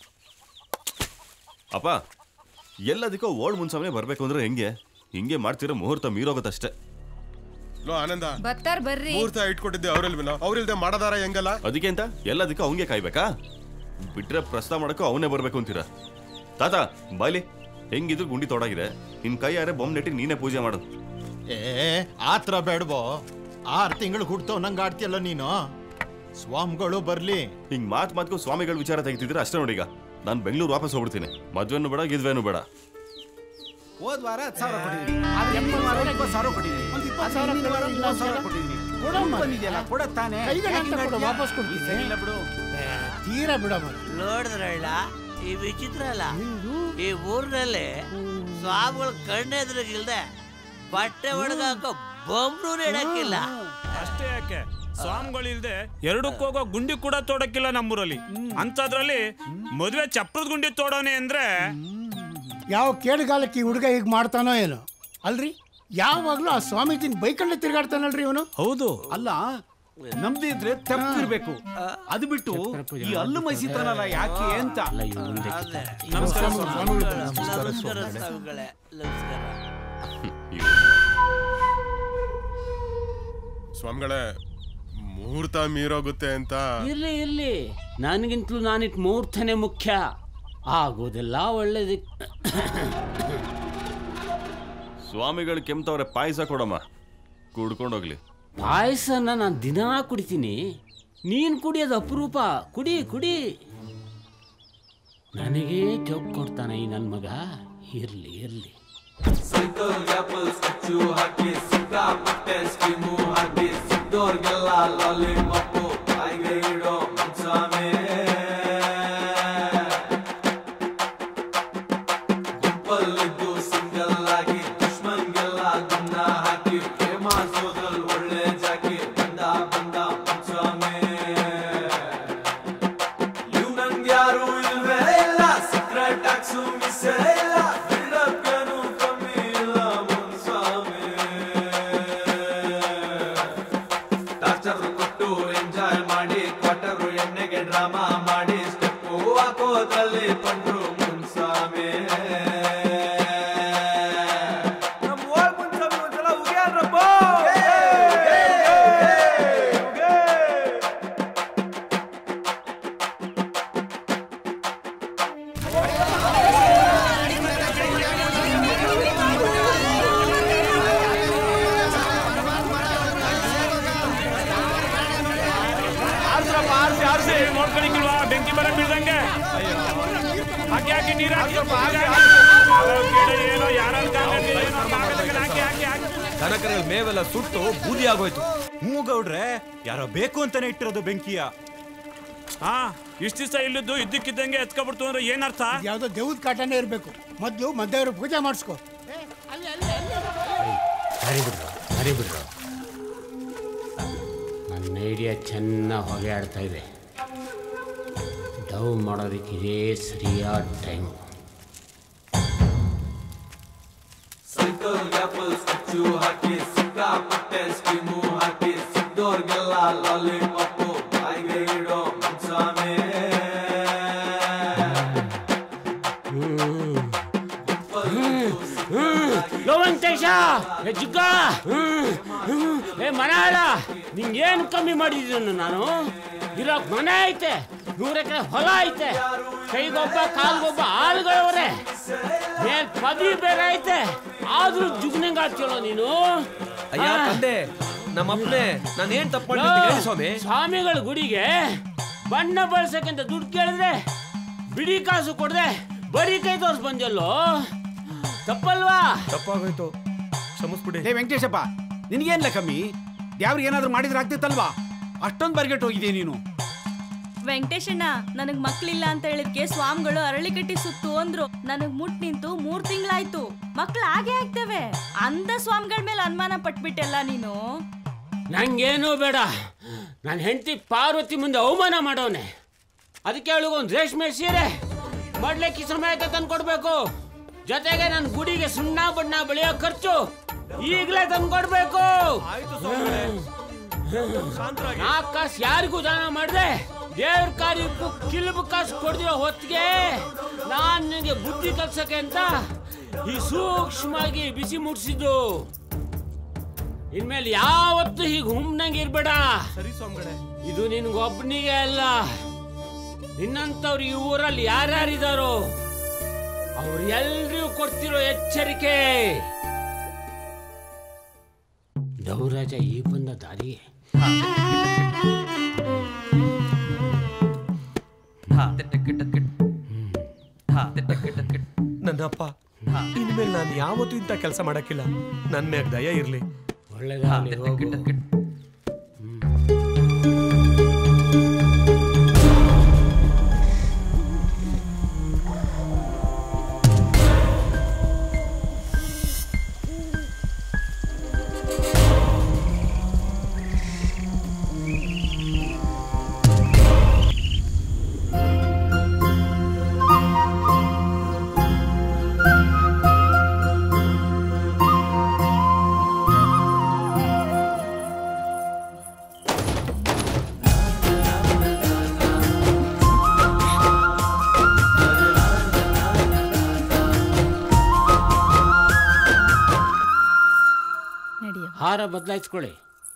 ಅಪ್ಪ ಎಲ್ಲದಕ್ಕೂ ಓಲ್ಡ್ ಮುನ್ಸಾಮನೆ ಬರ್ಬೇಕು ಅಂದ್ರೆ ಹೆಂಗೆ ಹಿಂಗೆ ಮಾಡ್ತಿರೋ ಮುಹೂರ್ತ ಮೀರೋಗತ್ತಷ್ಟೇ ಲೋ ಆನಂದ ಬತ್ತಾರ್ ಬರ್ರಿ ಮುಹೂರ್ತ ಇಟ್ಕೊಟ್ಟಿದ್ದೆ ಅವ್ರಲ್ವಿನ ಅವ್ರಿಲ್ದೆ ಮಾಡದಾರ ಹೆಂಗಲ್ಲ ಅದಕ್ಕೆ ಅಂತ ಎಲ್ಲದಕ್ಕೂ ಅವಂಗೆ ಕಾಯ್ಬೇಕಾ ಬಿಟ್ರೆ ಪ್ರಸ್ತಾವ ಮಾಡಕ್ಕೂ ಅವನೇ ಬರ್ಬೇಕು ಅಂತೀರ ತಾತ ಬಾಯ್ಲಿ ಹೆಂಗಿದ್ರು ಗುಂಡಿ ತೊಡಗಿದೆ ನಿನ್ ಕೈ ಯಾರೇ ಬೊಮ್ಮ ನೆಟ್ಟಿ ನೀನೇ ಪೂಜೆ ಮಾಡೋದು ಏ ಆತ್ರ ಬೇಡವೋ ಆರ್ ತಿಂಗಳು ಹುಡ್ತವ್ ನಂಗೆ ಆಡ್ತಿಯಲ್ಲ ನೀನು ಸ್ವಾಮಿಗಳು ಬರ್ಲಿ ಹಿಂಗ್ ಮಾತ್ ಮಾತ್ಗೂ ಸ್ವಾಮಿಗಳ ವಿಚಾರ ತೆಗಿತಿದ್ರೆ ಅಷ್ಟೇ ನೋಡೀಗ ನಾನು ಬೆಂಗಳೂರು ವಾಪಸ್ ಹೋಗ್ಬಿಡ್ತೀನಿ ಮದ್ವೆನೂ ಬೇಡ ಗಿದ್ವೇನು ಬೇಡ ಹೋದ್ ವಾರ ಹತ್ತು ಸಾವಿರ ಕೊಟ್ಟಿದ್ದೀನಿ ಆದ್ರೆ ಎಪ್ಪತ್ತು ವಾರ ಇಪ್ಪತ್ತು ಸಾವಿರ ಕೊಟ್ಟಿದ್ದೀನಿ ಒಂದು ಇಪ್ಪತ್ತು ಸಾವಿರ ವಾರ ಮೂವತ್ತು ಸಾವಿರ ಕೊಟ್ಟಿದ್ದೀನಿ ಬಂದಿದೆಯಲ್ಲ ಕೊಡ ತಾನೆ ಕೈಗಂಟ ಕೊಡು, ವಾಪಸ್ ಕೊಡ್ತೀನಿ. ಇಲ್ಲ ಬಿಡು ತೀರಾ ಬಿಡಮ್ಮ ನೋಡಿದ್ರಲ್ಲ ಈ ವಿಚಿತ್ರ ಅಲ್ಲ ಈ ಊರಿನಲ್ಲಿ ಸ್ವಾಮಿಗಳು ಕಣ್ಣೆದ್ರಿಗಿಲ್ದೆ ಬಟ್ಟೆ ಒಳಗ ಹಾಕೋ ಬೊಂಬ್ರು ಇಡಕ್ಕಿಲ್ಲ ಅಷ್ಟೇ ಯಾಕೆ ಸ್ವಾಮಿಗಳಿಲ್ದೆ ಎರಡಕ್ಕೆ ಹೋಗೋ ಗುಂಡಿ ಕೂಡ ತೋಡಕ್ಕಿಲ್ಲ ನಮ್ಮೂರಲ್ಲಿ ಅಂತದ್ರಲ್ಲಿ ಮದುವೆ ಚಪ್ರದ ಗುಂಡಿ ತೋಡೋನೆ ಅಂದ್ರೆ ಯಾವ ಕೇಡುಗಾಲಕ್ಕೆ ಈ ಹುಡುಗ ಹೀಗೆ ಮಾಡ್ತಾನೋ ಏನೋ ಅಲ್ರಿ ಯಾವಾಗ್ಲೂ ಆ ಸ್ವಾಮೀಜಿನ ಬೈಕಂಡೆ ತಿರ್ಗಾಡ್ತಾನಲ್ರಿ ಇವನು ಹೌದು ಅಲ್ಲ ನಮ್ದೇ ಇದ್ರೆ ತಪ್ಪಿರ್ಬೇಕು ಅದು ಬಿಟ್ಟು ಈ ಹಲ್ಲು ಮೈಸಿತಾನಲ್ಲ ಯಾಕೆ ಅಂತ ನಮಸ್ಕಾರ ನಮಸ್ಕಾರ ಸ್ವಾಮಿಗಳೇ ನಮಸ್ಕಾರ ಸ್ವಾಮಿಗಳೇ ಮುಹೂರ್ತ ಮೀರೋಗುತ್ತೆ ಅಂತ ಇರ್ಲಿ ಇರ್ಲಿ ನನಗಿಂತಲೂ ನಾನಿಟ್ ಮುಹೂರ್ತನೇ ಮುಖ್ಯ ಆಗೋದೆಲ್ಲ ಒಳ್ಳೇದಕ್ಕೆ ಸ್ವಾಮಿಗಳು ಕೆಮ್ತವ್ರೆ ಪಾಯಸ ಕೊಡಮ್ಮ ಕುಡ್ಕೊಂಡೋಗ್ಲಿ ಪಾಯಸನ ನಾನು ದಿನಾ ಕುಡಿತೀನಿ ನೀನು ಕುಡಿಯೋದು ಅಪರೂಪ ಕುಡಿ ಕುಡಿ ನನಗೇ ಜೋಕ್ ಕೊಡ್ತಾನೆ ಈ ನನ್ನ ಮಗ ಇರ್ಲಿ ಇರ್ಲಿ ಸೈಕಲ್ ಆಪಲ್ ಸ್ಟಿಚ್ಚು ಹಾಕಿ ಸಿಕ್ಕಾಪಟ್ಟೆ ಸ್ಕೀಮು ಹಾಕಿ ಸಿಕ್ದೋರ್ಗೆಲ್ಲ ಲಾಲಿಪಾಪು ಬಾಯಿಗೆ ಇಡೋ ಮುನ್ಸಾಮೆ ಗುಂಪಲ್ಲಿದ್ದು ಸಿಂಗಲ್ ಆಗಿ ದುಶ್ಮನ್ಗೆಲ್ಲ ಗುನ್ನ ಹಾಕಿ ಪ್ರೇಮ ಸೋದ್ರಲ್ಲಿ ಒಳ್ಳೆ ಜಾಕಿ ಬಂದ ಬಂದ ಮುನ್ಸಾಮೆ ಇವ್ ನನ್ಗ್ಯಾರು ಇಲ್ವೇ ಇಲ್ಲ ಸೀಕ್ರೆಟ್ ಟ್ಯಾಕ್ಸು ಮಿಸ್ ಇಲ್ಲ ಬಿಡಕ್ಕೇನು ಕಮ್ಮಿ ಇಲ್ಲ ಮುನ್ಸ್ವಾಮಿ ಟಾರ್ಚರ್ ಕೊಟ್ಟು ಎಂಜಾಯ್ ಮಾಡಿ ಕ್ವಾರ್ಟರು ಎಣ್ಣೆಗೆ ಡ್ರಾಮಾ ಮಾಡಿ ಸ್ಟೆಪ್ಪು ಹಾಕೋದ್ರಲ್ಲಿ ಪಂಡ್ರು ಮುನ್ಸ್ವಾಮಿ ನಮ್ಮ ಓಲ್ ಮುನ್ಸ್ವಾಮಿ ಒಂದ್ಸಲ ಉಗ್ಯಾರಪ್ಪ ಆರ್ಸ್ರಪ್ಪ ಆರ್ಸಿ ಆರ್ಸಿ ನೋಡ್ಕೊಳಿಕ್ಕಿಲ್ವಾ ಬೆಂಕಿ ಬರ ಬೀಳ್ದಂಗೆ ಹಾಕಿ ಹಾಕಿ ನೀರು ಹಾಕಿ ಏನೋ ಯಾರಲ್ಲಿ ಹಾಕಿ ಹಾಕಿ ಹಾಕಿ ದನಕರಗಳ ಮೇವೆಲ್ಲ ಸುಟ್ಟು ಬೂದಿ ಆಗೋಯ್ತು ಹ್ಞೂ ಗೌಡ್ರೆ ಯಾರೋ ಬೇಕು ಅಂತಾನೆ ಇಟ್ಟಿರೋದು ಬೆಂಕಿಯ ಹಾ ಇಷ್ಟ ದಿವಸ ಇಲ್ಲಿದ್ದು ಇದ್ದಕ್ಕಿದ್ದಂಗೆ ಎತ್ಕೊಬಿಡ್ತು ಅಂದ್ರೆ ಏನರ್ಥ ಯಾವ್ದೋ ದೇವ್ದ ಕಾಟನೇ ಇರಬೇಕು ಮೊದಲು ಮದ್ದವರು ಪೂಜೆ ಮಾಡಿಸ್ಕೊ ಹರಿಬಿಡ್ರು ಹರಿಬಿಡ್ರು ನನ್ನ ಐಡಿಯಾ ಚೆನ್ನಾಗಿ ಹೊಗೆ ಆಡ್ತಾ ಇದೆ ಡವ್ ಮಾಡೋದಕ್ಕೆ ಇದೇ ಸರಿಯಾದ ಟೈಮು ಸೈಕಲ್ ಗ್ಯಾಪಲ್ ಸ್ವಿಚ್ಚು ಹಾಕಿ ಸಿಕ್ಕಾಪಟ್ಟೆ ಸ್ಕೀಮು ಹಾಕಿ ಸಿಕ್ದೋರ್ಗೆಲ್ಲ ಲಾಲಿಪಾಪು ಬಾಯಿಗೆ ಇಡೋ ಮುನ್ಸಾಮೆ ಲೋ ವೆಂಕಟೇಶ ಏ ಜುಗ್ಗ ಏ ಮನೆ ಆಳ ನಿಂಗೇನು ಕಮ್ಮಿ ಮಾಡಿದ್ದೀನಿ ನಾನು ಇರೋಕ್ ಮನೆ ಐತೆ ನೂರ ಎಕರೆ ಹೊಲ ಐತೆ ಕೈಗೊಬ್ಬ ಕಾಲ್ಗೊಬ್ಬ ಆಳುಗಳವ್ರೆ ಮೇಲ್ ಪದವಿ ಬೇರೆ ಐತೆ ಆದ್ರೂ ಜುಗ್ನಂಗ್ ಆಡ್ತೀಯಲ್ಲ ನೀನು ಅಯ್ಯ ಆ? ತಂದೆ ನಮ್ಮ ಅಪ್ಪನೇ ನಾನು ಏನ್ ತಪ್ಪು ಲೋ, ಮಾಡಿದ್ದೀನಿ ಹೇಳಿ ಸ್ವಾಮಿ ಸ್ವಾಮಿಗಳ ಗುಡಿಗೆ ಬಣ್ಣ ಬಳಸಕ್ಕಿಂತ ದುಡ್ಡು ಕೇಳಿದ್ರೆ ಬಿಡಿ ಕಾಸು ಕೊಡದೆ ಬರೀ ಕೈ ತೋರ್ಸ್ ಬಂದ್ಯಲ್ಲೋ ತಪ್ಪಲ್ವಾ ತಪ್ಪಾಗೋಯ್ತು ಕ್ಷಮಿಸ್ಬಿಡಿ ಲೇ ವೆಂಕಟೇಶಪ್ಪ ನಿನಗೇನ್ಲ ಕಮ್ಮಿ ಯಾವ್ರಿಗೆ ಏನಾದ್ರು ಮಾಡಿದ್ರೆ ಆಗ್ತಿತ್ತಲ್ವಾ ಅಷ್ಟೊಂದು ಬರ್ಗೆಟ್ ಹೋಗಿದೀಯ ನೀನು ವೆಂಕಟೇಶಣ್ಣ ನನಗ್ ಮಕ್ಳಿಲ್ಲ ಅಂತ ಹೇಳಿದ್ಕೆ ಸ್ವಾಮಿಗಳು ಅರಳಿ ಕಟ್ಟಿ ಸುತ್ತು ಅಂದ್ರು ನನಗ್ ಮುಟ್ ನಿಂತು ಮೂರ್ ತಿಂಗಳಾಯ್ತು ಮಕ್ಳು ಹಾಗೆ ಆಗ್ತವೆ ಅಂದ ಸ್ವಾಮಿಗಳ ಮೇಲೆ ಅನುಮಾನ ಪಟ್ಬಿಟ್ಟೆಲ್ಲ ನೀನು ನಂಗೇನೂ ಬೇಡ ನನ್ನ ಹೆಂಡತಿ ಪಾರ್ವತಿ ಮುಂದೆ ಅವಮಾನ ಮಾಡವನೆ ಅದಕ್ಕೆ ಅವಳಿಗೆ ಒಂದು ರೇಷ್ಮೆ ಸೀರೆ ಮಾಡ್ಲಿಕ್ಕೆ ಸಮೇತ ತಂದು ಕೊಡ್ಬೇಕು ಜೊತೆಗೆ ನನ್ನ ಗುಡಿಗೆ ಸುಣ್ಣ ಬಣ್ಣ ಬೆಳೆಯೋ ಖರ್ಚು ಈಗಲೇ ತಂದು ಕೊಡ್ಬೇಕು ನಾಲ್ಕು ಕಾಸು ಯಾರಿಗೂ ದಾನ ಮಾಡಿದೆ ದೇವ್ರ ಕಾರ್ಯಕ್ಕೂ ಕಿಲ್ಬು ಕಾಸು ಕೊಡ್ದಿರೋ ಹೊತ್ತಿಗೆ ನಾನ್ ನಿನಗೆ ಬುದ್ಧಿ ಕಲ್ಸಕ್ಕೆ ಅಂತ ಈ ಸೂಕ್ಷ್ಮವಾಗಿ ಬಿಸಿ ಮುಟ್ಸಿದ್ದು ಇನ್ಮೇಲೆ ಯಾವತ್ತು ಹೀಗೆ ಹುಮ್ನಂಗೆ ಇರ್ಬೇಡ ಸರಿ ಸ್ವಾಮಿಗಳೇ ಇದು ನಿನ್ಗೊಬ್ಬನಿಗೆ ಅಲ್ಲ ನಿನ್ನಂತವ್ರು ಈ ಊರಲ್ಲಿ ಯಾರ್ಯಾರಿದಾರೋ ಅವ್ರು ಎಲ್ರಿಗೂ ಕೊಡ್ತಿರೋ ಎಚ್ಚರಿಕೆ ಡೌರಾಜ ಈ ಬಂದ ದಾರಿ ನನ್ನ ಅಪ್ಪ ಇನ್ಮೇಲೆ ನಾನು ಯಾವತ್ತೂ ಇಂಥ ಕೆಲಸ ಮಾಡಕ್ಕಿಲ್ಲ ನನ್ನ ಮ್ಯಾಗ ದಯ ಇರ್ಲಿ ಒಳ್ಳೆದಾಗ್ಲಿ ಹೋಗು. ಹಾರ ಬದಲಾಯಿಸ್ಕೊಳ್ಳಿ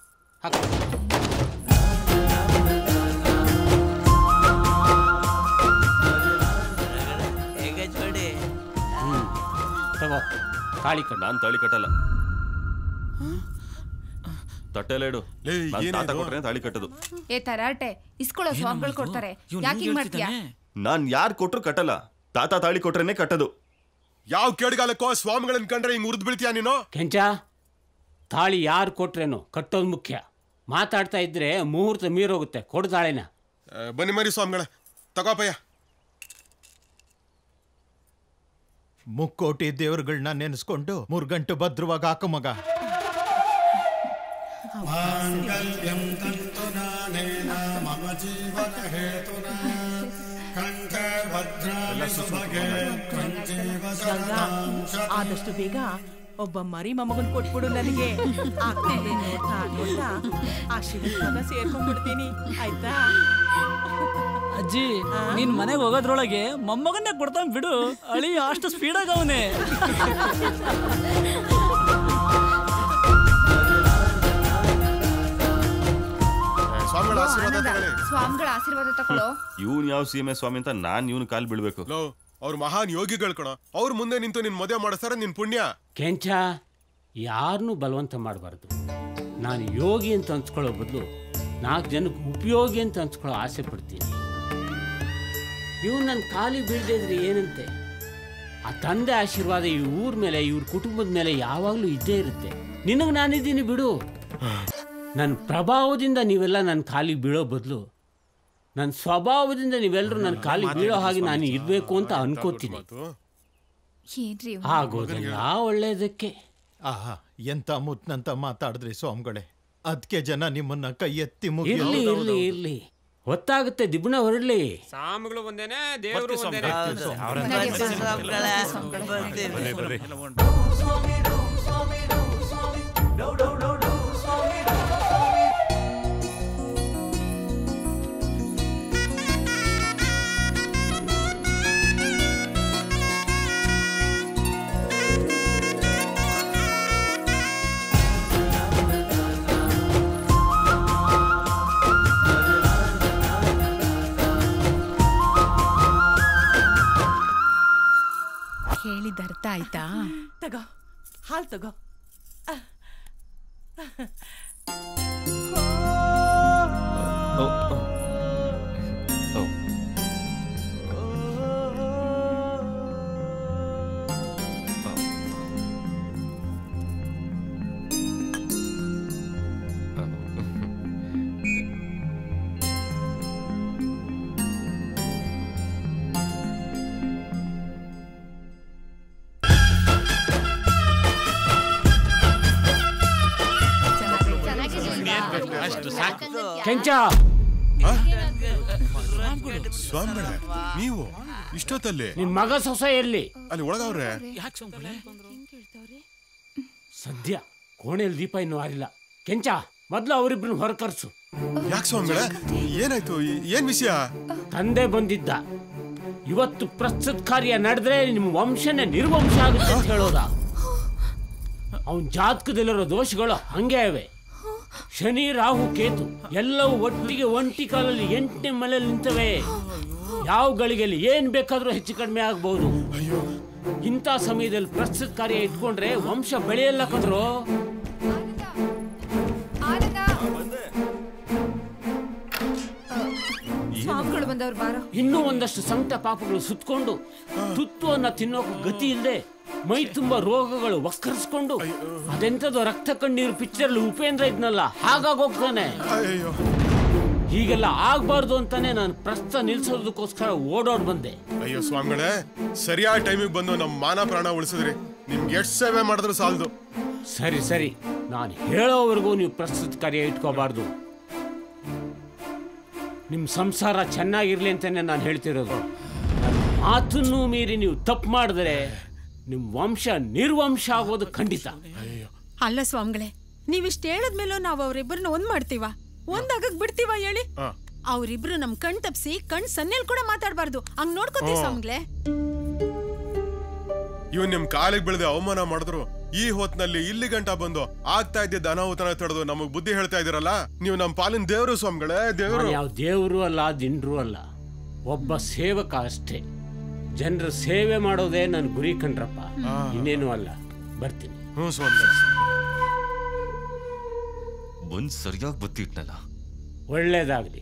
ಹೇಗೆ ಜೋಡಿ ಹ್ಮ್ ತಗೋ ತಾಳಿ ಕಟ್ಟು ನಾನ್ ತಾಳಿ ಕಟ್ಟಲ್ಲ ತಟ್ಟೆಲ್ಲ ಇಡು ನಾನ್ ತಾತ ಕೊಟ್ರೆ ತಾಳಿ ಕಟ್ಟದು ಏ ತರಾಟೆ ಇಸ್ಕೊಳ್ಳೋ ಸ್ವಾಮಿಗಳು ಕೊಡ್ತಾರೆ ಯಾಕೆ ಹಿಂಗ್ ಮಾಡ್ತೀಯಾ ನಾನ್ ಯಾರ್ ಕೊಟ್ರು ಕಟ್ಟಲ್ಲ ತಾತ ತಾಳಿ ಕೊಟ್ರೇನೆ ಕಟ್ಟದು ಯಾವ ಕೇಡ್ಗಾಲಕ್ಕೋ ಸ್ವಾಮಿಗಳನ್ನ ಕಂಡ್ರೆ ಹಿಂಗ್ ಉರ್ದ್ ಬೀಳ್ತೀಯ ನೀನು ಕೆಂಚ ತಾಳಿ ಯಾರು ಕೊಟ್ರೇನು ಕಟ್ಟೋದು ಮುಖ್ಯ ಮಾತಾಡ್ತಾ ಇದ್ರೆ ಮುಹೂರ್ತ ಮೀರೋಗುತ್ತೆ ಕೊಡು ತಾಳಿನ ಬನ್ನಿ ಮರಿ ಸ್ವಾಮಿಗಳ ತಗೋಪಯ್ಯ ಮುಕ್ಕೋಟಿ ದೇವ್ರುಗಳನ್ನ ನೆನೆಸ್ಕೊಂಡು ಮೂರ್ ಗಂಟು ಭದ್ರವಾಗಿ ಹಾಕು ಮಗ ಮಾಂಗಲ್ಯಂ ತಂತುನಾನೇನ ಮಮ ಜೀವನ ಹೇತುನ ಕಂಠೆ ಭದ್ರಾಣಿ ಸುಭಗೆ ತ್ವಂಜೀವ ಶರದಾಂ ಶತಂ. ಆದಷ್ಟು ಬೇಗ ಒಬ್ಬ ಮರಿ ಮೊಮ್ಮಗನ್ ಕೊಟ್ಬಿಡು ನನಗೆ ಆ ಕಡೆ ನೋಡ್ತಾ ನೋಡ್ತಾ ಆ ಶಿವನ ಸೇರ್ಕೊಂಡ್ಬಿಡ್ತೀನಿ ಆಯ್ತಾ ಅಜ್ಜಿ ನೀನ್ ಮನೆಗೆ ಹೋಗೋದ್ರೊಳಗೆ ಮೊಮ್ಮಗನ್ನೇ ಕೊಡ್ತಾನ್ ಬಿಡು ಅಳಿ ಅಷ್ಟು ಸ್ಪೀಡಾಗ ಅವನೇ ಸ್ವಾಮಿಗಳ ಆಶೀರ್ವಾದ ತಗೊಳ್ಳಿ ಸ್ವಾಮಿಗಳ ಆಶೀರ್ವಾದ ತಕೊಳ್ಳೋ ಇವ್ನ್ ಯಾವ ಸೀಮೆ ಸ್ವಾಮಿ ಅಂತ ನಾನ್ ಇವ್ನ ಕಾಲ್ ಬೀಳ್ಬೇಕು ಲೋ ಅವ್ರು ಮಹಾನ್ ಯೋಗಿಗಳು ಕಣ ಅವ್ರ ಮುಂದೆ ನಿಂತು ನಿನ್ ಮದುವೆ ಮಾಡಿಸ್ತಾರ ನಿನ್ ಪುಣ್ಯ ಕೆಂಚ ಯಾರನ್ನೂ ಬಲವಂತ ಮಾಡಬಾರ್ದು ನಾನು ಯೋಗಿ ಅಂತ ಅನ್ಸ್ಕೊಳ್ಳೋ ಬದಲು ನಾಲ್ಕು ಜನಕ್ಕೆ ಉಪಯೋಗಿ ಅಂತ ಅನ್ಸ್ಕೊಳ್ಳೋ ಆಸೆ ಪಡ್ತೀನಿ ಇವ್ ನನ್ನ ಖಾಲಿ ಬೀಳದೆ ಇದ್ರೆ ಏನಂತೆ ಆ ತಂದೆ ಆಶೀರ್ವಾದ ಈ ಊರ ಮೇಲೆ ಇವ್ರ ಕುಟುಂಬದ ಮೇಲೆ ಯಾವಾಗಲೂ ಇದ್ದೇ ಇರುತ್ತೆ ನಿನಗೆ ನಾನಿದ್ದೀನಿ ಬಿಡು ನನ್ನ ಪ್ರಭಾವದಿಂದ ನೀವೆಲ್ಲ ನನ್ನ ಖಾಲಿ ಬೀಳೋ ಬದಲು ನನ್ನ ಸ್ವಭಾವದಿಂದ ನೀವೆಲ್ಲರೂ ನನ್ನ ಕಾಲಿಗೆ ಬೀಳೋ ಹಾಗೆ ನಾನು ಇರಬೇಕು ಅಂತ ಅನ್ಕೋತೀನಿ ಏನ್ರಿ ಇವ್ನು? ಆಗೋದಿಲ್ಲ ಒಳ್ಳೇದಕ್ಕೆ ಆಹಾ ಎಂತ ಮುತ್ನಂತ ಮಾತಾಡಿದ್ರಿ ಸ್ವಾಮಿಗಳೇ ಅದಕ್ಕೆ ಜನ ನಿಮ್ಮನ್ನ ಕೈ ಎತ್ತಿ ಮುಗಿ ಇರ್ಲಿ ಇರ್ಲಿ ಇರ್ಲಿ ಹೊತ್ತಾಗುತ್ತೆ ದಿಬ್ಬಣ ಹೊರಡ್ಲಿ ಸ್ವಾಮಿಗಳು ಒಂದೇನೆ ದೇವರು ಬರ್ತೀವಿ ಒಂದೇನೆ ಸ್ವಾಮಿ, ಬರ್ತೀವಿ ಸ್ವಾಮಿಗಳೇ. ಬರ್ತೀವಿ. ಬರ್ರಿ. ಹೇಳಿದ ಅರ್ಥ ಆಯ್ತಾ ತಗೋ ಹಾಲ್ ತಗೋ ಅಷ್ಟು ಸಾಕು ಕೆಂಚ ಸ್ವಾಮಿಗಳೇ ನೀವು ಇಷ್ಟೊತ್ತಲ್ಲಿ ನಿನ್ ಮಗ ಸೊಸೆ ಎಲ್ಲಿ ಅಲ್ಲಿ ಒಳಗವ್ರೆ ಸದ್ಯ ಕೋಣೆಯಲ್ಲಿ ದೀಪ ಇನ್ನೂ ಆರಿಲ್ಲ ಕೆಂಚ ಮೊದ್ಲು ಅವರಿಬ್ರನ್ನ ಹೊರ ಕರ್ಸು ಯಾಕೆ ಸ್ವಾಮಿಗಳೇ ಏನಾಯ್ತು ಈ- ಏನ್ ವಿಷಯ ತಂದೆ ಬಂದಿದ್ದ ಇವತ್ತು ಪ್ರಸ್ತುತ ಕಾರ್ಯ ನಡೆದ್ರೆ ನಿಮ್ಮ ವಂಶನೇ ನಿರ್ವಂಶ ಆಗುತ್ತೆ ಅಂತ ಹೇಳೋದ ಅವನ್ ಜಾತಕದಲ್ಲಿರೋ ದೋಷಗಳು ಹಂಗೆ ಇವೆ ಶನಿ ರಾಹು ಕೇತು ಎಲ್ಲವೂ ಒಟ್ಟಿಗೆ ಒಂಟಿ ಕಾಲಲ್ಲಿ ಎಂಟನೇ ಮನೆಯಲ್ಲಿ ನಿಂತವೆ ಯಾವ ಗಳಿಗೆಯಲ್ಲಿ ಏನ್ ಬೇಕಾದ್ರೂ ಹೆಚ್ಚು ಕಡಿಮೆ ಆಗ್ಬಹುದು ಇಂಥ ಸಮಯದಲ್ಲಿ ಪ್ರಸ್ತುತ ಕಾರ್ಯ ಇಟ್ಕೊಂಡ್ರೆ ವಂಶ ಬೆಳೆಯಲ್ಲ ಕಂದ್ರು ಸ್ವಾಮಿಗಳು ಬಂದವ್ರು ಬಾರೋ ಇನ್ನೂ ಒಂದಷ್ಟು ಸಂಕಟ ಪಾಪಗಳು ಸುತ್ತಕೊಂಡು ತುತ್ತುವನ್ನ ತಿನ್ನೋಕೆ ಗತಿ ಇಲ್ಲದೆ ಮೈ ತುಂಬ ರೋಗಗಳು ವಕ್ರಿಸ್ಕೊಂಡು ಅದೆಂತದೋ ರಕ್ತ ಕಣ್ಣೀರು ಪಿಕ್ಚರ್ ಉಪೇಂದ್ರ ಇದ್ನಲ್ಲ ಹಾಗಾಗೋಗ್ತಾನೆ ಹೀಗೆಲ್ಲ ಆಗ್ಬಾರ್ದು ಅಂತಾನೆ ನಾನು ಪ್ರಸ್ತ ನಿಲ್ಸೋದಕ್ಕೋಸ್ಕರ ಓಡೋಡ್ ಬಂದೆ ಅಯ್ಯೋ ಸ್ವಾಮಿಗಳೇ ಸರಿಯಾದ ಟೈಮಿಗೆ ಬಂದು ನಮ್ಮ ಮಾನ ಪ್ರಾಣ ಉಳಿಸಿದ್ರಿ ನಿಮ್ಗೆ ಎಷ್ಟು ಸೇವೆ ಮಾಡಿದ್ರು ಸಾಲದು ಸರಿ ಸರಿ ನಾನು ಹೇಳೋವರೆಗೂ ನೀವು ಪ್ರಸ್ತುತ ಕಾರ್ಯ ಇಟ್ಕೋಬಾರ್ದು ನಿಮ್ಮ ಸಂಸಾರ ಚೆನ್ನಾಗಿರ್ಲಿ ಅಂತಾನೆ ನಾನು ಹೇಳ್ತಿರೋದು ನನ್ನ ಮಾತನ್ನು ಮೀರಿ ನೀವು ತಪ್ಪು ಮಾಡಿದ್ರೆ ನಿಮ್ಮ ವಂಶ ನಿರ್ವಂಶ ಆಗೋದು ಖಂಡಿತ ಅಲ್ಲ ಸ್ವಾಮಿಗಳೇ ನೀವಿಷ್ಟ ಹೇಳದ್ಮೇಲೂ ನಾವು ಅವ್ರಿಬ್ಬರನ್ನ ಒಂದ್ ಮಾಡ್ತೀವ ಒಂದಾಗಕ್ ಬಿಡ್ತೀವ ಹೇಳಿ ಅವ್ರಿಬ್ರು ನಮ್ ಕಣ್ ತಪ್ಸಿ ಕಣ್ ಸನ್ನೆಲ್ ಕೂಡ ಮಾತಾಡ್ಬಾರ್ದು ಹಂಗ್ ನೋಡ್ಕೋತೀವಿ ಹ್ಮ್. ಸ್ವಾಮಿಗಳೇ ಇವ್ ನಿಮ್ ಕಾಲಿಗೆ ಬೆಳೆದ ಅವಮಾನ ಮಾಡಿದ್ರು ಈ ಹೊತ್ನಲ್ಲಿ ಇಲ್ಲಿ ಗಂಟ ಬಂದು ಆಗ್ತಾ ಇದ್ದ ಅನಾಹುತನ ತಡೆದು ನಮಗ್ ಬುದ್ಧಿ ಹೇಳ್ತಾ ಇದೀರಲ್ಲ ನೀವು ನಮ್ ಪಾಲಿನ ದೇವ್ರು ಸ್ವಾಮಿಗಳೇ ದೇವ್ರು ನಾನು ಯಾವ ದೇವರು ಅಲ್ಲ ದಿಂಡ್ರು ಅಲ್ಲ ಒಬ್ಬ ಸೇವಕ ಅಷ್ಟೇ ಜನರ ಸೇವೆ ಮಾಡೋದೇ ನನ್ನ ಗುರಿ ಕಂಡ್ರಪ್ಪ ಇನ್ನೇನು ಅಲ್ಲ ಬರ್ತೀನಿ ಹ್ಞೂ ಸ್ವಾಮಿ ಒಂದ್ ಸರಿಯಾಗಿ ಬತ್ತಿಟ್ನಲ್ಲ ಒಳ್ಳೇದಾಗ್ಲಿ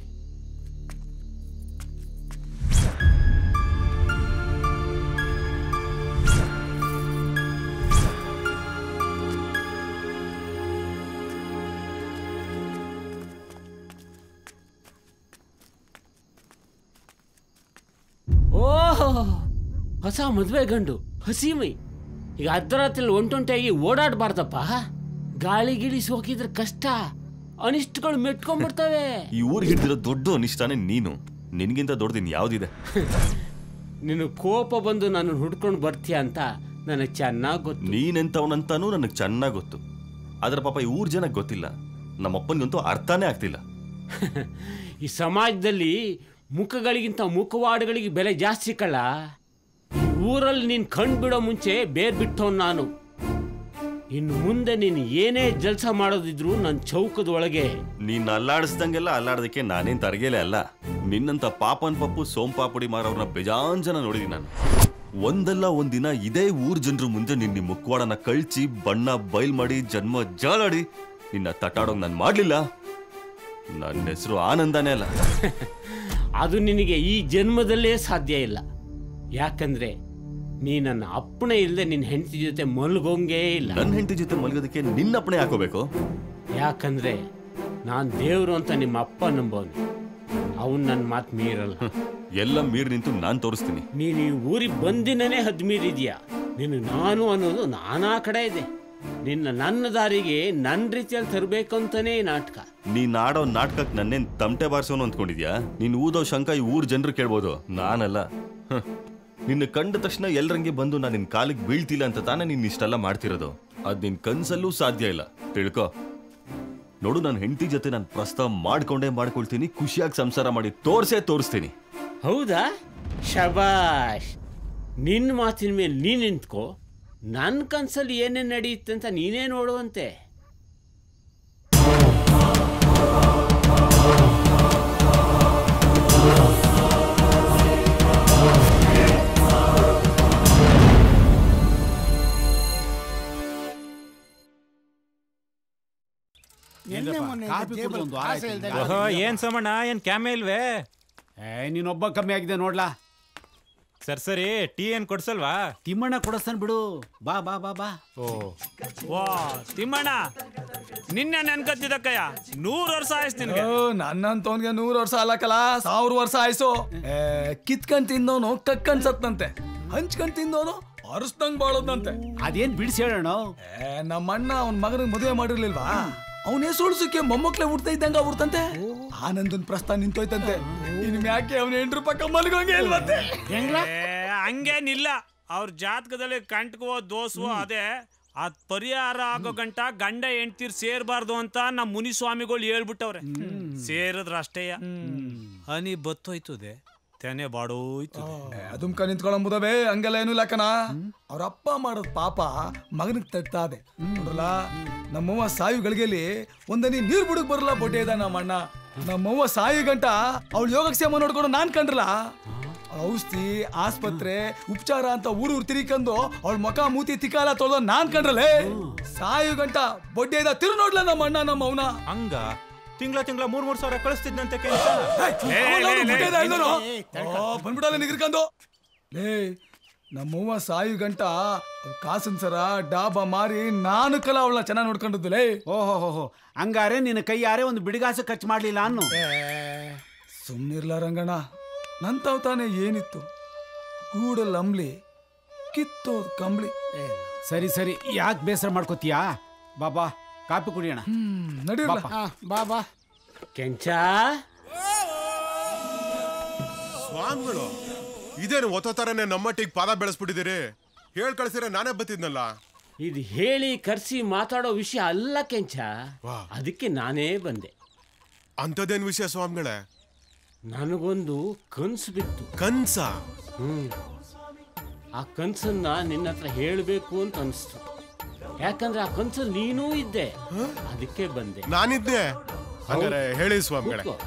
ಓಹೋ ಹೊಸ ಮದುವೆ ಗಂಡು ಹಸಿ ಮೈ ಈಗ ಅರ್ಧರಾತ್ರಿ ಒಂಟೊಂಟಿಯಾಗಿ ಓಡಾಡಬಾರ್ದಪ್ಪ ಗಾಳಿ ಗಿಳಿ ಸೋಕಿದ್ರೆ ಕಷ್ಟ ಅನಿಷ್ಟಗಳು ಮೆಟ್ಕೊಂಡ್ಬಿಡ್ತವೆ ಈ ಊರ್ ಹಿಡ್ದಿರೋ ದೊಡ್ಡ ಅನಿಷ್ಟಾನೆ ನೀನು ನಿನ್ಗಿಂತ ದೊಡ್ಡದಿನ್ ಯಾವ್ದಿದೆ ನಿನ್ನ ಕೋಪ ಬಂದು ನಾನು ಹುಡ್ಕೊಂಡು ಬರ್ತೀಯ ಅಂತ ನನಗೆ ಚೆನ್ನಾಗಿ ಗೊತ್ತು ನೀನೆಂತವನಂತಾನೂ ನನಗೆ ಚೆನ್ನಾಗಿ ಗೊತ್ತು ಆದ್ರೆ ಪಾಪ ಈ ಊರ್ ಜನಕ್ಕೆ ಗೊತ್ತಿಲ್ಲ ನಮ್ಮಪ್ಪನಿಗಂತೂ ಅರ್ಥನೇ ಆಗ್ತಿಲ್ಲ ಈ ಸಮಾಜದಲ್ಲಿ ಮುಖಗಳಿಗಿಂತ ಮುಖವಾಡಗಳಿಗೆ ಬೆಲೆ ಜಾಸ್ತಿ ಕಳ್ಳ ಈ ಊರಲ್ಲಿ ನೀನು ಕಣ್ ಬಿಡೋ ಮುಂಚೆ ಬೇರ್ ಬಿಟ್ಟವನ್ ನಾನು ಇನ್ನು ಮುಂದೆ ನೀನು ಏನೇ ಜಲ್ಸ ಮಾಡೋದಿದ್ರು ನನ್ನ ಚೌಕದ ಒಳಗೆ ನೀನ್ ಅಲ್ಲಾಡಿಸ್ದಂಗೆಲ್ಲ ಅಲ್ಲಾಡೋದಕ್ಕೆ ನಾನೇನ್ ತರಗೇಲೆ ಅಲ್ಲ ನಿನ್ನಂತ ಪಾಪನ್ ಪಪ್ಪು ಸೋಂಪಾಪುಡಿ ಮಾರೋರ್ನ ಬೇಜಾನ್ ಜನ ನೋಡಿದೀನಿ ನಾನು ಒಂದಲ್ಲ ಒಂದಿನ ಇದೇ ಊರ್ ಜನರು ಮುಂದೆ ನಿನ್ನ ಈ ಮುಖವಾಡನ ಕಳ್ಚಿ ಬಣ್ಣ ಬಯಲ್ ಮಾಡಿ ಜನ್ಮ ಜಾಲಾಡಿ ನಿನ್ನ ತಟ್ಟಾಡೋಗ್ ನಾನು ಮಾಡ್ಲಿಲ್ಲ ನನ್ನ ಹೆಸರು ಆನಂದನೇ ಅಲ್ಲ ಅದು ನಿನಗೆ ಈ ಜನ್ಮದಲ್ಲೇ ಸಾಧ್ಯ ಇಲ್ಲ ಯಾಕಂದ್ರೆ ನೀ ನನ್ನ ಅಪ್ಪಣೆ ಇಲ್ಲದೆ ನಿನ್ನ ಹೆಂಡತಿ ಜೊತೆ ಮಲ್ಗೋಂಗೇ ಇಲ್ಲ ನನ್ನ ಹೆಂಡತಿ ಜೊತೆ ಮಲಗೋದಕ್ಕೆ ನಿನ್ನ ಅಪ್ಪಣೆ ಹಾಕೋಬೇಕು ಯಾಕಂದ್ರೆ ನಾನು ದೇವರು ಅಂತ ನಿಮ್ಮ ಅಪ್ಪ ನಂಬೋನು ಅವನ್ ನನ್ನ ಮಾತು ಮೀರಲ್ಲ ಎಲ್ಲ ಮೀರ್ ನಿಂತು ನಾನ್ ತೋರಿಸ್ತೀನಿ ನೀನು ಈ ಊರಿಗೆ ಬಂದಿನೇ ಹದ್ ಮೀರಿದ್ಯಾ ನೀನು ನಾನು ಅನ್ನೋದು ನಾನಾ ಕಡೆ ಇದೆ ನಿನ್ನ ನನ್ನ ದಾರಿಗೆ ನನ್ನ ರೀತಿಯಲ್ಲಿ ತರಬೇಕು ಅಂತಾನೆ ಈ ನಾಟಕ ನೀನ್ ಆಡೋ ನಾಟಕಕ್ಕೆ ನನ್ನೇನ್ ತಮಟೆ ಬಾರಿಸೋನು ಅಂದ್ಕೊಂಡಿದ್ಯಾ ನೀನ್ ಊದೋ ಶಂಕ ಈ ಊರ್ ಜನರು ಕೇಳ್ಬೋದು ನಾನಲ್ಲ ಹ್ಮ್. ನಿನ್ನ ಕಂಡ ತಕ್ಷಣ ಎಲ್ರಂಗೆ ಬಂದು ನಾನು ನಿನ್ ಕಾಲಿಗೆ ಬೀಳ್ತಿಲ್ಲ ಅಂತ ತಾನೇ ನೀನ್ ಇಷ್ಟೆಲ್ಲ ಮಾಡ್ತಿರೋದು ಅದ್ ನಿನ್ ಕನ್ಸಲ್ಲೂ ಸಾಧ್ಯ ಇಲ್ಲ ತಿಳ್ಕೊ ನೋಡು ನನ್ನ ಹೆಂಡತಿ ಜೊತೆ ನಾನು ಪ್ರಸ್ತಾವ ಮಾಡ್ಕೊಂಡೇ ಮಾಡ್ಕೊಳ್ತೀನಿ ಖುಷಿಯಾಗಿ ಸಂಸಾರ ಮಾಡಿ ತೋರ್ಸೇ ತೋರಿಸ್ತೀನಿ ಹೌದಾ ಶಬಾಷ್ ನಿನ್ನ ಮಾತಿನ ಮೇಲೆ ನೀನು ನಿಂತ್ಕೋ ನನ್ನ ಕನ್ಸಲ್ಲಿ ಏನೇನು ನಡೆಯುತ್ತೆ ಅಂತ ನೀನೇ ನೋಡುವಂತೆ ನಿನ್ನೆ ಮೊನ್ನೆ ಕಾಫಿ ಜೇಬಲ್ಲಿ ಕುಡ್ದು ಒಂದು ವಾರ ಕಾಸೇ ಆಯ್ತು ಇಲ್ದೆ ಈಗ. ಓಹೋ ಏನ್ ಸಮಣ್ಣ ಏನ್ ಕ್ಯಾಮೆ ಇಲ್ವೇ ಏ ನೀನೊಬ್ಬ ಕಮ್ಮಿ ಆಗಿದೆ ನೋಡ್ಲಾ ಸರ್ ಸರಿ ಟೀ ಏನ್ ಕೊಡ್ಸಲ್ವಾ ತಿಮ್ಮಣ್ಣ ಕೊಡಿಸ್ತಾನೆ ಬಿಡು ಬಾ ಬಾ ಬಾ ಬಾ ಓ ವಾ ತಿಮ್ಮಣ್ಣ ನಿನ್ನೆ ನೆನ್ಕತ್ತಿದ್ದಕ್ಕಯ್ಯ ನೂರು ವರ್ಷ ಆಯ್ತು ನಿನ್ಗೆ ಓ, ನನ್ನಂತವನ್ಗೆ ನೂರು ವರ್ಷ ಅಲ್ಲಕಲ್ಲ ಸಾವಿರ ವರ್ಷ ಆಯ್ಸು ಏ, ಕಿತ್ಕೊಂಡ್ ತಿಂದವನು ಕಕ್ಕಂಡ್ ಸತ್ತಂತೆ ಹಂಚ್ಕೊಂಡ್ ತಿಂದವನು ಅರಸ್ದಂಗ್ ಬಾಳೋದಂತೆ ಅದೇನ್ ಬಿಡಿಸಿ ಹೇಳೋಣ ಏ, ನಮ್ಮಣ್ಣ ಅವನ್ ಮಗನಿಗೆ ಮದುವೆ ಮಾಡಿರ್ಲಿಲ್ವಾ ಅವನ ಹೆಸುಳ್ಸಕ್ಕೆ ಮೊಮ್ಮಕ್ಳೆ ಹುಡ್ತಾ ಇದ್ದಂಗ ಹುಡ್ತಂತೆ ಆನಂದನ್ ಪ್ರಸ್ತಾನ ನಿಂತೋಯ್ತಂತೆ ಇನ್ ಯಾಕೆ ಅವನ ಎಂಟ್ರು ಪಕ್ಕ ಮಲ್ಗೋಂಗೆ ಇಲ್ವಂತೆ ಏ, ಹಂಗೇನಿಲ್ಲ ಅವ್ರ ಜಾತಕದಲ್ಲಿ ಕಂಟ್ಕೋ ದೋಸು ಅದೇ ಅದ್ ಪರಿಹಾರ ಆಗೋ ಗಂಟ ಗಂಡ ಹೆಂಡ್ತಿರ್ ಸೇರ್ಬಾರ್ದು ಅಂತ ನಮ್ಮ ಮುನಿಸ್ವಾಮಿಗಳು ಹೇಳ್ಬಿಟ್ಟವ್ರೆ ಸೇರಿದ್ರ ಅಷ್ಟೇಯ ಹನಿ ಬತ್ತೋಯ್ತದೆ ತೆನೆ ಬಾಡೋಯ್ತು ಅದುಮ್ಕ ನಿಂತ್ಕೊಳ್ಳಂಬುದವೇ ಹಂಗೆಲ್ಲ ಏನು ಇಲ್ಲಕನ ಅವ್ರ ಅಪ್ಪ ಮಾಡೋದ್ ಪಾಪ ಮಗನಿಗೆ ತಟ್ಟಾದೆ ನೋಡ್ರಲ್ಲ ನಮ್ಮವ್ವ ಸಾಯು ಗಳಿಗೆಲಿ ಒಂದನಿ ನೀರ್ ಬುಡಕ್ ಬರಲ್ಲ ಬೊಡ್ಡೆ ಇದ ನಮ್ಮಣ್ಣ ನಮ್ಮವ್ವ ಸಾಯಿ ಗಂಟ ಅವಳು ಯೋಗಕ್ಷೇಮ ನೋಡ್ಕೊಂಡು ನಾನ್ ಕಂಡ್ರಲ್ಲ ಅವ್ಳ್ ಔಷಧಿ ಆಸ್ಪತ್ರೆ ಉಪಚಾರ ಅಂತ ಊರು ಊರು ತಿರ್ಕೊಂಡು ಅವಳ ಮುಖ ಮೂತಿ ತಿಕ್ಕಾಲ ತೊಳ್ದ ನಾನ್ ಕಂಡ್ರಲ್ಲೇ ಸಾಯು ಗಂಟ ಬೊಡ್ಡೆ ಇದ ತಿರು ನೋಡ್ಲ ನಮ್ಮ ಅಣ್ಣ ನಮ್ಮ ಅವನ ಹಂಗ ತಿಂಗಳ ತಿಂಗಳ ಮೂರ್ ಮೂರ್ ಸಾವಿರ ಕಳಿಸ್ತಿದ್ನಂತೆ ಕೆಲ್ಸ ಬಂದ್ಬಿಡಲ್ಲ ನಿಗಿರ್ಕೊಂಡು ಲೇ ನಮ್ಮವ್ವ ಸಾಯು ಗಂಟ ಅವ್ಳ್ ಕಾಸಿನ ಸರ ಡಾಬಾ ಮಾರಿ ನಾನು ಕಲ ಅವಳನ್ನ ಚೆನ್ನಾಗಿ ನೋಡ್ಕೊಂಡದ್ದು ಲೇ ಓಹೋ ಹೋ ಹೋ ಹಂಗಾರೆ ನಿನ್ನ ಕೈಯಾರೆ ಒಂದು ಬಿಡಿಗಾಸು ಖರ್ಚು ಮಾಡ್ಲಿಲ್ಲ ಅನ್ನು ಸುಮ್ನಿರ್ಲ ರಂಗಣ್ಣ ನಂತಾವ್ ತಾನೇ ಏನಿತ್ತು ಗೂಡಲ್ ಅಂಬ್ಲಿ ಕಿತ್ತೋದ್ ಕಂಬ್ಳಿ ಸರಿ ಸರಿ ಯಾಕೆ ಬೇಸರ ಮಾಡ್ಕೋತೀಯಾ ಬಾಬಾ ಕಾಪಿ ಕುಡಿಯೋಣ ನಡೀರಲ್ಲ. ಬಾಪ. ಬಾ ಬಾ ಕೆಂಚ ಸ್ವಾಮಿಗಳು ಇದೇನು ಒತ್ತ ತರನೇ ನಮ್ಮಟ್ಟಿಗೆ ಪಾದ ಬೆಳೆಸ್ಬಿಟ್ಟಿದ್ದೀರಿ ಹೇಳ್ ಕಳ್ಸಿರ ನಾನೇ ಬತ್ತಿದ್ನಲ್ಲ ಇದು ಹೇಳಿ ಕರ್ಸಿ ಮಾತಾಡೋ ವಿಷಯ ಅಲ್ಲ ಕೆಂಚ ಅದಕ್ಕೆ ನಾನೇ ಬಂದೆ ಅಂಥದ್ದೇನ್ ವಿಷಯ ಸ್ವಾಮಿಗಳೇ ನನಗೊಂದು ಕನ್ಸು ಬಿತ್ತು ಕನ್ಸ ಹ್ಮ್ ಆ ಕನ್ಸನ್ನ ನಿನ್ನ ಹತ್ರ ಹೇಳಬೇಕು ಅಂತ ಅನಿಸ್ತು ಯಾಕಂದ್ರೆ ಆ ಕನ್ಸಲ್ಲಿ ನೀನೂ ಇದ್ದೆ ಅದಕ್ಕೆ ಬಂದೆ ನಾನಿದ್ದೆ ಹಂಗಾರೆ ಹೇಳಿ ಸ್ವಾಮಿಗಳೇ ಕೂತ್ಕೋ.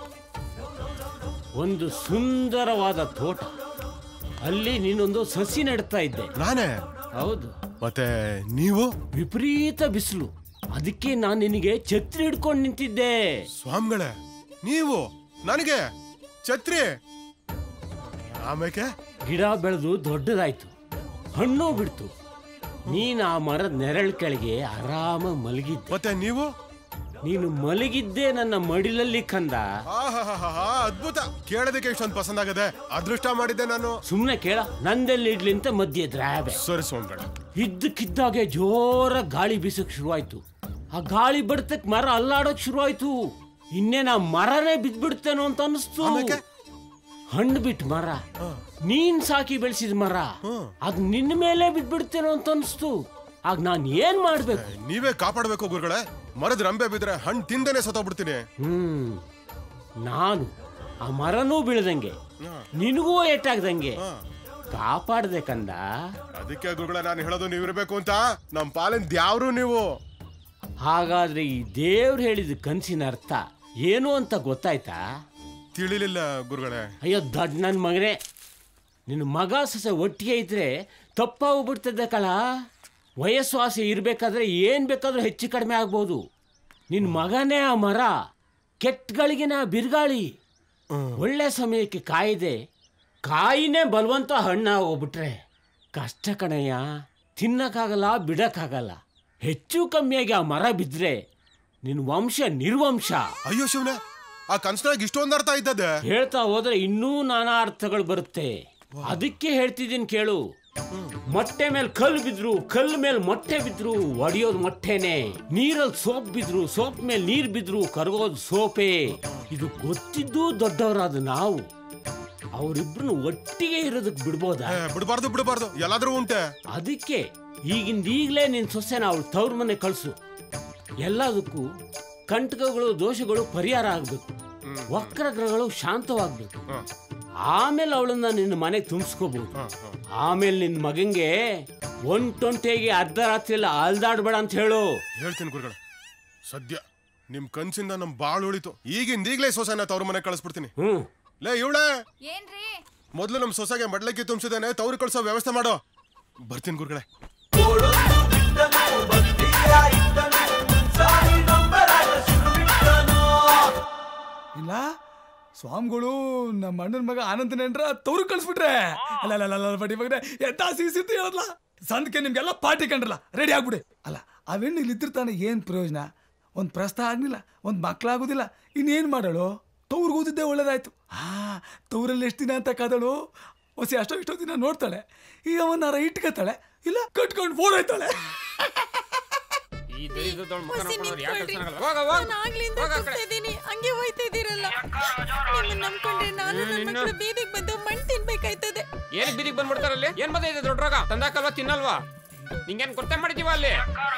ಒಂದು ಸುಂದರವಾದ ತೋಟ ಅಲ್ಲಿ ನೀನೊಂದು ಸಸಿ ನೆಡ್ತಾ ಇದ್ದೆ ನಾನೇ ಹೌದು ಮತ್ತೆ ನೀವು ವಿಪರೀತ ಬಿಸಿಲು ಅದಕ್ಕೆ ನಾನು ನಿನಗೆ ಛತ್ರಿ ಹಿಡ್ಕೊಂಡು ನಿಂತಿದ್ದೆ ಸ್ವಾಮಿಗಳೇ ನೀವು ನನಗೆ ಛತ್ರಿ ಆಮೇಲೆ ಗಿಡ ಬೆಳೆದು ದೊಡ್ಡದಾಯ್ತು ಹಣ್ಣು ಬಿಡ್ತು ನೀನು ಆ ಮರದ ನೆರಳು ಕೆಳಗೆ ಆರಾಮ ಮಲಗಿದ್ದೆ ಮತ್ತೆ ನೀವು ನೀನು ಮಲಗಿದ್ದೆ ನನ್ನ ಮಡಿಲಲ್ಲಿ ಕಂದ ಆಹಾಹಾಹಾ, ಅದ್ಭುತ ಕೇಳೋದಕ್ಕೆ ಇಷ್ಟೊಂದು ಪಸಂದ್ ಆಗದೆ ಅದೃಷ್ಟ ಮಾಡಿದ್ದೆ ನಾನು ಸುಮ್ನೆ ಕೇಳ ನಂದೆಲ್ಲಿ ಇಡ್ಲಿ ಅಂತ ಮಧ್ಯೆ ದ್ರಾಬೆ ಸರಿ ಸ್ವಾಮಿಗಳೇ ಇದ್ದಕ್ಕಿದ್ದಾಗೆ ಜೋರ ಗಾಳಿ ಬೀಸಕ್ ಶುರುವಾಯ್ತು ಆ ಗಾಳಿ ಬಡ್ತಕ್ ಮರ ಅಲ್ಲಾಡೋಕ್ ಶುರುವಾಯ್ತು ಇನ್ನೇನ ಮರನೇ ಬಿದ್ದ್ಬಿಡ್ತೇನೋ ಅಂತ ಅನಿಸ್ತು ಹಣ್ಣು ಬಿಟ್ಟು ಮರ ನೀನ್ ಸಾಕಿ ಬೆಳೆಸಿದ ಮರ ಅದ್ ನಿನ್ನ ಮೇಲೆ ಬಿದ್ದ್ಬಿಡ್ತೇನೋ ಅಂತ ಅನಿಸ್ತು ಆಗ ನಾನ್ ಏನ್ ಮಾಡ್ಬೇಕು ನೀವೇ ಕಾಪಾಡ್ಬೇಕು ಗುರುಗಳೇ ಮರದ ರಂಬೆ ಬಿದ್ರೆ ಹಣ್ಣು ತಿಂದೇನೆ ಸತ್ತೋಗ್ಬಿಡ್ತೀನಿ ಹ್ಮ್ ನಾನು ಆ ಮರನೂ ಬೀಳ್ದಂಗೆ ನಿನಗೂ ಏಟಾಗ್ದಂಗೆ ಕಾಪಾಡ್ದೆ ಕಂದ ಅದಕ್ಕೆ ಗುರುಗಳೇ ನಾನು ಹೇಳೋದು ನೀವು ಇರ್ಬೇಕು ಅಂತ ನಮ್ ಪಾಲಿನ ದ್ಯಾವ್ರು ನೀವು ಹಾಗಾದ್ರೆ ಈ ದೇವ್ರು ಹೇಳಿದ ಕನ್ಸಿನ ಅರ್ಥ ಏನು ಅಂತ ಗೊತ್ತಾಯ್ತಾ ತಿಳಿಲಿಲ್ಲ ಗುರುಗಳೇ ಅಯ್ಯೋ ದೊಡ್ಡ ನನ್ನ ಮಗನೇ ನಿನ್ನ ಮಗ ಸೊಸೆ ಒಟ್ಟಿಗೆ ಇದ್ರೆ ತಪ್ಪಾಗ್ಬಿಡ್ತದೆ ಕಳ ವಯಸ್ಸು ಆಸೆ ಇರಬೇಕಾದ್ರೆ ಏನು ಬೇಕಾದ್ರೂ ಹೆಚ್ಚು ಕಡಿಮೆ ಆಗ್ಬೋದು ನಿನ್ನ ಮಗನೇ ಆ ಮರ ಕೆಟ್ಟಗಳಿಗಿನ ಬಿರುಗಾಳಿ ಒಳ್ಳೆ ಸಮಯಕ್ಕೆ ಕಾಯಿದೆ ಕಾಯಿನೇ ಬಲವಂತ ಹಣ್ಣ ಹೋಗ್ಬಿಟ್ರೆ ಕಷ್ಟ ಕಣಯ್ಯ ತಿನ್ನಕ್ಕಾಗಲ್ಲ ಬಿಡಕ್ಕಾಗಲ್ಲ ಹೆಚ್ಚು ಕಮ್ಮಿಯಾಗಿ ಆ ಮರ ಬಿದ್ದರೆ ನಿನ್ನ ವಂಶ ನಿರ್ವಂಶ ಅಯ್ಯೋ ಶಿವನೇ ಆ ಕನ್ಸ್ನಾಗ ಇಷ್ಟೊಂದು ಅರ್ಥ ಆಯ್ತದೆ ಹೇಳ್ತಾ ಹೋದ್ರೆ ಇನ್ನೂ ನಾನಾ ಅರ್ಥಗಳು ಬರುತ್ತೆ ಅದಕ್ಕೆ ಹೇಳ್ತಿದ್ದೀನಿ ಕೇಳು ಮೊಟ್ಟೆ ಮೇಲೆ ಕಲ್ಲು ಬಿದ್ರು ಕಲ್ಲು ಮೇಲೆ ಮೊಟ್ಟೆ ಬಿದ್ರು ಒಡೆಯೋದು ಮೊಟ್ಟೆನೆ ನೀರಲ್ಲಿ ಸೋಪ್ ಬಿದ್ರು ಸೋಪ್ ಮೇಲೆ ನೀರ್ ಬಿದ್ರು ಕರಗೋದು ಸೋಪೆ ಇದು ಗೊತ್ತಿದ್ದು ದೊಡ್ಡವರಾದ ನಾವು ಅವರಿಬ್ರು ಒಟ್ಟಿಗೆ ಇರೋದಕ್ಕೆ ಬಿಡ್ಬೋದಾ ಬಿಡಬಾರ್ದು ಬಿಡಬಾರ್ದು ಎಲ್ಲಾದ್ರೂ ಉಂಟೆ ಅದಕ್ಕೆ ಈಗಿಂದ ಈಗಲೇ ನಿನ್ ಸೊಸೆನ ಅವಳು ತವ್ರ ಮನೆ ಕಳ್ಸು ಎಲ್ಲದಕ್ಕೂ ಕಂಟಕಗಳು ದೋಷಗಳು ಪರಿಹಾರ ಆಗ್ಬೇಕು ವಕ್ರಗ್ರಹಗಳು ಶಾಂತವಾಗ್ಬೇಕು ಆಮೇಲೆ ಅವಳನ್ನ ನಿನ್ನ ಮನೆಗೆ ತುಂಬಿಸ್ಕೋಬಹುದು ಆಮೇಲೆ ನಿನ್ನ ಮಗಂಗೆ ಒಂಟೊಂಟೆಗೆ ಅರ್ಧ ರಾತ್ರಿ ಎಲ್ಲ ಅಲ್ದಾಡ್ಬೇಡ ಅಂತ ಹೇಳು ಹೇಳ್ತೀನಿ ಗುರುಗಳ ಸದ್ಯ ನಿಮ್ ಕನ್ಸಿಂದ ನಮ್ ಬಾಳ್ ಉಳಿತು ಈಗಿಂದ ಈಗ್ಲೇ ಸೊಸೆನ ತವ್ರ ಮನೆ ಕಳಿಸ್ಬಿಡ್ತೀನಿ ಹ್ಮ್ ಲೇ ಇವಳೆ ಏನ್ರಿ ಮೊದ್ಲು ನಮ್ ಸೊಸೆಗೆ ಮಡ್ಲಕ್ಕಿ ತುಂಬಿಸಿದಾನೆ ತವ್ರು ಕಳ್ಸೋ ವ್ಯವಸ್ಥೆ ಮಾಡೋ ಬರ್ತೀನಿ ಗುರುಗಳೇ ಇಲ್ಲ ಸ್ವಾಮಿಗಳು ನಮ್ಮ ಅಣ್ಣನ ಮಗ ಆನಂದ ನೆಂಡ್ರ ತವ್ರು ಕಳ್ಸ್ಬಿಟ್ರೆ ಅಲ್ಲ ಅಲ್ಲ ಅಲ್ಲ ಬಡಿ ಮಗನೆ ಎಂತ ಸಿಸಿ ಹೇಳದ್ಲ ಸಂದಕ್ಕೆ ನಿಮ್ಗೆಲ್ಲ ಪಾರ್ಟಿ ಕಂಡ್ರಲ್ಲ ರೆಡಿ ಆಗ್ಬಿಡಿ ಅಲ್ಲ ಅವೆಣ್ಣು ಇಲ್ಲಿ ಇದ್ದಿರ್ತಾನೆ ಏನ್ ಪ್ರಯೋಜನ ಒಂದ್ ಪ್ರಸ್ತ ಆಗ್ಲಿಲ್ಲ ಒಂದ್ ಮಕ್ಳಾಗೋದಿಲ್ಲ ಇನ್ನೇನ್ ಮಾಡಳು ತವ್ರಿಗೆ ಓದಿದ್ದೆ ಒಳ್ಳೇದಾಯ್ತು ಹಾ ತವ್ರಲ್ಲಿ ಎಷ್ಟು ದಿನ ಅಂತ ಕಾದಳು ಹೊಸಿ ಅಷ್ಟೋ ಇಷ್ಟೋ ದಿನ ನೋಡ್ತಾಳೆ ಈಗ ಅವನಾರ ಇಟ್ಕೊತಾಳೆ ಇಲ್ಲ ಕಟ್ಕೊಂಡು ಫೋನ್ ಆಯ್ತಾಳೆ ಈ ದರಿದ್ರದೊಳ್ ಮುಖ ಹೊಸಿ ನೋಡ್ಕೊಂಡ್ರೆ ಯಾಕೆ ನಿಂತ್ಕೊಳ್ರಿ. ಕೆಲ್ಸ ಆಗಲ್ಲ? ಹೋಗ, ಹೋಗ. ನಾನು ಆಗ್ಲಿಂದ ಹೋಗ ಆ ಕಡೆ. ಕೂಗ್ತಾ ಇದ್ದೀನಿ ಹಂಗೆ ಹೋಯ್ತಾ ಇದ್ದೀರಲ್ಲ ನಿಮ್ಮನ್ನ ನಂಬ್ಕೊಂಡ್ರೆ ನಾನು ನನ್ನ ನಿನ್ನ- ಮಕ್ಕಳು ಬೀದಿಗೆ ಬಂದು ಮಣ್ಣು ತಿನ್ಬೇಕಾಯ್ತದೆ ಏನ್ ಬೀದಿಗೆ ಬಂದ್ಬಿಡ್ತಾರಲ್ಲಿ ಏನ್ ಬಂದೈತೆ ದೊಡ್ಡ ರೋಗ ತಂದಾಕಲ್ವಾ ತಿನ್ನಲ್ವಾ ನಿಂಗೇನ್ ಕೊರತೆ ಮಾಡಿದೀವ ಅಲ್ಲಿ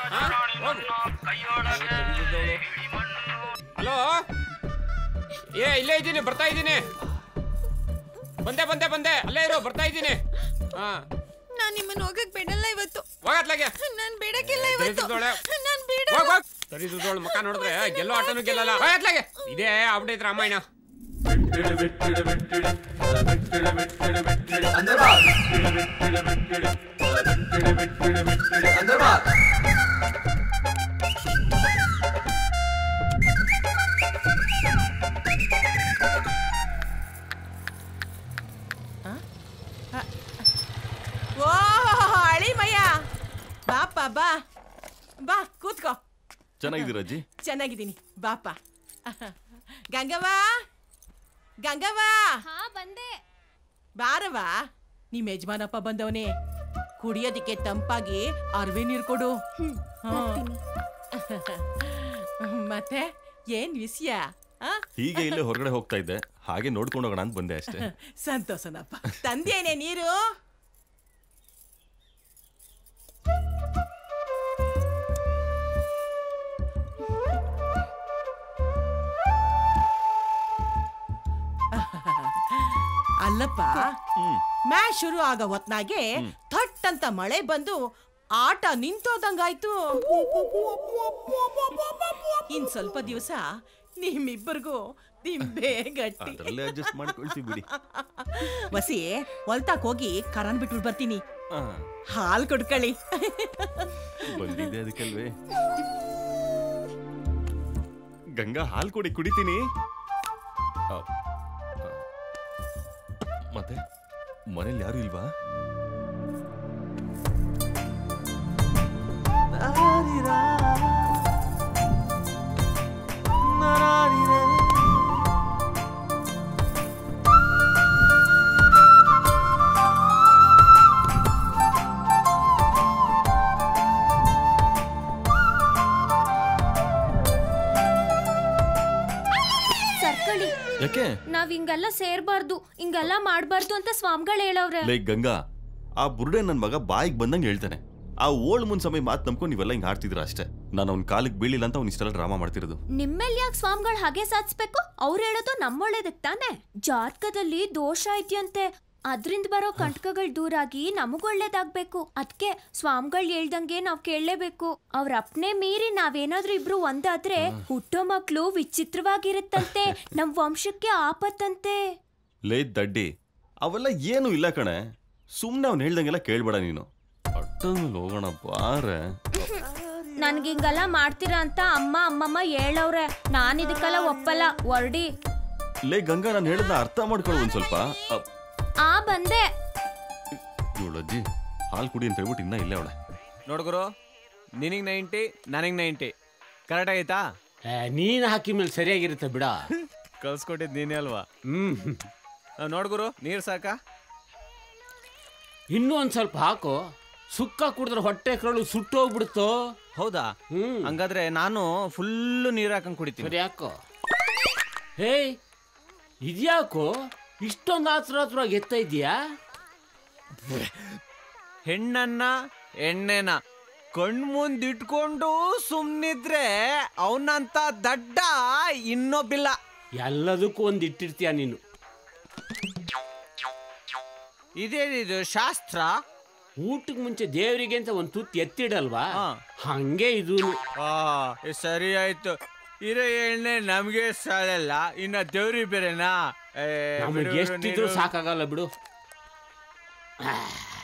ಹಲೋ ಏ ಇಲ್ಲೇ ಇದ್ದೀನಿ ಬರ್ತಾ ಇದ್ದೀನಿ ಬಂದೆ ಬಂದೆ ಬಂದೆ ಅಲ್ಲೇ ಇರೋ ಬರ್ತಾ ಇದ್ದೀನಿ ಹಾ ನಾನು ನಿಮ್ಮನ್ನ ಹೋಗಕ್ ಬಿಡಲ್ಲ ಇವತ್ತು ಹೋಗತ್ಲಾಗೆ ನಾನ್ ಬಿಡಕ್ಕಿಲ್ಲ ಇವತ್ತು ದರಿದ್ರದೊಳೆ ನಾನ್ ಬಿಡ ಹೋಗ್ ಹೋಗ್ ದರಿದ್ರದೊಳ್ ಮುಖ ನೋಡಿದ್ರೆ ಗೆಲ್ಲೋ ಆಟನು ಗೆಲ್ಲಲ್ಲ ಹೋಗತ್ಲಾಗೆ ಇದೇ ಆಗ್ಬಿಟ್ಟೈತೆ ರಾಮಾಯಣ ಓ ಅಳಿಮಯ್ಯ ಬಾಪ ಬಾ ಬಾ ಕೂತ್ಕೋ ಚೆನ್ನಾಗಿದ್ದೀರ ಅಜ್ಜಿ ಚೆನ್ನಾಗಿದ್ದೀನಿ ಬಾಪ ಗಂಗವ್ವ ಗಂಗವ್ವ ಹಾ ಬಂದೆ ಬಾರವ್ವ ನಿಮ್ ಯಜಮಾನಪ್ಪ ಬಂದವನೇ ಕುಡಿಯೋದಿಕ್ಕೆ ತಂಪಾಗಿ ಅರ್ವೆ ನೀರು ಕೊಡು ಹಾ. ಮತ್ತೆ ಏನ್ ವಿಷಯ ಆ? ಹೀಗೆ ಇಲ್ಲೇ ಹೊರಗಡೆ ಹೋಗ್ತಾ ಇದ್ದೆ ಹಾಗೆ ನೋಡ್ಕೊಂಡು ಹೋಗೋಣ ಅಂತ ಬಂದೆ ಅಷ್ಟೇ ಸಂತೋಷನಪ್ಪ ತಂದೇನೆ ನೀರು ಅಲ್ಲಪ್ಪ ಮ್ಯಾಚ್ ಶುರು ಆಗೋ ಹೊತ್ನಾಗೆ ಥಟ್ ಅಂತ ಮಳೆ ಬಂದು ಆಟ ನಿಂತೋದಂಗಾಯ್ತು ಇನ್ ಸ್ವಲ್ಪ ದಿವಸ ನಿಮ್ಮಿಬ್ಬರಿಗೂ ನಿಂಬೆ ಗಟ್ಟಿ ಅದರಲ್ಲೇ ಅಡ್ಜಸ್ಟ್ ಮಾಡ್ಕೊಳ್ತೀವಿ ಬಿಡಿ ವಸಿ ಹೊಲ್ತಾಕ್ ಹೋಗಿ ಕರನ್ ಬಿಟ್ಬಿಟ್ಟು ಬರ್ತೀನಿ ಆ, ಹಾಲ್ ಕೊಡ್ಕಳಿ ಬಂದಿದ್ದೆ ಅದಕ್ಕಲ್ವೇ ಗಂಗಾ ಹಾಲು ಕೊಡಿ ಕುಡಿತೀನಿ ಆ, ಆ. ಮತ್ತೆ ಮನೇಲಿ ಯಾರು ಇಲ್ವಾ ಸರ್ಕಳಿ ಯಾಕೆ ನಾವ್ ಹಿಂಗೆಲ್ಲ ಸೇರ್ಬಾರ್ದು ಹಿಂಗೆಲ್ಲ ಮಾಡ್ಬಾರ್ದು ಅಂತ ಸ್ವಾಮಿಗಳು ಹೇಳವ್ರೆ ಲೈಕ್ ಗಂಗಾ ಆ ಬುರುಡೆ ನನ್ನ ಮಗ ಬಾಯಿಗೆ ಬಂದಂಗೆ ಹೇಳ್ತಾನೆ ಆ ಓಲ್ಡ್ ಮುನ್ ಸಮಯ ಮಾತು ನಂಬ್ಕೊಂಡು ನೀವೆಲ್ಲ ಹಿಂಗೆ ಆಡ್ತಿದ್ರ ಅಷ್ಟೇ ನಾನು ಅವ್ನ ಕಾಲಿಗೆ ಬೀಳಿಲ್ಲ ಅಂತ ಅವ್ನು ಇಷ್ಟೆಲ್ಲ ಡ್ರಾಮಾ ಮಾಡ್ತಿರೋದು ನಿಮ್ಮೇಲ್ ಯಾಕೆ ಸ್ವಾಮಿಗಳು ಹಾಗೆ ಸಾಧಿಸ್ಬೇಕು ಅವ್ರು ಹೇಳೋದು ನಮ್ಮೊಳ್ಳೇದಕ್ ತಾನೆ ಜಾತಕದಲ್ಲಿ ದೋಷ ಐತ್ಯಂತೆ ಅದ್ರಿಂದ ಬರೋ ಕಂಟಕಗಳು ದೂರಾಗಿ ನಮಗ್ ಒಳ್ಳೇದಾಗ್ಬೇಕು ಅದ್ಕೆ ಸ್ವಾಮಿಗಳು ಹೇಳ್ದಂಗೆ ನಾವ್ ಕೇಳಲೇಬೇಕು ಅವ್ರ ಅಪ್ನೆ ಮೀರಿ ನಾವೇನಾದ್ರೂ ಇಬ್ರು ಒಂದಾದ್ರೆ ಹುಟ್ಟೋ ಮಕ್ಳು ವಿಚಿತ್ರವಾಗಿರುತ್ತಂತೆ ನಮ್ ವಂಶಕ್ಕೆ ಆಪತ್ತಂತೆ ಲೇ ದಡ್ಡಿ ಅವೆಲ್ಲ ಏನು ಇಲ್ಲ ಕಣೆ ಸುಮ್ಮನೆ ಅವ್ನು ಹೇಳ್ದಂಗೆಲ್ಲ ಕೇಳ್ಬೇಡ ನೀನು ಅಟ್ಟಲ್ಲಿ ಹೋಗೋಣ ಬಾರೆ ನನ್ಗೆ ಹಿಂಗೆಲ್ಲ ಮಾಡ್ತೀರಾ ಅಂತ ಅಮ್ಮ ಅಮ್ಮಮ್ಮ ಹೇಳವ್ರೆ ನಾನ್ ಇದಕ್ಕೆಲ್ಲ ಒಪ್ಪಲ್ಲ ಹೊರ್ಡಿ ಲೇ ಗಂಗಾ ನಾನು ಹೇಳಿದ್ನ ಅರ್ಥ ಮಾಡ್ಕೊಳ್ಳು ಒಂದ್ ಸ್ವಲ್ಪ ಆ ಬಂದೆ ಇವಳು ಅಜ್ಜಿ ಹಾಲು ಕುಡಿ ಅಂತ ಹೇಳ್ಬಿಟ್ಟು ಇನ್ನ ಇಲ್ಲೇ ಅವಳೆ ನೋಡ್ಗುರು ನಿನಗ್ ನೈಂಟಿ ನನಗ್ ನೈಂಟಿ ಕರೆಕ್ಟ್ ಆಗೈತಾ ನೀನ್ ಹಾಕಿ ಮೇಲೆ ಸರಿಯಾಗಿರುತ್ತೆ ಬಿಡ ಕಳ್ಸ್ಕೊಟ್ಟಿದ್ ನೀನೇ ಅಲ್ವಾ ಹ್ಮ್ ನೋಡ್ಗುರು ನೀರ್ ಸಾಕ ಇನ್ನೂ ಒಂದ್ ಸ್ವಲ್ಪ ಹಾಕು ಸುಕ್ಕ ಕುಡಿದ್ರೆ ಹೊಟ್ಟೆ ಕರಳು ಸುಟ್ಟೋಗ್ಬಿಡ್ತು ಹೌದಾ ಹಂಗಾದ್ರೆ ನಾನು ಫುಲ್ಲು ನೀರ್ ಹಾಕೊಂಡ್ ಕುಡಿತೀನಿ ಸರಿ ಹಾಕೋ ಹೇಯ್ ಇದ್ಯಾಕೋ ಇಷ್ಟೊಂದು ಆತ್ರ ಹತ್ರ ಎತ್ತ ಇದೆಯಾ ಹೆಣ್ಣನ್ನ ಎಣ್ಣೆನ ಕಣ್ಮುಂದ್ ಇಟ್ಕೊಂಡು ಸುಮ್ನಿದ್ರೆ ಅವನಂತ ದಡ್ಡ ಇನ್ನೊಬ್ಬಿಲ್ಲ ಎಲ್ಲದಕ್ಕೂ ಒಂದು ಇಟ್ಟಿರ್ತೀಯ ನೀನು ಇದೇನಿದು ಶಾಸ್ತ್ರ ಊಟಕ್ಕೆ ಮುಂಚೆ ದೇವರಿಗೆ ಅಂತ ಒಂದು ತುತ್ತು ಎತ್ತಿಡಲ್ವಾ ಹಂಗೆ ಇದು ಆ ಸರಿ ಆಯ್ತು ಇರೋ ಎಣ್ಣೆ ನಮ್ಗೆ ಸಾಲಲ್ಲ ಇನ್ನ ದೇವ್ರಿಗೆ ಬೇರೆನಾ ಏ, ನಮಗೆ ಬಿಡು ಎಷ್ಟಿದ್ರು ನೀನು. ಸಾಕಾಗಲ್ಲ ಬಿಡು ಆ.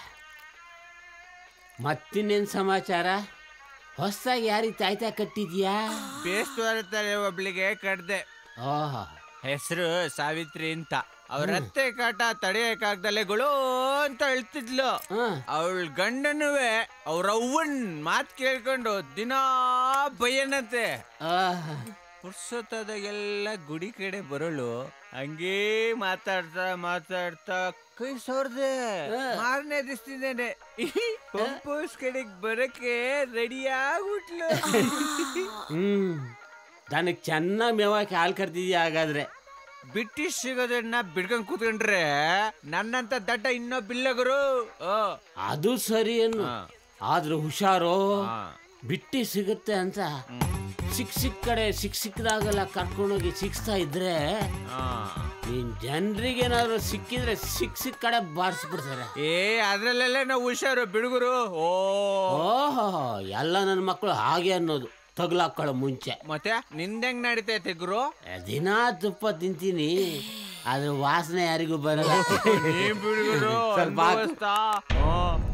ಮತ್ತಿನ್ನೇನ್ ಸಮಾಚಾರ ಹೊಸದಾಗಿ ಯಾರಿಗೆ ತಾಯ್ತಾ ಕಟ್ಟಿದ್ಯಾ ಬೇಸ್ತು ಬರುತ್ತಾರೆ ಒಬ್ಳಿಗೆ ಕಡ್ದೆ ಆಹಾ ಹೆಸರು ಸಾವಿತ್ರಿ ಅಂತ ಅವ್ರ ಅತ್ತೆ ಕಾಟ ತಡೆಯಕ್ಕಾಗ್ದಲೆ ಗುಳು ಅಂತ ಅಳ್ತಿದ್ಲು ಅವಳ ಗಂಡನುವೆ ಅವ್ರ ಅವ್ವನ್ ಮಾತ್ ಕೇಳ್ಕೊಂಡು ದಿನಾ ಬಯ್ಯನಂತೆ ಪುರ್ಸೊತ್ತಾದಾಗೆಲ್ಲ ಗುಡಿ ಕಡೆ ಬರೋಳು ಹಂಗೇ ಮಾತಾಡ್ತಾ ಮಾತಾಡ್ತಾ ಕೈ ಸೋರ್ದೆ ಮಾರನೇ ದಿಸ್ತಿದ್ದೇನೆ ಪಂಪೋಸ್ ಕಡೆಗ್ ಬರಕ್ಕೆ ರೆಡಿ ಆಗ್ಬಿಟ್ಲು ಹ್ಮ್ ನನಗೆ ಚೆನ್ನಾಗಿ ಮೇವಾಕಿ ಹಾಲು ಕರ್ತಿದ್ಯಾ ಹಾಗಾದ್ರೆ ಬಿಟ್ಟಿ ಸಿಗೋದನ್ನ ಬಿಡ್ಕೊಂಡ್ ಕೂತ್ಕೊಂಡ್ರೆ ನನ್ನಂತ ದಡ್ಡ ಇನ್ನೊಬ್ಬಿಲ್ಲ ಗುರು ಓ ಅದು ಸರಿ ಅನ್ನು ಆದ್ರೆ ಹುಷಾರು ಬಿಟ್ಟಿ ಸಿಗುತ್ತೆ ಅಂತ ಸಿಕ್ ಸಿಕ್ ಕಡೆ ಸಿಕ್ ಸಿಕ್ಕದಾಗೆಲ್ಲ ಕರ್ಕೊಂಡೋಗಿ ಸಿಕ್ಸ್ತಾ ಇದ್ರೆ ನೀನ್ ಜನರಿಗೇನಾದ್ರು ಸಿಕ್ಕಿದ್ರೆ ಸಿಕ್ ಸಿಕ್ ಕಡೆ ಬಾರಿಸ್ಬಿಡ್ತಾರೆ ಏ ಅದ್ರಲ್ಲೆಲ್ಲ ನಾವು ಹುಷಾರು ಬಿಡುಗರು ಓ ಓಹೋ ಎಲ್ಲ ನನ್ನ ಮಕ್ಕಳು ಹಾಗೆ ಅನ್ನೋದು ತಗ್ಲಾಕೊಳ್ಳೋ ಮುಂಚೆ ಮತ್ತೆ ನಿಂದೆಂಗ್ ನಡೀತೈತೆ ಗುರು ದಿನಾ ತುಪ್ಪ ತಿಂತೀನಿ ಆದ್ರೆ ವಾಸನೆ ಯಾರಿಗೂ ಬರಲ್ಲ ನೀನ್ ಬಿಡುಗರು ಸ್ವಲ್ಪ ಹಾಕು. ಅನುಭವಿಸ್ತಾ. ಓ.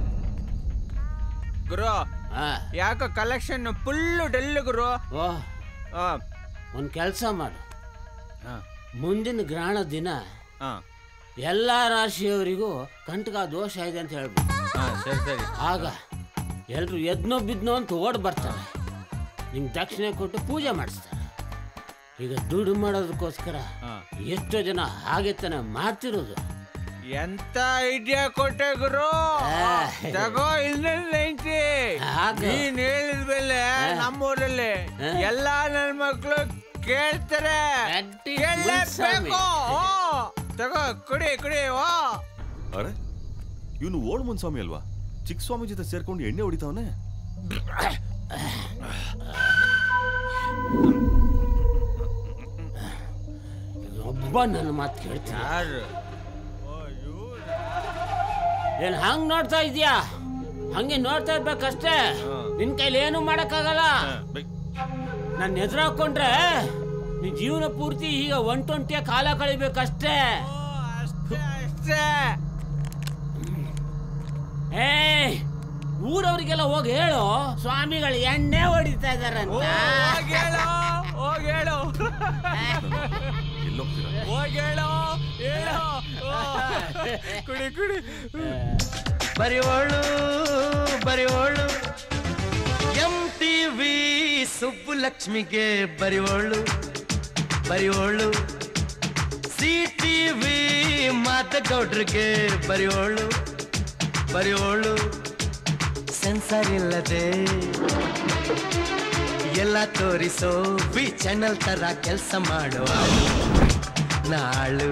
ಗುರು ಯಾಕೋ ಕಲೆಕ್ಷನ್ ಫುಲ್ಲು ಡಲ್ ಗುರು ಓ ಒಂದು ಕೆಲಸ ಮಾಡು ಮುಂದಿನ ಗ್ರಹಣ ದಿನ ಎಲ್ಲ ರಾಶಿಯವರಿಗೂ ಕಂಟಕ ದೋಷ ಇದೆ ಅಂತ ಹೇಳ್ಬಿಟ್ಟು ಸರಿ ಸರಿ ಆಗ ಎಲ್ರು ಎದ್ನೋ ಬಿದ್ನೋ ಅಂತ ಓಡ್ ಬರ್ತಾರೆ ನಿಂಗೆ ದಕ್ಷಿಣೆ ಕೊಟ್ಟು ಪೂಜೆ ಮಾಡಿಸ್ತಾರೆ ಈಗ ದುಡ್ಡು ಮಾಡೋದಕ್ಕೋಸ್ಕರ ಎಷ್ಟೋ ಜನ ಹಾಗೆ ತಾನೆ ಮಾಡ್ತಿರೋದು ಎಂತ ಐಡಿಯಾ ಕೊಟ್ಟೆ ಗುರು ತಗೋ ಇನ್ನೊಂದು ಹಾಕು. ನೀನ್ ಹೇಳಿದ್ಮೇಲೆ ನಮ್ಮೂರಲ್ಲಿ ಎಲ್ಲಾ ನನ್ ಮಕ್ಳು ಕೇಳ್ತಾರೆ ಕೇಳಲೇಬೇಕು ಓ, ತಗೋ ಕುಡಿ ಕುಡಿ ಓ ಅರೆ ಇವನು ಓಲ್ಡ್ ಮುನ್ಸ್ವಾಮಿ ಅಲ್ವಾ ಚಿಕ್ಕ ಸ್ವಾಮಿ ಜೊತೆ ಸೇರ್ಕೊಂಡು ಎಣ್ಣೆ ಹೊಡಿತಾವನೆ ಒಬ್ಬ ನನ್ನ ಮಾತು ಕೇಳ್ತೀನಿ ಏನ್ ಹಂಗ್ ನೋಡ್ತಾ ಇದೀಯಾ ಹಂಗೆ ನೋಡ್ತಾ ಇರ್ಬೇಕಷ್ಟೇ ನಿನ್ ಕೈಲಿ ಏನು ಮಾಡಕ್ಕಾಗಲ್ಲ ನನ್ನ ಎದುರು ಹಾಕೊಂಡ್ರೆ ನಿನ್ ಜೀವನ ಪೂರ್ತಿ ಈಗ ಒಂಟೊಂಟಿಯ ಕಾಲ ಕಳಿಬೇಕಷ್ಟೇ ಅಷ್ಟೇ ಏ ಊರವ್ರಿಗೆಲ್ಲ ಹೋಗಿ ಹೇಳು ಸ್ವಾಮಿಗಳು ಎಣ್ಣೆ ಹೊಡಿತಾ ಇದಾರಂತ ಹೋಗ್ ಹೇಳು ಹೋಗ್ ಹೇಳು ಎಲ್ಲೋಗ್ತೀರಾ ಹೋಗ್ ಹೇಳು ಹೇಳು ಓ, ಕುಡಿ ಕುಡಿ ಬರಿವೋಳು ಬರಿವೋಳು ಎಂ ಟಿ ವಿ ಸುಬ್ಬುಲಕ್ಷ್ಮಿಗೆ ಬರಿವೋಳು ಬರಿವೋಳು ಸಿ ಟಿ ವಿ ಮಾತಗೌಡ್ರಿಗೆ ಬರಿವೋಳು ಬರಿವೋಳು ಸೆನ್ಸರ್ ಇಲ್ಲದೆ ಎಲ್ಲ ತೋರಿಸೋ ಬಿ ಚಾನಲ್ ತರ ಕೆಲಸ ಮಾಡುವ ನಾಳು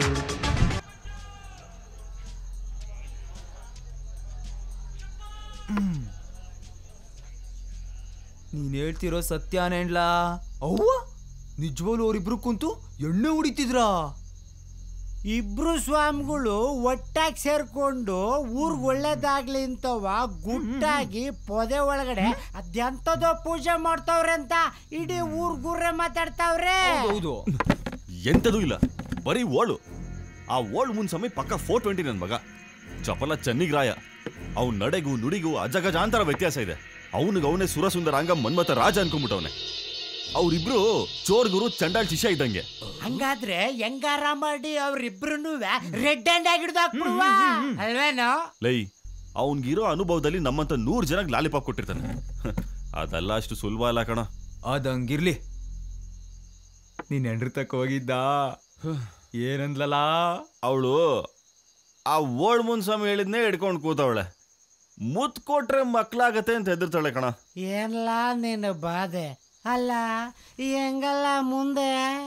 ನೀನ್ ಹೇಳ್ತಿರೋ ಸತ್ಯಾನೇನ್ಲಾ ಅವ್ವ ನಿಜವಾಗ್ಲೂ ಅವ್ರಿಬ್ರು ಕುಂತು ಎಣ್ಣೆ ಹೊಡಿತಿದ್ರಾ ಇಬ್ರು ಸ್ವಾಮಿಗಳು ಒಟ್ಟಾಗಿ ಸೇರ್ಕೊಂಡು ಊರ್ಗ್ ಒಳ್ಳೇದಾಗ್ಲಿ ಅಂತವ ಗುಟ್ಟಾಗಿ ಪೊದೆ ಒಳಗಡೆ ಅದೆಂತದೋ ಪೂಜೆ ಮಾಡ್ತಾವ್ರೆ ಅಂತ ಇಡೀ ಊರ್ ಗುರ್ರೆ ಮಾತಾಡ್ತಾವ್ರೆ ಹೌದು ಎಂತದೂ ಇಲ್ಲ ಬರೀ ಓಳು ಆ ಓಲ್ಡ್ ಮುನ್ಸ್ವಾಮಿ ಪಕ್ಕ ಫೋರ್ ಟ್ವೆಂಟಿ ನನ್ ಮಗ ಚಪಲ ಚೆನ್ನಿಗ್ರಾಯ ಅವ್ನ ನಡೆಗೂ ನುಡಿಗೂ ಅಜಗಜಾಂತರ ವ್ಯತ್ಯಾಸ ಇದೆ ಅವನಿಗೆ ಅವನೇ ಸುರಸುಂದರಾಂಗ ಮನ್ಮಥ ರಾಜ ಅನ್ಕೊಂಡ್ಬಿಟ್ಟವನೆ ಅವ್ರಿಬ್ರು ಚೋರ್ ಗುರು ಚಂಡಾಳ್ ಶಿಷ್ಯ ಇದ್ದಂಗೆ ಹಂಗಾದ್ರೆ ಹೆಂಗಾರ ಮಾಡಿ ಅವ್ರಿಬ್ರು ರೆಡ್ ಹ್ಯಾಂಡ್ ಆಗಿ ಹಿಡ್ದು ಹಾಕ್ಬಿಡುವ ಅಲ್ವೇನೋ ಲೈ ಅವನ್ಗಿರೋ ಅನುಭವದಲ್ಲಿ ನಮ್ಮಂತ ನೂರ್ ಜನಕ್ಕೆ ಲಾಲಿಪಾಪ್ ಕೊಟ್ಟಿರ್ತಾನೆ ಅದೆಲ್ಲ ಅಷ್ಟು ಸುಲಭ ಅಲ್ಲ ಕಣ ಅದಂಗಿರ್ಲಿ ನೀನ್ ಹೆಂಡ್ರ ತಕ್ಕ ಹೋಗಿದ್ದ ಏನಂದ್ಲಲ್ಲ ಅವಳು ಆ ಓಳ್ ಮುನ್ಸ್ವಾಮಿ ಹೇಳಿದ್ನೇ ಹಿಡ್ಕೊಂಡು ಕೂತವಳೆ ಮುತ್ ಕೊಟ್ರೆ ಮಕ್ಳಾಗತ್ತೆ ಅಂತ ಹೆದರ್ತಾಳೆ ಕಣ ಏನ್ಲ ನಿನ್ನ ಬಾಧೆ ಅಲ್ಲ ಹೆಂಗಲ್ಲ ಮುಂದೆ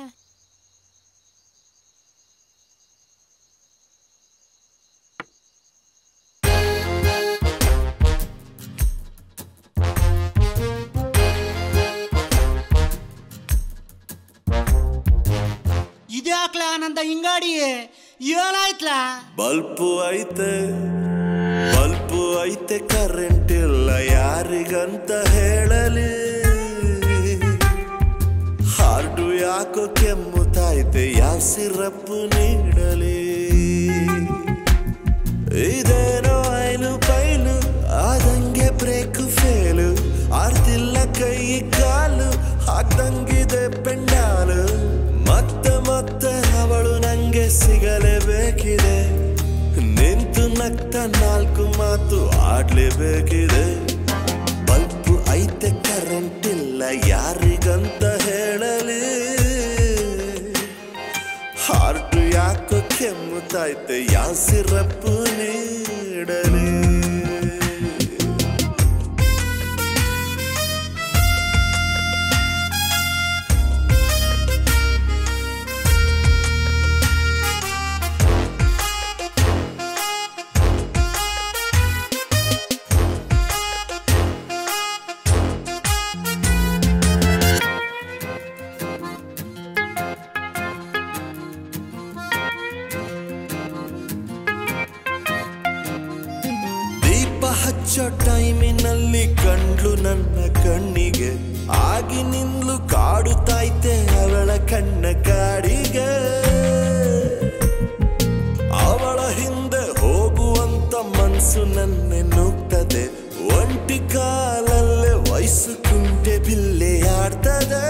ಇದ್ಯಾಕ್ಲ ಆನಂದ ಹಿಂಗಾಡಿ ಏನಾಯ್ತ್ಲಾ ಬಲ್ಪು ಐತೆ ಬಲ್ಪು ಐತೆ ಕರೆಂಟ್ ಇಲ್ಲ ಯಾರಿಗಂತ ಹೇಳಲಿ ಹಾರ್ಟು ಯಾಕೋ ಕೆಮ್ಮುತ್ತೈತೆ ಯಾವ ಸಿರಪ್ಪು ನೀಡಲಿ ಇದೇನೋ ಐಲು ಪೈಲು ಆದಂಗೆ ಬ್ರೇಕ್ ಫೇಲು ಆರ್ತಿಲ್ಲ ಕೈ ಕಾಲು ಹಾಕ್ದಂಗಿದೆ ಪೆಂಡಾಲು ಮತ್ತೆ ಮತ್ತೆ ಅವಳು ನಂಗೆ ಸಿಗಲೇಬೇಕಿದೆ ನಿಂತು ನಗ್ತ ನಾಲ್ಕು ಮಾತು ಆಡ್ಲೇಬೇಕಿದೆ ಬಲ್ಪು ಐತೆ ಕರೆಂಟ್ ಇಲ್ಲ ಯಾರಿಗಂತ ಹೇಳಲಿ ಹಾರ್ಟ್ ಯಾಕೋ ಕೆಮ್ಮುತ್ತೈತೆ ಯಾವ ಸಿರಪ್ಪು ನೀಡಲಿ ದೀಪ ಹಚ್ಚೋ ಟೈಮಿನಲ್ಲಿ ಕಂಡ್ಲು ನನ್ನ ಕಣ್ಣಿಗೆ ಆಗಿ ನಿಂದ್ಲು ಕಾಡುತ್ತೈತೆ ಅವಳ ಕಣ್ಣ ಕಾಡಿಗೆ ಅವಳ ಹಿಂದೆ ಹೋಗುವಂತ ಮನ್ಸು ನನ್ನೆ ನುಗ್ತದೆ ಒಂಟಿ ಕಾಲಲ್ಲೇ ವಯಸ್ಸು ಕುಂಟೆ ಬಿಲ್ಲೆ ಆಡ್ತದೆ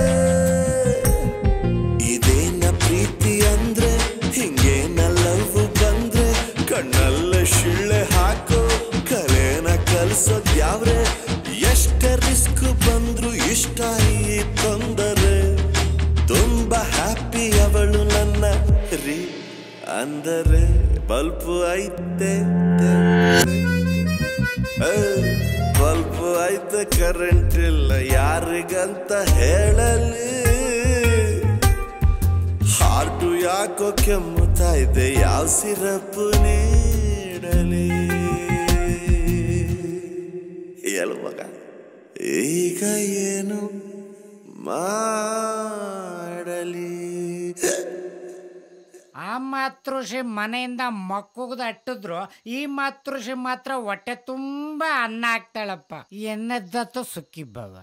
ಇದೇನ ಪ್ರೀತಿ ಅಂದ್ರೆ ಹಿಂಗೇನ ಲವ್ ಬಂದ್ರೆ ಕಣ್ಣಲ್ಲೇ ಶಿಳ್ಳೆ ಹಾಕೋ ಕಲೆನ ಕಲ್ಸೋದ್ ಯಾವ್ರೆ ಎಷ್ಟೇ ರಿಸ್ಕ್ ಬಂದ್ರು ಇಷ್ಟ ಈ ತೊಂದರೆ ತುಂಬಾ ಹ್ಯಾಪಿ ಅವಳು ನನ್ನ ರೀ ಅಂದರೆ ಬಲ್ಪು ಐತೆ ಬಲ್ಪು ಐತೆ ಕರೆಂಟ್ ಇಲ್ಲ ಯಾರಿಗಂತ ಹೇಳಲಿ ಹಾರ್ಟು ಯಾಕೋ ಕೆಮ್ಮುತ್ತಾ ಇದೆ ಯಾವ ಸಿರಪ್ಪು ನೀಡಲಿ ಹೇಳು ಮಗ ಈಗ ಏನು ಮಾಡಲಿ ಆ ಮಾತೃಷಿ ಮನೆಯಿಂದ ಮಕ್ಕುಗ್ದು ಅಟ್ಟಿದ್ರು ಈ ಮಾತೃಷಿ ಮಾತ್ರ ಹೊಟ್ಟೆ ತುಂಬಾ ಅನ್ನ ಹಾಕ್ತಾಳಪ್ಪ ಎನ್ನದ್ದತ್ತು ಸುಕ್ಕಿಬ್ಬವ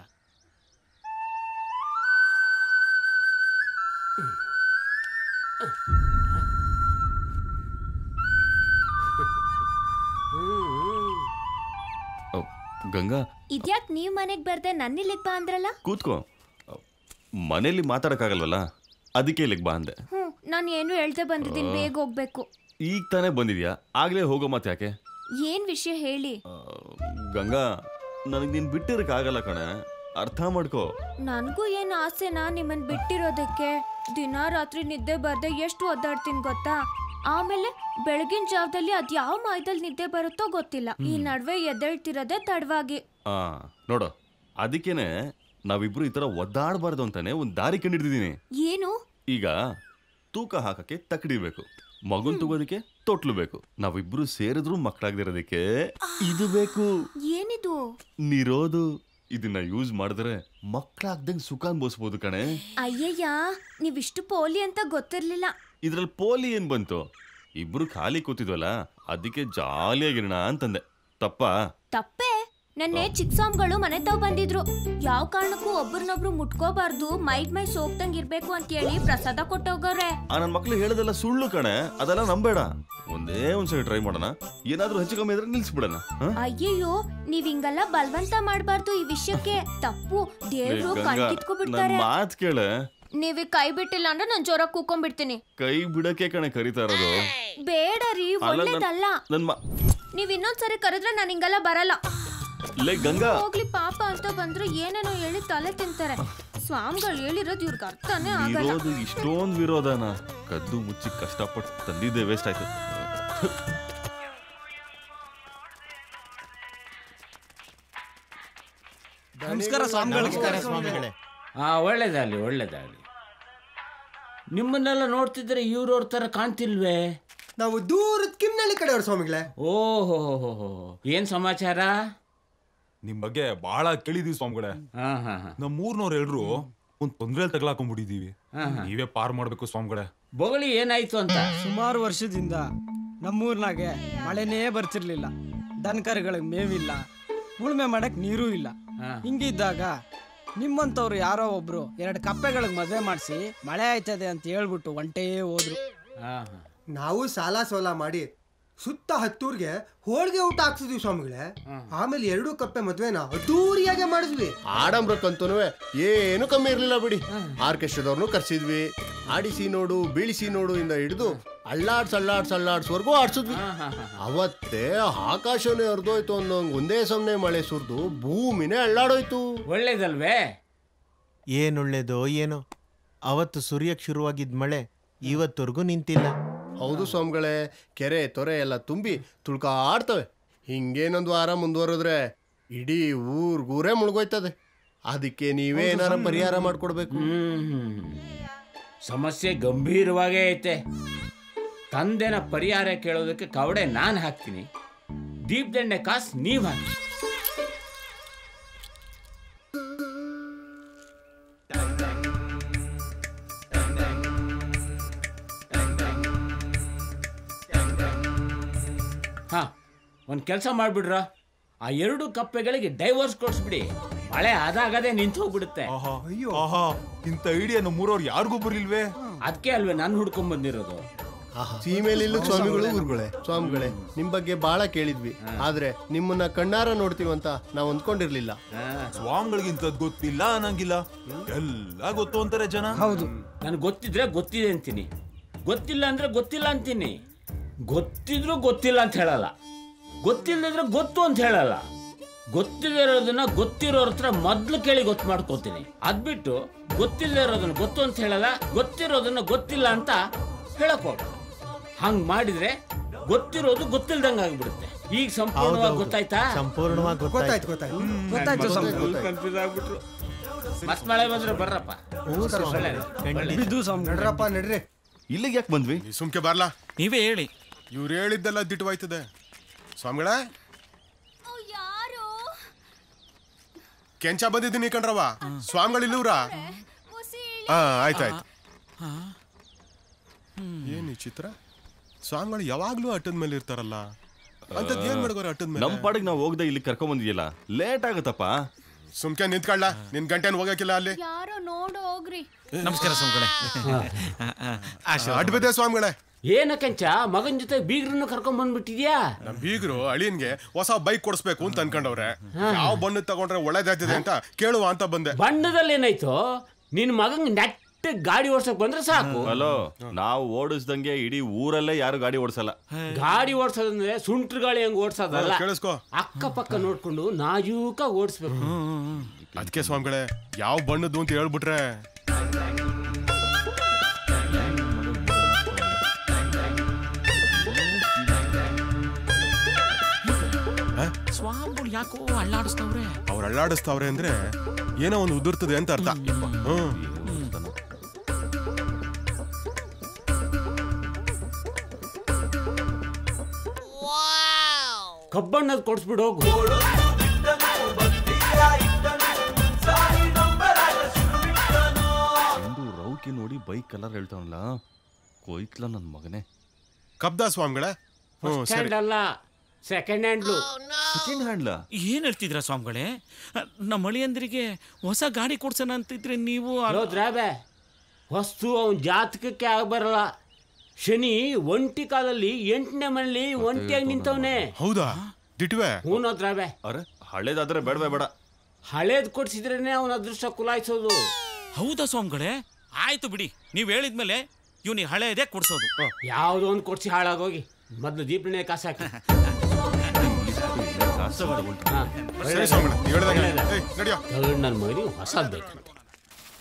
ಗಂಗಾ ಇದ್ಯಾಕ್ ನೀವ್ ಮನೆಗ್ ಬರ್ದೆ ನನ್ನಿಲ್ಲಿಗ್ ಬಾ ಅಂದ್ರಲ್ಲ ಕೂತ್ಕೋ ಮನೇಲಿ ಮಾತಾಡಕ್ಕಾಗಲ್ವಲ್ಲ ಅದಕ್ಕೆ ಇಲ್ಲಿಗೆ ಬಾ ಅಂದೆ ಹ್ಮ್ ನಾನ್ ಏನು ಹೇಳ್ದೆ ಬಂದಿದ್ದೀನಿ ಬೇಗ ಹೋಗ್ಬೇಕು ಈಗ ತಾನೇ ಬಂದಿದ್ಯಾ ಆಗ್ಲೇ ಹೋಗೋ ಮಾತು ಯಾಕೆ ಏನ್ ವಿಷಯ ಹೇಳಿ ಗಂಗಾ ನನಗೆ ನೀನ್ ಬಿಟ್ಟಿರಕ್ಕಾಗಲ್ಲ ಕಣೆ ಅರ್ಥ ಮಾಡ್ಕೋ ನನ್ಗೂ ಏನ್ ಆಸೆನಾ ನಿಮ್ಮನ್ ಬಿಟ್ಟಿರೋದಕ್ಕೆ ದಿನ ರಾತ್ರಿ ನಿದ್ದೆ ಬರ್ದೆ ಎಷ್ಟು ಒದ್ದಾಡ್ತೀನಿ ಗೊತ್ತಾ ಆಮೇಲೆ ಬೆಳಗಿನ ಜಾವದಲ್ಲಿ ಅದ್ ಯಾವ ಮಾಯದಲ್ಲಿ ನಿದ್ದೆ ಬರುತ್ತೋ ಗೊತ್ತಿಲ್ಲ ಈ ನಡುವೆ ಎದ್ದೇಳ್ತಿರೋದೇ ತಡವಾಗಿ ಆ ನೋಡು ಅದಕ್ಕೇನೆ ನಾವಿಬ್ರು ಈ ತರ ಒದ್ದಾಡಬಾರ್ದು ಅಂತಾನೆ ಒಂದ್ ದಾರಿ ಕಂಡಿಡ್ದಿದೀನಿ ಏನು ಈಗ ತೂಕ ಹಾಕಕ್ಕೆ ತಕಡಿಬೇಕು ಮಗುನ್ ತಗೋದಕ್ಕೆ ತೊಟ್ಲು ಬೇಕು ನಾವಿಬ್ರು ಸೇರಿದ್ರು ಮಕ್ಕಳಾಗದಿರೋದಕ್ಕೆ ಇದು ಬೇಕು ಏನಿದು ನಿರೋದು ಇದನ್ನ ಯೂಸ್ ಮಾಡಿದ್ರೆ ಮಕ್ಕಳಾಗ್ದಂಗ್ ಸುಖ ಅನ್ಭವಿಸ್ಬೋದು ಕಣೆ ಅಯ್ಯಯ್ಯ ನೀವಿಷ್ಟು ಪೋಲಿ ಅಂತ ಗೊತ್ತಿರ್ಲಿಲ್ಲ ಇದ್ರಲ್ಲಿ ಪೋಲಿ ಏನ್ ಬಂತು ಇಬ್ರು ಖಾಲಿ ಕೂತಿದ್ವಲ್ಲ ಅದಕ್ಕೆ ಜಾಲಿಯಾಗಿರೋಣ ಅಂತಂದೆ ತಪ್ಪಾ ತಪ್ಪೇ ನೆನ್ನೆ ಚಿಕ್ಸಾಮ್ಗಳು ಮನೆ ತಾವ್ ಬಂದಿದ್ರು ಯಾವ ಕಾರಣಕ್ಕೂ ಒಬ್ರನ್ನೊಬ್ರು ಮುಟ್ಕೋಬಾರ್ದು ಮೈಗ್ ಮೈ ಸೋಪ್ತಂಗ್ ಇರ್ಬೇಕು ಅಂತ ಹೇಳಿ ಪ್ರಸಾದ ಕೊಟ್ಟೋಗವ್ರೆ ಆ ನನ್ ಮಕ್ಳು ಹೇಳೋದೆಲ್ಲ ಸುಳ್ಳು ಕಣೆ ಅದೆಲ್ಲ ನಂಬೇಡ ಒಂದೇ ಒಂದ್ಸರಿ ಟ್ರೈ ಮಾಡೋಣ ಏನಾದ್ರೂ ಹೆಚ್ಚು ಕಮ್ಮಿ ಇದ್ರೆ ನಿಲ್ಸ್ಬಿಡಣ ಹ? ಅಯ್ಯಯ್ಯೋ ನೀವ್ ಹಿಂಗೆಲ್ಲ ಬಲವಂತ ಮಾಡ್ಬಾರ್ದು ಈ ವಿಷಯಕ್ಕೆ ತಪ್ಪು ಲೇ, ದೇವ್ರು ಗಂಗಾ, ಕಣ್ಕಿತ್ಕೊಬಿಡ್ತಾರೆ ನನ್ ಮಾತ್ ಕೇಳೆ ನೀವ್ ಕೈ ಬಿಟ್ಟಿಲ್ಲ ಅಂದ್ರೆ ನಾನ್ ಜೋರ ಕೂಕೊಂಡ್ಬಿಡ್ತೀನಿ ಕೈ ಬಿಡಕ್ಕೆ ಕಣೆ ಕರಿತಾ ಇರೋದು ಬೇಡ ರೀ ಅಲ್ಲ, ನನ್- ಒಳ್ಳೇದಲ್ಲ ನನ್ ಮಾ ನೀವ್ ಇನ್ನೊಂದ್ಸರಿ ಕರೆದ್ರೆ ನಾನು ಹಿಂಗೆಲ್ಲ ಬರಲ್ಲ ಲೇ ಗಂಗಾ ಹೋಗ್ಲಿ ಪಾಪ ಅಂತ ಬಂದ್ರು ಏನೇನೋ ಹೇಳಿ ತಲೆ ತಿಂತಾರೆ ಸ್ವಾಮಿಗಳು ಹೇಳಿರೋದು ಇವ್ರಿಗೆ ಅರ್ಥನೇ ಆಗಲ್ಲ ಇರೋದು ಇಷ್ಟೊಂದು ವಿರೋಧನ ಕದ್ದು ಮುಚ್ಚಿ ಕಷ್ಟಪಟ್ಟು ತಂದಿದ್ದೆ ವೇಸ್ಟ್ ಆಯ್ತು ನಮಸ್ಕಾರ ಸ್ವಾಮಿಗಳೇ. ನಮಸ್ಕಾರ ಸ್ವಾಮಿಗಳೇ. ಆ ಒಳ್ಳೇದಾಗ್ಲಿ ಒಳ್ಳೇದಾಗ್ಲಿ ನಿಮ್ಮನ್ನೆಲ್ಲ ನೋಡ್ತಿದ್ರೆ ಇವ್ರವ್ರ ತರ ಕಾಣ್ತಿಲ್ವೇ ನಾವು ದೂರದ ಕಿಮ್ನಳ್ಳಿ ಕಡೆಯವ್ರು ಸ್ವಾಮಿಗಳೇ ಓಹೋ ಏನ್ ಸಮಾಚಾರ ನಿಮ್ ಬಗ್ಗೆ ಬಹಳ ಕೇಳಿದೀವಿ ಸ್ವಾಮಿಗಳೇ ನಮ್ ಊರ್ನವ್ರು ಎಲ್ರು ಒಂದ್ ತೊಂದ್ರೆ ತಗ್ಲಾಕೊಂಡ್ಬಿಟ್ಟಿದೀವಿ ನೀವೇ ಪಾರ್ ಮಾಡ್ಬೇಕು ಸ್ವಾಮಿಗಳೇ ಬೊಗಳಿ ಏನಾಯ್ತು ಅಂತ ಸುಮಾರು ವರ್ಷದಿಂದ ನಮ್ಮೂರ್ನಾಗೆ ಮಳೆನೇ ಬರ್ತಿರ್ಲಿಲ್ಲ ದನಕರುಗಳಿಗೆ ಮೇವಿಲ್ಲ ಉಳುಮೆ ಮಾಡಕ್ ನೀರೂ ಇಲ್ಲ ಹಿಂಗಿದ್ದಾಗ ನಿಮ್ಮಂಥವ್ರು ಯಾರೋ ಒಬ್ರು ಎರಡು ಕಪ್ಪೆಗಳಿಗೆ ಮದುವೆ ಮಾಡಿಸಿ ಮಳೆ ಆಯ್ತದೆ ಅಂತ ಹೇಳ್ಬಿಟ್ಟು ಒಂಟೇ ಹೋದ್ರು ನಾವು ಸಾಲ ಸೋಲ ಮಾಡಿ ಸುತ್ತ ಹತ್ತೂರ್ಗೆ ಹೋಳಿಗೆ ಊಟ ಹಾಕ್ಸಿದ್ವಿ ಸ್ವಾಮಿಗಳೇ ಆಮೇಲೆ ಎರಡು ಕಪ್ಪೆ ಮದ್ವೆನ ಅದ್ದೂರಿಯಾಗೆ ಮಾಡಿದ್ವಿ ಆಡಂಬ್ರಕ್ಕಂತೂ ಏನು ಕಮ್ಮಿ ಇರ್ಲಿಲ್ಲ ಬಿಡಿ ಆರ್ಕೆಸ್ಟ್ರಾದವ್ರನ್ನು ಕರ್ಸಿದ್ವಿ ಆಡಿಸಿ ನೋಡು ಬೀಳಿಸಿ ನೋಡು ಇಂದ ಹಿಡಿದು ಅಳ್ಳಾಡ್ಸ್ ಅಳ್ಳಾಡ್ಸ್ ಅಳ್ಳಾಡ್ಸ್ವರೆಗೂ ಆಡ್ಸಿದ್ವಿ ಅವತ್ತೇ ಆಕಾಶನೇ ಹರಿದೋಯ್ತು ಅನ್ನೋಂಗ್ ಒಂದೇ ಸಮನೆ ಮಳೆ ಸುರಿದು ಭೂಮಿನೇ ಅಳ್ಳಾಡೋಯ್ತು ಒಳ್ಳೇದಲ್ವೇ ಏನೊಳ್ಳೇದೋ ಏನೋ ಅವತ್ತು ಸುರಿಯಕ್ ಶುರುವಾಗಿದ್ದ ಮಳೆ ಇವತ್ತವರೆಗೂ ನಿಂತಿಲ್ಲ ಹೌದು ಸ್ವಾಮಿಗಳೇ ಕೆರೆ ತೊರೆ ಎಲ್ಲ ತುಂಬಿ ತುಳ್ಕಾಡ್ತವೆ ಹಿಂಗೇನೊಂದು ವಾರ ಮುಂದುವರೆದ್ರೆ ಇಡೀ ಊರ್ಗೂರೇ ಮುಳುಗೋಯ್ತದೆ ಅದಕ್ಕೆ ನೀವೇ ಹೌದು ಏನಾರ ಸ್ವಾಮಿ. ಪರಿಹಾರ ಮಾಡ್ಕೊಡ್ಬೇಕು ಸಮಸ್ಯೆ ಗಂಭೀರವಾಗೇ ಐತೆ ತಂದೆನ ಪರಿಹಾರ ಕೇಳೋದಕ್ಕೆ ಕವಡೆ ನಾನು ಹಾಕ್ತೀನಿ ದೀಪದಂಡೆ ಕಾಸು ನೀವು ಹಾಕಿ ಹಾ ಒಂದು ಕೆಲಸ ಮಾಡ್ಬಿಡ್ರ ಆ ಎರಡು ಕಪ್ಪೆಗಳಿಗೆ ಡೈವರ್ಸ್ ಕೊಡಿಸ್ಬಿಡಿ ಮಳೆ ಆದಾಗದೇ ನಿಂತು ಹೋಗ್ಬಿಡುತ್ತೆ ಆಹಾ ಇಂಥ ಐಡಿಯಾ ನಮ್ಮೂರವ್ರು ಯಾರಿಗೂ ಬರ್ಲಿಲ್ವೇ ಅದಕ್ಕೆ ಅಲ್ವೇ ನಾನು ಹುಡ್ಕೊಂಡ್ ಬಂದಿರೋದು ಸೀಮೆಲಿ ಸ್ವಾಮಿಗಳು ಊರುಗಳೇ ಸ್ವಾಮಿಗಳೇ ನಿಮ್ ಬಗ್ಗೆ ಬಹಳ ಕೇಳಿದ್ವಿ ಆದ್ರೆ ನಿಮ್ಮನ್ನ ಕಣ್ಣಾರ ನೋಡ್ತೀವಂತ ನಾವ್ ಅಂದ್ಕೊಂಡಿರ್ಲಿಲ್ಲ ಸ್ವಾಮಿಗಳಿಗೆ ಇಂಥದ್ ಗೊತ್ತಿಲ್ಲ ಅನ್ನಂಗಿಲ್ಲ ಎಲ್ಲ ಗೊತ್ತು ಅಂತಾರೆ ಜನ ಹೌದು ನನಗೆ ಗೊತ್ತಿದ್ರೆ ಗೊತ್ತಿದೆ ಅಂತೀನಿ ಗೊತ್ತಿಲ್ಲ ಅಂದ್ರೆ ಗೊತ್ತಿಲ್ಲ ಅಂತೀನಿ ಗೊತ್ತಿದ್ರು ಗೊತ್ತಿಲ್ಲ ಅಂತ ಹೇಳಲ್ಲ ಗೊತ್ತಿಲ್ಲದ್ರೆ ಗೊತ್ತು ಅಂತ ಹೇಳಲ್ಲ ಗೊತ್ತಿಲ್ಲದೆ ಇರೋದನ್ನ ಗೊತ್ತಿರೋರ ಹತ್ರ ಮೊದ್ಲು ಕೇಳಿ ಗೊತ್ತು ಮಾಡ್ಕೋತೀನಿ ಅದ್ಬಿಟ್ಟು ಗೊತ್ತಿಲ್ಲದೆ ಇರೋದನ್ನ ಗೊತ್ತು ಅಂತ ಹೇಳಲ್ಲ ಗೊತ್ತಿರೋದನ್ನ ಗೊತ್ತಿಲ್ಲ ಅಂತ ಹೇಳಕ್ ಹೋಗ ಹಂಗ್ ಮಾಡಿದ್ರೆ ಗೊತ್ತಿರೋದು ಗೊತ್ತಿಲ್ದಂಗ ಆಗ್ಬಿಡುತ್ತೆ ಈಗ ಸಂಪೂರ್ಣವಾಗಿ ಹೌದೌದು. ಗೊತ್ತಾಯ್ತಾ ಸಂಪೂರ್ಣವಾಗಿ ಗೊತ್ತಾಯ್ತು. ಗೊತ್ತಾಯ್ತು ಗೊತ್ತಾಯ್ತು ಕನ್ಫ್ಯೂಸ್ ಆಗ್ಬಿಟ್ರು ಮತ್ ಮಳೆ ಬಂದ್ರೆ ಬರ್ರಪ್ಪ ಒಳ್ಳೇದು, ಒಳ್ಳೇದು. ನಡ್ರಪ್ಪ ನಡ್ರಿ ಇಲ್ಲಿಗೆ ಯಾಕೆ ಬಂದ್ವಿ ಸುಮ್ಕೆ ಬರ್ಲಾ ನೀವೇ ಹೇಳಿ ಇವ್ರು ಹೇಳಿದ್ದೆಲ್ಲ ದಿಟ್ಟವಾಯ್ತದೆ ಸ್ವಾಮಿಗಳೇ ಕೆಂಚ ಬಂದಿದ್ದೀನಿ ಕಣ್ರವ ಸ್ವಾಮಿಗಳು ಇಲ್ಲೂರ ಹಾ ಆಯ್ತಾಯ್ತು ಏನ್ ಈ ಚಿತ್ರ ಸ್ವಾಮಿಗಳು ಯಾವಾಗ್ಲೂ ಅಟ್ಟದ ಮೇಲೆ ಇರ್ತಾರಲ್ಲ ಅಂತದ್ ಏನ್ ಮಾಡ್ಕೋರ ಅಟ್ಟದ ಮೇಲೆ ನಮ್ ಪಾಡಿಗೆ ನಾವು ಹೋಗ್ದೆ ಇಲ್ಲಿ ಕರ್ಕೊಂಡ್ ಬಂದಿದ್ಯಲ್ಲ ಲೇಟ್ ಆಗುತ್ತಪ್ಪ ಸುಮ್ಕೆ ನಿಂತ್ಕೊಳ್ಳ ನಿನ್ ಗಂಟೆನ್ ಹೋಗಕ್ಕಿಲ್ಲ ಅಲ್ಲಿ ಯಾರೋ ನೋಡು ಹೋಗ್ರಿ ನಮಸ್ಕಾರ ಸ್ವಾಮಿಗಳೇ ಅಡ್ಬಿದೆ ಸ್ವಾಮಿಗಳೇ ಏನ ಕೆಂಚ ಮಗನ್ ಜೊತೆ ಬೀಗ್ರನ್ನು ಕರ್ಕೊಂಡ್ ಬಂದ್ಬಿಟ್ಟಿದ್ಯಾ ನಮ್ ಬೀಗರು ಅಳಿಯನ್ಗೆ ಹೊಸ ಬೈಕ್ ಕೊಡಿಸ್ಬೇಕು ಅಂತ ಅನ್ಕೊಂಡವ್ರೆ ಯಾವ ಬಣ್ಣದ್ ತಗೊಂಡ್ರೆ ಒಳ್ಳೇದಾಗ್ತದೆ ಅಂತ ಕೇಳುವ ಅಂತ ಬಂದೆ ಬಣ್ಣದಲ್ಲಿ ಏನಾಯ್ತು ನಿನ್ ಮಗಂಗ್ ನೆಟ್ಟ ಗಾಡಿ ಓಡ್ಸಕ್ ಬಂದ್ರೆ ಸಾಕು ಹಲೋ ನಾವು ಓಡಿಸ್ದಂಗೆ ಇಡೀ ಊರಲ್ಲೇ ಯಾರು ಗಾಡಿ ಓಡಿಸಲ್ಲ ಗಾಡಿ ಓಡ್ಸೋದಂದ್ರೆ ಸುಂಟ್ರ ಗಾಳಿ ಹೆಂಗ್ ಓಡ್ಸೋದಲ್ಲ ಹಾ, ಕೇಳಿಸ್ಕೊ. ಅಕ್ಕ ಪಕ್ಕ ನೋಡ್ಕೊಂಡು ನಾಜೂಕ ಓಡಿಸ್ಬೇಕು ಅದಕ್ಕೆ ಸ್ವಾಮಿಗಳೇ ಯಾವ ಬಣ್ಣದ್ದು ಅಂತ ಹೇಳ್ಬಿಟ್ರೆ ಸ್ವಾಮಿಗಳು ಯಾಕೋ ಅಳ್ಳಾಡಿಸ್ತವ್ರೆ ಅವ್ರು ಅಳ್ಳಾಡಿಸ್ತಾವ್ರೆ ಅಂದ್ರೆ ಏನೋ ಒಂದು ಉದುರ್ತದೆ ಅಂತ ಅರ್ಥ ಹ್ಮ್ ಕಬ್ಬಣ್ಣದ್ ಕೊಡ್ಸ್ಬಿಡು ಹೋಗು ಒಂದು ರೌಕೆ ನೋಡಿ ಬೈಕ್ ಕಲರ್ ಹೇಳ್ತಾವಲ್ಲ ಕೊಯ್ಕ್ಲ ನನ್ ಮಗನೇ ಕಬ್ದ ಸ್ವಾಮಿಗಳೇ ಹ್ಮ್ ಫಸ್ಟ್ ಸರಿ ಹ್ಯಾಂಡ್ ಅಲ್ಲ ಸೆಕೆಂಡ್ ಹ್ಯಾಂಡ್ಲು ಸೆಕೆಂಡ್ ಹ್ಯಾಂಡ್ಲ ಏನ್ ಹೇಳ್ತಿದ್ರ ಸ್ವಾಮಿಗಳೇ ನಮ್ಮ ಅಳಿಯಂದ್ರಿಗೆ ಹೊಸ ಗಾಡಿ ಕೊಡ್ಸೋಣ ಅಂತಿದ್ರೆ ನೀವು ಅಲ್ಲ- ದ್ರಾಬೆ ವಸ್ತು ಅವನ್ ಜಾತಕಕ್ಕೆ ಆಗ್ಬರಲ್ಲ ಶನಿ ಒಂಟಿ ಕಾಲಲ್ಲಿ ಎಂಟನೇ ಮನೇಲಿ ಒಂಟಿಯಾಗಿ ನಿಂತವನೆ ಹೌದಾ ದಿಟ್ವೆ ಹೂನೋ ದ್ರಾಬೆ ಅರೆ ಹಳೇದಾದ್ರೆ ಬೇಡವೇ ಬೇಡ ಹಳೇದ್ ಕೊಡ್ಸಿದ್ರೇನೆ ಅವನ ಅದೃಷ್ಟ ಕುಲಾಯಿಸೋದು ಹೌದಾ ಸ್ವಾಮಿಗಳೇ ಆಯ್ತು ಬಿಡಿ ನೀವ್ ಹೇಳಿದ್ಮೇಲೆ ಇವ್ನಿಗೆ ಹಳೆಯದೇ ಕೊಡ್ಸೋದು ಯಾವ್ದೋ ಒಂದ್ ಕೊಡ್ಸಿ ಹಾಳಾಗೋಗಿ ಮೊದ್ಲು ದೀಪಣ್ಣೆ ಕಾಸು ಹಾಕಿ ಸರಿ ಸ್ವಾಮಿಗಳೇ ನೀವ್ ಹೇಳ್ದಂಗೆ. ಏಯ್, ನಡ್ಯೋ. ನನ್ನ ಮಗನಿಗೆ ಹೊಸದ್ ಬೇಕಂತೆ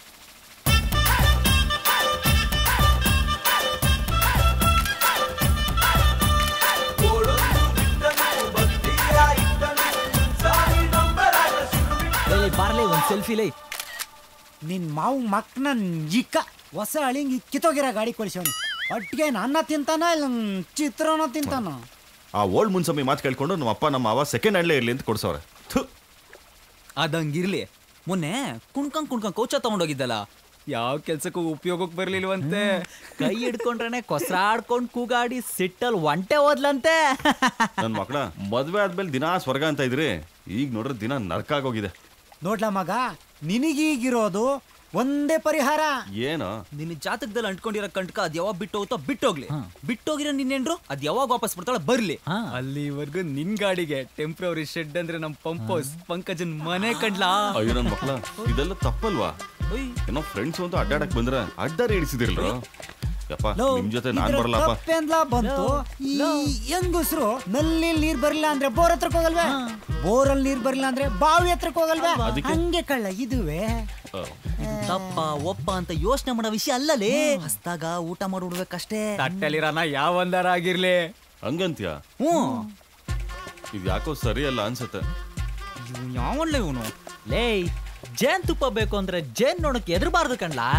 ಸೆಲ್ಫಿ ಲೈ ನಿನ್ ಮಾವು ಮಕ್ನ ಇಕ್ಕ ಹೊಸ ಅಳಿಂಗ್ ಕಿತ್ತೋಗಿರೋ ಗಾಡಿ ಕೊಡಿಸವನಿ ಒಟ್ಟಿಗೆ ಅನ್ನ ತಿಂತಾನ ಇಲ್ಲ ಚಿತ್ರಾನ್ನ ತಿಂತಾನ ಆ ಓಲ್ಡ್ ಮುನ್ಸಮ್ಮಿ ಮಾತು ಕೇಳ್ಕೊಂಡು ನಮ್ಮ ಅಪ್ಪ ನಮ್ಮ ಅವ ಸೆಕೆಂಡ್ ಹ್ಯಾಂಡ್ಲೇ ಇರ್ಲಿ ಅಂತ ಕೊಡ್ಸವ್ರೆ ಅದಂಗಿರ್ಲಿ ಮೊನ್ನೆ ಕುಣ್ಕಂಗ್ ಕುಣ್ಕಂಗ್ ಕೌಚ ತಗೊಂಡೋಗಿದ್ದಲ್ಲ ಯಾವ ಕೆಲ್ಸಕ್ಕೂ ಉಪಯೋಗಕ್ಕೆ ಬರ್ಲಿಲ್ವಂತೆ ಕೈ ಹಿಡ್ಕೊಂಡ್ರೇನೆ ಕೊಸ್ರಾಡ್ಕೊಂಡ್ ಕೂಗಾಡಿ ಸಿಟ್ಟಲ್ ಒಂಟೆ ಹೋದ್ಲಂತೆ ನನ್ನ ಮಕ್ಕಳ ಮದ್ವೆ ಆದ್ಮೇಲೆ ದಿನಾ ಸ್ವರ್ಗ ಅಂತ ಇದ್ರಿ ಈಗ ನೋಡ್ರೆ ದಿನ ನರ್ಕ ಆಗೋಗಿದೆ ನೋಡ್ಲ ಮಗ ನಿನಗೀಗಿರೋದು ಒಂದೇ ಪರಿಹಾರ ಏನು ನಿನ್ನ ಜಾತಕದಲ್ಲಿ ಅಂಟ್ಕೊಂಡಿರೋ ಕಂಟಕ ಅದ್ ಯಾವಾಗ ಬಿಟ್ಟು ಹೋಗುತ್ತೋ ಬಿಟ್ಟೋಗ್ಲಿ ಬಿಟ್ಟೋಗಿರೋ ನಿನ್ನೇನ್ರು ಅದ್ ಯಾವಾಗ ವಾಪಸ್ ಬರ್ತಾಳ ಬರ್ಲಿ ಅಲ್ಲಿವರೆಗೂ ನಿನ್ ಗಾಡಿಗೆ ಟೆಂಪ್ರವರಿ ಶೆಡ್ ಅಂದ್ರೆ ನಮ್ ಪಂಪ್ ಹೌಸ್ ಪಂಕಜನ್ ಮನೆ ಕಂಡ್ಲಾ ಅಯ್ಯೋ ನನ್ನ ಮಕ್ಕಳ ಇದೆಲ್ಲ ತಪ್ಪಲ್ವಾ ಏನೋ ಫ್ರೆಂಡ್ಸ್ ಅಂತ ಅಡ್ಡಾಡಕ್ ಬಂದ್ರೆ ಅಡ್ಡಾರಿ ಹಿಡಿಸಿದಿಲ್ರು ಯಪ್ಪ ನಿಮ್ ಜೊತೆ ನಾನ್ ಬರಲ್ಲಪ್ಪ ತಪ್ಪೆಂದ್ಲ ಬಂತು ಈ ಹೆಂಗಸ್ರು ನಲ್ಲಿ ನೀರ್ ಬರ್ಲಿಲ್ಲ ಅಂದ್ರೆ ಬೋರ್ ಹತ್ರಕ್ ಹೋಗಲ್ವೇ ಬೋರಲ್ಲಿ ನೀರ್ ಬರ್ಲಿಲ್ಲ ಅಂದ್ರೆ ಬಾವಿ ಹತ್ರಕ್ ಹೋಗಲ್ವೇ ಅದಕ್ಕೆ? ಹಂಗೆ ಕಳ್ಳ ಇದುವೆ ತಪ್ಪ ಒಪ್ಪ ಅಂತ ಯೋಚನೆ ಮಾಡೋ ವಿಷಯ ಅಲ್ಲಲೇ ಹಸ್ತಾಗ ಊಟ ಮಾಡಿ ಉಡ್ಬೇಕಷ್ಟೇ ತಟ್ಟಲಿರನ ಯಾವಂದಾರ ಆಗಿರ್ಲಿ ಹಂಗಂತ್ಯ ಹ್ಞೂ ಇದು ಯಾಕೋ ಸರಿಯಲ್ಲ ಅನ್ಸುತ್ತೆ ಯಾವನ್ಲ ಇವನು ಲೇ ಜೇನ್ ತುಪ್ಪ ಬೇಕು ಅಂದ್ರೆ ಜೇನ್ ನೋಡಕ್ ಎದುರಬಾರ್ದು ಕಣ್ಲಾ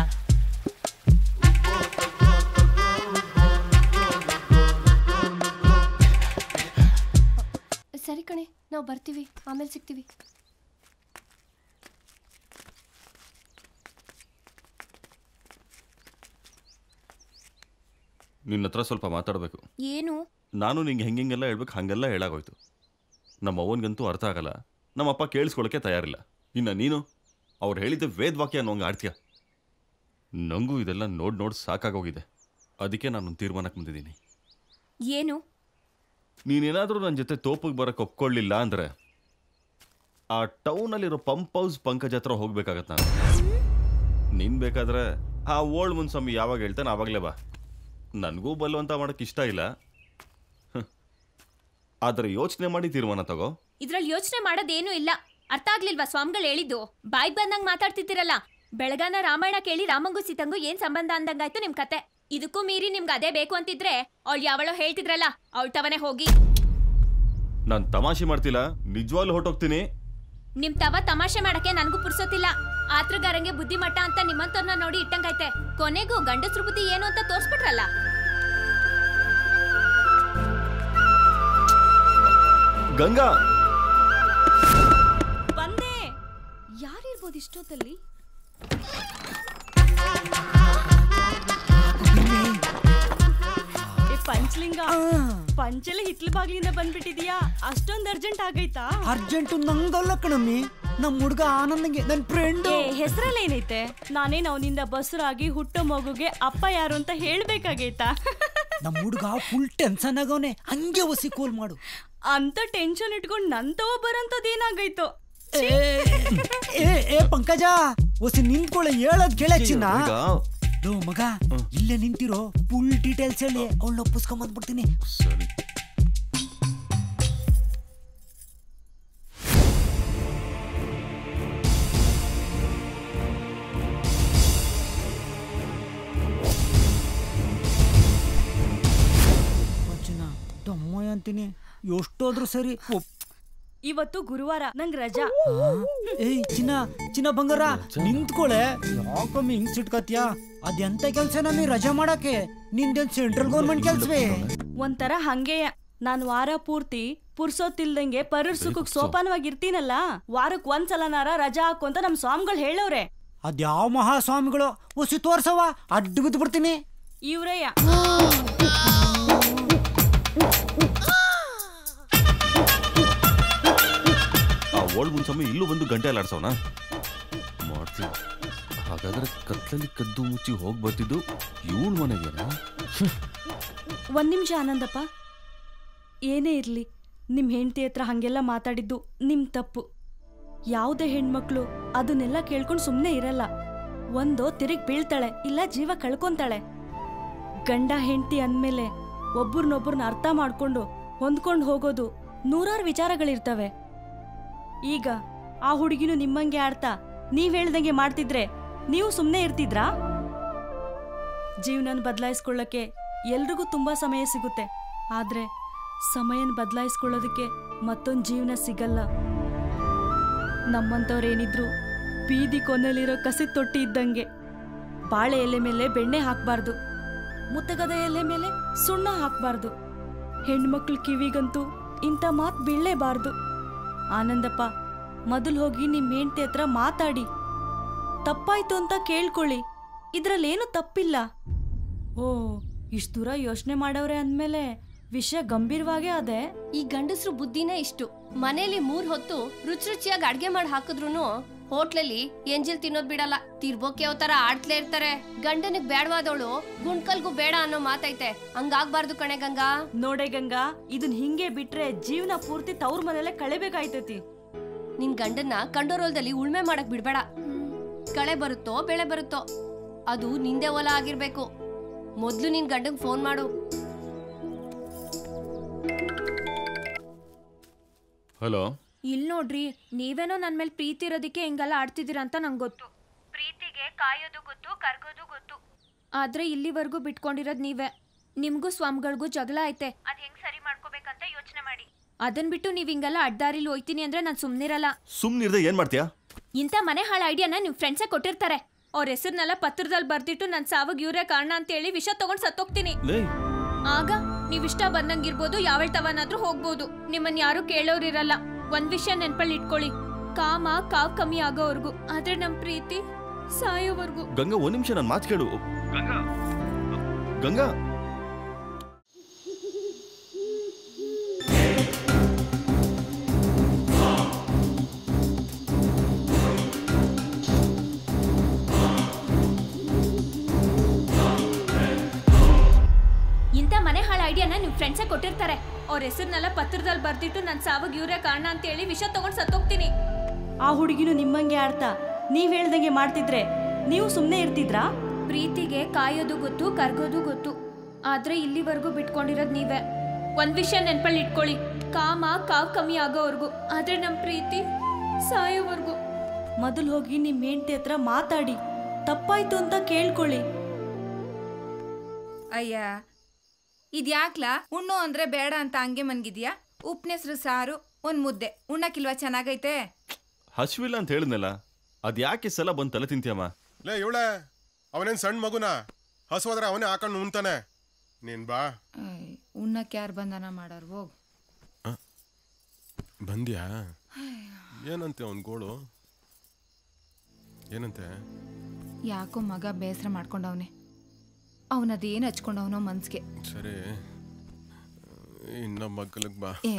ಸರಿ ಕಣೆ ನಾವು ಬರ್ತೀವಿ ಆಮೇಲೆ ಸಿಗ್ತೀವಿ ನಿನ್ನ ಹತ್ರ ಸ್ವಲ್ಪ ಮಾತಾಡಬೇಕು ಏನು ನಾನು ನಿಂಗೆ ಹೆಂಗೆಲ್ಲ ಹೇಳ್ಬೇಕು ಹಂಗೆಲ್ಲ ಹೇಳಾಗೋಯ್ತು ನಮ್ಮ ಅವ್ವನಿಗಂತೂ ಅರ್ಥ ಆಗಲ್ಲ ನಮ್ಮಪ್ಪ ಕೇಳಿಸ್ಕೊಳ್ಳೋಕೆ ತಯಾರಿಲ್ಲ ಇನ್ನು ನೀನು ಅವ್ರು ಹೇಳಿದ್ದೆ ವೇದವಾಕ್ಯ ಅನ್ನೋಂಗೆ ಆಡ್ತೀಯ ನಂಗೂ ಇದೆಲ್ಲ ನೋಡಿ ನೋಡಿ ಸಾಕಾಗೋಗಿದೆ ಅದಕ್ಕೆ ನಾನು ತೀರ್ಮಾನಕ್ಕೆ ಬಂದಿದ್ದೀನಿ ಏನು ನೀನೇನಾದರೂ ನನ್ನ ಜೊತೆ ತೋಪಿಗೆ ಬರೋಕ್ಕೆ ಒಪ್ಕೊಳ್ಳಿಲ್ಲ ಅಂದರೆ ಆ ಟೌನಲ್ಲಿರೋ ಪಂಪ್ ಹೌಸ್ ಪಂಕಜ್ ಹತ್ರ ಹೋಗ್ಬೇಕಾಗತ್ತೆ ನಾನು ನೀನು ಬೇಕಾದ್ರೆ ಆ ಓಲ್ಡ್ ಮುನ್ಸ್ವಾಮಿ ಯಾವಾಗ ಹೇಳ್ತಾನೆ ಆವಾಗಲೇ ಬಾ ನನಗೂ ಬಲವಂತ ಮಾಡೋಕ್ಕೆ ಇಷ್ಟ ಇಲ್ಲ ಹ್ಮ್. ಆದರೆ ಯೋಚನೆ ಮಾಡಿ ತೀರ್ಮಾನ ತಗೋ ಇದ್ರಲ್ಲಿ ಯೋಚನೆ ಮಾಡೋದೇನೂ ಇಲ್ಲ ಅರ್ಥ ಆಗ್ಲಿಲ್ವಾ ಸ್ವಾಮಿಗಳು ಹೇಳಿದ್ದು ಬಾಯ್ಗ್ ಬಂದಂಗ್ ಮಾತಾಡ್ತಿದ್ದೀರಲ್ಲ ಬೆಳಗಾನ ರಾಮಾಯಣ ಕೇಳಿ ರಾಮಂಗೂ ಸೀತಂಗೂ ಏನ್ ಸಂಬಂಧ ಅಂದಂಗಾಯ್ತು ನಿಮ್ ಕತೆ ಇದಕ್ಕೂ ಮೀರಿ ನಿಮ್ಗೆ ಅದೇ ಬೇಕು ಅಂತಿದ್ರೆ ಅವಳು ಯಾವಳೋ ಹೇಳ್ತಿದ್ರಲ್ಲ ಅವಳ ತವನೇ ಹೋಗಿ ನಾನು ತಮಾಷೆ ಮಾಡ್ತಿಲ್ಲ ನಿಜವಾಗ್ಲೂ ಹೊರಟೋಗ್ತೀನಿ ನಿಮ್ ತವ ತಮಾಷೆ ಮಾಡಕ್ಕೆ ನನಗೂ ಪುರ್ಸೋತಿಲ್ಲ ಆತ್ರಗಾರಂಗೆ ಬುದ್ಧಿಮಟ್ಟ ಅಂತ ನಿಮ್ಮಂತವ್ರನ್ನ ನೋಡಿ ಇಟ್ಟಂಗೈತೆ ಕೊನೆಗೂ ಗಂಡಸ್ರ ಬುದ್ಧಿ ಏನು ಅಂತ ತೋರ್ಸ್ಬಿಟ್ರಲ್ಲ ಗಂಗಾ ಬಂದೆ ಯಾರಿರ್ಬೋದು ಇಷ್ಟೊತ್ತಲ್ಲಿ ಏ ಪಂಚಲಿಂಗ ಪಂಚಲೆ ಹಿತ್ಲ ಬಾಗ್ಲಿಂದ ಬಂದ್ಬಿಟ್ಟಿದ್ಯಾ ಅಷ್ಟೊಂದ್ ಅರ್ಜೆಂಟ್ ಆಗೈತಾ ಅರ್ಜೆಂಟು ನಂಗಲ್ಲ ಕಣಮ್ಮಿ ನಮ್ಮ ಹುಡುಗ ಆನಂದಂಗೆ ನನ್ನ ಫ್ರೆಂಡ್ ಏ ಹೆಸರಲ್ಲಿ ಏನೈತೆ ನಾನೇನ್ ಅವನಿಂದ ಬಸರಾಗಿ ಹುಟ್ಟೋ ಮಗುಗೆ ಅಪ್ಪ ಯಾರು ಅಂತ ಹೇಳ್ಬೇಕಾಗೈತಾ ನಮ್ಮ ಹುಡುಗ ಫುಲ್ ಟೆನ್ಷನ್ ಆಗವನೆ ಹಂಗೆ ಒಸಿ ಕೂಲ್ ಮಾಡು ಅಂತ ಟೆನ್ಷನ್ ಇಟ್ಕೊಂಡ್ ನನ್ ತವ ಬರಂತದ್ ಏನಾಗೈತೋ ಏ ಏ, ಏ ಪಂಕಜ ಒಸಿ ನಿಂತ್ಕೊಳ್ಳೆ ಹೇಳದ್ ಕೇಳ ಚಿನ್ನ ಈಗ ಲೋ ಮಗ ಇಲ್ಲೇ ನಿಂತಿರೋ ಫುಲ್ ಡೀಟೇಲ್ಸ್ ಹೇಳಿ ಅವಳನ್ನ ಒಪ್ಪಿಸ್ಕೊಂಡ್ ಬಂದ್ಬಿಡ್ತೀನಿ ಸರಿ ಚಿನ್ನ ತಮ್ಮಯ್ಯ ಅಂತೀನಿ ಎಷ್ಟೋದ್ರು ಸರಿ ಒಪ್- ಇವತ್ತು ಗುರುವಾರ ನಂಗ್ ರಜಾ ಆ? ಏಯ್ ಚಿನ್ನ ಚಿನ್ನ ಬಂಗಾರ ನಿಂತ್ಕೊಳೆ ಯಾಕಮ್ಮಿ ಹಿಂಗ್ ಸಿಟ್ಕತ್ಯಾ ಅದೆಂತ ಕೆಲ್ಸ ನಮಗೆ ರಜಾ ಮಾಡಕ್ಕೆ ನಿಂದೇನ್ ಸೆಂಟ್ರಲ್ ಗೌರ್ಮೆಂಟ್ ಕೆಲ್ಸವೇ ಒಂಥರ ಹಂಗೆಯ ನಾನ್ ವಾರ ಪೂರ್ತಿ ಪುರ್ಸೋತಿಲ್ದಂಗೆ ಪರರ್ ಸುಖಕ್ ಸೋಪಾನವಾಗಿರ್ತೀನಲ್ಲ ವಾರಕ್ ಒಂದ್ಸಲನಾರ ರಜಾ ಹಾಕು ಅಂತ ನಮ್ ಸ್ವಾಮಿಗಳು ಹೇಳವ್ರೆ ಅದ್ಯಾವ ಮಹಾಸ್ವಾಮಿಗಳು ಒಸಿ ತೋರ್ಸವ ಅಡ್ಡ ಬಿದ್ದು ಬಿಡ್ತೀನಿ ಇವ್ರಯ್ಯ ಆ ಓಲ್ಡ್ ಮುನ್ಸಮ್ಮಿ ಇಲ್ಲೂ ಬಂದು ಗಂಟೆ ಅಲ್ಲಾಡ್ಸವನ ಮಾಡ್ತೀನಿ ಹಾಗಾದ್ರೆ ಕತ್ಲಲ್ಲಿ ಕದ್ದು ಮುಚ್ಚಿ ಹೋಗಿ ಬರ್ತಿದ್ದು ಇವಳ ಮನೆಗೇನಾ ಒಂದ್ ನಿಮಿಷ ಆನಂದಪ್ಪ ಏನೇ ಇರ್ಲಿ ನಿಮ್ ಹೆಂಡತಿ ಹತ್ರ ಹಂಗೆಲ್ಲ ಮಾತಾಡಿದ್ದು ನಿಮ್ ತಪ್ಪು ಯಾವುದೇ ಹೆಣ್ಮಕ್ಳು ಅದನ್ನೆಲ್ಲ ಕೇಳ್ಕೊಂಡು ಸುಮ್ಮನೆ ಇರಲ್ಲ ಒಂದೋ ತಿರುಗಿ ಬೀಳ್ತಾಳೆ ಇಲ್ಲ ಜೀವ ಕಳ್ಕೊಂತಾಳೆ ಗಂಡ ಹೆಂಡತಿ ಅಂದ್ಮೇಲೆ ಒಬ್ರನ್ನೊಬ್ರನ್ನ ಅರ್ಥ ಮಾಡ್ಕೊಂಡು ಹೊಂದ್ಕೊಂಡು ಹೋಗೋದು ನೂರಾರು ವಿಚಾರಗಳಿರ್ತವೆ ಈಗ ಆ ಹುಡುಗಿನೂ ನಿಮ್ಮಂಗೆ ಆಡ್ತಾ ನೀವ್ ಹೇಳ್ದಂಗೆ ಮಾಡ್ತಿದ್ರೆ ನೀವು ಸುಮ್ಮನೆ ಇರ್ತಿದ್ರಾ ಜೀವನನ ಬದಲಾಯಿಸ್ಕೊಳ್ಳೋಕೆ ಎಲ್ರಿಗೂ ತುಂಬಾ ಸಮಯ ಸಿಗುತ್ತೆ ಆದ್ರೆ ಸಮಯನ ಬದಲಾಯಿಸ್ಕೊಳ್ಳೋದಕ್ಕೆ ಮತ್ತೊಂದು ಜೀವನ ಸಿಗಲ್ಲ ನಮ್ಮಂಥವ್ರೇನಿದ್ರು ಬೀದಿ ಕೊನೆಲಿರೋ ಕಸಿ ತೊಟ್ಟಿ ಇದ್ದಂಗೆ ಬಾಳೆ ಎಲೆ ಮೇಲೆ ಬೆಣ್ಣೆ ಹಾಕ್ಬಾರ್ದು ಮುತ್ತಗದ ಎಲೆ ಮೇಲೆ ಸುಣ್ಣ ಹಾಕ್ಬಾರ್ದು ಹೆಣ್ಮಕ್ಳ ಕಿವಿಗಂತೂ ಇಂಥ ಮಾತು ಬೀಳಲೇಬಾರ್ದು ಆನಂದಪ್ಪ ಮೊದಲು ಹೋಗಿ ನಿಮ್ಮ ಹೆಂಡತಿ ಹತ್ರ ಮಾತಾಡಿ ತಪ್ಪಾಯ್ತು ಅಂತ ಕೇಳ್ಕೊಳ್ಳಿ ಇದ್ರಲ್ಲೇನು ತಪ್ಪಿಲ್ಲ ಓ ಇಷ್ಟು ದೂರ ಯೋಚನೆ ಮಾಡವ್ರೆ ಅಂದ್ಮೇಲೆ ವಿಷಯ ಗಂಭೀರವಾಗೇ ಅದೇ ಈ ಗಂಡಸ್ರು ಬುದ್ಧಿನೇ ಇಷ್ಟು ಮನೇಲಿ ಮೂರ್ ಹೊತ್ತು ರುಚಿ ರುಚಿಯಾಗಿ ಅಡ್ಗೆ ಮಾಡಿ ಹಾಕಿದ್ರು ಹೋಟ್ಲಲ್ಲಿ ಎಂಜಿಲ್ ತಿನ್ನೋದ್ ಬಿಡಲ್ಲ ತಿರ್ಬೋಕೆ ತರ ಆಡ್ತಲೇ ಇರ್ತಾರೆ ಗಂಡನಿಗ್ ಬೇಡವಾದವಳು ಗುಂಡ್ಕಲ್ಗೂ ಬೇಡ ಅನ್ನೋ ಮಾತೈತೆ ಹಂಗಾಗ್ಬಾರ್ದು ಕಣೆ ಗಂಗಾ ನೋಡೆ ಗಂಗಾ ಇದನ್ ಹಿಂಗೆ ಬಿಟ್ರೆ ಜೀವನ ಪೂರ್ತಿ ತವ್ರ ಮನೇಲೆ ಕಳೆಬೇಕಾಯ್ತೈತಿ ನಿನ್ ಗಂಡನ್ನ ಕಂಡೋರೋಲ್ದಲ್ಲಿ ಉಳ್ಮೆ ಮಾಡಕ್ ಬಿಡ್ಬೇಡ ಕಳೆ ಬರುತ್ತೋ ಬೆಳೆ ಬರುತ್ತೋ ಅದು ನಿಂದೆ ಹೊಲ ಆಗಿರ್ಬೇಕು ಮೊದ್ಲು ನಿನ್ ಗಂಡಂಗ್ ಫೋನ್ ಮಾಡು ಹಲೋ ಇಲ್ ನೋಡ್ರಿ ನೀವೇನೋ ನನ್ ಮೇಲೆ ಪ್ರೀತಿ ಇರೋದಕ್ಕೆ ಹಿಂಗೆಲ್ಲ ಆಡ್ತಿದ್ದೀರಾ ಅಂತ ನಂಗೆ ಗೊತ್ತು ಪ್ರೀತಿಗೆ ಕಾಯೋದು ಗೊತ್ತು ಕರ್ಗೋದು ಗೊತ್ತು ಆದ್ರೆ ಇಲ್ಲಿವರೆಗೂ ಬಿಟ್ಕೊಂಡಿರೋದ್ ನೀವೇ ನಿಮ್ಗೂ ಸ್ವಾಮಿಗಳಿಗೂ ಜಗಳ ಐತೆ ಅದ್ ಹೆಂಗ್ ಸರಿ ಮಾಡ್ಕೋಬೇಕಂತ ಯೋಚನೆ ಮಾಡಿ ಅದನ್ ಬಿಟ್ಟು ನೀವ್ ಹಿಂಗೆಲ್ಲ ಅಡ್ಡಾರಿಲಿ ಹೋಯ್ತೀನಿ ಅಂದ್ರೆ ನಾನ್ ಸುಮ್ನಿರಲ್ಲ ಸುಮ್ನಿರ್ದೆ ಏನ್ ಮಾಡ್ತೀಯಾ ಇಂಥ ಮನೆ ಹಾಳ ಐಡಿಯಾನ ನಿಮ್ ಫ್ರೆಂಡ್ಸೇ ಕೊಟ್ಟಿರ್ತಾರೆ ಅವ್ರ ಹೆಸರ್ನೆಲ್ಲ ಪತ್ರದಲ್ಲಿ ಬರ್ದಿಟ್ಟು ನನ್ ಸಾವಗ್ ಇವ್ರೇ ಕಾರಣ ಅಂತೇಳಿ ವಿಷ ತಗೊಂಡ್ ಸತ್ತೋಗ್ತೀನಿ ಲೇ ಆಗ ನೀವ್ ಇಷ್ಟ ಬಂದಂಗಿರ್ಬೋದು ಯಾವಳ ತವನಾದ್ರೂ ಹೋಗ್ಬೋದು ನಿಮ್ಮನ್ ಯಾರು ಕೇಳೋರಿರಲ್ಲ ಒಂದ್ ವಿಷಯ ನೆನ್ಪಲ್ಲಿ ಇಟ್ಕೊಳ್ಳಿ ಕಾಮ ಕಾವ್ ಕಮ್ಮಿ ಆಗೋವರ್ಗು ಆದ್ರೆ ನಮ್ ಪ್ರೀತಿ ಸಾಯೋವರ್ಗು ಗಂಗಾ ಒಂದ್ ನಿಮಿಷ ನನ್ನ ಮಾತು ಕೇಳು ಗಂಗಾ ಇಂಥ ಮನೆ ಹಾಳ ಐಡಿಯಾನ ನಿಮ್ ಫ್ರೆಂಡ್ಸೇ ಕೊಟ್ಟಿರ್ತಾರೆ ಅವ್ರ ಹೆಸರ್ನೆಲ್ಲ ಪತ್ರದಲ್ಲಿ ಬರ್ದಿಟ್ಟು ನನ್ ಸಾವಗ್ ಇವ್ರೇ ಕಾರಣ ಅಂತೇಳಿ ವಿಷ ತಗೊಂಡ್ ಸತ್ತೋಗ್ತೀನಿ ಆ ಹುಡುಗಿನೂ ನಿಮ್ಮಂಗೆ ಆಡ್ತಾ ನೀವ್ ಹೇಳ್ದಂಗೆ ಮಾಡ್ತಿದ್ರೆ ನೀವು ಸುಮ್ಮನೆ ಇರ್ತಿದ್ರಾ ಪ್ರೀತಿಗೆ ಕಾಯೋದು ಗೊತ್ತು ಕರ್ಗೋದು ಗೊತ್ತು ಆದ್ರೆ ಇಲ್ಲಿವರೆಗೂ ಬಿಟ್ಕೊಂಡಿರೋದ್ ನೀವೇ ಒಂದ್ ವಿಷಯ ನೆನ್ಪಲ್ಲಿ ಇಟ್ಕೊಳ್ಳಿ ಕಾಮ ಕಾವ್ ಕಮ್ಮಿ ಆಗೋವರ್ಗು ಆದ್ರೆ ನಮ್ ಪ್ರೀತಿ ಸಾಯೋವರ್ಗು ಮೊದಲು ಹೋಗಿ ನಿಮ್ಮ ಹೆಂಡತಿ ಹತ್ರ ಮಾತಾಡಿ ತಪ್ಪಾಯ್ತು ಅಂತ ಕೇಳ್ಕೊಳ್ಳಿ ಅಯ್ಯ ಇದ್ಯಾಕ್ಲಾ ಉಣ್ಣು ಅಂದ್ರೆ ಬೇಡ ಅಂತ ಹಂಗೆ ಮನ್ಗಿದ್ಯಾ ಉಪ್ನೆಸ್ರು ಸಾರು ಒಂದ್ ಮುದ್ದೆ ಉಣ್ಣಕ್ಕಿಲ್ವಾ ಚೆನ್ನಾಗೈತೆ ಹಸಿವಿಲ್ಲ ಅಂತ ಹೇಳಿದ್ನಲ್ಲ ಅದ್ ಯಾಕೆ ಸಲ ಬಂದ್ ತಲೆ ತಿಂತೀಯಮ್ಮ ಲೇ ಇವಳೆ ಅವನೇನ್ ಸಣ್ಣ ಮಗುನ ಹಸುವಾದ್ರೆ ಅವನೇ ಹಾಕೊಂಡು ಉಣ್ತಾನೆ ನೀನ್ ಬಾ ಉಣ್ಣಕ್ಕೆ ಯಾರು ಬಂಧನ ಮಾಡಾರ್ ಹೋಗ್ ಬಂದ್ಯಾ ಏನಂತೆ ಅವನ್ ಗೋಳು ಏನಂತೆ ಯಾಕೋ ಮಗ ಬೇಸರ ಮಾಡ್ಕೊಂಡವನೆ ಅವನದೇನು ಹಚ್ಕೊಂಡವನೋ ಮನ್ಸ್ಗೆ ಸರಿ ಇನ್ನ ಮಗ್ಗಲಿಗ್ ಬಾ ಏ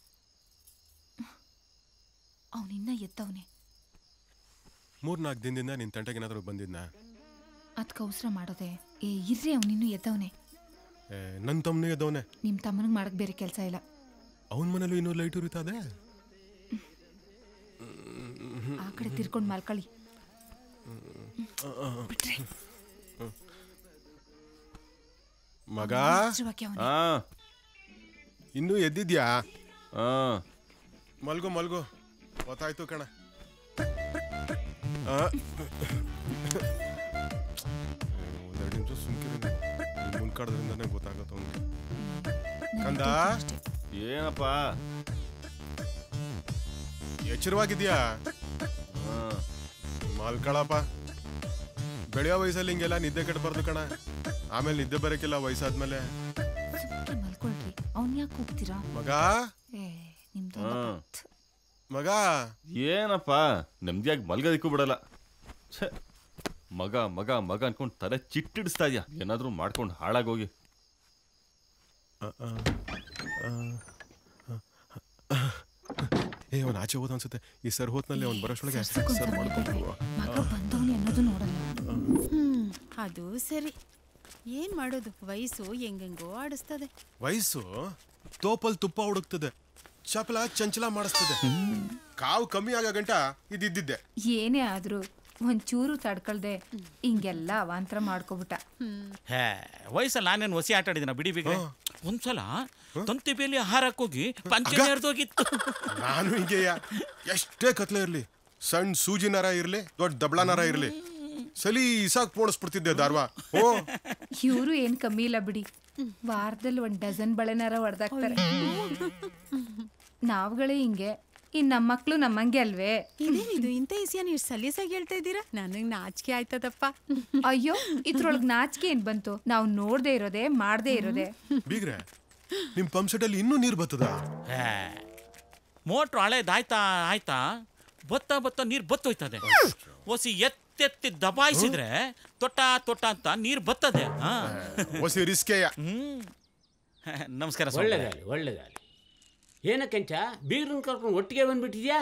ಅವನಿನ್ನ ಎತ್ತವನೆ ಮೂರ್ನಾಲ್ಕು ದಿನದಿಂದ ನಿನ್ ತಂಟೆಗೇನಾದ್ರೂ ಬಂದಿದ್ನಾ ಅದಕ್ಕೆ ಅವಸರ ಮಾಡೋದೆ ಏ ಇರ್ರಿ ಅವನಿನ್ನೂ ಎತ್ತವನೆ ಏ ನನ್ನ ತಮ್ಮನೂ ಎದ್ದವನೆ ನಿಮ್ ತಮ್ಮನಿಗೆ ಮಾಡಕ್ ಬೇರೆ ಕೆಲಸ ಇಲ್ಲ ಅವನ ಮನೇಲೂ ಇನ್ನೂ ಲೈಟ್ ಉರಿತದೆ ಆ ಕಡೆ ತಿರ್ಕೊಂಡು ಮಲ್ಕೊಳ್ಳಿ ಬಿಟ್ರೆ ಮಗ ಎಚ್ಚರವಾಗಿ ಅವ್ನೆ. ಆ ಇನ್ನೂ ಎದ್ದಿದ್ಯಾ ಆ ಮಲ್ಗು ಮಲ್ಗು ಗೊತ್ತಾಯ್ತು ಕಣ ಆ. ಒಂದೆರಡು ನಿಮಿಷ ಸುಮ್ಕಿರಿ ಮುನ್ಕಾಡೋದ್ರಿಂದನೇ ಗೊತ್ತಾಗತ್ತ ಅವ್ನಿಗೆ ಕಂದ ಏನಪ್ಪ ಎಚ್ಚರವಾಗಿದ್ಯಾ ಆ, ಮಲ್ಕಳಪ್ಪ ಬೆಳೆಯೋ ವಯಸ್ಸಲ್ಲಿ ಹಿಂಗೆಲ್ಲ ನಿದ್ದೆ ಕೆಡಬಾರ್ದು ಕಣ ಆಮೇಲೆ ನಿದ್ದೆ ಬರಕಿಲ್ಲ ವಯಸ್ಸಾದ್ಮೇಲೆ ಸುಮ್ಕೆ ಮಲ್ಕೊಳ್ರಿ ಅವ್ನ್ ಯಾಕೆ ಹೋಗ್ತೀರಾ ಮಗ ಏ ನಿಮ್ದು ಆ. ಮಗ ಏನಪ್ಪ ನೆಮ್ಮದಿಯಾಗಿ ಮಲ್ಗೋದಿಕ್ಕೂ ಬಿಡಲ್ಲ ಛೆ, ಮಗ ಮಗ ಮಗ ಅನ್ಕೊಂಡು ತಲೆ ಚಿಟ್ಟಿಡಿಸ್ತಾ ಇದೆಯಾ ಏನಾದ್ರೂ ಮಾಡ್ಕೊಂಡು ಹಾಳಾಗೋಗಿ ಏ ಅವನ್ ಆಚೆ ಹೋದ ಅನ್ಸುತ್ತೆ ಈ ಸರ್ ಹೋತ್ನಲ್ಲಿ ಅವ್ನು ಬರೋಷ್ಟೊಳಗೆ ಸರ್ ಮಾಡ್ಕೊಂಡು ಮಗ ಬಂದವನು ಅನ್ನೋದು ನೋಡಲ್ಲ ಹ್ಮ್ ಅದು ಸರಿ ಏನ್ ಮಾಡೋದು ವಯಸ್ಸು ಹೆಂಗೆಂಗೋ ಆಡಿಸ್ತದೆ ವಯಸ್ಸು ತೋಪಲ್ ತುಪ್ಪ ಹುಡುಕ್ತದೆ ಚಪಲ ಚಂಚಲ ಮಾಡಿಸ್ತದೆ ಕಾವು ಕಮ್ಮಿ ಆಗೋ ಗಂಟ ಇದ್ದಿದ್ದೆ ಏನೇ ಆದ್ರೂ ಒಂಚೂರು ತಡ್ಕೊಳ್ದೆ ಹಿಂಗೆಲ್ಲ ಅವಾಂತರ ಮಾಡ್ಕೊಬಿಟ್ಟ ಹೇ ವಯಸ್ಸಲ್ಲಿ ನಾನೇನು ಹೊಸಿ ಆಟ ಆಡಿದಿನ ಬಿಡಿ ಬಿಗ್ರೆ ಒಂದ್ಸಲ ತಂತಿ ಬೇಲಿ ಹಾರಕ್ಕೋಗಿ ಪಂಚೆ ಹೋಗಿತ್ತು ನಾನು ಹಿಂಗೆಯ ಎಷ್ಟೇ ಕತ್ಲೆ ಇರ್ಲಿ ಸಣ್ಣ ಸೂಜಿ ನರ ಇರ್ಲಿ ದೊಡ್ಡ ದಬ್ಳ ನರ ಇರ್ಲಿ ಸಲಿ ಇಸಾಕ್ ಪೋಣಿಸ್ಬಿಡ್ತಿದ್ದೆ ದಾರ್ವಾ ಓ ಇವರು ಏನ್ ಕಮ್ಮಿ ಇಲ್ಲ ಬಿಡಿ ವಾರದಲ್ಲಿ ಒಂದ್ ಡಜನ್ ಬಳೆನಾರ ಹೊಡೆದಾಕ್ತಾರೆ ನಾವುಗಳೇ ಹಿಂಗೆ ಇನ್ ನಮ್ಮ ಮಕ್ಳು ನಮ್ಮಂಗೆ ಅಲ್ವೇ ಇದೇನಿದು ಇಂಥ ವಿಷಯ ನೀವು ಸಲೀಸಾಗಿ ಹೇಳ್ತಾ ಇದ್ದೀರಾ ನನಗೆ ನಾಚಿಕೆ ಆಯ್ತದಪ್ಪ ಅಯ್ಯೋ ಇದ್ರೊಳಗ್ ನಾಚಿಕೆ ಏನ್ ಬಂತು ನಾವು ನೋಡ್ದೇ ಇರೋದೆ ಮಾಡ್ದೇ ಇರೋದೆ ಬೀಗ್ರೆ ನಿಮ್ ಪಂಪ್ ಸೆಟ್ ಅಲ್ಲಿ ಇನ್ನೂ ನೀರ್ ಬರ್ತದ ಮೋಟ್ರ್ ಹಳೇದಾಯ್ತಾ ಆಯ್ತಾ ಬತ್ತ ಬತ್ತ ನೀರು ಬತ್ತೋಯ್ತದೆ ಒಸಿ ಎತ್ತೆತ್ತಿ ದಬಾಯಿಸಿದ್ರೆ ತೊಟ್ಟ ತೊಟ್ಟ ಅಂತ ನೀರು ಬರ್ತದೆ ಹಾ. ಒಸಿ ರಿಸ್ಕೆಯ ಹ್ಮ್ ನಮಸ್ಕಾರ ಸ್ವಾಮಿ. ಒಳ್ಳೇದಾಗಲಿ ಒಳ್ಳೇದಾಗಲಿ ಏನ ಕೆಂಚ ಬೀಗ್ರನ್ ಕರ್ಕೊಂಡು ಒಟ್ಟಿಗೆ ಬಂದ್ಬಿಟ್ಟಿದ್ಯಾ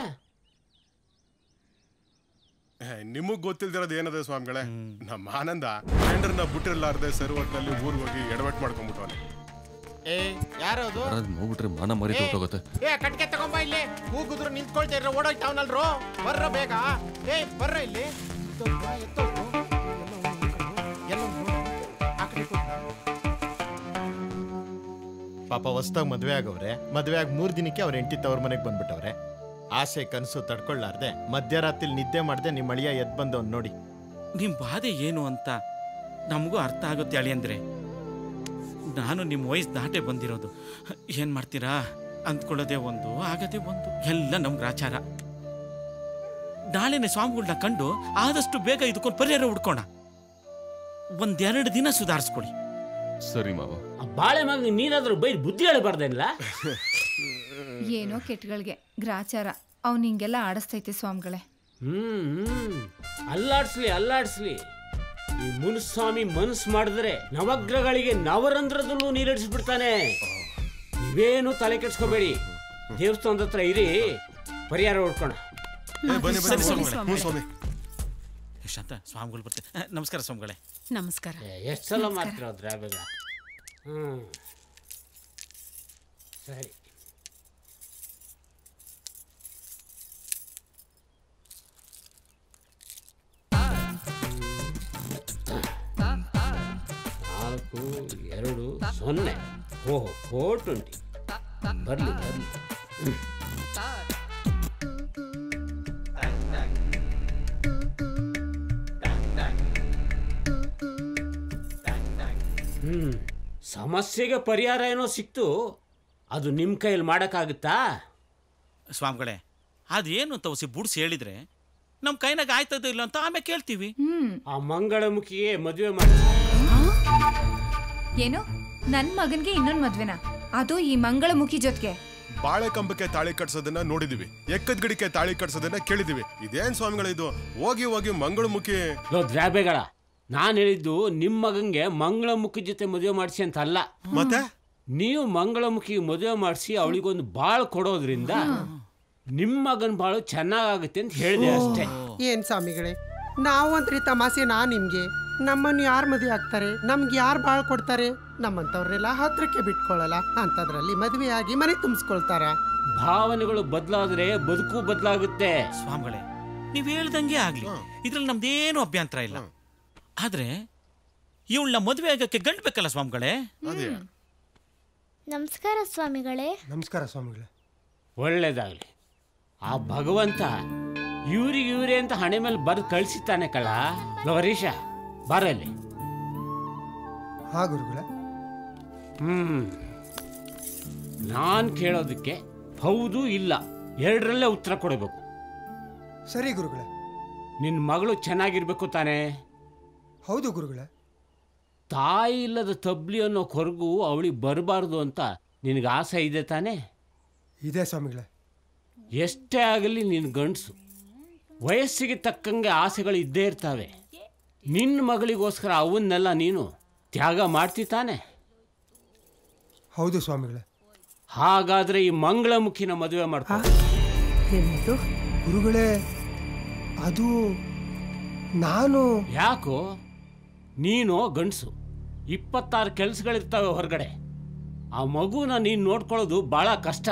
ನಿಮಗ್ ಗೊತ್ತಿಲ್ದಿರೋದು ಏನದ ಸ್ವಾಮಿಗಳೇ ನಮ್ಮ ಆನಂದ ಟೆಂಡರ್ನ ಬಿಟ್ಟಿರ್ಲಾರ್ದೆ ಸರ್ ಒಟ್ನಲ್ಲಿ ಊರ್ ಹೋಗಿ ಎಡವಟ್ ಮಾಡ್ಕೊಂಡ್ಬಿಟ್ಟವನೆ ಏ ಯಾರದು ನೋಡ್ಬಿಟ್ರೆ ಮಾನ ಮರಿ ಹೋಗುತ್ತೆ ಏ ಕಟ್ಗೆ ತಗೊಂಬ ಇಲ್ಲಿ ಕೂಗಿದ್ರು ನಿಂತ್ಕೊಳ್ತಾ ಇದ್ರೆ ಓಡೋಯ್ತಾವನಲ್ರು ಬರ್ರ ಬೇಗ ಏ ಬರ್ರ ಇಲ್ಲಿ ಎತ್ತೋಗ್ ಬಾ, ಎತ್ತೋಗ್ ಬಾ. ಎಲ್ಲ ಒಂದ್ ಕಡೆ. ಆ ಕಡೆ ಕೂತ್ಕೊ. ಪಾಪ ಹೊಸ್ದಾಗ್ ಮದ್ವೆ ಆಗವ್ರೆ ಮದ್ವೆ ಆಗಿ ಮೂರ್ ದಿನಕ್ಕೆ ಅವ್ರ ಹೆಂಡತಿ ತವ್ರ ಮನೆಗೆ ಬಂದ್ಬಿಟ್ಟವ್ರೆ ಆಸೆ ಕನಸು ತಡ್ಕೊಳ್ಳಾರ್ದೆ ಮಧ್ಯರಾತ್ರಿ ನಿದ್ದೆ ಮಾಡ್ದೆ ನಿಮ್ಮ ಅಳಿಯ ಎದ್ ಬಂದವ್ನ್ ನೋಡಿ ನಿಮ್ ಬಾಧೆ ಏನು ಅಂತ ನಮಗೂ ಅರ್ಥ ಆಗುತ್ತೆ ಅಳಿ ಅಂದ್ರೆ ನಾನು ನಿಮ್ಮ ವಯಸ್ಸು ದಾಟೆ ಬಂದಿರೋದು ಏನ್ ಮಾಡ್ತೀರಾ ಅಂದ್ಕೊಳ್ಳೋದೇ ಒಂದು ಆಗದೆ ಒಂದು ಎಲ್ಲ ನಮ್ ಗ್ರಾಚಾರ ನಾಳೆನೆ ಸ್ವಾಮಿಗಳನ್ನ ಕಂಡು ಆದಷ್ಟು ಬೇಗ ಇದಕ್ಕೊಂದು ಪರಿಹಾರ ಹುಡ್ಕೋಣ ಒಂದೆರಡು ದಿನ ಸುಧಾರಿಸ್ಕೊಡಿ ಸರಿ ಮಾವ ಆ ಬಾಳೆ ಮಗ ನೀನಾದ್ರೂ ಬೈದ್ ಬುದ್ಧಿ ಹೇಳಬಾರ್ದೇನಿಲ್ಲ ಏನೋ ಕೆಟ್ಟಗಳಿಗೆ ಗ್ರಾಚಾರ ಅವ್ನು ಹಿಂಗೆಲ್ಲ ಆಡಿಸ್ತೈತೆ ಸ್ವಾಮಿಗಳೇ ಹ್ಮ್ ಹ್ಮ್ ಅಲ್ಲಾಡ್ಸ್ಲಿ ಅಲ್ಲಾಡ್ಸ್ಲಿ ಈ ಮುನುಸ್ವಾಮಿ ಮನಸ್ಸು ಮಾಡಿದ್ರೆ ನವಗ್ರಹಗಳಿಗೆ ನವರಂಧ್ರದಲ್ಲೂ ನೀರಿಡಿಸ್ಬಿಡ್ತಾನೆ ನೀವೇನು ತಲೆ ಕೆಡ್ಸ್ಕೋಬೇಡಿ ದೇವಸ್ಥಾನದ ಹತ್ರ ಇರಿ ಪರಿಹಾರ ಹುಡ್ಕೋಣ ಬನ್ನಿ ಸರಿ ಬನ್ನಿ ಸ್ವಾಮಿಗಳೇ. ಹ್ಞೂ ಸ್ವಾಮಿ ಶಾಂತ ಸ್ವಾಮಿಗಳು ಬರ್ತಾರೆ ಅಹ್, ನಮಸ್ಕಾರ ಸ್ವಾಮಿಗಳೇ ನಮಸ್ಕಾರ ಎಷ್ಟು ಸಲ ಮಾಡ್ತಿರೋದ್ರ ಬೇಗ ಹ್ಮ್ ಸರಿ ನಾಲ್ಕು ಎರಡು ಸೊನ್ನೆ ಓಹೋ ಫೋರ್ ಟ್ವೆಂಟಿ ಬರಲಿ ಬರಲಿ ಹ್ಮ್ ಸಮಸ್ಯೆಗೆ ಪರಿಹಾರ ಏನೋ ಸಿಕ್ತು ಅದು ನಿಮ್ಮ ಕೈಯಲ್ಲಿ ಮಾಡೋಕ್ಕಾಗುತ್ತಾ ಸ್ವಾಮಿಗಳೇ ಅದೇನು ಅಂತ ಒಸಿ ಬುಡ್ಸಿ ಹೇಳಿದ್ರೆ ನಮ್ಮ ಕೈನಾಗ ಆಯ್ತದ ಇಲ್ಲ ಅಂತ ಆಮೇಲೆ ಕೇಳ್ತೀವಿ ಆ ಮಂಗಳಮುಖಿಗೆ ಮದುವೆ ಮಾಡಿ ಏನು ನನ್ ಮಗನ್ಗೆ ಇನ್ನೊಂದ್ ಮದ್ವೆನಾ ಅದು ಈ ಮಂಗಳಮುಖಿ ಜೊತೆಗೆ ಬಾಳೆ ಕಂಬಕ್ಕೆ ತಾಳಿ ಕಟ್ಸೋದನ್ನ ನೋಡಿದೀವಿ ಎಕ್ಕದ ಗಿಡಕ್ಕೆ ತಾಳಿ ಕಟ್ಸೋದನ್ನ ಕೇಳಿದೀವಿ ಇದೇನ್ ಸ್ವಾಮಿಗಳ ಇದು ಹೋಗಿ ಹೋಗಿ ಮಂಗಳಮುಖಿ ಲೋ ದ್ರಾಬೆಗಳ ನಾನು ಹೇಳಿದ್ದು ನಿಮ್ಮ ಮಗಂಗೆ ಮಂಗಳಮುಖಿ ಜೊತೆ ಮದುವೆ ಮಾಡಿಸಿ ಅಂತ ಅಲ್ಲ ಮತ್ತೆ ನೀವು ಮಂಗಳಮುಖಿ ಮದುವೆ ಮಾಡಿಸಿ ಅವಳಿಗೊಂದು ಬಾಳ್ ಕೊಡೋದ್ರಿಂದ ನಿಮ್ಮ ಮಗನ ಬಾಳು ಚೆನ್ನಾಗಾಗುತ್ತೆ ಅಂತ ಹೇಳಿದೆ ಅಷ್ಟೇ ಏನ್ ಸ್ವಾಮಿಗಳೇ ನಾವಂತ್ರಿ ತಮಾಷೆನಾ ನಿಮ್ಗೆ ನಮ್ಮನ್ನು ಯಾರು ಮದುವೆ ಆಗ್ತಾರೆ ನಮ್ಗೆ ಯಾರು ಬಾಳ್ ಕೊಡ್ತಾರೆ ನಮ್ಮಂತವ್ರನ್ನೆಲ್ಲ ಹತ್ರಕ್ಕೆ ಬಿಟ್ಕೊಳ್ಳಲ್ಲ ಅಂತದ್ರಲ್ಲಿ ಮದುವೆ ಆಗಿ ಮನೆ ತುಂಬಿಸ್ಕೊಳ್ತಾರ ಭಾವನೆಗಳು ಬದಲಾದ್ರೆ ಬದುಕು ಬದಲಾಗುತ್ತೆ ಸ್ವಾಮಿಗಳೇ ನೀವು ಹೇಳ್ದಂಗೆ ಆಗ್ಲಿ ಇದ್ರಲ್ಲಿ ನಮ್ದೇನು ಅಭ್ಯಂತರ ಇಲ್ಲ ಆದ್ರೆ ಇವಳನ್ನ ಮದುವೆ ಆಗಕ್ಕೆ ಗಂಡು ಬೇಕಲ್ಲ ಸ್ವಾಮಿಗಳೇ ನಮಸ್ಕಾರ ಸ್ವಾಮಿಗಳೇ ನಮಸ್ಕಾರ ಸ್ವಾಮಿಗಳೇ ಒಳ್ಳೇದಾಗ್ಲಿ ಆ ಭಗವಂತ ಇವ್ರಿಗೆ ಇವ್ರೆ ಅಂತ ಹಣೆ ಮೇಲೆ ಬರೆದು ಕಳಿಸಿತಾನೆ ಕಳ ಲವರೀಶ ಬರಲ್ಲಿ ಹಾ ಗುರುಗಳೇ ಹ್ಮ್ ನಾನ್ ಕೇಳೋದಕ್ಕೆ ಹೌದು ಇಲ್ಲ ಎರಡರಲ್ಲೇ ಉತ್ತರ ಕೊಡಬೇಕು ಸರಿ ಗುರುಗಳೇ ನಿನ್ನ ಮಗಳು ಚೆನ್ನಾಗಿರ್ಬೇಕು ತಾನೇ ಹೌದು ಗುರುಗಳೇ ತಾಯಿ ಇಲ್ಲದ ತಬ್ಲಿ ಅನ್ನೋ ಕೊರಗು ಅವಳಿಗೆ ಬರಬಾರ್ದು ಅಂತ ನಿನಗೆ ಆಸೆ ಇದೆ ತಾನೇ ಇದೆ ಸ್ವಾಮಿಗಳೇ ಎಷ್ಟೇ ಆಗಲಿ ನಿನ್ನ ಗಂಡಸು ವಯಸ್ಸಿಗೆ ತಕ್ಕಂಗೆ ಆಸೆಗಳು ಇದ್ದೇ ಇರ್ತವೆ ನಿನ್ನ ಮಗಳಿಗೋಸ್ಕರ ಅವನ್ನೆಲ್ಲ ನೀನು ತ್ಯಾಗ ಮಾಡ್ತಿ ತಾನೆ ಹೌದು ಸ್ವಾಮಿಗಳೇ ಹಾಗಾದ್ರೆ ಈ ಮಂಗಳಮುಖಿನ ಮದುವೆ ಮಾಡ್ಕೊ ಏನಿದು ಗುರುಗಳೇ ಅದು ನಾನು ಯಾಕೋ ನೀನು ಗಂಡಸು ಇಪ್ಪತ್ತಾರು ಕೆಲಸಗಳಿರ್ತವೆ ಹೊರಗಡೆ ಆ ಮಗುನ ನೀನು ನೋಡ್ಕೊಳ್ಳೋದು ಭಾಳ ಕಷ್ಟ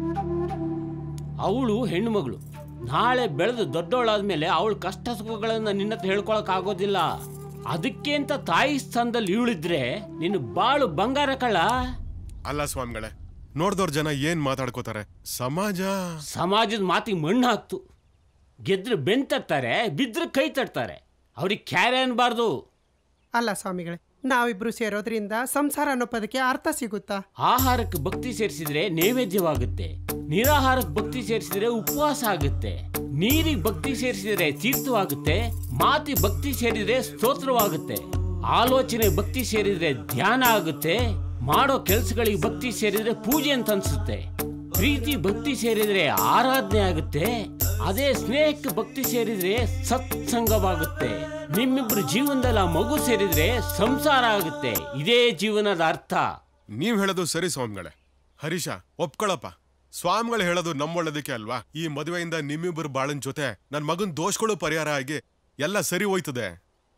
ಅವಳು ಹೆಣ್ಣು ಮಗಳು ನಾಳೆ ಬೆಳೆದು ದೊಡ್ಡವಳಾದ್ಮೇಲೆ ಅವಳ ಕಷ್ಟ ಸುಖಗಳನ್ನು ನಿನ್ನ ಹತ್ರ ಹೇಳ್ಕೊಳಕ್ ಆಗೋದಿಲ್ಲ ಅದಕ್ಕೆ ಅಂತ ತಾಯಿ ಸ್ಥಾನದಲ್ಲಿ ಇವಳಿದ್ರೆ ನಿನ್ನ ಬಾಳು ಬಂಗಾರ ಕಳ್ಳ ಅಲ್ಲ ಸ್ವಾಮಿಗಳೇ ನೋಡ್ದವ್ರ ಜನ ಏನ್ ಮಾತಾಡ್ಕೋತಾರೆ ಸಮಾಜ ಸಮಾಜದ ಮಾತಿಗೆ ಮಣ್ಣು ಹಾಕ್ತು ಗೆದ್ರೆ ಬೆನ್ ತಟ್ತಾರೆ ಬಿದ್ರೆ ಕೈ ತಟ್ತಾರೆ ಅವ್ರಿಗೆ ಕ್ಯಾರೆ ಅನ್ಬಾರ್ದು ಅಲ್ಲ ಸ್ವಾಮಿಗಳೇ ನಾವಿಬ್ರು ಸೇರೋದ್ರಿಂದ ಸಂಸಾರ ಅನ್ನೋ ಪದಕ್ಕೆ ಅರ್ಥ ಸಿಗುತ್ತಾ ಆಹಾರಕ್ಕೆ ಭಕ್ತಿ ಸೇರಿಸಿದ್ರೆ ನೈವೇದ್ಯವಾಗುತ್ತೆ ನಿರಾಹಾರಕ್ಕೆ ಭಕ್ತಿ ಸೇರಿಸಿದ್ರೆ ಉಪವಾಸ ಆಗುತ್ತೆ ನೀರಿಗೆ ಭಕ್ತಿ ಸೇರಿಸಿದ್ರೆ ತೀರ್ಥವಾಗುತ್ತೆ ಮಾತಿ ಭಕ್ತಿ ಸೇರಿದ್ರೆ ಸ್ತೋತ್ರವಾಗುತ್ತೆ ಆಲೋಚನೆ ಭಕ್ತಿ ಸೇರಿದ್ರೆ ಧ್ಯಾನ ಆಗುತ್ತೆ ಮಾಡೋ ಕೆಲ್ಸಗಳಿಗೆ ಭಕ್ತಿ ಸೇರಿದ್ರೆ ಪೂಜೆ ಅಂತ ಅನ್ಸುತ್ತೆ ಪ್ರೀತಿ ಭಕ್ತಿ ಸೇರಿದ್ರೆ ಆರಾಧನೆ ಆಗುತ್ತೆ ಅದೇ ಸ್ನೇಹಕ್ಕೆ ಭಕ್ತಿ ಸೇರಿದ್ರೆ ಸತ್ಸಂಗವಾಗುತ್ತೆ ನಿಮ್ಮಿಬ್ರು ಜೀವನದಲ್ಲಿ ಆ ಮಗು ಸೇರಿದ್ರೆ ಸಂಸಾರ ಆಗುತ್ತೆ ಇದೇ ಜೀವನದ ಅರ್ಥ ನೀವ್ ಹೇಳೋದು ಸರಿ ಸ್ವಾಮಿಗಳೇ ಹರೀಶ ಒಪ್ಕೊಳಪ್ಪ ಸ್ವಾಮಿಗಳು ಹೇಳೋದು ನಮ್ಮೊಳ್ಳದಕ್ಕೆ ಅಲ್ವಾ ಈ ಮದುವೆಯಿಂದ ನಿಮ್ಮಿಬ್ಬರು ಬಾಳನ್ ಜೊತೆ ನನ್ ಮಗನ್ ದೋಷಗಳು ಪರಿಹಾರ ಆಗಿ ಎಲ್ಲ ಸರಿ ಹೋಯ್ತದೆ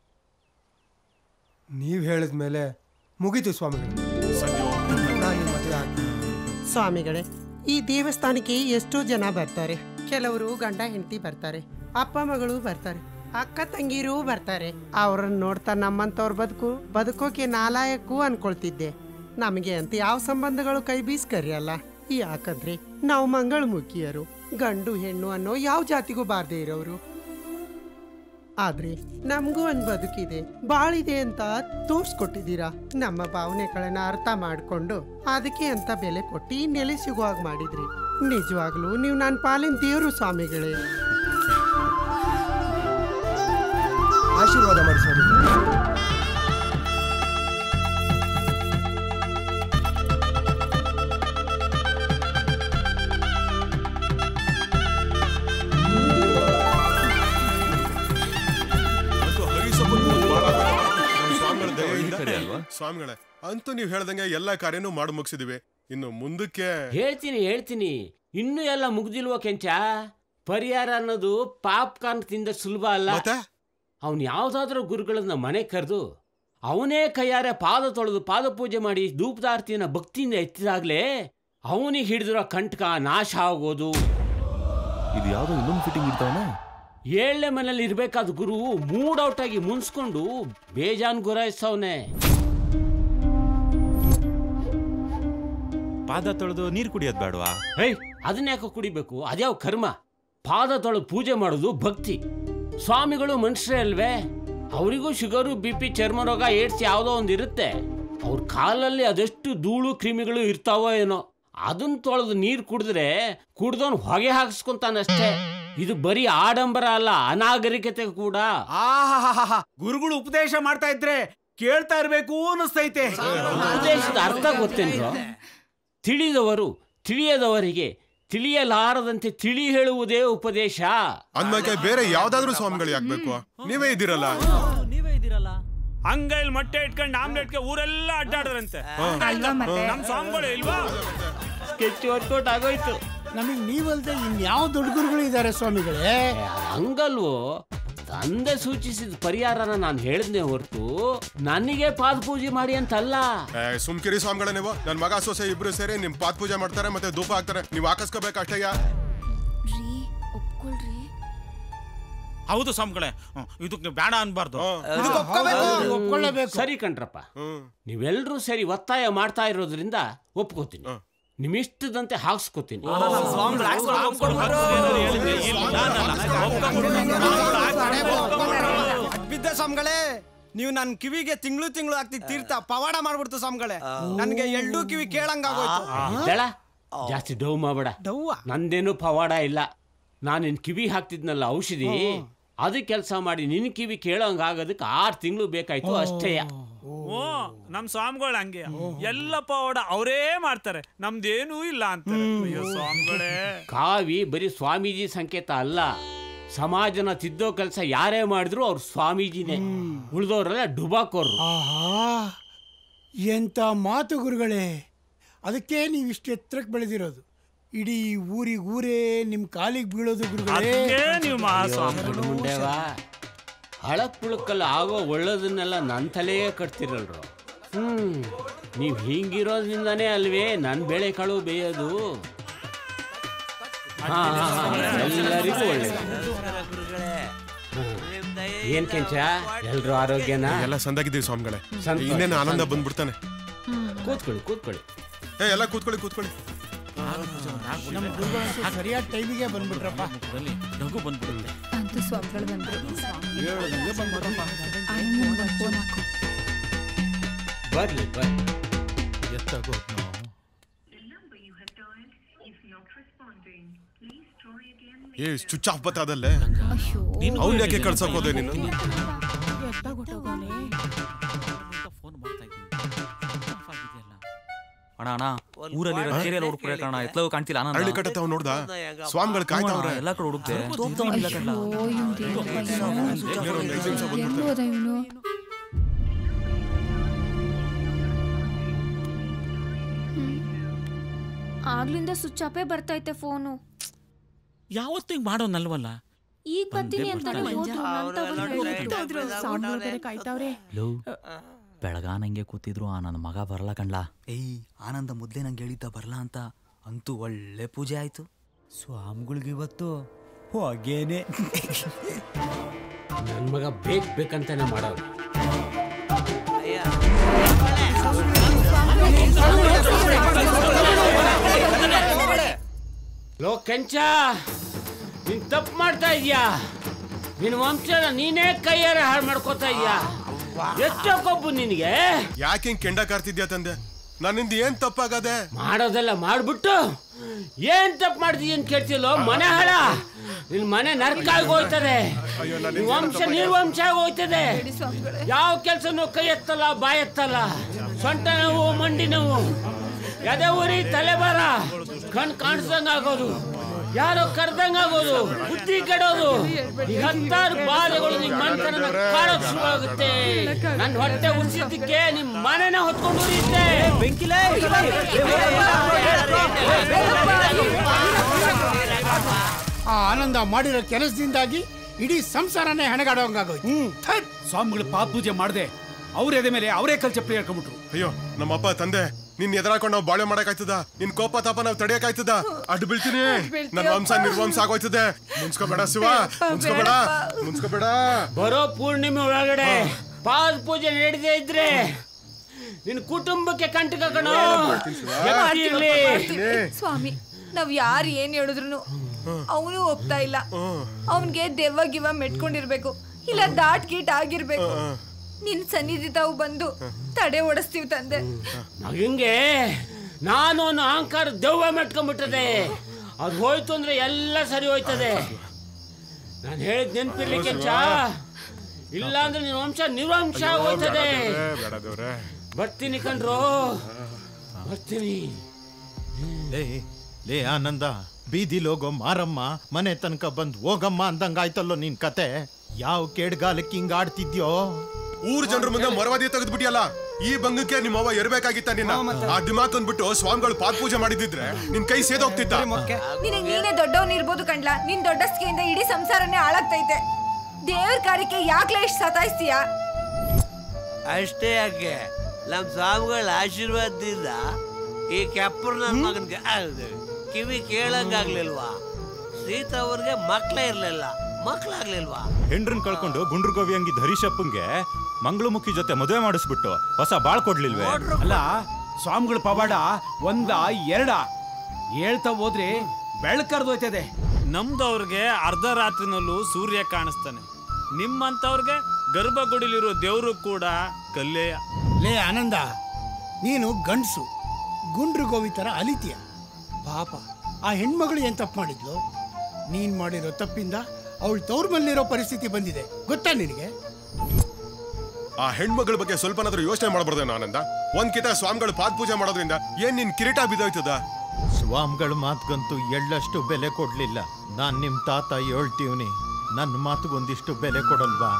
ನೀವ್ ಹೇಳಿದ್ಮೇಲೆ ಮುಗೀತು ಸ್ವಾಮಿಗಳು ನಾ ಈ ಮದುವೆ ಆಗ್ತೀನಿ. ಸ್ವಾಮಿಗಳೇ ಈ ದೇವಸ್ಥಾನಕ್ಕೆ ಎಷ್ಟೋ ಜನ ಬರ್ತಾರೆ ಕೆಲವರು ಗಂಡ ಹೆಂಡತಿ ಬರ್ತಾರೆ ಅಪ್ಪ ಮಗಳು ಬರ್ತಾರೆ ಅಕ್ಕ ತಂಗಿರೂ ಬರ್ತಾರೆ ಅವ್ರನ್ನ ನೋಡ್ತಾ ನಮ್ಮಂತವ್ರ ಬದುಕು ಬದುಕೋಕೆ ನಾಲಾಯಕ್ಕೂ ಅನ್ಕೊಳ್ತಿದ್ದೆ ನಮಗೆ ಅಂತ ಯಾವ ಸಂಬಂಧಗಳು ಕೈ ಬೀಸ್ ಕರಿಯಲ್ಲ ಯಾಕಂದ್ರೆ ನಾವು ಮಂಗಳಮುಖಿಯರು ಗಂಡು ಹೆಣ್ಣು ಅನ್ನೋ ಯಾವ ಜಾತಿಗೂ ಬಾರ್ದೇ ಇರೋರು ಆದ್ರೆ ನಮಗೂ ಒಂದ್ ಬದುಕಿದೆ ಬಾಳಿದೆ ಅಂತ ತೋರ್ಸ್ಕೊಟ್ಟಿದ್ದೀರಾ ನಮ್ಮ ಭಾವನೆಗಳನ್ನ ಅರ್ಥ ಮಾಡ್ಕೊಂಡು ಅದಕ್ಕೆ ಅಂತ ಬೆಲೆ ಕೊಟ್ಟು ಈ ನೆಲೆ ಸಿಗುವಾಗ ಮಾಡಿದ್ರಿ ನಿಜವಾಗ್ಲೂ ನೀವು ನನ್ನ ಪಾಲಿನ ದೇವ್ರು ಸ್ವಾಮಿಗಳೇ ಆಶೀರ್ವಾದ ಮಾಡಿ ಸ್ವಾಮಿ ಅಂತೂ ಹರೀಶಪ್ಪನ್ ಮುಂದ್ ಬಾಳ ನಮ್ ಸ್ವಾಮಿಗಳ ದಯೆಯಿಂದ ಕಡೆ ಅಲ್ವಾ? ಸ್ವಾಮಿಗಳೇ ಅಂತೂ ನೀವ್ ಹೇಳ್ದಂಗೆ ಎಲ್ಲಾ ಕಾರ್ಯನೂ ಮಾಡಿ ಮುಗಿಸಿದಿವಿ ಇನ್ನು ಮುಂದಕ್ಕೆ ಹೇಳ್ತೀನಿ ಹೇಳ್ತೀನಿ ಇನ್ನೂ ಎಲ್ಲ ಮುಗ್ದಿಲ್ವ ಕೆಂಚ ಪರಿಹಾರ ಅನ್ನೋದು ಪಾಪ್ಕಾರ್ನ್ ತಿಂದ ಸುಲಭ ಅಲ್ಲ ಅವನು ಯಾವ್ದಾದ್ರೂ ಗುರುಗಳನ್ನ ಮನೆ ಕರೆದು ಅವನೇ ಕೈಯಾರೆ ಪಾದ ತೊಳೆದು ಪಾದ ಪೂಜೆ ಮಾಡಿ ಧೂಪದಾರ್ತಿಯನ್ನ ಭಕ್ತಿಯಿಂದ ಎತ್ತಿದಾಗ್ಲೇ ಅವನಿಗೆ ಹಿಡಿದಿರೋ ಕಂಟಕ ನಾಶ ಆಗೋದು ಇದು ಯಾವ್ದೋ ಇನ್ನೊಂದು ಫಿಟ್ಟಿಂಗ್ ಇರ್ತಾವನೆ ಏಳನೇ ಮನೇಲಿ ಇರ್ಬೇಕಾದ ಗುರು ಮೂಡ್ ಔಟ್ ಆಗಿ ಮುನ್ಸ್ಕೊಂಡು ಬೇಜಾನ್ ಗುರಾಯಿಸವನೆ ಪಾದ ತೊಳೆದು ನೀರು ಕುಡಿಯೋದು ಬೇಡವಾ ಹೇಯ್ ಅದನ್ನ ಯಾಕೆ ಕುಡಿಬೇಕು ಅದ್ಯಾವ ಕರ್ಮ ಪಾದ ತೊಳೆದು ಪೂಜೆ ಮಾಡೋದು ಭಕ್ತಿ ಸ್ವಾಮಿಗಳು ಮನುಷ್ಯರೇ ಅಲ್ವೇ ಅವರಿಗೂ ಶುಗರು ಬಿ ಪಿ ಚರ್ಮ ರೋಗ ಏಡ್ಸ್ ಯಾವುದೋ ಒಂದು ಇರುತ್ತೆ ಅವ್ರ ಕಾಲಲ್ಲಿ ಅದೆಷ್ಟು ಧೂಳು ಕ್ರಿಮಿಗಳು ಇರ್ತಾವೋ ಏನೋ ಅದನ್ನ ತೊಳೆದು ನೀರು ಕುಡಿದ್ರೆ ಕುಡ್ದವನ್ ಹೊಗೆ ಹಾಕಿಸ್ಕೊಂತಾನಷ್ಟೇ ಇದು ಬರೀ ಆಡಂಬರ ಅಲ್ಲ ಅನಾಗರಿಕತೆ ಕೂಡ ಆಹಾಹಾಹಾ ಗುರುಗಳು ಉಪದೇಶ ಮಾಡ್ತಾ ಇದ್ರೆ ಕೇಳ್ತಾ ಇರ್ಬೇಕು ಅನ್ನಿಸ್ತೈತೆ ಉಪದೇಶದ ಅರ್ಥ ಗೊತ್ತೇನ್ರೋ ತಿಳಿದವರು ತಿಳಿಯದವರಿಗೆ ತಿಳಿಯಲಾರದಂತೆ ತಿಳಿ ಹೇಳುವುದೇ ಉಪದೇಶ ಅಂದ್ಮೇಲೆ ಬೇರೆ ಯಾವ್ದಾದ್ರು ಸ್ವಾಮಿಗಳು ಯಾಕ್ಬೇಕು ನೀವೇ ಇದ್ದೀರಲ್ಲ ನೀವೇ ಇದ್ದೀರಲ್ಲ ಹಂಗೈಲ್ ಮೊಟ್ಟೆ ಇಟ್ಕೊಂಡು ಆಮ್ಲೆಟ್ಗೆ ಊರೆಲ್ಲ ಅಡ್ಡಾಡದ್ರಂತೆ ಅಲ್ವಾ ಮತ್ತೆ? ನಮ್ ಸ್ವಾಮಿಗಳು ಇಲ್ವಾ ಕೆಚ್ಚು ವರ್ಕೌಟ್ ಆಗೋಯ್ತು ನಮಗೆ ನೀವಲ್ದೆ ಇನ್ಯಾವ ದೊಡ್ಡ ಗುರುಗಳು ಇದ್ದಾರೆ ಸ್ವಾಮಿಗಳೇ ಹಂಗಲ್ವೋ ತಂದೆ ಸೂಚಿಸಿದ ಪರಿಹಾರನ ನಾನು ಹೇಳಿದ್ನೆ ಹೊರತು ನನಗೆ ಪಾದ ಪೂಜೆ ಮಾಡಿ ಅಂತಲ್ಲ ಏ, ಸುಮ್ಕಿರಿ ಸ್ವಾಮಿಗಳ ನೀವು ನನ್ ಮಗ ಸೊಸೆ ಇಬ್ರು ಸೇರಿ ನಿಮ್ ಪಾದ ಪೂಜೆ ಮಾಡ್ತಾರೆ ಮತ್ತೆ ಧೂಪ ಹಾಕ್ತಾರೆ ನೀವು ಹಾಕಿಸ್ಕೋಬೇಕು ಅಷ್ಟಯ್ಯ ಹೌದು ಸ್ವಾಮಿಗಳೇ ಹ್ಮ್, ಇದಕ್ಕೆ ನೀವು ಬೇಡ ಅನ್ಬಾರ್ದು ಸರಿ ಕಣ್ರಪ್ಪ ನೀವೆಲ್ಲರೂ ಸರಿ ಒತ್ತಾಯ ಮಾಡ್ತಾ ಇರೋದ್ರಿಂದ ಒಪ್ಕೋತೀನಿ ನಿಮ್ಮಿಷ್ಟದಂತೆ ಹಾಕ್ಸ್ಕೋತೀನಿ ಬಿದ್ದ ಸ್ವಾಮಿಗಳೇ ನೀವು ನನ್ನ ಕಿವಿಗೆ ತಿಂಗಳು ತಿಂಗಳು ಆಗ್ತಿ ತೀರ್ಥ ಪವಾಡ ಮಾಡ್ಬಿಡ್ತು ಸ್ವಾಮಿಗಳೇ ನನ್ಗೆ ಎಳ್ಳು ಕಿವಿ ಕೇಳಂಗಾಗೋಯ್ತು ಇದ್ದಾಳ? ಜಾಸ್ತಿ ಡೌ ಮಾಡಬೇಡ ನಂದೇನು ಪವಾಡ ಇಲ್ಲ ನಾನು ನಿನ್ ಕಿವಿ ಹಾಕ್ತಿದ್ನಲ್ಲ ಔಷಧಿ ಅದು ಕೆಲಸ ಮಾಡಿ ನಿನ್ ಕಿವಿ ಕೇಳೋಂಗ್ ಆಗೋದಕ್ಕೆ ಆರು ತಿಂಗಳು ಬೇಕಾಯ್ತು ಅಷ್ಟೇ ಓ ನಮ್ ಸ್ವಾಮಿಗಳು ಹಂಗೆ ಎಲ್ಲ ಪವಾಡ ಅವರೇ ಮಾಡ್ತಾರೆ ನಮ್ದೇನೂ ಇಲ್ಲ ಅಂತ ಅಯ್ಯೋ ಸ್ವಾಮಿಗಳೇ ಕಾವಿ ಬರೀ ಸ್ವಾಮೀಜಿ ಸಂಕೇತ ಅಲ್ಲ ಸಮಾಜನ ತಿದ್ದೋ ಕೆಲಸ ಯಾರೇ ಮಾಡಿದ್ರು ಅವ್ರು ಸ್ವಾಮೀಜಿನೇ ಉಳಿದವರೆಲ್ಲ ಡುಬಾಕೋರು ಆಹಾ ಎಂತ ಮಾತು ಗುರುಗಳೇ ಅದಕ್ಕೆ ನೀವು ಇಷ್ಟು ಎತ್ತರಕ್ಕೆ ಬೆಳೆದಿರೋದು ಇಡೀ ಊರಿಗೆ ಊರೇ ನಿಮ್ಮ ಕಾಲಿಗೆ ಬೀಳೋದು ಗುರುಗಳೇ ಮುಂಡೆವಾ ಹಳಕ್ ಪುಳಕ್ಕಲ್ಲ ಆಗೋ ಒಳ್ಳೇದನ್ನೆಲ್ಲ ನನ್ನ ತಲೆಯೇ ಕಟ್ತಿರಲ್ರು ಹ್ಮ್ ನೀವು ಹಿಂಗಿರೋದ್ರಿಂದಾನೇ ಅಲ್ವೇ ನನ್ನ ಬೇಳೆ ಕಾಳು ಬೇಯೋದು ಹಾ, ಹಾ, ಹಾ, ಎಲ್ಲರಿಗೂ ಒಳ್ಳೇದು ಏನ್ ಕೆಂಚ ಎಲ್ರು ಆರೋಗ್ಯನಾ ಎಲ್ಲ ಸಂದಾಗಿದ್ದೀವಿ ಸ್ವಾಮಿಗಳೇ ಸಂತೋಷ, ಇನ್ನೇನು ಆನಂದ ಸಂತೋಷ. ಬಂದ್ಬಿಡ್ತಾನೆ ಕೂತ್ಕೊಳ್ಳಿ ಕೂತ್ಕೊಳ್ಳಿ ಏ ಎಲ್ಲ ಕೂತ್ಕೊಳ್ಳಿ ಕೂತ್ಕೊಳ್ಳಿ ನಮ್ಮ ಗುರುಗಳಂತೂ ಸರಿಯಾದ ಟೈಮಿಗೆ ಬಂದ್ಬಿಟ್ರಪ್ಪ ನಗು ಬಂದ್ಬಿಡುತ್ತೆ ಅಂತೂ ಸ್ವಾಮಿಗಳು ಬಂದ್ರು ಹೇಳದಂಗೆ ಬಂದ್ಬಿಟ್ರಪ್ಪ ಆನಂದ್ ಒಂದ್ ಫೋನ್ ಹಾಕು ಬರ್ಲಿ ಬರ್ಲಿ ಎತ್ತಾಗೋದು ಏ ಸ್ವಿಚ್ ಆಫ್ ಬತ್ತಾದಲ್ಲೇ ಅವ್ನ ಯಾಕೆ ಕಳ್ಸಕ್ ಹೋದೆ ನೀನು ಫೋನ್ ಮಾಡ್ತಾ ಇದ್ದೀನಿ Off ಆಗಿದೆಯಲ್ಲ. ಅಣ್ಣ ಅಣ್ಣ ಊರಲ್ಲಿರೋ ಹಾ? ಏರಿಯಲ್ಲಿ ಹುಡುಕ್ರೆ ಕಣ ಎತ್ತಲೂ ಕಾಣ್ತಿಲ್ಲ ಅಣ್ಣ ಹಳ್ಳಿ ಕಟ್ಟೆ ಅವ್ನು ನೋಡ್ದ ಸ್ವಾಮಿಗಳು ಕಾಯ್ತಾವ್ರೆ ಎಲ್ಲ ಕಡೆ ಹುಡುಕ್ತೆ ತೋಪ್ತವನಿಲ್ಲ ಕಣ್ಣ ಆಗ್ಲಿಂದ ಸ್ವಿಚ್ ಆಫೇ ಬರ್ತೈತೆ ಫೋನು ಯಾವತ್ತೂ ಹಿಂಗ್ ಮಾಡೋನಲ್ವಲ್ಲ ಈಗ ಬರ್ತೀನಿ ಅಂತ ಲೋ ಬೆಳಗಾನಂಗೆ ಕೂತಿದ್ರು ಆ ನನ್ನ ಮಗ ಬರಲ್ಲ ಕಣ್ಲಾ ಏಯ್ ಆನಂದ ಮೊದ್ಲೇ ನಂಗೆ ಹೇಳಿದ್ದ ಬರಲ್ಲ ಅಂತ ಅಂತೂ ಒಳ್ಳೆ ಪೂಜೆ ಆಯ್ತು ಸ್ವಾಮಿಗಳಿಗೆ ಇವತ್ತು ಹೊಗೇನೆ ನನ್ನ ಮಗ ಬೇಕ್ ಬೇಕಂತಾನೆ ಮಾಡೋದು ಲೋ ಕೆಂಚ ನೀನ್ ತಪ್ಪು ಮಾಡ್ತಾ ಇದೀಯಾ ನಿನ್ನ ವಂಶನ ನೀನೇ ಕೈಯಾರ ಹಾಳು ಮಾಡ್ಕೋತಾ ಇದೀಯಾ ಎಷ್ಟೋ ಕೊಬ್ಬು ನಿನಗೆ ಯಾಕೆ ಹಿಂಗ್ ಕೆಂಡ ಕಾರ್ತಿದ್ಯಾ ತಂದೆ ನನ್ನಿಂದ ಏನ್ ತಪ್ಪಾಗದೆ ಮಾಡೋದೆಲ್ಲ ಮಾಡ್ಬಿಟ್ಟು ಏನ್ ತಪ್ಪು ಮಾಡಿದೀಯ ಅಂತ ಕೇಳ್ತಿಲ್ಲೋ ಮನೆ ಹಾಳ ನಿನ್ ಮನೆ ನರ್ಕ ಆಗಿ ಹೋಯ್ತದೆ ನಿನ್ ವಂಶ ನಿರ್ವಂಶ ಆಗಿ ಹೋಯ್ತದೆ ಯಾವ ಕೆಲ್ಸನೂ ಕೈ ಎತ್ತಲ್ಲ ಬಾಯ್ ಎತ್ತಲ್ಲ ಸೊಂಟ ನೋವು ಮಂಡಿ ನೋವು ಎದೆ ಊರಿ ತಲೆ ಬರ ಕಣ್ ಕಾಣಿಸ್ದಂಗ ಆಗೋದು ಯಾರೋ ಕರ್ದಂಗ ಆಗೋದು ಬುದ್ಧಿ ಕೆಡೋದು ಈ ಹತ್ತಾರು ಬಾಧೆಗಳು ನಿಮ್ ಮನ್ತನ ಕಾಡೋಕ್ ಶುರು ಆಗುತ್ತೆ ನನ್ ಹೊಟ್ಟೆ ಉಳಿಸಿದ್ದಕ್ಕೆ ನಿಮ್ ಮನೆನ ಹೊತ್ಕೊಂಡು ಉರಿಯುತ್ತೆ ಬೆಂಕಿಲೇ ಆ ಆನಂದ ಮಾಡಿರೋ ಕೆಲಸದಿಂದಾಗಿ ಇಡೀ ಸಂಸಾರನೇ ಹೆಣಗಾಡೋಂಗಾಗೋಯ್ತು ಸ್ವಾಮಿಗಳು ಪಾದ ಪೂಜೆ ಮಾಡದೆ ಅವ್ರ ಎದೆ ಮೇಲೆ ಅವರೇ ಕಲ್ ಚಪ್ಪಲಿ ಹೇಳ್ಕೊಂಡ್ಬಿಟ್ರು ಅಯ್ಯೋ ನಮ್ಮಪ್ಪ ತಂದೆ ನಿನ್ ಎದುರಾಕೊಂಡು ನಾವು ಬಾಳೆ ಮಾಡಕ್ಕಾಯ್ತದ ನಿನ್ ಕೋಪ ತಾಪ ನಾವು ತಡೆಯಕ್ಕಾಯ್ತದ ಅಡ್ಡು ಬೀಳ್ತೀನಿ ನನ್ನ ವಂಶ ನಿರ್ವಂಶ ಆಗೋಯ್ತದೆ ಮುನ್ಸ್ಕೋಬೇಡ ಶಿವ ಮುನ್ಸ್ಕೋಬೇಡ ಮುನ್ಸ್ಕೋಬೇಡ ಬರೋ ಪೂರ್ಣಿಮೆ ಒಳಗಡೆ ಪಾದ ಪೂಜೆ ನಡೆದೇ ಇದ್ರೆ ನಿನ್ ಕುಟುಂಬಕ್ಕೆ ಕಂಟಕ ಕಣೋ ಎತ್ತಿ ಇರ್ಲಿ. ಸ್ವಾಮಿ ನಾವ್ ಯಾರು ಏನ್ ಹೇಳಿದ್ರು ಅವನು ಒಪ್ತಾ ಇಲ್ಲ ಅವನ್ಗೆ ದೆವ್ವ ಗಿವ ಮೆಟ್ಕೊಂಡಿರ್ಬೇಕು ಇಲ್ಲ ದಾಟ್ ಗೀಟ್ ಆಗಿರ್ಬೇಕು ನಿನ್ ಸನ್ನಿಧಿ ತಾವು ಬಂದು ತಡೆ ಓಡಿಸ್ತೀವಿ ತಂದೆ ಮಗಂಗೆ ನಾನು ಅನ್ನೋ ಅಹಂಕಾರ ದೆವ್ವ ಮೆಟ್ಕೊಂಡ್ಬಿಟ್ಟದೆ ಅದು ಹೋಯ್ತು ಅಂದ್ರೆ ಎಲ್ಲ ಸರಿ ಹೋಯ್ತದೆ ನಾನು ಹೇಳಿದ್ ನೆನ್ಪಿರ್ಲಿ ಕೆಂಚ ಇಲ್ಲ ಅಂದ್ರೆ ನಿನ್ ವಂಶ ನಿರ್ವಂಶ ಹೋಯ್ತದೆ ಬೇಡ ದೇವ್ರೆ ಬರ್ತೀನಿ ಕಣ್ರೋ ಬರ್ತೀನಿ ಲೇ ಲೇ ಆನಂದ ಬೀದಿಲೋಗೋ ಮಾರಮ್ಮ ಮನೆ ತನಕ ಬಂದ್ ಹೋಗಮ್ಮ ಅಂದಂಗಾಯ್ತಲ್ಲೋ ನಿನ್ ಕತೆ ಯಾವ ಕೇಡ್ಗಾಲಕ್ಕೆ ಹಿಂಗ್ ಆಡ್ತಿದ್ಯೋ ಊರ್ ಜನರ ಮುಂದೆ ಮೊರವಾದಿ ತೆಗೆದ್ಬಿಟ್ಟಿಯಲ್ಲ ಈ ಬಂಗಕ್ಕೆ ನಿಮ್ಮವ್ವ ಇರ್ಬೇಕಾಗಿತ್ತ ನಿನ್ನ ಆ ದಿಮಾಕ್ ಅಂದ್ಬಿಟ್ಟು ಸ್ವಾಮಿಗಳು ಪಾದ ಪೂಜೆ ಮಾಡಿದಿದ್ರೆ ನಿನ್ ಕೈ ಸೇದೋಗ್ತಿತ್ತ ನಿನಗ್ ನೀನೇ ದೊಡ್ಡವನ್ ಇರ್ಬೋದು ಕಣ್ಲಾ ನಿನ್ ದೊಡ್ಡಸ್ಕಿಯಿಂದ ಇಡೀ ಸಂಸಾರನೇ ಹಾಳಾಗ್ತೈತೆ ದೇವ್ರ ಕಾರ್ಯಕ್ಕೆ ಯಾಕ್ಲೇ ಇಷ್ಟು ಸತಾಯಿಸ್ತೀಯ ಅಷ್ಟೇ ಯಾಕೆ ನಮ್ಮ ಸ್ವಾಮಿಗಳ ಆಶೀರ್ವಾದದಿಂದ ಈ ಕೆಪ್ಪರ್ ನನ್ನ ಮಗನ್ಗೆ ಅಹ್, ಕಿವಿ ಕೇಳಂಗಾಗ್ಲಿಲ್ವಾ ಸೀತಾ ಅವ್ರಿಗೆ ಮಕ್ಳೇ ಇರ್ಲಿಲ್ಲ ಮಕ್ಳಾಗ್ಲಿಲ್ವಾ ಹೆಂಡ್ರನ್ ಕಳ್ಕೊಂಡು ಗುಂಡ್ರು ಗೋವಿ ಹಂಗಿದ್ದ ಹರೀಶಪ್ಪಂಗೆ ಮಂಗಳಮುಖಿ ಜೊತೆ ಮದುವೆ ಮಾಡಿಸ್ಬಿಟ್ಟು ಹೊಸ ಬಾಳ್ ಕೊಡ್ಲಿಲ್ವೇ ಅಲ್ಲ ಸ್ವಾಮಿಗಳ ಪವಾಡ ಒಂದ ಎರಡ ಹೇಳ್ತಾ ಹೋದ್ರೆ ಬೆಳಕರ್ದೋಯ್ತದೆ ನಮ್ದವ್ರಿಗೆ ಅರ್ಧ ರಾತ್ರಿನಲ್ಲೂ ಸೂರ್ಯ ಕಾಣಿಸ್ತಾನೆ ನಿಮ್ಮಂತವ್ರಿಗೆ ಗರ್ಭಗುಡಿಲಿರೋ ದೇವ್ರು ಕೂಡ ಕಲ್ಲೇಯ ಲೇ ಆನಂದ ನೀನು ಗಂಡ್ಸು ಗುಂಡ್ರು ಗೋವಿ ಥರ ಅಲಿತೀಯ ಪಾಪ ಆ ಹೆಣ್ಮಗಳು ಏನ್ ತಪ್ಪು ಮಾಡಿದ್ಲು ನೀನ್ ಮಾಡಿರೋ ತಪ್ಪಿಂದ ಅವಳು ತವ್ರ ಮನೇಲಿರೋ ಪರಿಸ್ಥಿತಿ ಬಂದಿದೆ ಗೊತ್ತಾ ನಿನಗೆ ಆ ಹೆಣ್ಮಗಳ ಬಗ್ಗೆ ಸ್ವಲ್ಪನಾದ್ರೂ ಯೋಚನೆ ಮಾಡಬಾರ್ದೇನೋ ಆನಂದ ಒಂದ್ ಕಿತ ಸ್ವಾಮಿಗಳು ಪಾದ ಪೂಜೆ ಮಾಡೋದ್ರಿಂದ ಏನ್ ನಿನ್ ಕಿರೀಟ ಬಿದ್ದೋಯ್ತದ ಸ್ವಾಮಿಗಳ ಮಾತ್ಗಂತೂ ಎಳ್ಳಷ್ಟು ಬೆಲೆ ಕೊಡ್ಲಿಲ್ಲ ನಾನ್ ನಿಮ್ ತಾತ ಹೇಳ್ತೀವ್ನಿ ನನ್ನ ಮಾತುಗೊಂದಿಷ್ಟು ಬೆಲೆ ಕೊಡಲ್ವಾ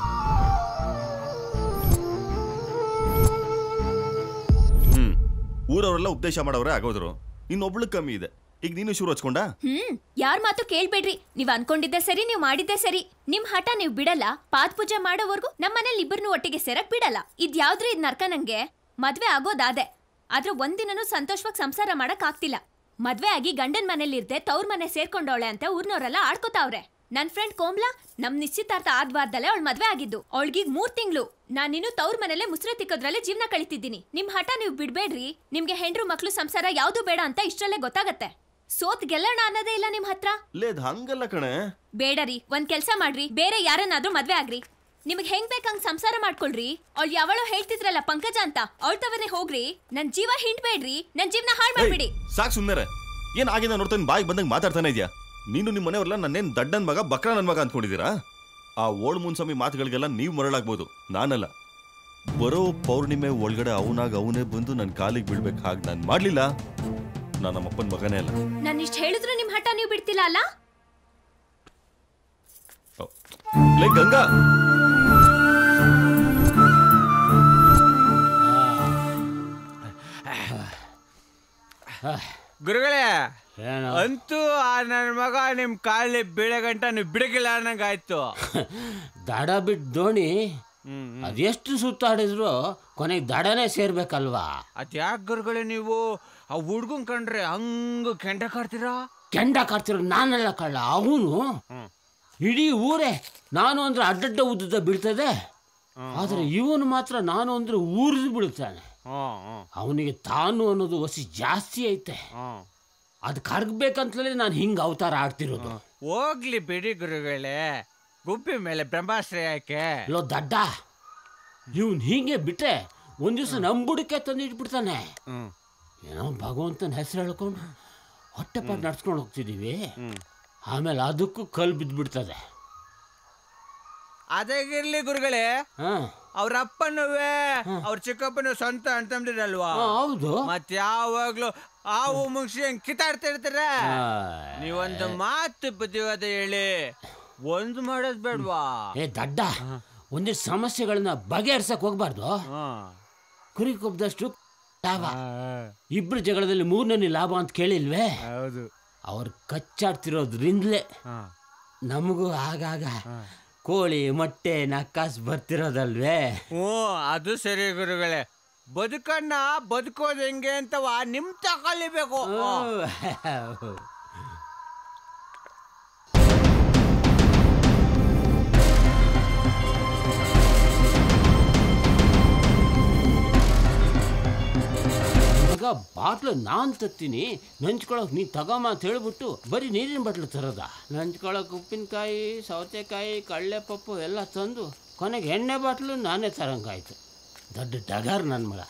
ಹ್ಮ್ ಊರವರೆಲ್ಲ ಉಪದೇಶ ಮಾಡೋರೆ ಆಗೋದ್ರು ಇನ್ನೊಬ್ಳು ಕಮ್ಮಿ ಇದೆ ಈಗ ನೀನು ಶುರು ಹಚ್ಕೊಂಡ ಹ್ಮ್ ಯಾರ್ ಮಾತು ಕೇಳ್ಬೇಡ್ರಿ ನೀವ್ ಅನ್ಕೊಂಡಿದ್ದೆ ಸರಿ ನೀವ್ ಮಾಡಿದ್ದೆ ಸರಿ ನಿಮ್ ಹಠ ನೀವ್ ಬಿಡಲ್ಲ ಪಾದ್ ಪೂಜೆ ಮಾಡೋವರ್ಗು ನಮ್ಮನೇಲಿ ಇಬ್ಬರನ್ನು ಒಟ್ಟಿಗೆ ಸೇರಕ್ ಬಿಡಲ್ಲ ಇದ್ಯಾವ್ದ್ರಿ ಇದ್ ನರ್ಕ ನಂಗೆ ಮದ್ವೆ ಆಗೋದಾದೆ ಆದ್ರೆ ಒಂದಿನನೂ ಸಂತೋಷವಾಗಿ ಸಂಸಾರ ಮಾಡಕ್ ಆಗ್ತಿಲ್ಲ ಮದ್ವೆ ಆಗಿ ಗಂಡನ್ ಮನೇಲಿ ಇರ್ದೆ ತವ್ರ ಮನೆ ಸೇರ್ಕೊಂಡವಳೆ ಅಂತ ಊರ್ನವರೆಲ್ಲ ಆಡ್ಕೋತಾವ್ರೆ ನನ್ ಫ್ರೆಂಡ್ ಕೋಮ್ಲಾ ನಮ್ ನಿಶ್ಚಿತಾರ್ಥ ಆದ್ ವಾರದಲ್ಲೇ ಅವಳ ಮದ್ವೆ ಆಗಿದ್ದು ಅವಳಿಗೀಗ ಮೂರ್ ತಿಂಗಳು ನಾನಿನ್ನು ತವ್ರ ಮನೇಲೆ ಮುಸ್ರೆ ತಿಕ್ಕೋದ್ರಲ್ಲೇ ಜೀವನ ಕಳಿತಿದ್ದೀನಿ ನಿಮ್ ಹಠ ನೀವು ಬಿಡ್ಬೇಡ್ರಿ ನಿಮ್ಗೆ ಹೆಂಡ್ರು ಮಕ್ಳು ಸಂಸಾರ ಯಾವ್ದು ಬೇಡ ಅಂತ ಇಷ್ಟರಲ್ಲೇ ಗೊತ್ತಾಗತ್ತೆ ಸೋತ್ ಗೆಲ್ಲೋಣ ಅನ್ನೋದೇ ಇಲ್ಲ ನಿಮ್ ಹತ್ರ ಲೇದ್ ಹಂಗಲ್ಲ ಕಣೆ ಬೇಡರಿ ಒಂದ್ ಕೆಲ್ಸ ಮಾಡ್ರಿ ಬೇರೆ ಯಾರನ್ನಾದ್ರೂ ಮದ್ವೆ ಆಗ್ರಿ ನಿಮ್ಗ್ ಹೆಂಗ್ ಬೇಕಂಗ್ ಸಂಸಾರ ಮಾಡ್ಕೊಳ್ರಿ ಅವಳು ಯಾವಳೋ ಹೇಳ್ತಿದ್ರಲ್ಲ ಪಂಕಜ ಅಂತ ಅವಳ ತವರೇ ಹೋಗ್ರಿ ನನ್ ಜೀವ ಹಿಂಡ್ಬೇಡ್ರಿ ನನ್ ಜೀವನ ಹಾಳ್ ಮಾಡ್ಬಿಡಿ ಸಾಕ್ ಸುಮ್ಮನೆ ಏನ್ ಆಗಿಂದ ನೋಡ್ತಾನೆ ಬಾಯಿಗೆ ಬಂದಂಗೆ ಮಾತಾಡ್ತಾನೆ ಇದೆಯಾ ನೀನು ನಿಮ್ಮ ಮನೆಯವ್ರಲ್ಲ ನನ್ನೇನ್ ದಡ್ಡನ್ ಮಗ ಬಕ್ರ ನನ್ನ ಮಗ ಅಂದ್ಕೊಂಡಿದ್ದೀರಾ ಆ ಓಳ್ ಮುನ್ಸ್ವಾಮಿ ಮಾತುಗಳಿಗೆಲ್ಲ ನೀವು ಮರಳಾಗ್ಬೋದು ನಾನಲ್ಲ ಬರೋ ಪೌರ್ಣಿಮೆ ಒಳಗಡೆ ಅವನಾಗ ಅವನೇ ಬಂದು ನನ್ನ ಕಾಲಿಗೆ ಬೀಳ್ಬೇಕು ಹಾಗೆ ನಾನು ಮಾಡ್ಲಿಲ್ಲ ನಾನು ನಮ್ಮಪ್ಪನ ಮಗನೇ ಅಲ್ಲ ನಾನು ಇಷ್ಟು ಹೇಳಿದ್ರು ನಿಮ್ ಹಠ ನೀವು ಬಿಡ್ತಿಲ್ಲ ಅಲ್ಲ ಲೇ ಗಂಗಾ ಗುರುಗಳೇ ಅಂತೂ ಆ ನನ್ನ ಮಗ ನಿಮ್ ಕಾಲಿ ಬೀಳಗಂಟ ನೀವು ಬಿಡಗಿಲ್ಲ ಅನ್ನಂಗಾಯ್ತು ದಡ ಬಿಟ್ಟು ದೋಣಿ ಅದೆಷ್ಟು ಸುತ್ತಾಡಿದ್ರು ಕೊನೆಗೆ ದಡನೇ ಸೇರ್ಬೇಕಲ್ವಾ ಅದ್ಯಾಕ್ ಗುರುಗಳೇ ನೀವು ಆ ಹುಡ್ಗನ್ ಕಂಡ್ರೆ ಹಂಗ ಕೆಂಡ ಕಾಡ್ತೀರಾ ಕೆಂಡ ಕಾರ್ತಿರೋ ನಾನೆಲ್ಲ ಕಳ್ಳ ಅವನು ಇಡೀ ಊರೇ ನಾನು ಅಂದ್ರೆ ಅಡ್ಡಡ್ಡ ಉದ್ದ ಬೀಳ್ತದೆ ಆದ್ರೆ ಇವನು ಮಾತ್ರ ನಾನು ಅಂದ್ರೆ ಊರಿದು ಬೀಳ್ತಾನೆ ಅವನಿಗೆ ತಾನು ಅನ್ನೋದು ವಸಿ ಜಾಸ್ತಿ ಐತೆ ಅದು ಕರ್ಗ್ಬೇಕಂತಲೇ ನಾನು ಹಿಂಗ ಅವತಾರ ಆಡ್ತಿರೋದು ಹೋಗ್ಲಿ ಬಿಡಿ ಗುರುಗಳೇ ಗುಬ್ಬಿ ಮೇಲೆ ಬ್ರಹ್ಮಾಸ್ತ್ರ ಯಾಕೆ ಲೋ ದಡ್ಡ ಇವನ್ ಹೀಗೆ ಬಿಟ್ರೆ ಒಂದ್ ದಿವಸ ನಮ್ ಬುಡಕ್ಕೆ ತಂದು ಇಟ್ಬಿಡ್ತಾನೆ ಏನೋ ಭಗವಂತನ ಹೆಸರು ಹೇಳ್ಕೊಂಡು ಹೊಟ್ಟೆಪಾಟ್ ನಡ್ಸ್ಕೊಂಡು ಹೋಗ್ತಿದೀವಿ ಆಮೇಲೆ ಅದಕ್ಕೂ ಕಲ್ ಬಿದ್ದ್ಬಿಡ್ತದೆ ಅದಾಗಿರ್ಲಿ ಗುರುಗಳೇ ಹಾ ಅವ್ರ ಅಪ್ಪನುವೆ ಅವ್ರ ಚಿಕ್ಕಪ್ಪನು ಸ್ವಂತ ಅಂತಂದಿರಲ್ವಾ ಹಾ, ಹೌದು. ಮತ್ ಯಾವಾಗ್ಲೂ ಹಾವು ಮುಗಿಸಿ ಹಂಗ್ ಕಿತ್ತಾಡ್ತಿರ್ತಾರ ಆ. ನೀವೊಂದು ಮಾತು ಬುದ್ಧಿವಾದ ಹೇಳಿ ಒಂದು ಮಾಡೋದ್ ಬೇಡ್ವಾ ಏ ದಡ್ಡ ಒಂದಿಷ್ಟು ಸಮಸ್ಯೆಗಳನ್ನ ಬಗೆಹರ್ಸಕ್ ಹೋಗ್ಬಾರ್ದು ಕುರಿ ಕೊಬ್ಬದಷ್ಟು ಲಾಭ ಇಬ್ರು ಜಗಳದಲ್ಲಿ ಮೂರನೇ ಲಾಭ ಅಂತ ಕೇಳಿಲ್ವೇ ಹೌದು ಅವ್ರು ಕಚ್ಚಾಡ್ತಿರೋದ್ರಿಂದಲೇ ನಮಗೂ ಆಗಾಗ ಕೋಳಿ ಮೊಟ್ಟೆ ನಕ್ಕಾಸ್ ಬರ್ತಿರೋದಲ್ವೇ ಹ್ಞೂ ಅದು ಸರಿ ಗುರುಗಳೇ ಬದುಕನ್ನ ಬದುಕೋದು ಹೆಂಗೆ ಅಂತವ ನಿಮ್ ತಗೊಳ್ಳಿಬೇಕು ಈಗ ಬಾಟ್ಲು ನಾನ್ ತತ್ತೀನಿ ನಂಚ್ಕೊಳಕ್ ನೀ ತಗಮ್ಮ ಅಂತ ಹೇಳ್ಬಿಟ್ಟು ಬರೀ ನೀರಿನ ಬಾಟ್ಲು ತರೋದ ನಂಚ್ಕೊಳಕ್ ಉಪ್ಪಿನಕಾಯಿ ಸೌತೆಕಾಯಿ ಕಳ್ಳೆ ಪಪ್ಪು ಎಲ್ಲ ತಂದು ಕೊನೆಗೆ ಎಣ್ಣೆ ಬಾಟ್ಲು ನಾನೇ ತರಂಗಾಯ್ತು ದೊಡ್ಡ ಡಗಾರ್ ನನ್ನ ಮಗ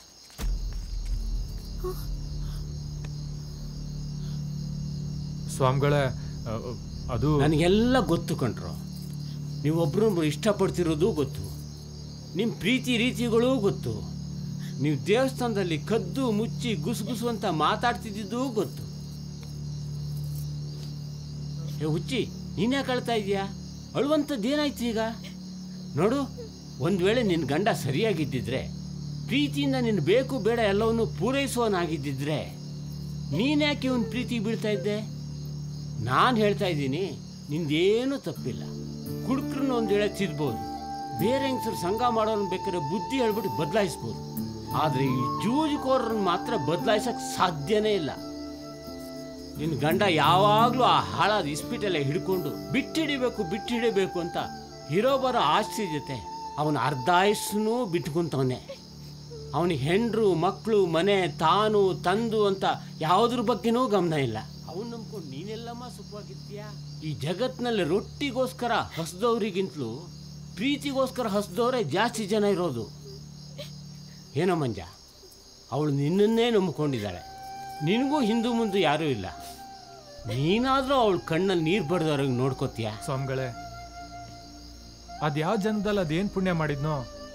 ಸ್ವಾಮಿಗಳೇ ಅ, ಅದು ನನಗೆಲ್ಲ ಗೊತ್ತು ಕಂಡ್ರು ನೀವು ಒಬ್ರೊಬ್ರು ಇಷ್ಟಪಡ್ತಿರೋದು ಗೊತ್ತು ನಿಮ್ಮ ಪ್ರೀತಿ ರೀತಿಗಳೂ ಗೊತ್ತು ನೀವು ದೇವಸ್ಥಾನದಲ್ಲಿ ಕದ್ದು ಮುಚ್ಚಿ ಗುಸುಗುಸು ಅಂತ ಮಾತಾಡ್ತಿದ್ದಿದ್ದೂ ಗೊತ್ತು ಏ ಹುಚ್ಚಿ ನೀನ್ಯಾಕೆ ಅಳ್ತಾ ಇದೀಯಾ ಅಳುವಂಥದ್ದೇನಾಯ್ತು ಈಗ ನೋಡು ಒಂದು ವೇಳೆ ನಿನ್ನ ಗಂಡ ಸರಿಯಾಗಿದ್ದಿದ್ರೆ ಪ್ರೀತಿಯಿಂದ ನಿನ್ನ ಬೇಕು ಬೇಡ ಎಲ್ಲವನ್ನು ಪೂರೈಸುವನಾಗಿದ್ದಿದ್ರೆ ನೀನ್ಯಾಕೆ ಇವನ್ ಪ್ರೀತಿ ಬೀಳ್ತಾ ಇದ್ದೆ ನಾನು ಹೇಳ್ತಾ ಇದ್ದೀನಿ ನಿಂದೇನು ತಪ್ಪಿಲ್ಲ ಕುಡುಕ್ರನ್ನ ಒಂದು ವೇಳೆ ತಿದ್ಬೋದು ಬೇರೆ ಹೆಂಗಸರು ಸಂಘ ಮಾಡೋನ್ ಬೇಕಾದ್ರೆ ಬುದ್ಧಿ ಹೇಳ್ಬಿಟ್ಟು ಬದಲಾಯಿಸ್ಬೋದು ಆದ್ರೆ ಈ ಜೂಜಿಕೋರನ್ನ ಮಾತ್ರ ಬದಲಾಯಿಸಕ್ ಸಾಧ್ಯನೇ ಇಲ್ಲ ನಿನ್ನ ಗಂಡ ಯಾವಾಗಲೂ ಆ ಹಾಳಾದ ಇಸ್ಪಿಟೆಲ್ಲ ಹಿಡ್ಕೊಂಡು ಬಿಟ್ಟಿಡಿಬೇಕು ಬಿಟ್ಟಿಡಿಬೇಕು ಅಂತ ಇರೋ ಬರೋ ಆಸ್ತಿ ಜೊತೆ ಅವನ ಅರ್ಧ ಆಯುಸ್ಸನ್ನೂ ಬಿಟ್ಕೊಂತವನೆ ಅವನಿಗೆ ಹೆಂಡ್ರು ಮಕ್ಕಳು ಮನೆ ತಾನು ತಂದು ಅಂತ ಯಾವುದ್ರ ಬಗ್ಗೆನೂ ಗಮನ ಇಲ್ಲ ಅವನ್ ನಂಬ್ಕೊಂಡು ನೀನೆಲ್ಲಮ್ಮ ಸುಖವಾಗಿರ್ತೀಯ ಈ ಜಗತ್ನಲ್ಲಿ ರೊಟ್ಟಿಗೋಸ್ಕರ ಹಸ್ದವ್ರಿಗಿಂತಲೂ ಪ್ರೀತಿಗೋಸ್ಕರ ಹಸ್ದವರೇ ಜಾಸ್ತಿ ಜನ ಇರೋದು ಏನೋ ಮಂಜ ಅವಳು ನಿನ್ನನ್ನೇ ನಂಬಿಕೊಂಡಿದ್ದಾಳೆ ನಿನಗೂ ಹಿಂದೂ ಮುಂದೆ ಯಾರೂ ಇಲ್ಲ ನೀನಾದರೂ ಅವಳ ಕಣ್ಣಲ್ಲಿ ನೀರು ಬಡ್ದವ್ರಿಗೆ ನೋಡ್ಕೋತೀಯ ಸ್ವಾಮಿಗಳೇ ಅದ್ಯಾವ ಜನ್ಮದಲ್ಲಿ ಅದೇನು ಪುಣ್ಯ ಮಾಡಿದ್ನೋ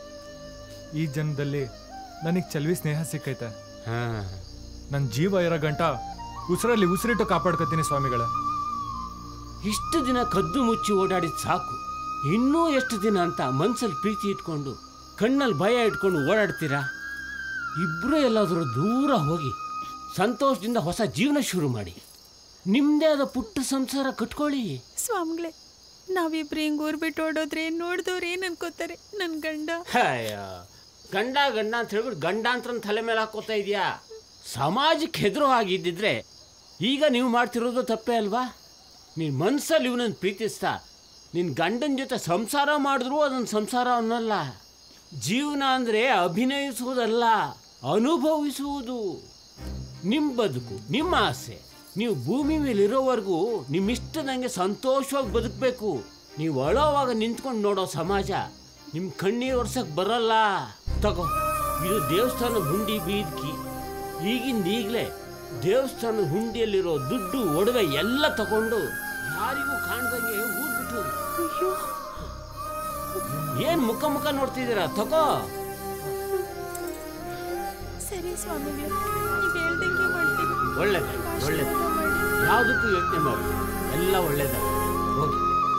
ಈ ಜನ್ಮದಲ್ಲಿ ನನಗೆ ಚಲ್ವಿ ಸ್ನೇಹ ಸಿಕ್ಕೈತೆ ನನ್ನ ಜೀವ ಇರೋ ಗಂಟ ಉಸಿರಲ್ಲಿ ಉಸಿರಿಟ್ಟು ಕಾಪಾಡ್ಕೊತೀನಿ ಸ್ವಾಮಿಗಳೇ ಇಷ್ಟು ದಿನ ಕದ್ದು ಮುಚ್ಚಿ ಓಡಾಡಿದ್ ಸಾಕು ಇನ್ನೂ ಎಷ್ಟು ದಿನ ಅಂತ ಮನ್ಸಲ್ಲಿ ಪ್ರೀತಿ ಇಟ್ಕೊಂಡು ಕಣ್ಣಲ್ಲಿ ಭಯ ಇಟ್ಕೊಂಡು ಓಡಾಡ್ತೀರಾ ಇಬ್ಬರು ಎಲ್ಲಾದರೂ ದೂರ ಹೋಗಿ ಸಂತೋಷದಿಂದ ಹೊಸ ಜೀವನ ಶುರು ಮಾಡಿ ನಿಮ್ಮದೇ ಆದ ಪುಟ್ಟ ಸಂಸಾರ ಕಟ್ಕೊಳ್ಳಿ ಸ್ವಾಮಿಗಳೇ ನಾವಿಬ್ರು ಹಿಂಗ್ ಊರ್ ಬಿಟ್ಟು ಓಡೋದ್ರೆ ನೋಡ್ದವ್ರು ಏನ್ ಅನ್ಕೋತಾರೆ ನನ್ ಗಂಡ ಅಯ್ಯೋ ಗಂಡ ಗಂಡ ಅಂತ ಹೇಳ್ಬಿಟ್ಟು ಗಂಡಾಂತರ ತಲೆ ಮೇಲೆ ಹಾಕೋತಾ ಇದೆಯಾ ಸಮಾಜಕ್ಕೆ ಹೆದರು ಆಗಿದ್ದಿದ್ರೆ ಈಗ ನೀವು ಮಾಡ್ತಿರೋದು ತಪ್ಪೇ ಅಲ್ವಾ ನೀನು ಮನ್ಸಲ್ಲಿ ಇವನನ್ನು ಪ್ರೀತಿಸ್ತಾ ನಿನ್ನ ಗಂಡನ ಜೊತೆ ಸಂಸಾರ ಮಾಡಿದ್ರು ಅದೊಂದು ಸಂಸಾರ ಅನ್ನಲ್ಲ ಜೀವನ ಅಂದರೆ ಅಭಿನಯಿಸುವುದಲ್ಲ ಅನುಭವಿಸುವುದು ನಿಮ್ಮ ಬದುಕು ನಿಮ್ಮ ಆಸೆ ನೀವು ಭೂಮಿ ಮೇಲೆ ಇರೋವರೆಗೂ ನಿಮ್ಮ ಇಷ್ಟದಂಗೆ ಸಂತೋಷವಾಗಿ ಬದುಕಬೇಕು ನೀವು ಅಳೋವಾಗ ನಿಂತ್ಕೊಂಡು ನೋಡೋ ಸಮಾಜ ನಿಮ್ಮ ಕಣ್ಣೀರು ಒರ್ಸಕ್ ಬರಲ್ಲ ತಗೋ ಇದು ದೇವಸ್ಥಾನ ಹುಂಡಿ ಬೀದ್ಕಿ ಈಗಿಂದ ಈಗಲೇ ದೇವಸ್ಥಾನದ ಹುಂಡಿಯಲ್ಲಿರೋ ದುಡ್ಡು ಒಡವೆ ಎಲ್ಲ ತಗೊಂಡು ಯಾರಿಗೂ ಕಾಣ್ದಂಗೆ ಊರ್ ಬಿಟ್ಟು ಏನ್ ಮುಖ ಮುಖ ನೋಡ್ತಿದ್ದೀರಾ ತಗೋ ಸರಿ ಸ್ವಾಮಿಗಳು ನೀವ್ ಹೇಳ್ದಂಗೆ ಮಾಡ್ತೀನಿ ಒಳ್ಳೇದು ಒಳ್ಳೇದು ಯಾವುದಕ್ಕೂ ಯೋಚನೆ ಮಾಡಿ ಎಲ್ಲ ಒಳ್ಳೇದ ಹೋಗಿ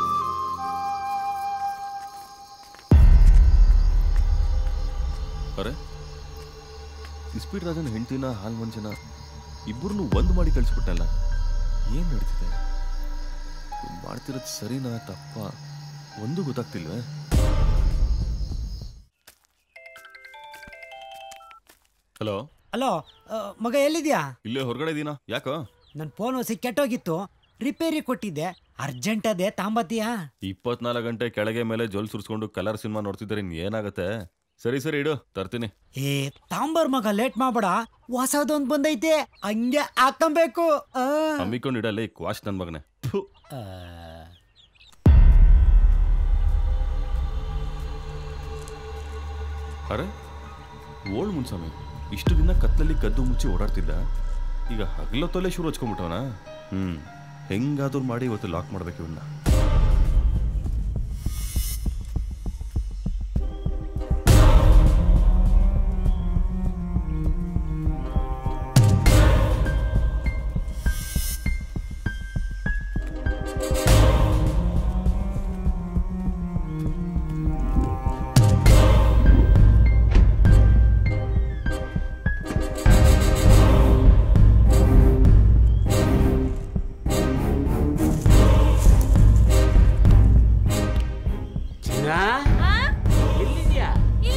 ಅರೆ ಇಸ್ಪೀಟ್ ರಾಜನ ಹೆಂಡತಿನ ಹಾಲ್ ಮಂಚನ ಇಬ್ಬರನ್ನು ಒಂದು ಮಾಡಿ ಕಳಿಸ್ಬಿಟ್ಟಲ್ಲ ಏನ್ ನಡೀತಿದೆ ಇವ್ನ್ ಮಾಡ್ತಿರೋದು ಸರಿನಾ ತಪ್ಪ ಒಂದು ಗೊತ್ತಾಗ್ತಿಲ್ವೇ ಹಲೋ ಹಲೋ ಮಗ ಎಲ್ಲಿದ್ಯಾ ಇಲ್ಲೇ ಹೊರಗಡೆ ಇದೀನಾ ಯಾಕೋ ನನ್ನ ಫೋನ್ ಹೊಸಿ ಕೆಟ್ಟೋಗಿತ್ತು ರಿಪೇರಿ ಕೊಟ್ಟಿದ್ದೆ ಅರ್ಜೆಂಟ್ ಅದೇ ತಾಂಬತ್ತೀಯಾ ಇಪ್ಪತ್ನಾಲ್ಕು ಗಂಟೆ ಕೆಳಗೆ ಮೇಲೆ ಜೊಲ್ ಸುರಿಸ್ಕೊಂಡು ಕಲರ್ ಸಿನಿಮಾ ನೋಡ್ತಿದ್ರೆ ಇನ್ ಏನಾಗತ್ತೆ ಸರಿ ಸರಿ ಇಡು ತರ್ತೀನಿ ಏ ತಾಂಬರ್ ಮಗ ಲೇಟ್ ಮಾಡ್ಬೇಡ ಹೊಸದೊಂದ್ ಬಂದೈತೆ ಹಂಗೆ ಹಾಕಂಬೇಕು ಆ. ಹಮ್ಮಿಕೊಂಡು ಇಡಲ್ಲ ಈ ಕ್ವಾಶ್ ನನ್ ಮಗನೆ ಥು. ಆ. ಅರೆ ಓಳ್ ಮುನ್ಸ್ವಾಮಿ ಇಷ್ಟು ದಿನ ಕತ್ಲಲ್ಲಿ ಕದ್ದು ಮುಚ್ಚಿ ಓಡಾಡ್ತಿದ್ದ ಈಗ ಹಗಲೊತ್ತಲ್ಲೇ ಶುರು ಹಚ್ಕೊಂಡ್ಬಿಟ್ಟವನ ಹ್ಮ್ ಹೆಂಗಾದ್ರೂ ಮಾಡಿ ಇವತ್ತು ಲಾಕ್ ಮಾಡ್ಬೇಕು ಇವನ್ನ ಚಿನ್ನ ಎಲ್ಲಿದ್ಯಾ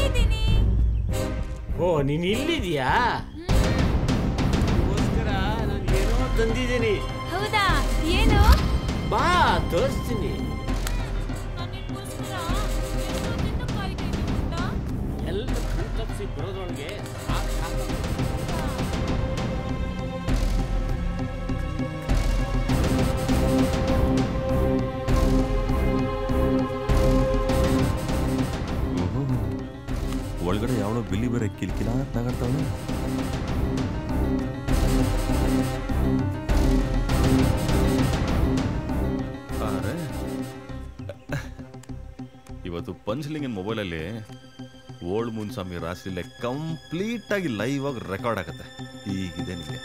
ಓ ನೀನ್ ಇಲ್ಲಿದ್ಯಾ ನಿಗೋಸ್ಕರ ನಾನು ಏನೋ ತಂದಿದ್ದೀನಿ ಹೌದಾ ಏನು ಬಾ ತೋರಿಸ್ತೀನಿ ಎಲ್ಲರೂ ಕಣ್ ತಪ್ಪಿಸಿ ಬರೋದ್ರೊಳಗೆ ಸಾಕ್ ಸಾಕಾಗೋಯ್ತು. ಒಳಗಡೆ ಯಾವನೋ ಬಿಲ್ಲಿ ಬೇರೆ ಕಿಲ್ಕಿಲ ನಗರ್ತಾವನೆ ಅರೆ ಇವತ್ತು ಪಂಚ್ಲಿಂಗಿನ ಮೊಬೈಲಲ್ಲಿ ಓಲ್ಡ್ ಮುನ್ಸ್ವಾಮಿ ರಾಸಿಲೆ ಕಂಪ್ಲೀಟ್ ಆಗಿ ಲೈವ್ ಆಗಿ ರೆಕಾರ್ಡ್ ಆಗತ್ತೆ ಹೀಗಿದೆ ನಿಮಗೆ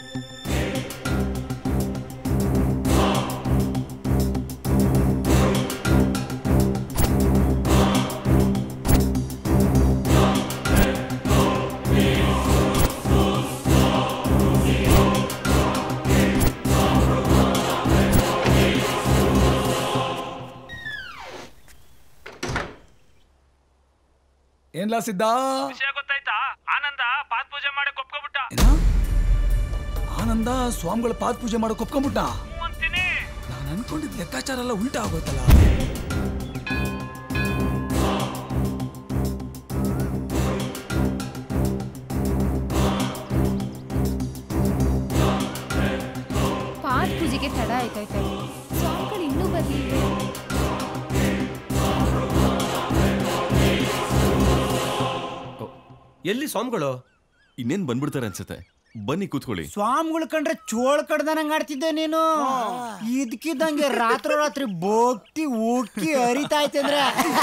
ಏನ್ಲಾ ಸಿದ್ಧ ವಿಷಯ ಗೊತ್ತಾಯ್ತಾ ಆನಂದ ಪಾತ್ ಪೂಜೆ ಮಾಡಕ್ ಒಪ್ಕೊಬಿಟ್ಟ ಆನಂದ ಸ್ವಾಮಿಗಳ ಪಾದ ಪೂಜೆ ಮಾಡಕ್ ಒಪ್ಕೊಂಬಿಟ್ಟ ನಾನು ಅನ್ಕೊಂಡಿದ್ ಲೆಕ್ಕಾಚಾರ ಎಲ್ಲ ಉಲ್ಟಾ ಆಗೋಯ್ತಲ್ಲ ಪಾದ ಪೂಜೆಗೆ ತಡ ಆಯ್ತೈತೆ ಸ್ವಾಮಿಗಳು ಇನ್ನೂ ಬರ್ಲಿಲ್ಲ ಎಲ್ಲಿ ಸ್ವಾಮಿಗಳು ಇನ್ನೇನ್ ಬಂದ್ಬಿಡ್ತಾರೆ ಅನ್ಸುತ್ತೆ ಬನ್ನಿ ಕೂತ್ಕೊಳ್ಳಿ ಸ್ವಾಮಿಗಳು ಕಂಡ್ರೆ ಚೋಳ್ ಕಡ್ದಂಗ್ ಆಡ್ತಿದ್ದೆ ನೀನು ಇದಕ್ಕಿದ್ದಂಗೆ ರಾತ್ರೋ ರಾತ್ರಿ ಭಕ್ತಿ ಉಕ್ಕಿ ಹರಿತಾ ಐತಂದ್ರೆ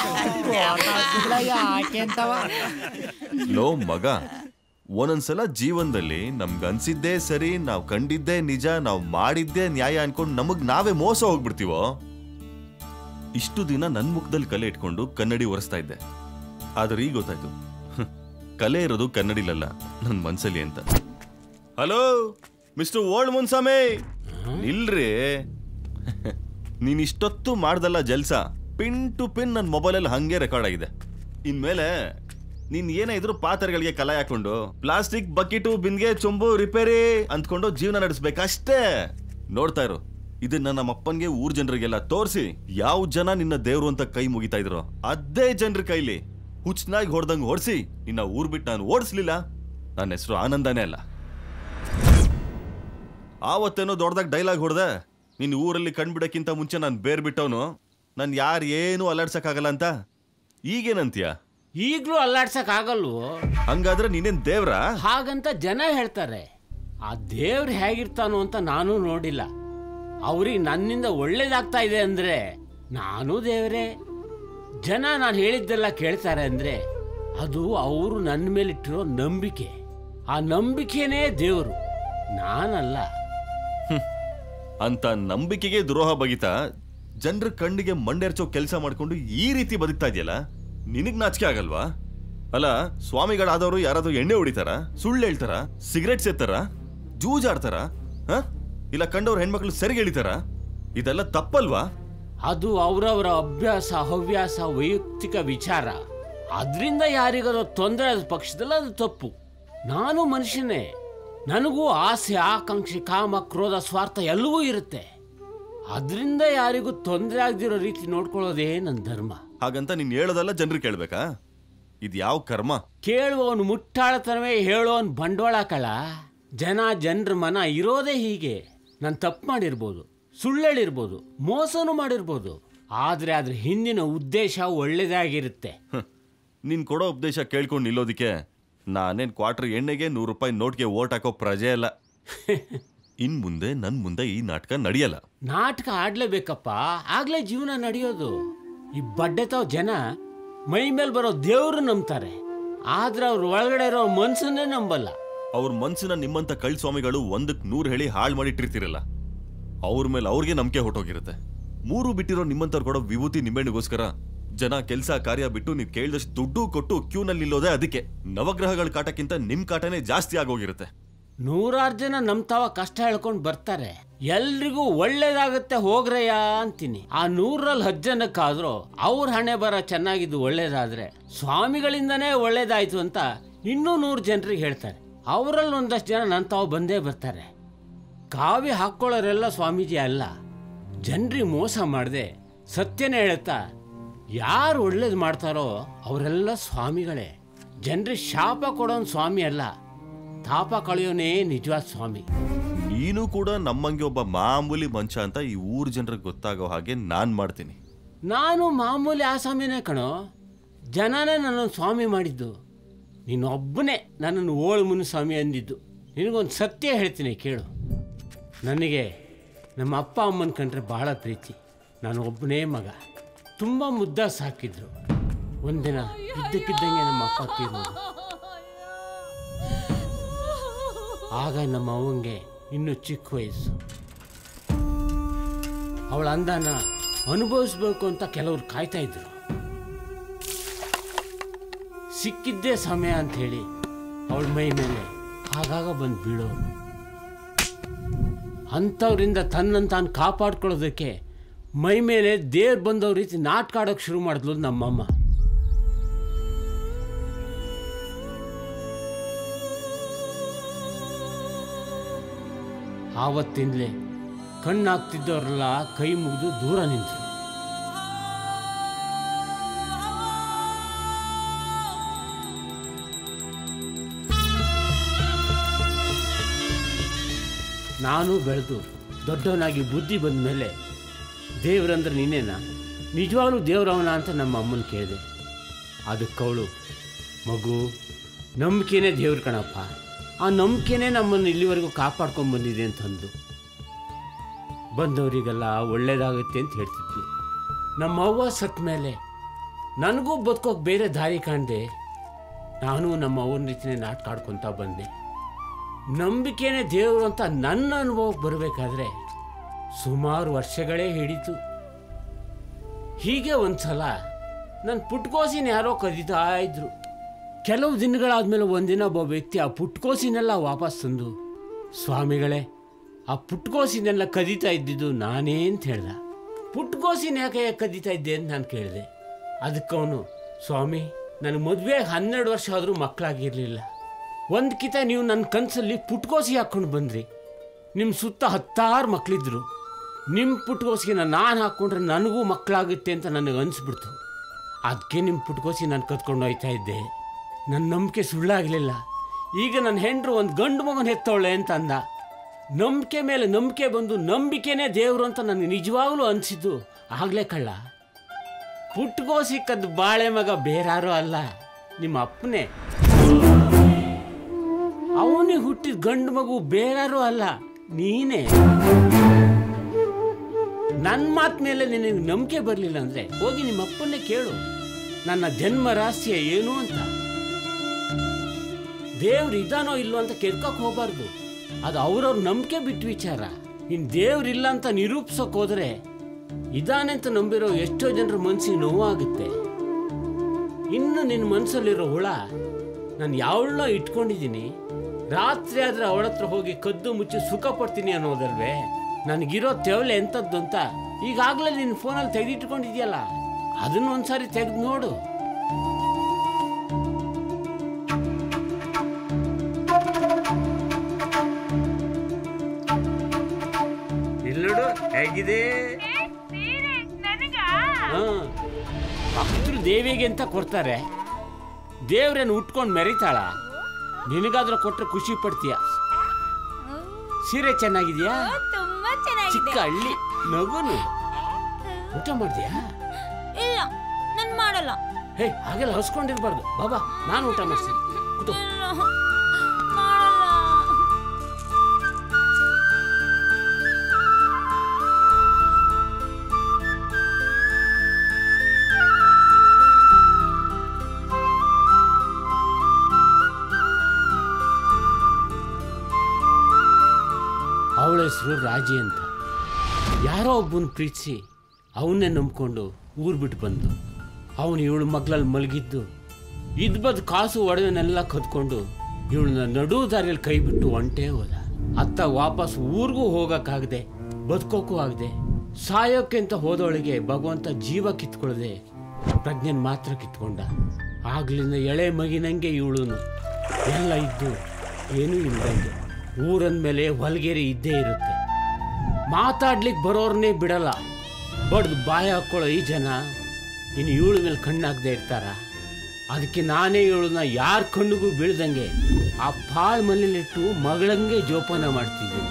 ಯಾಕೆ ಅಂತವ ಲೋ ಮಗ ಒಂದೊಂದ್ಸಲ ಜೀವನದಲ್ಲಿ ನಮ್ಗೆ ಅನ್ಸಿದ್ದೇ ಸರಿ ನಾವು ಕಂಡಿದ್ದೇ ನಿಜ ನಾವು ಮಾಡಿದ್ದೇ ನ್ಯಾಯ ಅನ್ಕೊಂಡು ನಮಗ್ ನಾವೇ ಮೋಸ ಹೋಗ್ಬಿಡ್ತೀವೋ ಇಷ್ಟು ದಿನ ನನ್ ಮುಖದಲ್ಲಿ ಕಲೆ ಇಟ್ಕೊಂಡು ಕನ್ನಡಿ ಒರೆಸ್ತಾ ಇದ್ದೆ ಆದ್ರೆ ಈಗ ಗೊತ್ತಾಯ್ತು ಹ್ಮ್, ಕಲೆ ಇರೋದು ಕನ್ನಡಿಲಲ್ಲ ನನ್ ಮನ್ಸಲ್ಲಿ ಅಂತ ಹಲೋ ಮಿಸ್ಟರ್ ಓಲ್ಡ್ ಮುನ್ಸಾಮಿ ಇಲ್ರಿ ನೀನ್ ಇಷ್ಟೊತ್ತು ಮಾಡ್ದಲ್ಲ ಜಲ್ಸ ಪಿನ್ ಟು ಪಿನ್ ನನ್ನ ಮೊಬೈಲಲ್ಲಿ ಹಂಗೆ ರೆಕಾರ್ಡ್ ಆಗಿದೆ ಇನ್ಮೇಲೆ ನೀನ್ ಏನೇ ಇದ್ರು ಪಾತ್ರೆಗಳಿಗೆ ಕಲಾಯ ಹಾಕೊಂಡು ಪ್ಲಾಸ್ಟಿಕ್ ಬಕೆಟು ಬಿಂದಿಗೆ ಚೊಂಬು ರಿಪೇರಿ ಅಂದ್ಕೊಂಡು ಜೀವನ ನಡೆಸ್ಬೇಕಷ್ಟೇ ನೋಡ್ತಾ ಇರು ಇದನ್ನ ನಮ್ಮ ಅಪ್ಪನ್ಗೆ ಊರ್ ಜನರಿಗೆಲ್ಲ ತೋರಿಸಿ ಯಾವ ಜನ ನಿನ್ನ ದೇವ್ರು ಅಂತ ಕೈ ಮುಗಿತಾ ಇದ್ರು ಅದೇ ಜನರ ಕೈಲಿ ಹುಚ್ಚನಾಗಿ ಹೊಡೆದಂಗ್ ಹೊಡ್ಸಿ ನಿನ್ನ ಊರ್ ಬಿಟ್ಟು ನಾನು ಓಡಿಸ್ಲಿಲ್ಲ ನನ್ನ ಹೆಸರು ಆನಂದನೇ ಅಲ್ಲ ಆವತ್ತೇನೋ ದೊಡ್ಡದಾಗ ಡೈಲಾಗ್ ಹೊಡೆದೆ ನಿನ್ನ ಊರಲ್ಲಿ ಕಣ್ಬಿಡಕ್ಕಿಂತ ಮುಂಚೆ ನಾನು ಬೇರ್ ಬಿಟ್ಟವನು ನಾನು ಯಾರು ಏನೂ ಅಲ್ಲಾಡ್ಸಕ್ಕಾಗಲ್ಲ ಅಂತ ಈಗೇನಂತೀಯ ಈಗ್ಲೂ ಅಲ್ಲಾಡ್ಸಕ್ ಆಗಲ್ವೋ ಹಂಗಾದ್ರೆ ನೀನೇನ್ ದೇವ್ರಾ ಹಾಗಂತ ಜನ ಹೇಳ್ತಾರೆ ಆ ದೇವ್ರು ಹೇಗಿರ್ತಾನೋ ಅಂತ ನಾನು ನೋಡಿಲ್ಲ ಅವ್ರಿಗೆ ನನ್ನಿಂದ ಒಳ್ಳೇದಾಗ್ತಾ ಇದೆ ಅಂದ್ರೆ ನಾನು ದೇವರೇ ಜನ ನಾನು ಹೇಳಿದ್ದೆಲ್ಲ ಕೇಳ್ತಾರೆ ಅಂದ್ರೆ ಅದು ಅವರು ನನ್ನ ಮೇಲಿಟ್ಟಿರೋ ನಂಬಿಕೆ ಆ ನಂಬಿಕೆನೇ ದೇವರು ನಾನಲ್ಲ ಅಂತ ನಂಬಿಕೆಗೆ ದ್ರೋಹ ಬಗಿತಾ ಜನರ ಕಣ್ಣಿಗೆ ಮಂಡೆರ್ಚೋ ಕೆಲಸ ಮಾಡ್ಕೊಂಡು ಈ ರೀತಿ ಬದುಕ್ತಾ ಇದೆಯಲ್ಲ ನಿನಗ್ ನಾಚಿಕೆ ಆಗಲ್ವಾ ಅಲ್ಲ ಸ್ವಾಮಿಗಳಾದವರು ಯಾರಾದ್ರೂ ಎಣ್ಣೆ ಹೊಡಿತಾರ ಸುಳ್ಳು ಹೇಳ್ತಾರ ಸಿಗರೆಟ್ ಸೇತಾರ ಜೂಜಾಡ್ತಾರ ಹ ಇಲ್ಲ ಕಂಡವ್ರ ಹೆಣ್ಮಕ್ಳು ಸರಿಗೆ ಎಳಿತಾರ ಇದೆಲ್ಲ ತಪ್ಪಲ್ವಾ ಅದು ಅವರವರ ಅಭ್ಯಾಸ ಹವ್ಯಾಸ ವೈಯಕ್ತಿಕ ವಿಚಾರ ಅದರಿಂದ ಯಾರಿಗಾದ್ರೂ ತೊಂದರೆ ಆದ ಪಕ್ಷದಲ್ಲಿ ಅದು ತಪ್ಪು ನಾನು ಮನುಷ್ಯನೇ ನನಗೂ ಆಸೆ ಆಕಾಂಕ್ಷೆ ಕಾಮ ಕ್ರೋಧ ಸ್ವಾರ್ಥ ಎಲ್ಲವೂ ಇರುತ್ತೆ ಅದರಿಂದ ಯಾರಿಗೂ ತೊಂದರೆ ಆಗದಿರೋ ರೀತಿ ನೋಡ್ಕೊಳ್ಳೋದೇ ನನ್ನ ಧರ್ಮ ಹಾಗಂತ ನೀನ್ ಹೇಳೋದೆಲ್ಲ ಜನರು ಕೇಳ್ಬೇಕಾ ಇದು ಯಾವ ಕರ್ಮ ಕೇಳುವವನು ಮುಟ್ಟಾಳತನವೇ ಹೇಳೋನ್ ಬಂಡವಾಳ ಕಳ ಜನ ಜನರ ಮನ ಇರೋದೇ ಹೀಗೆ ನಾನು ತಪ್ಪು ಮಾಡಿರ್ಬೋದು ಸುಳ್ಳೇಳಿರ್ಬೋದು ಮೋಸನೂ ಮಾಡಿರ್ಬೋದು ಆದರೆ ಅದ್ರ ಹಿಂದಿನ ಉದ್ದೇಶ ಒಳ್ಳೇದಾಗಿರುತ್ತೆ ನೀನ್ ಕೊಡೋ ಉಪದೇಶ ಕೇಳ್ಕೊಂಡು ನಿಲ್ಲೋದಿಕ್ಕೆ ನಾನೇನ್ ಕ್ವಾರ್ಟರ್ ಎಣ್ಣೆಗೆ ನೂರು ರೂಪಾಯಿ ನೋಟ್ಗೆ ಓಟ್ ಹಾಕೋ ಪ್ರಜೆ ಅಲ್ಲ ಇನ್ ಮುಂದೆ ನನ್ ಮುಂದೆ ಈ ನಾಟಕ ನಡೆಯಲ್ಲ ನಾಟಕ ಆಡ್ಲೇಬೇಕಪ್ಪ ಆಗ್ಲೇ ಜೀವನ ನಡೆಯೋದು ಈ ಬಡ್ಡೆತಾವ್ ಜನ ಮೈ ಮೇಲೆ ಬರೋ ದೇವ್ರು ನಂಬ್ತಾರೆ ಆದ್ರೆ ಅವ್ರ ಒಳಗಡೆ ಇರೋ ಮನ್ಸನ್ನೇ ನಂಬಲ್ಲ ಅವ್ರ ಮನ್ಸಿನ ನಿಮ್ಮಂತ ಕಳ್ ಸ್ವಾಮಿಗಳು ಒಂದಕ್ ನೂರ್ ಹೇಳಿ ಹಾಳು ಮಾಡಿಟ್ಟಿರ್ತಿರಲ್ಲ ಅವ್ರ ಮೇಲೆ ಅವ್ರಿಗೆ ನಂಬಿಕೆ ಹೊಟ್ಟೋಗಿರುತ್ತೆ ಮೂರು ಬಿಟ್ಟಿರೋ ನಿಮ್ಮಂತವ್ರು ಕೊಡೋ ವಿಭೂತಿ ನಿಂಬೆಣ್ಣಿಗೋಸ್ಕರ ಜನ ಕೆಲಸ ಕಾರ್ಯ ಬಿಟ್ಟು ನೀವು ಕೇಳಿದಷ್ಟು ದುಡ್ಡು ಕೊಟ್ಟು ಕ್ಯೂನಲ್ಲಿ ನಿಲ್ಲೋದೇ ಅದಕ್ಕೆ ನವಗ್ರಹಗಳ ಕಾಟಕ್ಕಿಂತ ನಿಮ್ ಕಾಟನೇ ಜಾಸ್ತಿ ಆಗೋಗಿರುತ್ತೆ ನೂರಾರು ಜನ ನಂಬ್ತಾವ ಕಷ್ಟ ಹೇಳ್ಕೊಂಡು ಬರ್ತಾರೆ ಎಲ್ರಿಗೂ ಒಳ್ಳೇದಾಗುತ್ತೆ ಹೋಗ್ರಯ್ಯ ಅಂತೀನಿ ಆ ನೂರಲ್ಲಿ ಹತ್ತು ಜನಕ್ಕಾದ್ರೂ ಅವ್ರ ಹಣೆ ಬರ ಚೆನ್ನಾಗಿದ್ದು ಒಳ್ಳೇದಾದ್ರೆ ಸ್ವಾಮಿಗಳಿಂದನೇ ಒಳ್ಳೇದಾಯ್ತು ಅಂತ ಇನ್ನೂ ನೂರು ಜನರಿಗೆ ಹೇಳ್ತಾರೆ ಅವರಲ್ಲಿ ಒಂದಷ್ಟು ಜನ ನನ್ನ ತಾವು ಬಂದೇ ಬರ್ತಾರೆ ಕಾವಿ ಹಾಕ್ಕೊಳ್ಳೋರೆಲ್ಲ ಸ್ವಾಮೀಜಿ ಅಲ್ಲ ಜನರಿಗೆ ಮೋಸ ಮಾಡದೆ ಸತ್ಯನೇ ಹೇಳುತ್ತಾ ಯಾರು ಒಳ್ಳೇದು ಮಾಡ್ತಾರೋ ಅವರೆಲ್ಲ ಸ್ವಾಮಿಗಳೇ ಜನರಿಗೆ ಶಾಪ ಕೊಡೋನ್ ಸ್ವಾಮಿ ಅಲ್ಲ ತಾಪ ಕಳೆಯೋನೇ ನಿಜವಾದ ಸ್ವಾಮಿ ನೀನು ಕೂಡ ನಮ್ಮಂಗೆ ಒಬ್ಬ ಮಾಮೂಲಿ ಮಂಚ ಅಂತ ಈ ಊರ್ ಜನರಿಗೆ ಗೊತ್ತಾಗೋ ಹಾಗೆ ನಾನ್ ಮಾಡ್ತೀನಿ ನಾನು ಮಾಮೂಲಿ ಆಸಾಮಿನೇ ಕಣೋ ಜನನೇ ನನ್ನನ್ನು ಸ್ವಾಮಿ ಮಾಡಿದ್ದು ನೀನೊಬ್ಬನೇ ನನ್ನನ್ನು ಓಳು ಮುನು ಸ್ವಾಮಿ ಅಂದಿದ್ದು ನಿನಗೊಂದು ಸತ್ಯ ಹೇಳ್ತೀನಿ ಕೇಳು ನನಗೆ ನಮ್ಮ ಅಪ್ಪ ಅಮ್ಮನ ಕಂಡ್ರೆ ಬಹಳ ಪ್ರೀತಿ ನಾನು ಒಬ್ಬನೇ ಮಗ ತುಂಬ ಮುದ್ದ ಸಾಕಿದ್ರು ಒಂದಿನ ಇದ್ದಕ್ಕಿದ್ದಂಗೆ ನಮ್ಮ ಅಪ್ಪ ತೀರೋದು ಆಗ ನಮ್ಮ ಅವ್ವಂಗೆ ಇನ್ನೂ ಚಿಕ್ಕ ವಯಸ್ಸು ಅವಳ ಅಂದಾನ ಅನುಭವಿಸ್ಬೇಕು ಅಂತ ಕೆಲವ್ರು ಕಾಯ್ತಾ ಇದ್ರು ಸಿಕ್ಕಿದ್ದೇ ಸಮಯ ಅಂತ ಹೇಳಿ ಅವಳ ಮೈ ಮೇಲೆ ಆಗಾಗ ಬಂದು ಬೀಳೋರು ಅಂಥವ್ರಿಂದ ತನ್ನನ್ನು ತಾನು ಕಾಪಾಡ್ಕೊಳ್ಳೋದಕ್ಕೆ ಮೈ ಮೇಲೆ ದೇವ್ರು ಬಂದವ್ರ ರೀತಿ ನಾಟಕ ಆಡೋಕೆ ಶುರು ಮಾಡಿದ್ಲು ನಮ್ಮಮ್ಮ ಆವತ್ತಿಂದಲೇ ಕಣ್ಣಾಗ್ತಿದ್ದವರೆಲ್ಲ ಕೈ ಮುಗಿದು ದೂರ ನಿಂತರು ನಾನು ಬೆಳೆದು ದೊಡ್ಡವನಾಗಿ ಬುದ್ಧಿ ಬಂದ ಮೇಲೆ ದೇವ್ರಂದ್ರೆ ನೀನೇನಾ ನಿಜವಾಗ್ಲೂ ದೇವ್ರವನ ಅಂತ ನಮ್ಮ ಅಮ್ಮನ ಕೇಳಿದೆ ಅದಕ್ಕವಳು ಮಗು ನಂಬಿಕೆನೇ ದೇವ್ರ ಕಣಪ್ಪ ಆ ನಂಬಿಕೆನೇ ನಮ್ಮನ್ನು ಇಲ್ಲಿವರೆಗೂ ಕಾಪಾಡ್ಕೊಂಡು ಬಂದಿದೆ ಅಂತಂದು ಬಂದವರಿಗೆಲ್ಲ ಒಳ್ಳೇದಾಗುತ್ತೆ ಅಂತ ಹೇಳ್ತಿದ್ಲು ನಮ್ಮ ಅವ್ವ ಸತ್ತ ಮೇಲೆ ನನಗೂ ಬದುಕೋಕೆ ಬೇರೆ ದಾರಿ ಕಾಣದೆ ನಾನು ನಮ್ಮ ಅವ್ವನ ರೀತಿನೇ ನಾಟಕ ಆಡ್ಕೊತಾ ಬಂದೆ ನಂಬಿಕೆನೇ ದೇವರು ಅಂತ ನನ್ನ ಅನುಭವಕ್ಕೆ ಬರಬೇಕಾದ್ರೆ ಸುಮಾರು ವರ್ಷಗಳೇ ಹಿಡಿತು ಹೀಗೆ ಒಂದ್ಸಲ ನನ್ನ ಪುಟ್ಕೋಸಿನ ಯಾರೋ ಕದೀತಾ ಇದ್ರು ಕೆಲವು ದಿನಗಳಾದ್ಮೇಲೆ ಒಂದಿನ ಒಬ್ಬ ವ್ಯಕ್ತಿ ಆ ಪುಟ್ಕೋಸಿನೆಲ್ಲ ವಾಪಸ್ ತಂದು ಸ್ವಾಮಿಗಳೇ ಆ ಪುಟ್ಕೋಸಿನೆಲ್ಲ ಕದೀತಾ ಇದ್ದಿದ್ದು ನಾನೇ ಅಂತ ಹೇಳ್ದ ಪುಟ್ಕೋಸಿನ ಯಾಕೆ ಕದೀತಾ ಇದ್ದೆ ಅಂತ ನಾನು ಕೇಳಿದೆ ಅದಕ್ಕವನು ಸ್ವಾಮಿ ನನ್ನ ಮದುವೆ ಹನ್ನೆರಡು ವರ್ಷ ಆದರೂ ಮಕ್ಕಳಾಗಿರಲಿಲ್ಲ ಒಂದು ಕಿತ ನೀವು ನನ್ನ ಕನಸಲ್ಲಿ ಪುಟ್ಕೋಸಿ ಹಾಕ್ಕೊಂಡು ಬಂದ್ರಿ ನಿಮ್ಮ ಸುತ್ತ ಹತ್ತಾರು ಮಕ್ಕಳಿದ್ರು ನಿಮ್ಮ ಪುಟ್ಕೋಸಿನ ನಾನು ಹಾಕ್ಕೊಂಡ್ರೆ ನನಗೂ ಮಕ್ಕಳಾಗುತ್ತೆ ಅಂತ ನನಗೆ ಅನಿಸ್ಬಿಡ್ತು ಅದಕ್ಕೆ ನಿಮ್ಮ ಪುಟ್ಕೋಸಿ ನಾನು ಕತ್ಕೊಂಡು ಹೋಯ್ತಾ ಇದ್ದೆ ನನ್ನ ನಂಬಿಕೆ ಸುಳ್ಳಾಗಲಿಲ್ಲ ಈಗ ನನ್ನ ಹೆಂಡ್ರು ಒಂದು ಗಂಡು ಮಗನ ಹೆತ್ತವಳೆ ಅಂತ ಅಂದ ನಂಬಿಕೆ ಮೇಲೆ ನಂಬಿಕೆ ಬಂದು ನಂಬಿಕೆನೇ ದೇವರು ಅಂತ ನನಗೆ ನಿಜವಾಗ್ಲೂ ಅನಿಸಿದ್ದು ಆಗಲೇ ಕಳ್ಳ ಪುಟ್ಗೋಸಿ ಕದ್ದು ಬಾಳೆ ಮಗ ಬೇರಾರು ಅಲ್ಲ ನಿಮ್ಮ ಅಪ್ಪನೇ ಅವನಿಗೆ ಹುಟ್ಟಿದ ಗಂಡು ಮಗು ಬೇರಾರು ಅಲ್ಲ ನೀನೇ ನನ್ನ ಮಾತ್ ಮೇಲೆ ನಿನಗೆ ನಂಬಿಕೆ ಬರಲಿಲ್ಲ ಅಂದ್ರೆ ಹೋಗಿ ನಿಮ್ಮ ಅಪ್ಪನ್ನೇ ಕೇಳು ನನ್ನ ಜನ್ಮ ರಹಸ್ಯ ಏನು ಅಂತ ದೇವ್ರು ಇದಾನೋ ಇಲ್ಲೋ ಅಂತ ಕೆದ್ಕಕ್ ಹೋಗ್ಬಾರ್ದು ಅದು ಅವ್ರವ್ರ ನಂಬಿಕೆ ಬಿಟ್ಟು ವಿಚಾರ ಇನ್ ದೇವ್ರಿಲ್ಲ ಅಂತ ನಿರೂಪಿಸೋಕ್ ಹೋದ್ರೆ ಇದಾನೆ ಅಂತ ನಂಬಿರೋ ಎಷ್ಟೋ ಜನರ ಮನ್ಸಿಗೆ ನೋವಾಗುತ್ತೆ ಇನ್ನು ನಿನ್ನ ಮನಸ್ಸಲ್ಲಿರೋ ಹುಳ ನಾನು ಯಾವಳನ್ನೋ ಇಟ್ಕೊಂಡಿದ್ದೀನಿ ರಾತ್ರಿ ಆದ್ರೆ ಅವಳ ಹತ್ರ ಹೋಗಿ ಕದ್ದು ಮುಚ್ಚಿ ಸುಖ ಪಡ್ತೀನಿ ಅನ್ನೋದಲ್ವೇ ನನಗಿರೋ ತೆವಲೆ ಎಂಥದ್ದು ಅಂತ ಈಗಾಗಲೇ ನಿನ್ನ ಫೋನಲ್ಲಿ ತೆಗೆದಿಟ್ಕೊಂಡಿದ್ಯಲ್ಲ ಅದನ್ನ ಒಂದ್ಸಾರಿ ತೆಗೆದು ನೋಡು ಇಲ್ಲೋಡು ಹೇಗಿದೆ ಹಾ ಭಕ್ತರು ದೇವಿಗೆ ಅಂತ ಕೊಡ್ತಾರೆ ದೇವ್ರೇನು ಉಟ್ಕೊಂಡು ಮೆರಿತಾಳ ನಿನಗಾದ್ರೂ ಕೊಟ್ರೆ ಖುಷಿ ಪಡ್ತೀಯ ಸೀರೆ ಚೆನ್ನಾಗಿದ್ಯಾ ತುಂಬಾ ಚಿಕ್ಕ ಹಳ್ಳಿ ನಗುನು ಊಟ ಮಾಡ್ತೀಯಾ ಇಲ್ಲ ನನ್ ಮಾಡಲ್ಲ ಹೇ ಹಾಗೆಲ್ಲ ಹಸ್ಕೊಂಡಿರ್ಬಾರ್ದು ಬಾಬಾ ನಾನು ಊಟ ಮಾಡ್ತೀನಿ ಕೂತು ಅವಳ ಹೆಸರು ರಾಜಿ ಅಂತ ಯಾರೋ ಒಬ್ಬನ ಪ್ರೀತಿಸಿ ಅವನ್ನೇ ನಂಬ್ಕೊಂಡು ಊರು ಬಿಟ್ಟು ಬಂದು ಅವನು ಇವಳು ಮಗ್ಳಲ್ಲಿ ಮಲಗಿದ್ದು ಇದ್ಬದ್ ಕಾಸು ಒಡವೆನೆಲ್ಲ ಕದ್ಕೊಂಡು ಇವಳನ್ನ ನಡು ದಾರಿಯಲ್ಲಿ ಕೈ ಬಿಟ್ಟು ಒಂಟೇ ಹೋದ ಅತ್ತ ವಾಪಸ್ ಊರಿಗೂ ಹೋಗಕ್ಕಾಗದೆ ಬದುಕೋಕ್ಕೂ ಆಗದೆ ಸಾಯೋಕ್ಕೆ ಅಂತ ಹೋದವಳಿಗೆ ಭಗವಂತ ಜೀವ ಕಿತ್ಕೊಳ್ಳದೆ ಪ್ರಜ್ಞೆನ್ ಮಾತ್ರ ಕಿತ್ಕೊಂಡ ಆಗ್ಲಿಂದ ಎಳೆ ಮಗಿನಂಗೆ ಇವಳು ಎಲ್ಲ ಇದ್ದು ಏನೂ ಇಲ್ದಂಗೆ ಊರಂದ್ಮೇಲೆ ಹೊಲಗೇರಿ ಇದ್ದೇ ಇರುತ್ತೆ ಮಾತಾಡ್ಲಿಕ್ಕೆ ಬರೋರ್ನೇ ಬಿಡಲ್ಲ ಬಡ್ದು ಬಾಯಿ ಹಾಕ್ಕೊಳ್ಳೋ ಈ ಜನ ಇನ್ನು ಇವಳ ಮೇಲೆ ಕಣ್ಣಾಗದೆ ಇರ್ತಾರ ಅದಕ್ಕೆ ನಾನೇ ಇವಳನ್ನ ಯಾರ ಕಣ್ಣಿಗೂ ಬೀಳ್ದಂಗೆ ಆ ಪಾಳ್ ಮನೇಲಿಟ್ಟು ಮಗಳಂಗೆ ಜೋಪಾನ ಮಾಡ್ತಿದ್ದೀನಿ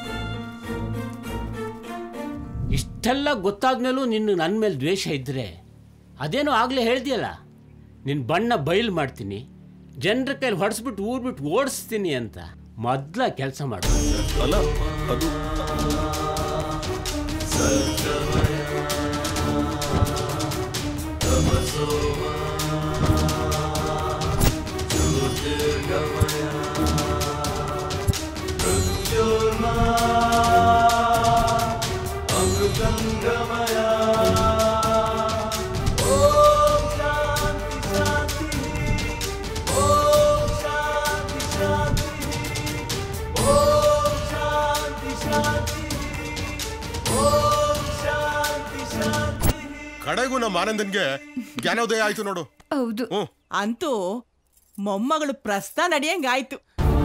ಇಷ್ಟೆಲ್ಲ ಗೊತ್ತಾದ್ಮೇಲೂ ನಿನ್ನ ನನ್ನ ಮೇಲೆ ದ್ವೇಷ ಇದ್ರೆ ಅದೇನೋ ಆಗ್ಲೇ ಹೇಳ್ದಿಯಲ್ಲ ನಿನ್ನ ಬಣ್ಣ ಬಯಲು ಮಾಡ್ತೀನಿ ಜನರ ಕೈಲಿ ಹೊಡೆಸ್ಬಿಟ್ಟು ಊರ್ ಬಿಟ್ಟು ಓಡಿಸ್ತೀನಿ ಅಂತ ಮೊದ್ಲ ಕೆಲಸ ಮಾಡು ಅಲ್ಲ ಅದು ಕಡೆಗೂ ನಮ್ಮ ಆನಂದನ್ಗೆ ಜ್ಞಾನೋದಯ ಆಯ್ತು ನೋಡು ಹೌದು ಅಂತೂ ಮೊಮ್ಮಗಳು ಪ್ರಸ್ತ ನಡೆಯಂಗಾಯ್ತು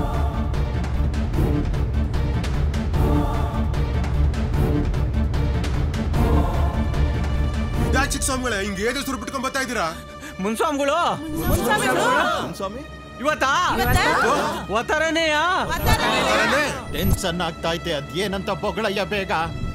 ಯಾ ಚಿಕ್ಕ ಸ್ವಾಮಿಗಳೇ ಹಿಂಗೆ ಏದೇ ಸುರು ಬಿಟ್ಕೊಂಡ್ ಬರ್ತಾ ಇದ್ದೀರಾ ಮುನ್ಸ್ವಾಮಿಗಳು ಸ್ವಾಮಿ ಇವತ್ತಾ ಒತ್ತಾರನೆಯಾ ಟೆನ್ಷನ್ ಆಗ್ತಾ ಐತೆ ಅದೇನಂತ ಬೊಗಳಯ್ಯ ಬೇಗ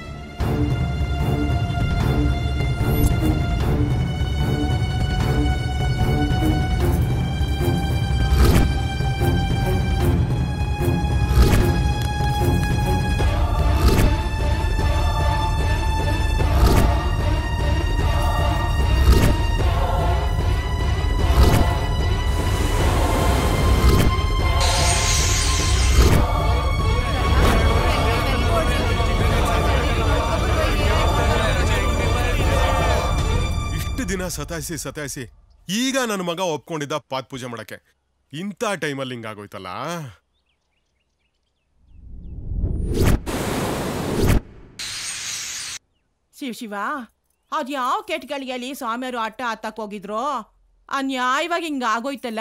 ಇಷ್ಟು ದಿನ ಸತಾಯಿಸಿ ಸತಾಯಿಸಿ ಈಗ ನನ್ನ ಮಗ ಒಪ್ಕೊಂಡಿದ್ದ ಪಾತ್ ಪೂಜೆ ಮಾಡಕ್ಕೆ ಇಂಥ ಟೈಮಲ್ಲಿ ಹಿಂಗಾಗೋಯ್ತಲ್ಲ ಶಿವ ಶಿವ ಅದ್ ಯಾವ ಕೆಟ್ಗಳಿಗೆಲ್ಲಿ ಸ್ವಾಮಿಯವರು ಅಟ್ಟ ಹತ್ತಕ್ ಹೋಗಿದ್ರು ಅನ್ಯಾಯವಾಗಿ ಹಿಂಗ ಆಗೋಯ್ತಲ್ಲ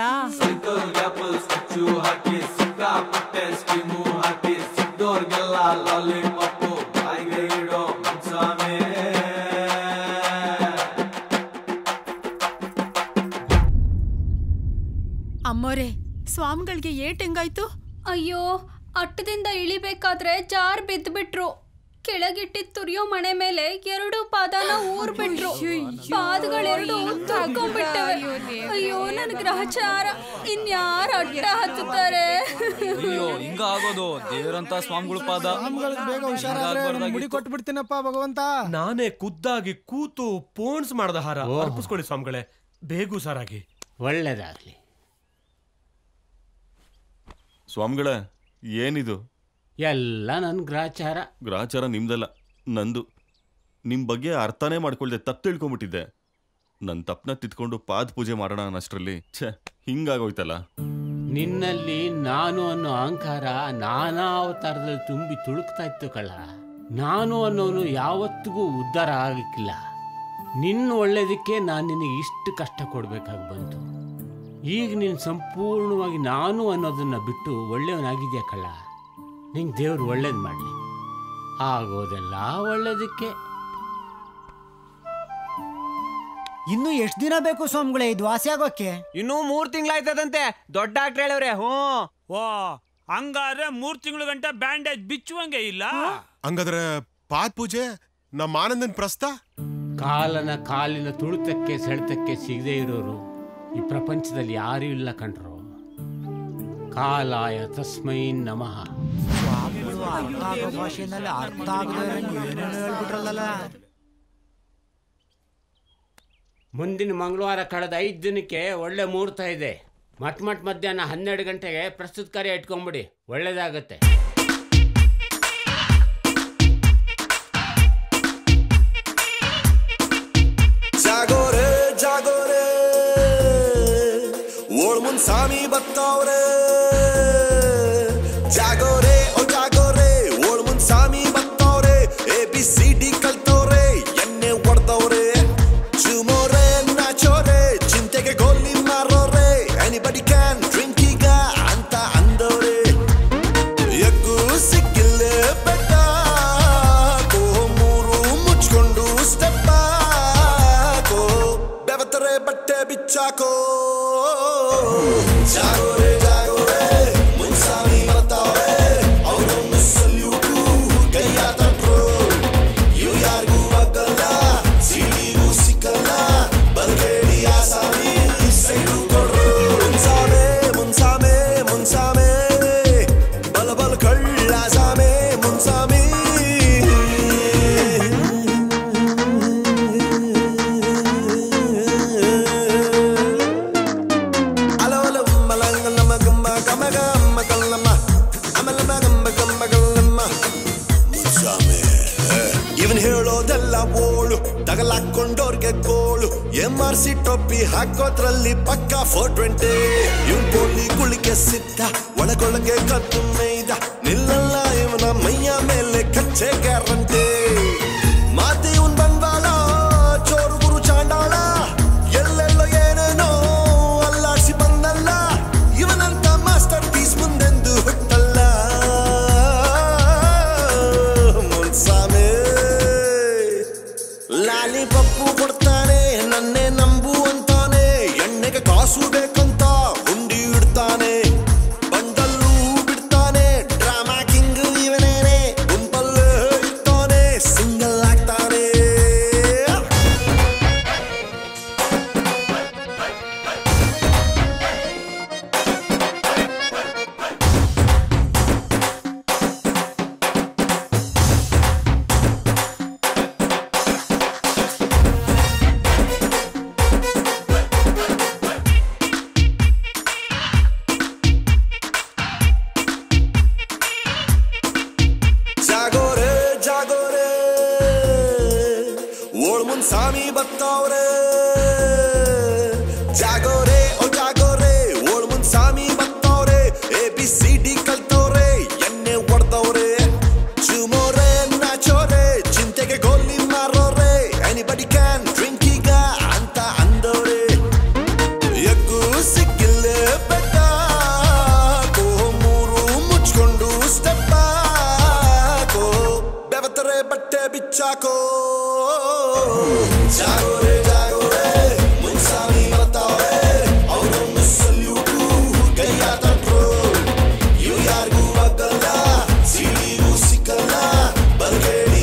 ಅಮ್ಮೋರೆ ಸ್ವಾಮಿಗಳಿಗೆ ಏಟ್ ಹೆಂಗಾಯ್ತು ಅಯ್ಯೋ ಅಟ್ಟದಿಂದ ಇಳಿಬೇಕಾದ್ರೆ ಜಾರ್ ಬಿದ್ಬಿಟ್ರು ಕೆಳಗಿಟ್ಟಿದ್ ತುರಿಯೋ ಮನೆ ಮೇಲೆ ಎರಡು ಪಾದನ ಊರ್ ಬಿಟ್ರು ಪಾದಗಳೆರಡು ತುರ್ಕೊಂಡ್ಬಿಟ್ಟವೆ ಅಯ್ಯೋ ನನ್ ಗ್ರಹಚಾರ ಇನ್ಯಾರ ಅಡ್ಡ ಹತ್ತುತ್ತಾರೆ ಅಯ್ಯೋ ಹಿಂಗ ಆಗೋದು ದೇವರಂತ ಸ್ವಾಮಿಗಳು ಪಾದ ಬೇಗ ಹುಷಾರಾದ್ರೆ ಒಂದ್ ಮುಡಿ ಕೊಟ್ಬಿಡ್ತೀನಪ್ಪ ಭಗವಂತ ನಾನೇ ಖುದ್ದಾಗಿ ಕೂತು ಪೋಣ್ಸ್ ಮಾಡದ ಹಾರ ಅರ್ಪಿಸ್ಕೊಳ್ಳಿ ಸ್ವಾಮಿಗಳೇ ಬೇಗ ಹುಷಾರಾಗಿ ಒಳ್ಳೇದಾಗ್ಲಿ ಸ್ವಾಮಿಗಳೇ ಏನಿದು ಎಲ್ಲ ನನ್ನ ಗ್ರಾಚಾರ ಗ್ರಾಚಾರ ನಿಮ್ದಲ್ಲ ನಂದು ನಿಮ್ ಬಗ್ಗೆ ಅರ್ಥನೇ ಮಾಡ್ಕೊಳ್ದೆ ತಪ್ಪು ತಿಳ್ಕೊಂಬಿಟ್ಟಿದ್ದೆ ನನ್ನ ತಪ್ಪನ ತಿದ್ಕೊಂಡು ಪಾದ ಪೂಜೆ ಮಾಡೋಣ ಅನ್ನಷ್ಟರಲ್ಲಿ ಛೇ ಹಿಂಗಾಗೋಯ್ತಲ್ಲ ನಿನ್ನಲ್ಲಿ ನಾನು ಅನ್ನೋ ಅಹಂಕಾರ ನಾನಾ ಅವತಾರದಲ್ಲಿ ತುಂಬಿ ತುಳುಕ್ತಾ ಇತ್ತು ಕಳ್ಳ ನಾನು ಅನ್ನೋನು ಯಾವತ್ತಿಗೂ ಉದ್ಧಾರ ಆಗಕ್ಕಿಲ್ಲ ನಿನ್ನ ಒಳ್ಳೇದಕ್ಕೆ ನಾನು ನಿನಗೆ ಇಷ್ಟು ಕಷ್ಟ ಕೊಡ್ಬೇಕಾಗಿ ಬಂತು ಈಗ ನೀನು ಸಂಪೂರ್ಣವಾಗಿ ನಾನು ಅನ್ನೋದನ್ನ ಬಿಟ್ಟು ಒಳ್ಳೆಯವನಾಗಿದ್ಯಾ ಕಳ್ಳ ನಿಂಗೆ ದೇವ್ರು ಒಳ್ಳೇದು ಮಾಡಲಿ ಆಗೋದೆಲ್ಲ ಒಳ್ಳೇದಕ್ಕೆ ಇನ್ನು ಎಷ್ಟು ದಿನ ಬೇಕು ಸ್ವಾಮಿಗಳೇ ಇದು ವಾಸಿ ಆಗೋಕ್ಕೆ ಇನ್ನೂ ಮೂರ್ ತಿಂಗಳಾಯ್ತದಂತೆ ದೊಡ್ಡ ಡಾಕ್ಟರ್ ಹೇಳವ್ರೆ ಹ್ಞೂ ಓ ಹಂಗಾದ್ರೆ ಮೂರ್ ತಿಂಗಳ ಗಂಟ ಬ್ಯಾಂಡೇಜ್ ಬಿಚ್ಚುವಂಗೆ ಇಲ್ಲ ಹಂಗಾದ್ರೆ ಪಾದ್ ಪೂಜೆ ನಮ್ಮ ಆನಂದನ್ ಪ್ರಸ್ತ ಕಾಲನ ಕಾಲಿನ ತುಳಿತಕ್ಕೆ ಸೆಳೆತಕ್ಕೆ ಸಿಗದೇ ಇರೋರು ಈ ಪ್ರಪಂಚದಲ್ಲಿ ಯಾರೂ ಇಲ್ಲ ಕಣ್ರು ಕಾಲಾಯ ತಸ್ಮೈ ನಮಃ ಸ್ವಾಮಿಗಳು ಅರ್ಥ ಆಗೋ ಭಾಷೆನಲ್ಲಿ ಅರ್ಥ ಆಗದೆ ಏನೇನು ಹೇಳ್ಬಿಟ್ರಲ್ಲ ಮುಂದಿನ ಮಂಗಳವಾರ ಕಳೆದ ಐದು ದಿನಕ್ಕೆ ಒಳ್ಳೆ ಮುಹೂರ್ತ ಇದೆ ಮಟ್ ಮಟ್ ಮಧ್ಯಾಹ್ನ ಹನ್ನೆರಡು ಗಂಟೆಗೆ ಪ್ರಸ್ತುತ ಕಾರ್ಯ ಇಟ್ಕೊಂಬಿಡಿ ಒಳ್ಳೇದಾಗತ್ತೆ ಜಾಗೋರೆ ಜಾಗೋರೆ ಓಳ್ ಮುಂದ್ ಸಾಮಿ ಬತ್ತವ್ರೆ ಜಾಗೋರೆ ಓ ಜಾಗೋರೆ ಓಳ್ ಮುಂದ್ ಸಾಮಿ ಬತ್ತವ್ರೆ ಎ ಬಿ ಸಿ ಡಿ ಕಲ್ತವ್ರೆ ಎಣ್ಣೆ ಹೊಡ್ದವ್ರೆ ಚುಮೋರೆ ನಾಚೋರೆ ಚಿಂತೆಗೆ ಗೋಲಿ ಮಾರೋರೆ ಎನಿಬಡಿ ಕ್ಯಾನ್ ಡ್ರಿಂಕ್ ಈಗ ಅಂತ ಅಂದವ್ರೆ ಎಗ್ಗು ಸಿಕ್ಕಿಲ್ಲೇ ಬೆಟ್ಟ ಕೋ ಮೂರು ಮುಚ್ಕೊಂಡು ಸ್ಟೆಪ್ ಹಾಕೋ ಬೆವತರೆ ಬಟ್ಟೆ ಬಿಚ್ಚಾಕೋ ಜಾಗೋರೆ ಜಾಗೋರೆ ಮುನ್ಸಾಮಿ ಬರ್ತಾವ್ರೆ ಅವ್ರೊಂದು ಸಲ್ಯೂಟು ಕೈಯ ತಟ್ರು ಇವ್ ಯಾರಿಗೂ ಆಗಲ್ಲ ಸಿಡಿಗೂ ಸಿಕ್ಕಲ್ಲ ಬಲ್ಗೇಡಿ ಆಸಾಮಿ ಸೈಡು ಕೊಡ್ರು ಮುನ್ಸಾಮೆ ಮುನ್ಸಾಮೆ ಮುನ್ಸಾಮೆ ಬಲ ಬಲ ಕಳ್ಳ ಸಾಮೆ ಮುನ್ಸಾಮಿ ಅಲವಲ ಮಲಂಗ ನಮ ಗಮ್ಮ ಗಮಗ ಅಮ್ಮ ಕಲ್ಲಮ್ಮ ಅಮಲಮ ಗಮ್ಮ ಗಮ್ಮ ಕಲ್ಲಮ್ಮ ಮುನ್ಸಾಮೆ ಇವನ್ ಹೇಳೋದೆಲ್ಲ ಓಳು ತಗಲಾಕೊಂಡೋರ್ಗೆ ಗೋಳು ಎಂ ಆರ್ ಸಿ ಟೊಪ್ಪಿ ಹಾಕೋದ್ರಲ್ಲಿ ಪಕ್ಕ ಫೋರ್ ಟ್ವೆಂಟಿ ಇವನ್ ಪೋಲಿ ಗುಳಿಗೆ ಸಿದ್ಧ ಒಳಗೊಳಗೆ ಕದ್ದು ಮೇಯ್ದ ನಿಲ್ಲಲ್ಲ ಇವನ ಮೈಯ ಮೇಲೆ ಕಚ್ಚೆ ಗ್ಯಾರಂಟಿ ಮಾತಿ ಇವನ್ ಬಂಗಾಳ ಚೋರು ಗುರು ಚಾಂಡಾಳ ಎಲ್ಲೆಲ್ಲೋ ಏನೇನೋ ಅಲ್ಲಾಡ್ಸಿ ಬಂದಲ್ಲ ಇವನಂತ ಮಾಸ್ಟರ್ ಪೀಸ್ ಮುಂದೆಂದು ಹುಟ್ಟಲ್ಲ ಮುನ್ಸಾಮೆ ಲಾಲಿ ಪಪ್ಪು ಕೊಡ್ತಾನೆ ನನ್ನೇ ನಂಬು ಅಂತಾನೆ ಎಣ್ಣೆಗೆ ಕಾಸು ಬೇಕಂತ ಹುಂಡಿ ಇಡ್ತಾನೆ ಬಂದಲ್ಲೂ ಬಿಡ್ತಾನೆ ಡ್ರಾಮಾ ಕಿಂಗ್ ಇವನೇನೆ ಗುಂಪಲ್ಲೇ ಇರ್ತಾನೆ ಸಿಂಗಲ್ ಆಗ್ತಾನೆ ಜಾಗೋರೆ ಜಾಗೋರೆ ಓಳ್ ಮುಂದ್ ಸಾಮಿ ಬತ್ತವ್ರೆ ಜಾಗೋರೆ ಓ ಜಾಗೋರೆ ಓಳ್ ಮುಂದ್ ಸಾಮಿ ಬತ್ತವ್ರೆ ಎ ಬಿ ಸಿ ಡಿ ಕಲ್ತವ್ರೆ ಎಣ್ಣೆ ಹೊಡ್ದವ್ರೆ ಚುಮೋರೆ ನಾಚೋರೆ ಚಿಂತೆಗೆ ಗೋಲಿ ಮಾರೋರೆ ಎನಿಬಡಿ ಕ್ಯಾನ್ ಡ್ರಿಂಕ್ ಈಗ ಅಂತ ಅಂದವ್ರೆ ಎಗ್ಗು ಸಿಕ್ಕಿಲ್ಲೇ ಬೆಟ್ಟ ಕೋ ಮೂರು ಮುಚ್ಕೊಂಡು ಸ್ಟೆಪ್ ಹಾಕೋ ಬೆವತರೆ ಬಟ್ಟೆ ಬಿಚ್ಚಾಕೋ ಜಾಗೋರೆ ಜಾಗೋರೆ ಮುನ್ಸಾಮಿ ಬರ್ತಾವ್ರೆ ಅವ್ರೊಂದು ಸಲ್ಯೂಟು ಕೈಯ ತಟ್ರು ಇವ್ ಯಾರಿಗೂ ಆಗಲ್ಲ ಸಿಡಿಗೂ ಸಿಕ್ಕಲ್ಲ ಬಲ್ಗೇಡಿ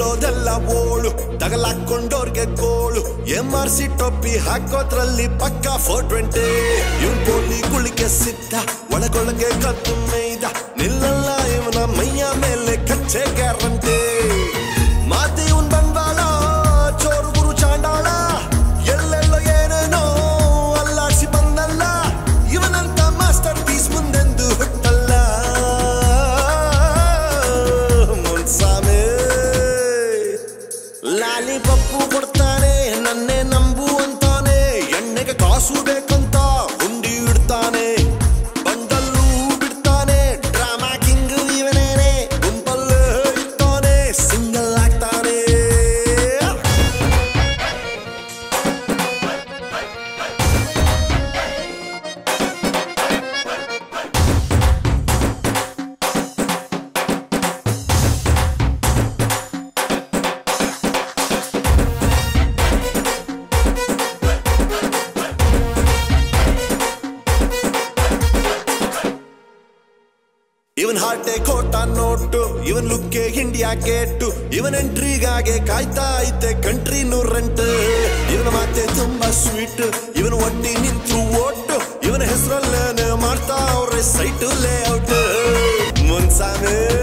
ಹೇಳೋದೆಲ್ಲ ಓಳು ತಗಲಾಕೊಂಡೋರ್ಗೆ ಗೋಳು ಎಂ ಆರ್ ಸಿ ಟೊಪ್ಪಿ ಹಾಕೋದ್ರಲ್ಲಿ ಪಕ್ಕ ಫೋರ್ ಟ್ವೆಂಟಿ ಇವನ್ ಪೋಲಿ ಗುಳಿಗೆ ಸಿದ್ಧ ಒಳಗೊಳಗೆ ಕದ್ದು ಮೇಯ್ದ ನಿಲ್ಲಲ್ಲ ಇವನ ಮೈಯ ಮೇಲೆ ಕಚ್ಚೆ ಗ್ಯಾರಂಟಿ ಮಾತಿ ಇವನ್ ಬಂಡವಾಳ ಚೋರು ಗುರು ಚಾಂಡಾಳ ಎಲ್ಲೆಲ್ಲೋ ಏನೇನೋ ಅಲ್ಲಾಡ್ಸಿ ಬಂದಲ್ಲ ಇವನಂತ ಮಾಸ್ಟರ್ ಪೀಸ್ ಮುಂದೆಂದು ಹುಟ್ಟಲ್ಲ ಮುನ್ಸಾಮಿ ಲಾಲಿ ಪಪ್ಪು ಕೊಡ್ತಾನೆ ನನ್ನೇ ನಂಬು ಅಂತಾನೆ ಎಣ್ಣೆಗೆ ಕಾಸು ಬೇಕಂತ ಹುಂಡಿ ಇಡ್ತಾನೆ ಬಂಡಲ್ಲೂ ಬಿಡ್ತಾನೆ ಡ್ರಾಮಾ ಕಿಂಗ್ ಇವನೇನೆ ಗುಂಪಲ್ಲೇ ಇರ್ತಾನೆ ಸಿಂಗಲ್ ಆಗ್ತಾನೆ ಇವನ್ ಹಾರ್ಟೆ ಕೋಟ ನೋಟು ಇವನ್ ಲುಕ್ಕೆ ಇಂಡಿಯಾ ಗೇಟು ಇವನ್ ಎಂಟ್ರಿಗಾಗೆ ಕಾಯ್ತಾ ಐತೆ ಕಂಟ್ರಿ ರೆಂಟ್ ಇವನ ಮಾತೆ ತುಂಬಾ ಸ್ವೀಟ್ ಇವನ್ ಒಟ್ಟಿ ನಿಂತ್ರು ಓಟು ಇವನ ಹೆಸರಲ್ಲೇನೆ ಮಾಡ್ತಾ ಅವ್ರೆ ಸೈಟು ಲೇಔಟ್ ಮುನ್ಸಾಮಿ